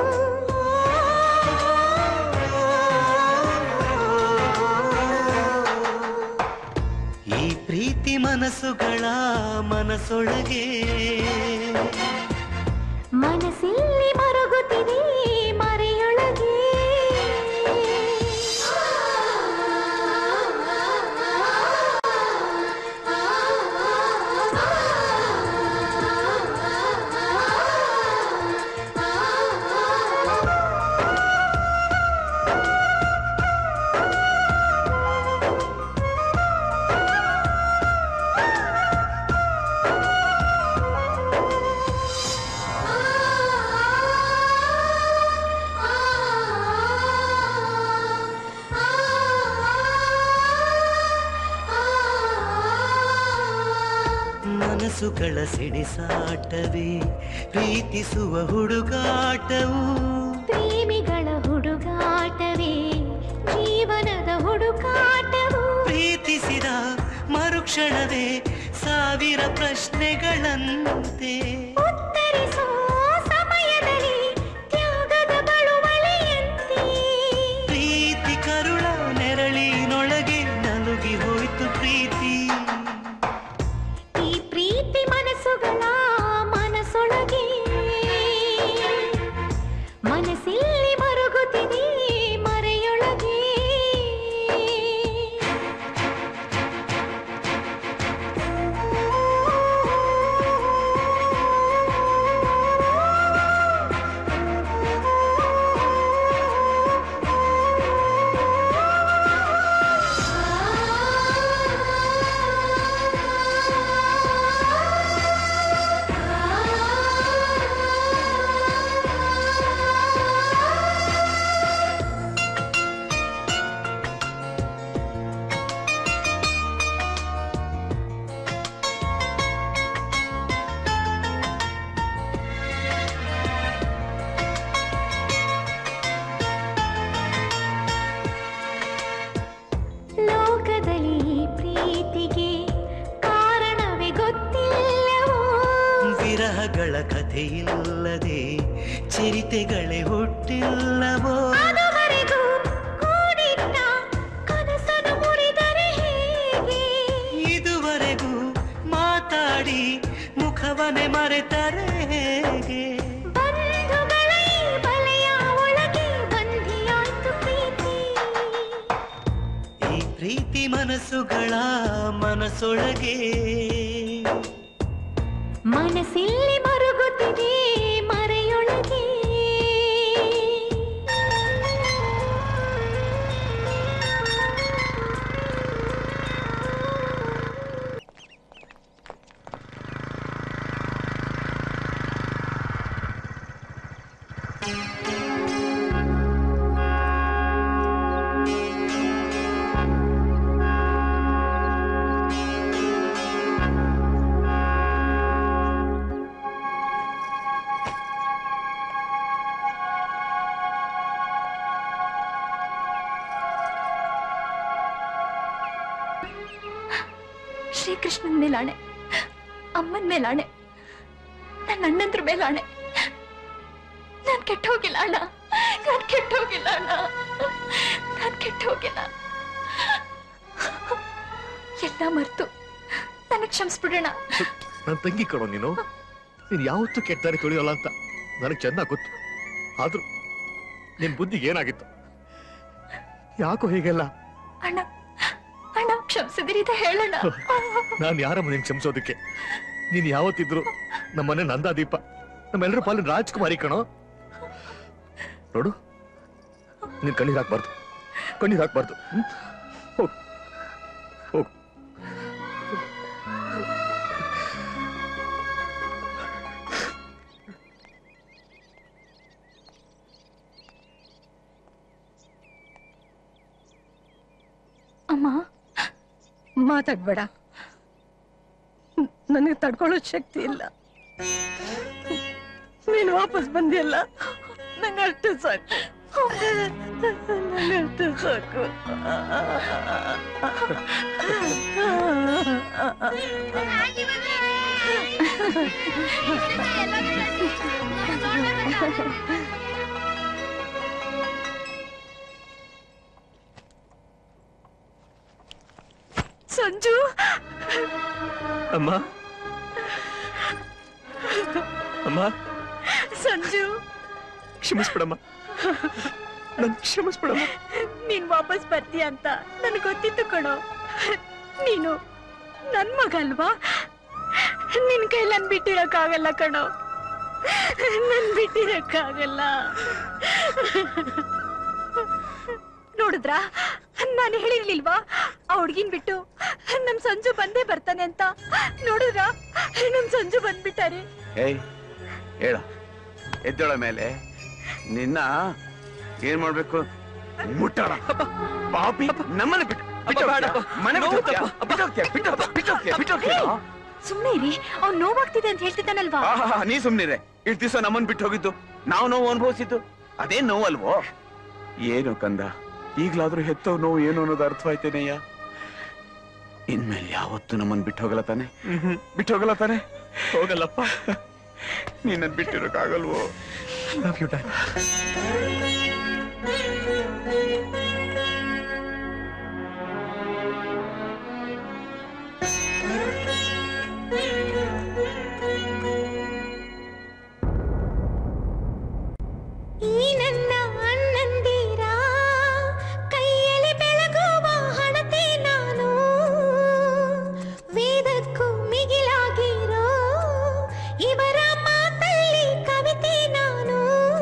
ಈ ಪ್ರೀತಿ ಮನಸ್ಸುಗಳ ಮನಸ್ಸೊಳಗೆ ಮನಸ್ಸಲ್ಲಿ ಮರುಗುತ್ತಿದೆ ಮರೆಯೊಳಗೆ ಮನಸ್ಸುಗಳ ಸಿಡಿಸಾಟವೇ ಪ್ರೀತಿಸುವ ಹುಡುಗಾಟವು ಪ್ರೇಮಿಗಳ ಹುಡುಗಾಟವೇ ಜೀವನದ ಹುಡುಕಾಟವು ಪ್ರೀತಿಸಿದ ಮರುಕ್ಷಣವೇ ಸಾವಿರ ಪ್ರಶ್ನೆಗಳಂತೆ ಉತ್ತರಿಸೋ ಸಮಯದಲ್ಲಿ ತ್ಯಾಗದ ಬಳುವಳಿಯಂತೆ ಪ್ರೀತಿ ಕರುಳ ನೆರಳಿನೊಳಗೆ ನಲುಗಿ ಹೋಯ್ತು ಪ್ರೀತಿ ಈ ಪ್ರೀತಿ ಮನಸ್ಸುಗಳ ಮನಸ್ಸೊಳಗೆ ಮನಸ್ಸಲ್ಲಿ ಮರುಗುತ್ತಿದೆ ಮರೆಯೊಳಗೆ ಆ ಪ್ರೇಮಗಳ ಕಥೆಯಿಲ್ಲದೆ ಚರಿತೆಗಳೇ ಹುಟ್ಟಿಲ್ಲವೋ ಅದುವರೆಗೂ ಕೂಡಿಟ್ಟ ಕನಸನ್ನು ಮುರಿದರೆ ಹೇಗೆ ಇದುವರೆಗೂ ಮಾತಾಡಿ ಮುಖವನೆ ಮರೆತರೆ ಹೇಗೆ ಬಂಧುಗಳ ಈ ಬಲೆಯ ಒಳಗೆ ಬಂಧಿಯಾಯ್ತು ಪ್ರೀತಿ ಈ ಪ್ರೀತಿ ಮನಸ್ಸುಗಳ ಮನಸ್ಸೊಳಗೆ ಮನಸ್ಸಿಲ್ಲಿ ಮರುಗುತ್ತಿದೆ ಮರೆಯೊಳಗೆ ಶ್ರೀಕೃಷ್ಣನ್ ಮೇಲಾಣೆ ಅಮ್ಮನ್ ಮೇಲಾಣೆ ನನ್ನ ಅಣ್ಣಂದ್ರ ಮೇಲಾಣೆ ನಾನ್ ಕೆಟ್ಟ ಹೋಗಿಲ್ಲ ಅಣ್ಣ ನಾನ್ ಕೆಟ್ಟ ಹೋಗಿಲ್ಲ ಅಣ್ಣ ನಾನ್ ಕೆಟ್ಟ ಹೋಗಿಲ್ಲ ಎಲ್ಲ ಮರ್ತು ನನಗ್ ಕ್ಷಮಿಸ್ಬಿಡೋಣ ನನ್ನ ತಂಗಿ ಕಣೋ ನೀನು ನೀನು ಯಾವತ್ತೂ ಕೆಟ್ಟಾರಿ ತುಳಿಯೋಲ್ಲ ಅಂತ ನನಗೆ ಚೆನ್ನಾಗಿ ಗೊತ್ತು ಆದ್ರೂ ನಿನ್ ಬುದ್ಧಿಗೆ ಏನಾಗಿತ್ತು ಯಾಕೋ ಹೀಗೆಲ್ಲ ಅಣ್ಣ ಅಣ್ಣ ಕ್ಷಮಿಸಿದಿರಿ ಅಂತ ಹೇಳೋಣ ನಾನು ಯಾರಮ್ಮ ನಿನ್ ಕ್ಷಮಿಸೋದಕ್ಕೆ ನೀನ್ ಯಾವತ್ತಿದ್ರು ನಮ್ಮನೆ ನಂದಾದೀಪ ನಮ್ಮೆಲ್ಲರ ಪಾಲಿನ ರಾಜ್ಕುಮಾರಿ ಕಣೋ ನೋಡು ನೀನ್ ಕಣ್ಣೀರ್ ಹಾಕ್ಬಾರ್ದು ಕಣ್ಣೀರ್ ಹಾಕ್ಬಾರ್ದು ಹ್ಮ್? ಹೋಗ್ ಹೋಗ್ ಅಮ್ಮ ಮಾತಾಡ್ಬೇಡ ನನಗೆ ತಡ್ಕೊಳ್ಳೋ ಶಕ್ತಿ ಇಲ್ಲ ನೀನು ವಾಪಸ್ ಬಂದಿಯಲ್ಲ ನಂಗೆ ಅಷ್ಟೇ ಸಾಕು ನಂಗೆ ಅಷ್ಟೇ ಸಾಕು ಸಂಜು ಅಮ್ಮ ಅಮ್ಮ ಸಂಜು ಕ್ಷಮಿಸ್ಬಿಡಮ್ಮ ನನ್ ಕ್ಷಮಿಸ್ಬಿಡಮ್ಮ ನೀನ್ ವಾಪಸ್ ಬರ್ತೀಯ ಅಂತ ನನಗೆ ಗೊತ್ತಿತ್ತು ಕಣೋ ನೀನು ನನ್ ಮಗ ಅಲ್ವಾ ನಿನ್ ಕೈ ನನ್ ಬಿಟ್ಟಿರಕ್ಕಾಗಲ್ಲ ಕಣೋ ನನ್ ಬಿಟ್ಟಿರಕ್ಕಾಗಲ್ಲ ನೋಡಿದ್ರಾ ನಾನು ಹೇಳಿರ್ಲಿಲ್ವಾ ಆ ಹುಡ್ಗಿನ್ ಬಿಟ್ಟು ನಮ್ ಸಂಜು ಬಂದೇ ಬರ್ತಾನೆ ಅಂತ ನೋಡಿದ್ರಾ ನಮ್ ಸಂಜು ಬಂದ್ಬಿಟ್ಟಾರೆ ಏಯ್ ಹೇಳ ಎದ್ದಳ ಮೇಲೆ ನಿನ್ನ ಏನ್ ಮಾಡ್ಬೇಕು ಮುಟ್ಟೋಣ ಪಾಪಿ ನಮ್ಮನ್ನ ಬಿಟ್ಟು ಬಿಟ್ಟೋಗ್ತೀಯಾ? ಮನೆ ಬಿಟ್ಟೋಗ್ತೀಯಾ? ಬಿಟ್ಟೋಗ್ತೀಯಾ? ಬಿಟ್ಟೋಗ್ತೀಯಾ? ಬಿಟ್ಟೋಗ್ತೀಯಾ? ಬಿಟ್ಟೋಗ್ತೀಯಾ? ಸುಮ್ನೆ ಇರಿ ಅವ್ನ್ ನೋವಾಗ್ತಿದೆ ಅಂತ ಹೇಳ್ತಿದ್ದಾನಲ್ವಾ ಆಹಾ, ನೀ ಸುಮ್ನಿರೆ ಇಷ್ಟು ದಿವಸ ನಮ್ಮನ್ ಬಿಟ್ಟು ಹೋಗಿದ್ದು ನಾವು ನೋವು ಅನುಭವಿಸಿದ್ದು ಅದೇ ನೋವಲ್ವೋ ಏನು ಕಂದ ಈಗ್ಲಾದ್ರೂ ಹೆತ್ತವ್ ನೋವು ಏನು ಅನ್ನೋದು ಅರ್ಥವಾಯ್ತೇನಯ್ಯ ಇನ್ಮೇಲೆ ಯಾವತ್ತು ನಮ್ಮನ್ ಬಿಟ್ಟು ಹೋಗಲ್ಲ ತಾನೆ ಬಿಟ್ಟು ಹೋಗಲ್ಲ ತಾನೆ ಹೋಗಲ್ಲಪ್ಪ ನೀನ್ ಬಿಟ್ಟಿರೋಕ್ಕಾಗಲ್ವೋ ಲವ್ ಯು ಡ್ಯಾಡ್ ಈ ನನ್ನ ಅಣ್ಣಂದಿರ ಕೈಯಲ್ಲಿ ಬೆಳಗುವ ಹಣತೆ ನಾನು ವೇದಕ್ಕೂ ಮಿಗಿಲಾಗಿರೋ ಇವರ ಮಾತಲ್ಲಿ ಕವಿತೆ ನಾನು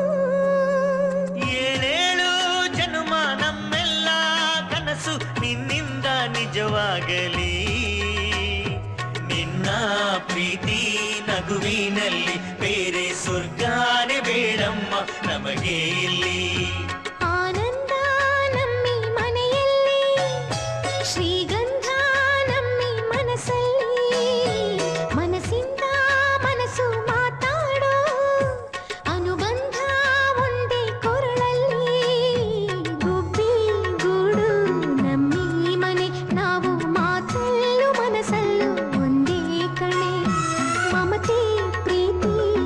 ಏಳೇಳು ಜನ್ಮ ನಮ್ಮೆಲ್ಲ ಕನಸು ನಿನ್ನಿಂದ ನಿಜವಾಗಲಿ ನಿನ್ನ ಪ್ರೀತಿ ನಗುವಿನಲ್ಲಿ ಬೇರೆ ಸ್ವರ್ಗಾನೆ ಬೇಡಮ್ಮ ನಮಗೆ ಇಲ್ಲಿ ಆನಂದ ನಮ್ಮಿ ಮನೆಯಲ್ಲಿ ಶ್ರೀಗಂಧ ನಮ್ಮಿ ಮನಸ್ಸಲ್ಲಿ ಮನಸ್ಸಿಂದ ಮನಸ್ಸು ಮಾತಾಡೋ ಅನುಬಂಧ ಒಂದೇ ಕೊರಳಲ್ಲಿ ಗುಬ್ಬಿ ಗೂಡು ನಮ್ಮಿ ಮನೆ ನಾವು ಮಾತಲ್ಲೂ ಮನಸ್ಸಲ್ಲೂ ಒಂದೇ ಕಣೆ ಮಮತೆ ಪ್ರೀತಿ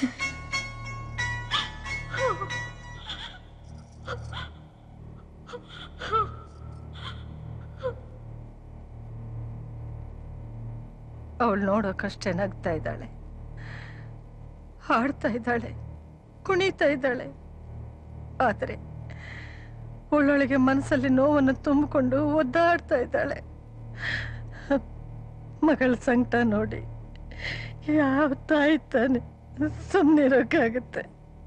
ಅವಳು ನೋಡೋಕಷ್ಟೇ ನಗ್ತಾ ಇದ್ದಾಳೆ ಹಾಡ್ತಾ ಇದ್ದಾಳೆ ಕುಣಿತಾ ಇದ್ದಾಳೆ ಆದರೆ ಉಳ್ಳೊಳಗೆ ಮನಸ್ಸಲ್ಲಿ ನೋವನ್ನು ತುಂಬಿಕೊಂಡು ಒದ್ದಾಡ್ತಾ ಇದ್ದಾಳೆ ಮಗಳ ಸಂಕಟ ನೋಡಿ ಯಾವ ತಾಯಿ ತಾನೆ ಸುಮ್ಮನಿರೋಕ್ಕಾಗುತ್ತೆ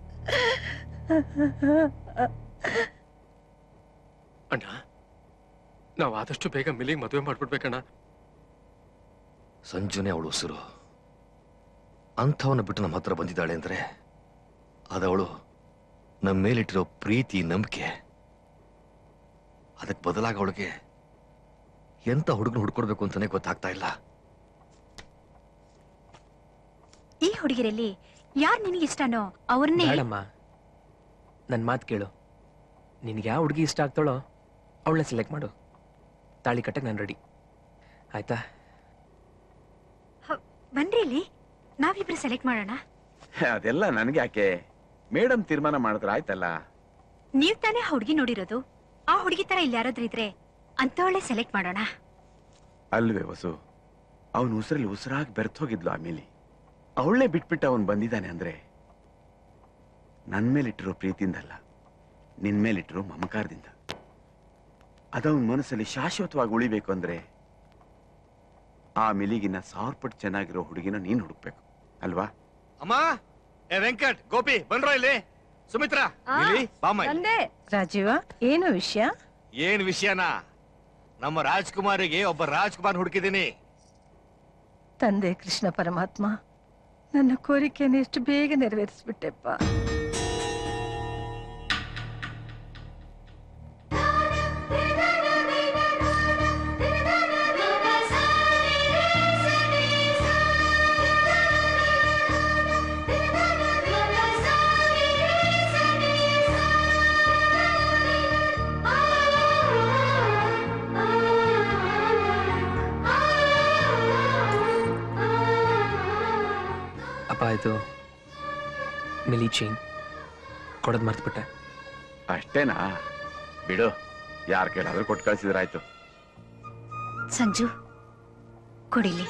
ಅಣ್ಣ ನಾವು ಆದಷ್ಟು ಬೇಗ ಮಿಲಿಗೆ ಮದುವೆ ಮಾಡ್ಬಿಡ್ಬೇಕಣ್ಣ ಸಂಜುನೇ ಅವಳು ಉಸಿರು ಅಂಥವನ್ನ ಬಿಟ್ಟು ನಮ್ಮ ಹತ್ರ ಬಂದಿದ್ದಾಳೆ ಅಂದ್ರೆ ಅದವಳು ನಮ್ಮ ಮೇಲಿಟ್ಟಿರೋ ಪ್ರೀತಿ ನಂಬಿಕೆ ಅದಕ್ಕೆ ಬದಲಾಗಿ ಅವಳಿಗೆ ಎಂತ ಹುಡುಗನ ಹುಡ್ಕೊಡ್ಬೇಕು ಅಂತಾನೆ ಗೊತ್ತಾಗ್ತಾ ಇಲ್ಲ ಈ ಹುಡುಗಿರಲ್ಲಿ ಯಾರು ನಿನಗೆ ಇಷ್ಟನೋ ಅವ್ರನ್ನೇ ಬೇಡಮ್ಮ ನನ್ನ ಮಾತು ಕೇಳು ನಿನ್ಗೆ ಯಾವ ಹುಡುಗಿ ಇಷ್ಟ ಆಗ್ತಾಳೋ ಅವಳನ್ನ ಸೆಲೆಕ್ಟ್ ಮಾಡು ತಾಳಿ ಕಟ್ಟಕ್ಕೆ ನಾನು ರೆಡಿ ಆಯ್ತಾ ಬನ್ರಿ ಇಲ್ಲಿ ನಾವಿಬ್ರು ಸೆಲೆಕ್ಟ್ ಮಾಡೋಣ ಅದೆಲ್ಲ ನನಗೆ ಯಾಕೆ ಮೇಡಮ್ ತೀರ್ಮಾನ ಮಾಡಿದ್ರೆ ಆಯ್ತಲ್ಲ ನೀವ್ ತಾನೇ ಆ ಹುಡುಗಿ ನೋಡಿರೋದು ಆ ಹುಡುಗಿ ತರ ಇಲ್ಲಿ ಯಾರಾದ್ರೂ ಇದ್ರೆ ಅಂತವಳೆ ಸೆಲೆಕ್ಟ್ ಮಾಡೋಣ ಅಲ್ವೇ ವಸು ಅವನು ಉಸಿರಲ್ಲಿ ಉಸಿರಾಗಿ ಬೆರ್ತೋಗಿದ್ಲು ಆಮೇಲೆ ಅವಳೇ ಬಿಟ್ಬಿಟ್ಟು ಅವನು ಬಂದಿದ್ದಾನೆ ಅಂದ್ರೆ ನನ್ ಮೇಲಿಟ್ಟಿರೋ ಪ್ರೀತಿಯಿಂದಲ್ಲ ನಿನ್ ಮೇಲಿಟ್ಟಿರೋ ಮಮಕಾರದಿಂದ ಅದವನ ಮನಸ್ಸಲ್ಲಿ ಶಾಶ್ವತವಾಗಿ ಉಳಿಬೇಕು ಅಂದ್ರೆ ಆ ಮಿಲಿಗಿನ ಸಾವಿರ ಪಟ್ಟು ಚೆನ್ನಾಗಿರೋ ಹುಡುಗಿನ ನೀನ್ ಹುಡುಕ್ಬೇಕು ಅಲ್ವಾ ಅಮ್ಮ ಏ ವೆಂಕಟ್ ಗೋಪಿ ಬನ್ರೋ ಇಲ್ಲಿ ಸುಮಿತ್ರಾ ಇಲ್ಲಿ ಬಾಮ್ಮ ಇಲ್ಲಿ. ರಾಜೀವ ಏನು ವಿಷಯ ಏನ್ ವಿಷಯನಾ ನಮ್ಮ ರಾಜ್ಕುಮಾರಿಗೆ ಒಬ್ಬ ರಾಜ್ಕುಮಾರ್ ಹುಡುಕಿದ್ದೀನಿ ತಂದೆ ಕೃಷ್ಣ ಪರಮಾತ್ಮ ನನ್ನ ಕೋರಿಕೆಯನ್ನು ಎಷ್ಟು ಬೇಗ ನೆರವೇರಿಸ್ಬಿಟ್ಟೆಪ್ಪ ಅಪ್ಪ ಆಯ್ತು ಮಿಲಿ ಚೈನ್ ಕೊಡೋದು ಮರ್ತ್ಬಿಟ್ಟೆ ಅಷ್ಟೇನಾ ಬಿಡು ಯಾರ ಕೈಲಾದ್ರೂ ಕೊಟ್ಟು ಕಳ್ಸಿದ್ರಾಯ್ತು ಸಂಜು ಕೊಡಿಲಿ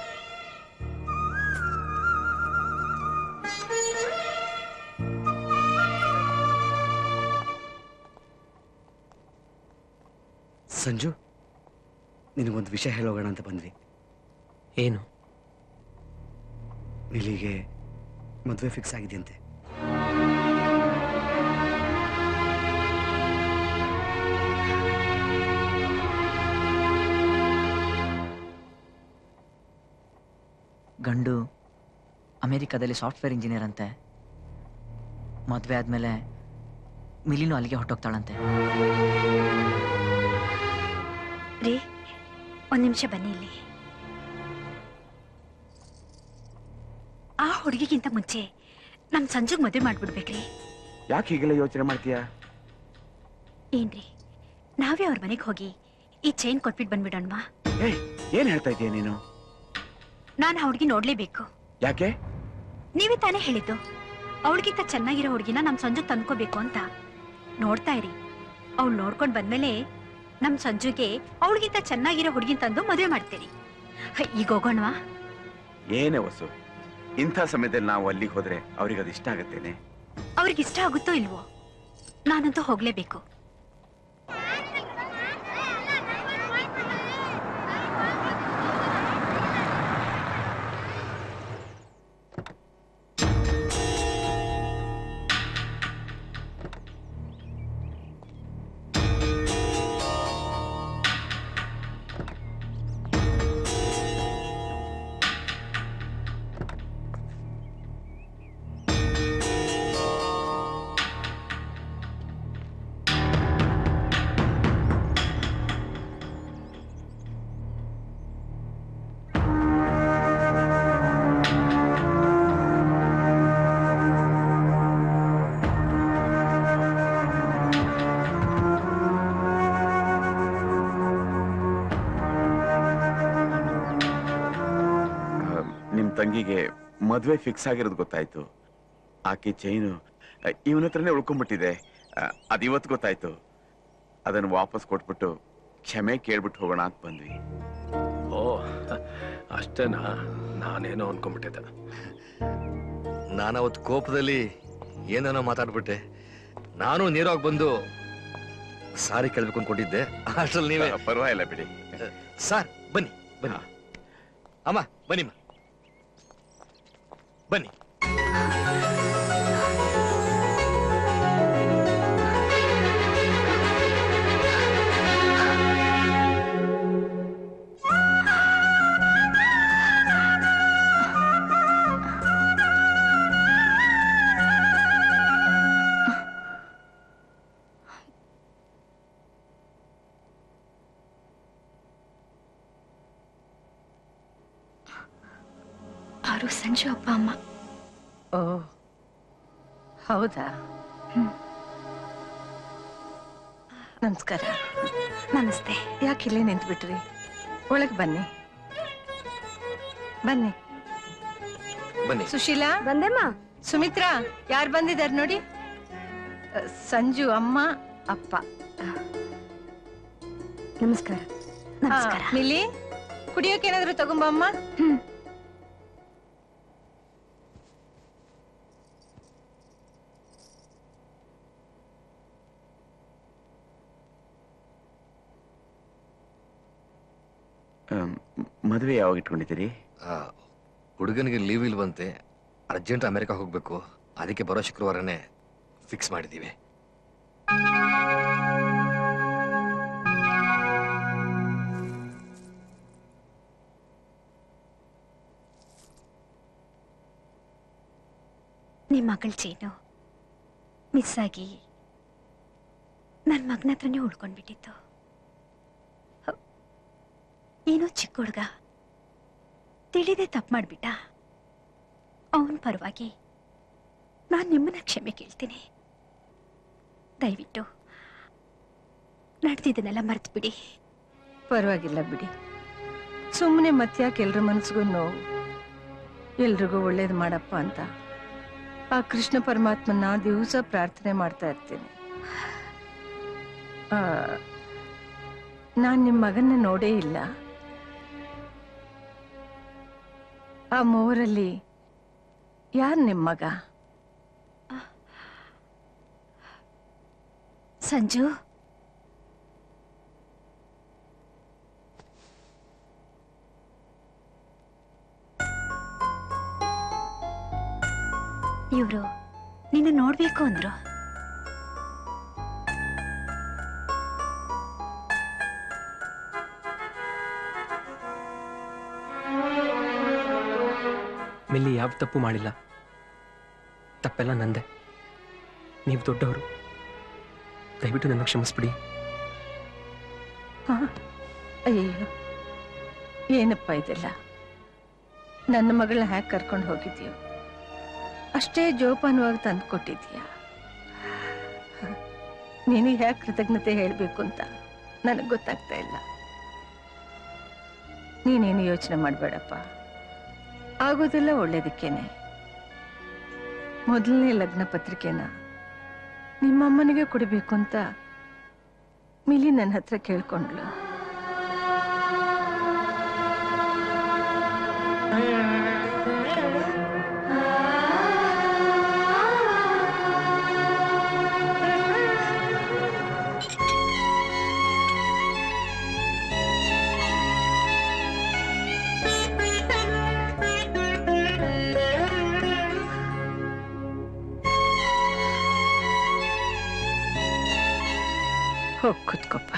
ಸಂಜು ನಿನಗೊಂದು ವಿಷಯ ಹೇಳೋಗೋಣ ಅಂತ ಬಂದ್ವಿ ಏನು ಇಲ್ಲಿಗೆ ಮದುವೆ ಫಿಕ್ಸ್ ಆಗಿದೆಯಂತೆ ಗಂಡು ಅಮೆರಿಕದಲ್ಲಿ ಸಾಫ್ಟ್ವೇರ್ ಇಂಜಿನಿಯರ್ ಅಂತೆ ಮದುವೆ ಆದ್ಮೇಲೆ ಮಿಲಿನೂ ಅಲ್ಲಿಗೆ ಹೊಟ್ಟೋಗ್ತಾಳಂತೆ ರೀ ಒಂದ್ ನಿಮಿಷ ಬನ್ನಿ ಇಲ್ಲಿ ಆ ಹುಡುಗಿಗಿಂತ ಮುಂಚೆ ನಮ್ ಸಂಜುಗ್ ಮದುವೆ ಮಾಡ್ಬಿಡ್ಬೇಕ್ರಿ ಯಾಕೆ ಹೀಗೆಲ್ಲ ಯೋಚನೆ ಮಾಡ್ತೀಯಾ ಏನ್ರಿ ನಾವೇ ಅವ್ರ ಮನೆಗೆ ಹೋಗಿ ಈ ಚೈನ್ ಕೊಟ್ಬಿಟ್ಟು ಬಂದ್ಬಿಡೋಣವಾ ಏಯ್ ಏನ್ ಹೇಳ್ತಾ ಇದೀಯ ನೀನು ನಾನು ಆ ಹುಡುಗಿ ನೋಡ್ಲೇಬೇಕು ಯಾಕೆ ನೀವೇ ತಾನೇ ಹೇಳಿದ್ದು ಅವಳಿಗಿಂತ ಚೆನ್ನಾಗಿರೋ ಹುಡುಗಿನ ನಮ್ ಸಂಜು ತಂದ್ಕೋಬೇಕು ಅಂತ ನೋಡ್ತಾ ಇರಿ ಅವಳು ನೋಡ್ಕೊಂಡ್ ಬಂದ್ಮೇಲೆ ನಮ್ ಸಂಜುಗೆ ಅವಳಿಗಿಂತ ಚೆನ್ನಾಗಿರೋ ಹುಡುಗಿನ ತಂದು ಮದುವೆ ಮಾಡ್ತೀರಿ ಹ, ಈಗ ಹೋಗೋಣವಾ ಏನೇ ವಸು ಇಂಥ ಸಮಯದಲ್ಲಿ ನಾವು ಅಲ್ಲಿಗೆ ಹೋದ್ರೆ ಅವ್ರಿಗೆ ಅದು ಇಷ್ಟ ಆಗತ್ತೇನೆ ಅವ್ರಿಗೆ ಇಷ್ಟ ಆಗುತ್ತೋ ಇಲ್ವೋ ನಾನಂತೂ ಹೋಗ್ಲೇಬೇಕು ಆ, ನಿಮ್ ತಂಗಿಗೆ ಮದ್ವೆ ಫಿಕ್ಸ್ ಆಗಿರೋದು ಗೊತ್ತಾಯ್ತು ಆಕೆ ಚೈನು ಇವನ ಹತ್ರನೇ ಉಳ್ಕೊಂಡ್ಬಿಟ್ಟಿದೆ ಆ, ಅದ್ ಇವತ್ತು ಗೊತ್ತಾಯ್ತು ಅದನ್ನು ವಾಪಸ್ ಕೊಟ್ಬಿಟ್ಟು ಕ್ಷಮೆ ಕೇಳ್ಬಿಟ್ಟು ಹೋಗೋಣ ಅಂತ ಬಂದ್ವಿ ಓ ಅಷ್ಟೇನಾ ನಾನೇನೋ ಅನ್ಕೊಂಡ್ಬಿಟ್ಟಿದ್ದೆ ನಾನು ಅವತ್ತು ಕೋಪದಲ್ಲಿ ಏನೇನೋ ಮಾತಾಡ್ಬಿಟ್ಟೆ ನಾನು ನೇರವಾಗಿ ಬಂದು ಸಾರಿ ಕೇಳ್ಬೇಕು ಅನ್ಕೊಂಡಿದ್ದೆ ಅಷ್ಟ್ರಲ್ಲಿ ನೀವೇ ಪರವಾಗಿಲ್ಲ ಬಿಡಿ ಸರ್ ಬನ್ನಿ ಬನ್ನಿ ಅಮ್ಮ ಬನ್ನಿಮ್ಮ ಬನ್ನಿ ಅವರು ಸಂಜು ಅಪ್ಪ ಅಮ್ಮ ಓ ಹೌದಾ ನಮಸ್ಕಾರ ನಮಸ್ತೆ ಯಾಕೆ ಇಲ್ಲೇ ನಿಂತ್ಬಿಟ್ರಿ ಒಳಗೆ ಬನ್ನಿ ಬನ್ನಿ ಬನ್ನಿ ಸುಶೀಲಾ ಬಂದೆಮ್ಮ ಸುಮಿತ್ರಾ ಯಾರು ಬಂದಿದ್ದಾರೆ ನೋಡಿ ಅ, ಸಂಜು ಅಮ್ಮ ಅಪ್ಪ ನಮಸ್ಕಾರ ನಮಸ್ಕಾರ ಮಿಲಿ ಕುಡಿಯೋಕೆ ಏನಾದ್ರು ತಗೊಂಬ ಅಮ್ಮ ಆಮ್, ಮದುವೆ ಯಾವಾಗ ಇಟ್ಕೊಂಡಿದ್ದೀರಿ ಆ, ಹುಡುಗನಿಗೆ ಲೀವ್ ಇಲ್ವಂತೆ ಅರ್ಜೆಂಟ್ ಅಮೆರಿಕ ಹೋಗ್ಬೇಕು ಅದಕ್ಕೆ ಬರೋ ಶುಕ್ರವಾರನೇ ಫಿಕ್ಸ್ ಮಾಡಿದ್ದೀವಿ ನಿಮ್ಮ ಮಗಳ ಚೇನು ಮಿಸ್ ಆಗಿ ನನ್ನ ಮಗನ ಹತ್ರನೇ ಉಳ್ಕೊಂಡ್ಬಿಟ್ಟಿತ್ತು ಹ- ಏನೋ ಚಿಕ್ಕ ಹುಡುಗ ತಿಳಿದೇ ತಪ್ಪು ಮಾಡ್ಬಿಟ್ಟ ಅವನ ಪರವಾಗಿ ನಾನು ನಿಮ್ಮನ್ನ ಕ್ಷಮೆ ಕೇಳ್ತೀನಿ ದಯವಿಟ್ಟು ನಡೆದಿದ್ದನ್ನೆಲ್ಲ ಮರ್ತು ಬಿಡಿ ಪರವಾಗಿಲ್ಲ ಬಿಡಿ ಸುಮ್ಮನೆ ಮತ್ಯಾಕೆ ಎಲ್ರ ಮನ್ಸಿಗೂ ನೋವು ಎಲ್ರಿಗೂ ಒಳ್ಳೇದು ಮಾಡಪ್ಪ ಅಂತ ಆ ಕೃಷ್ಣ ಪರಮಾತ್ಮನ ದಿವಸ ಪ್ರಾರ್ಥನೆ ಮಾಡ್ತಾ ಇರ್ತೀನಿ ನಾನು ನಿಮ್ಮ ಮಗನ್ನ ನೋಡೇ ಇಲ್ಲ ಆ ಮೂವರಲ್ಲಿ ಯಾರು ನಿಮ್ಮ ಮಗ ಸಂಜು ಇವರು ನಿನ್ನ ನೋಡ್ಬೇಕು ಅಂದ್ರು ಮಿಲ್ಲಿ ಯಾವ ತಪ್ಪು ಮಾಡಿಲ್ಲ ತಪ್ಪೆಲ್ಲ ನಂದೆ ನೀವು ದೊಡ್ಡವರು ದಯವಿಟ್ಟು ನನ್ನ ಕ್ಷಮಿಸ್ಬಿಡಿ ಹ? ಅಯ್ಯಯ್ಯೋ ಏನಪ್ಪ ಇದೆಲ್ಲ ನನ್ನ ಮಗಳನ್ನ ಹ್ಯಾಕ್ ಕರ್ಕೊಂಡು ಹೋಗಿದ್ಯೋ ಅಷ್ಟೇ ಜೋಪಾನವಾಗಿ ತಂದು ಕೊಟ್ಟಿದ್ಯಾ ನಿನಗೆ ಹ್ಯಾಕ್ ಕೃತಜ್ಞತೆ ಹೇಳಬೇಕು ಅಂತ ನನಗೆ ಗೊತ್ತಾಗ್ತಾ ಇಲ್ಲ ನೀನೇನು ಯೋಚನೆ ಮಾಡಬೇಡಪ್ಪ ಆಗೋದೆಲ್ಲ ಒಳ್ಳೇದಕ್ಕೇನೆ ಮೊದಲನೇ ಲಗ್ನ ಪತ್ರಿಕೆನ ನಿಮ್ಮಮ್ಮನಿಗೆ ಕೊಡಬೇಕು ಅಂತ ಮಿಲಿ ನನ್ನ ಹತ್ರ ಕೇಳ್ಕೊಂಡ್ಲು ಹೋಗಿ ಕುತ್ಕೊಪ್ಪ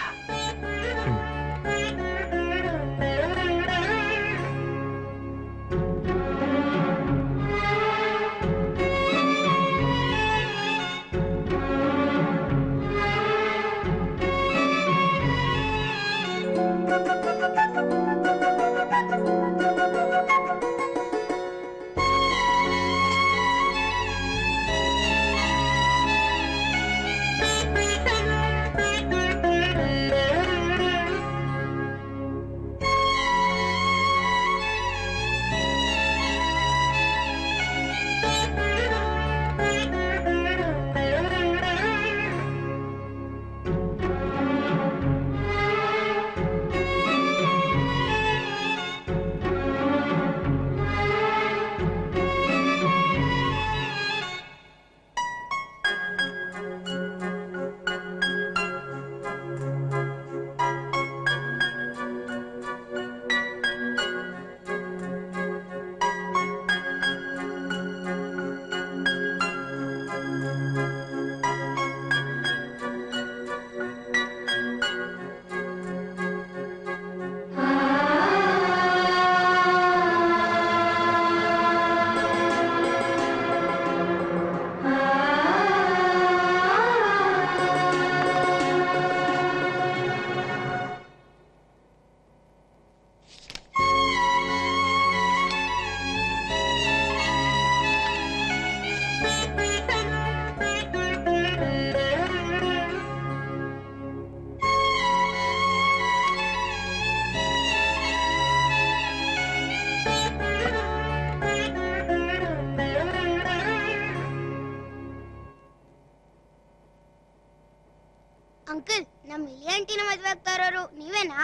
ಅಂಕಲ್ ನಮ್ ಲಿಲಿ ಆಂಟಿನ ಮದ್ವೆ ಆಗ್ತಾ ಇರೋರು ನೀವೇನಾ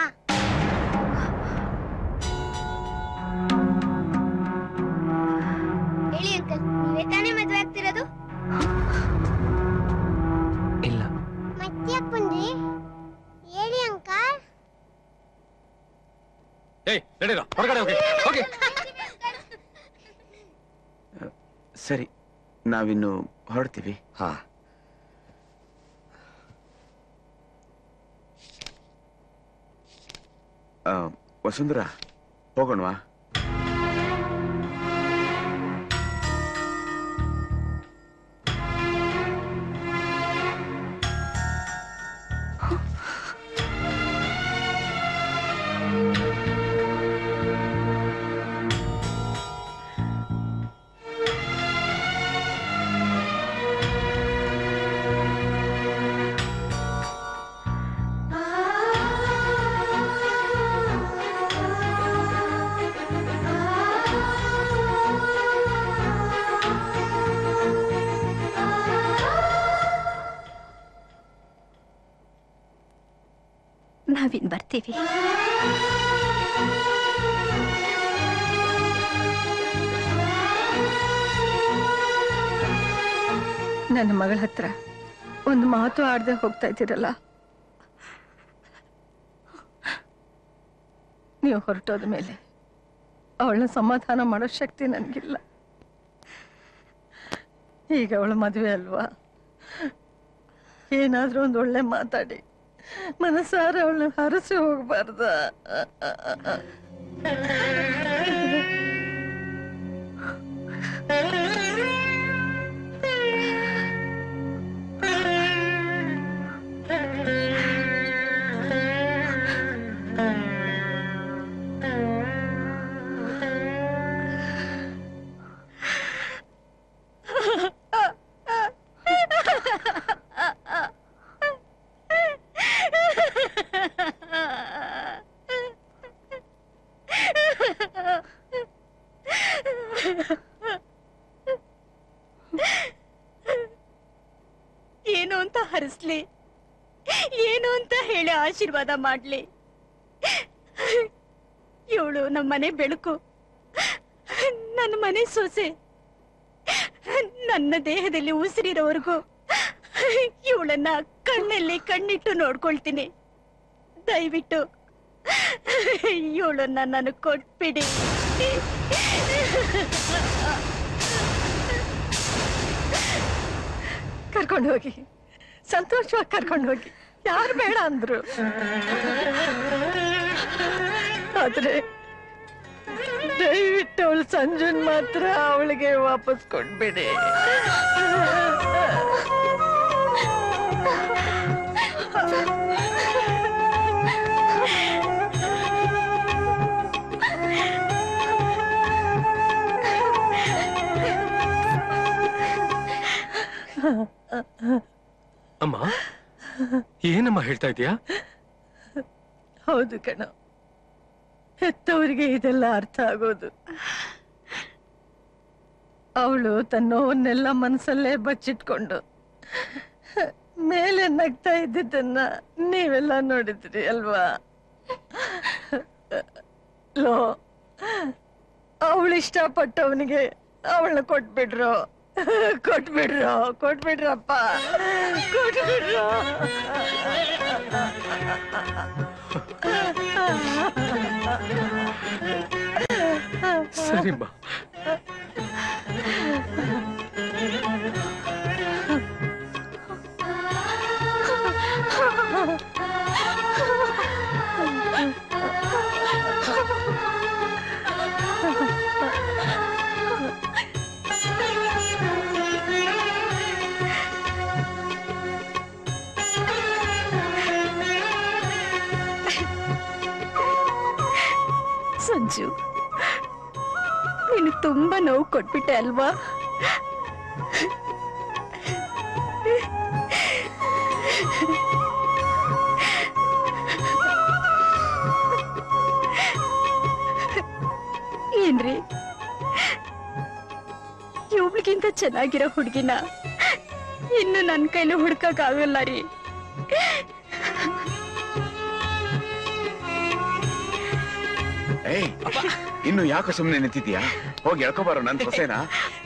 ಹೇಳಿ ಅಂಕಲ್ ನೀವೇ ತಾನೇ ಮದ್ವೆ ಆಗ್ತಿರೋದು ಇಲ್ಲ ಮತ್ತ್ಯಾಕ್ ಬಂದ್ರಿ ಹೇಳಿ ಅಂಕಲ್ ಏಯ್ ನಡೀರ ಹೊರಗಡೆ ಹೋಗಿ ಹೋಗಿ ಸರಿ ನಾವಿನ್ನು ಹೊರಡ್ತೀವಿ ಹಾ ಆ, ವಸುಂಧರಾ ಹೋಗೋಣವಾ ನಾವಿನ್ ಬರ್ತೀವಿ ನನ್ನ ಮಗಳ ಹತ್ರ ಒಂದು ಮಾತು ಆಡದೆ ಹೋಗ್ತಾ ಇದ್ದೀರಲ್ಲ ನೀವು ಹೊರಟೋದ ಮೇಲೆ ಅವಳನ್ನ ಸಮಾಧಾನ ಮಾಡೋ ಶಕ್ತಿ ನನಗಿಲ್ಲ ಈಗ ಅವಳ ಮದುವೆ ಅಲ್ವಾ ಏನಾದ್ರೂ ಒಂದು ಒಳ್ಳೆ ಮಾತಾಡಿ ಮನಸಾರ ಅವಳನ್ನ ಹರಸಿ ಹೋಗ್ಬಾರ್ದ ಏನು ಅಂತ ಹರಿಸ್ಲಿ ಏನು ಅಂತ ಹೇಳಿ ಆಶೀರ್ವಾದ ಮಾಡ್ಲಿ ಇವಳು ನಮ್ಮ ಮನೆ ಬೆಳಕು ನನ್ನ ಮನೆ ಸೊಸೆ ನನ್ನ ದೇಹದಲ್ಲಿ ಉಸಿರಿರೋವರೆಗೂ ಇವಳನ್ನ ಕಣ್ಣಲ್ಲಿ ಕಣ್ಣಿಟ್ಟು ನೋಡ್ಕೊಳ್ತೀನಿ ದಯವಿಟ್ಟು ಇವಳನ್ನ ನನಗೆ ಕೊಟ್ಬಿಡಿ ಕರ್ಕೊಂಡು ಹೋಗಿ ಸಂತೋಷವಾಗಿ ಕರ್ಕೊಂಡು ಹೋಗಿ ಯಾರು ಬೇಡ ಅಂದ್ರು ಆದ್ರೆ ದಯವಿಟ್ಟು ಅವಳು ಸಂಜುನ್ ಮಾತ್ರ ಅವಳಿಗೆ ವಾಪಸ್ ಕೊಟ್ಬಿಡಿ ಅಮ್ಮ ಏನಮ್ಮ ಹೇಳ್ತಾ ಇದೀಯಾ ಹೌದು ಕಣ ಹೆತ್ತವರಿಗೆ ಇದೆಲ್ಲ ಅರ್ಥ ಆಗೋದು ಅವಳು ತನ್ನ ನೋವನ್ನೆಲ್ಲ ಮನಸ್ಸಲ್ಲೇ ಬಚ್ಚಿಟ್ಕೊಂಡು ಮೇಲೆ ನಗ್ತಾ ಇದ್ದಿದ್ದನ್ನ ನೀವೆಲ್ಲ ನೋಡಿದ್ರಿ ಅಲ್ವಾ ಲೋ ಅವಳು ಇಷ್ಟಪಟ್ಟವನಿಗೆ ಅವಳನ್ನ ಕೊಟ್ಬಿಡ್ರು ಕೊಟ್ಬಿಡ್ರು ಕೊಟ್ಬಿಡ್ರಪ್ಪ ಕೊಟ್ಬಿಡ್ರು ಸರಿಮ್ಮ ಸಂಜು ನೀನು ತುಂಬಾ ನೋವು ಕೊಟ್ಬಿಟ್ಟೆ ಅಲ್ವಾ ಏನ್ರಿ ಇವ್ಳಿಗಿಂತ ಚೆನ್ನಾಗಿರೋ ಹುಡುಗಿನ ಇನ್ನು ನನ್ನ ಕೈಲಿ ಹುಡ್ಕಕ್ ಆಗಲ್ಲ ರೀ ಏಯ್ ಇನ್ನು ಯಾಕೋ ಸುಮ್ಮನೆ ನಿಂತಿದ್ಯಾ ಹೋಗಿ ಎಳ್ಕೊಬಾರೋ ನನ್ ಸೊಸೆನಾ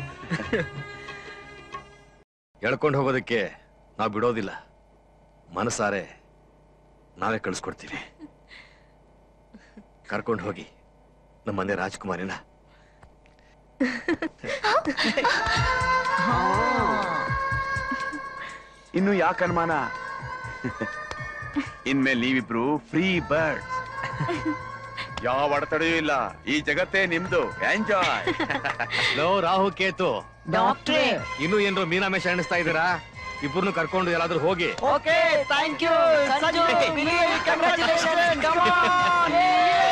ಎಳ್ಕೊಂಡು ಹೋಗೋದಕ್ಕೆ ನಾವು ಬಿಡೋದಿಲ್ಲ ಮನಸಾರೆ ನಾವೇ ಕಳಿಸ್ಕೊಡ್ತೀವಿ ಕರ್ಕೊಂಡು ಹೋಗಿ ನಮ್ಮ ಮನೆ ರಾಜ್ಕುಮಾರಿನ ಇನ್ನು ಯಾಕೆ ಅನುಮಾನ ಇನ್ಮೇಲೆ ನೀವಿಬ್ರು ಫ್ರೀ ಬರ್ಡ್ಸ್ ಯಾವ ಅಡೆತಡೆಯೂ ಇಲ್ಲ ಈ ಜಗತ್ತೇ ನಿಮ್ದು ಎಂಜಾಯ್ ಲೋ ರಾಹು ಕೇತು ಡಾಕ್ಟ್ರೇ. ಇನ್ನು ಏನ್ರು ಮೀನಾಮೇಶ ಎಣಿಸ್ತಾ ಇದ್ದೀರಾ ಇಬ್ಬರನ್ನು ಕರ್ಕೊಂಡು ಎಲ್ಲಾದ್ರೂ ಹೋಗಿ okay thank you Sanju congratulation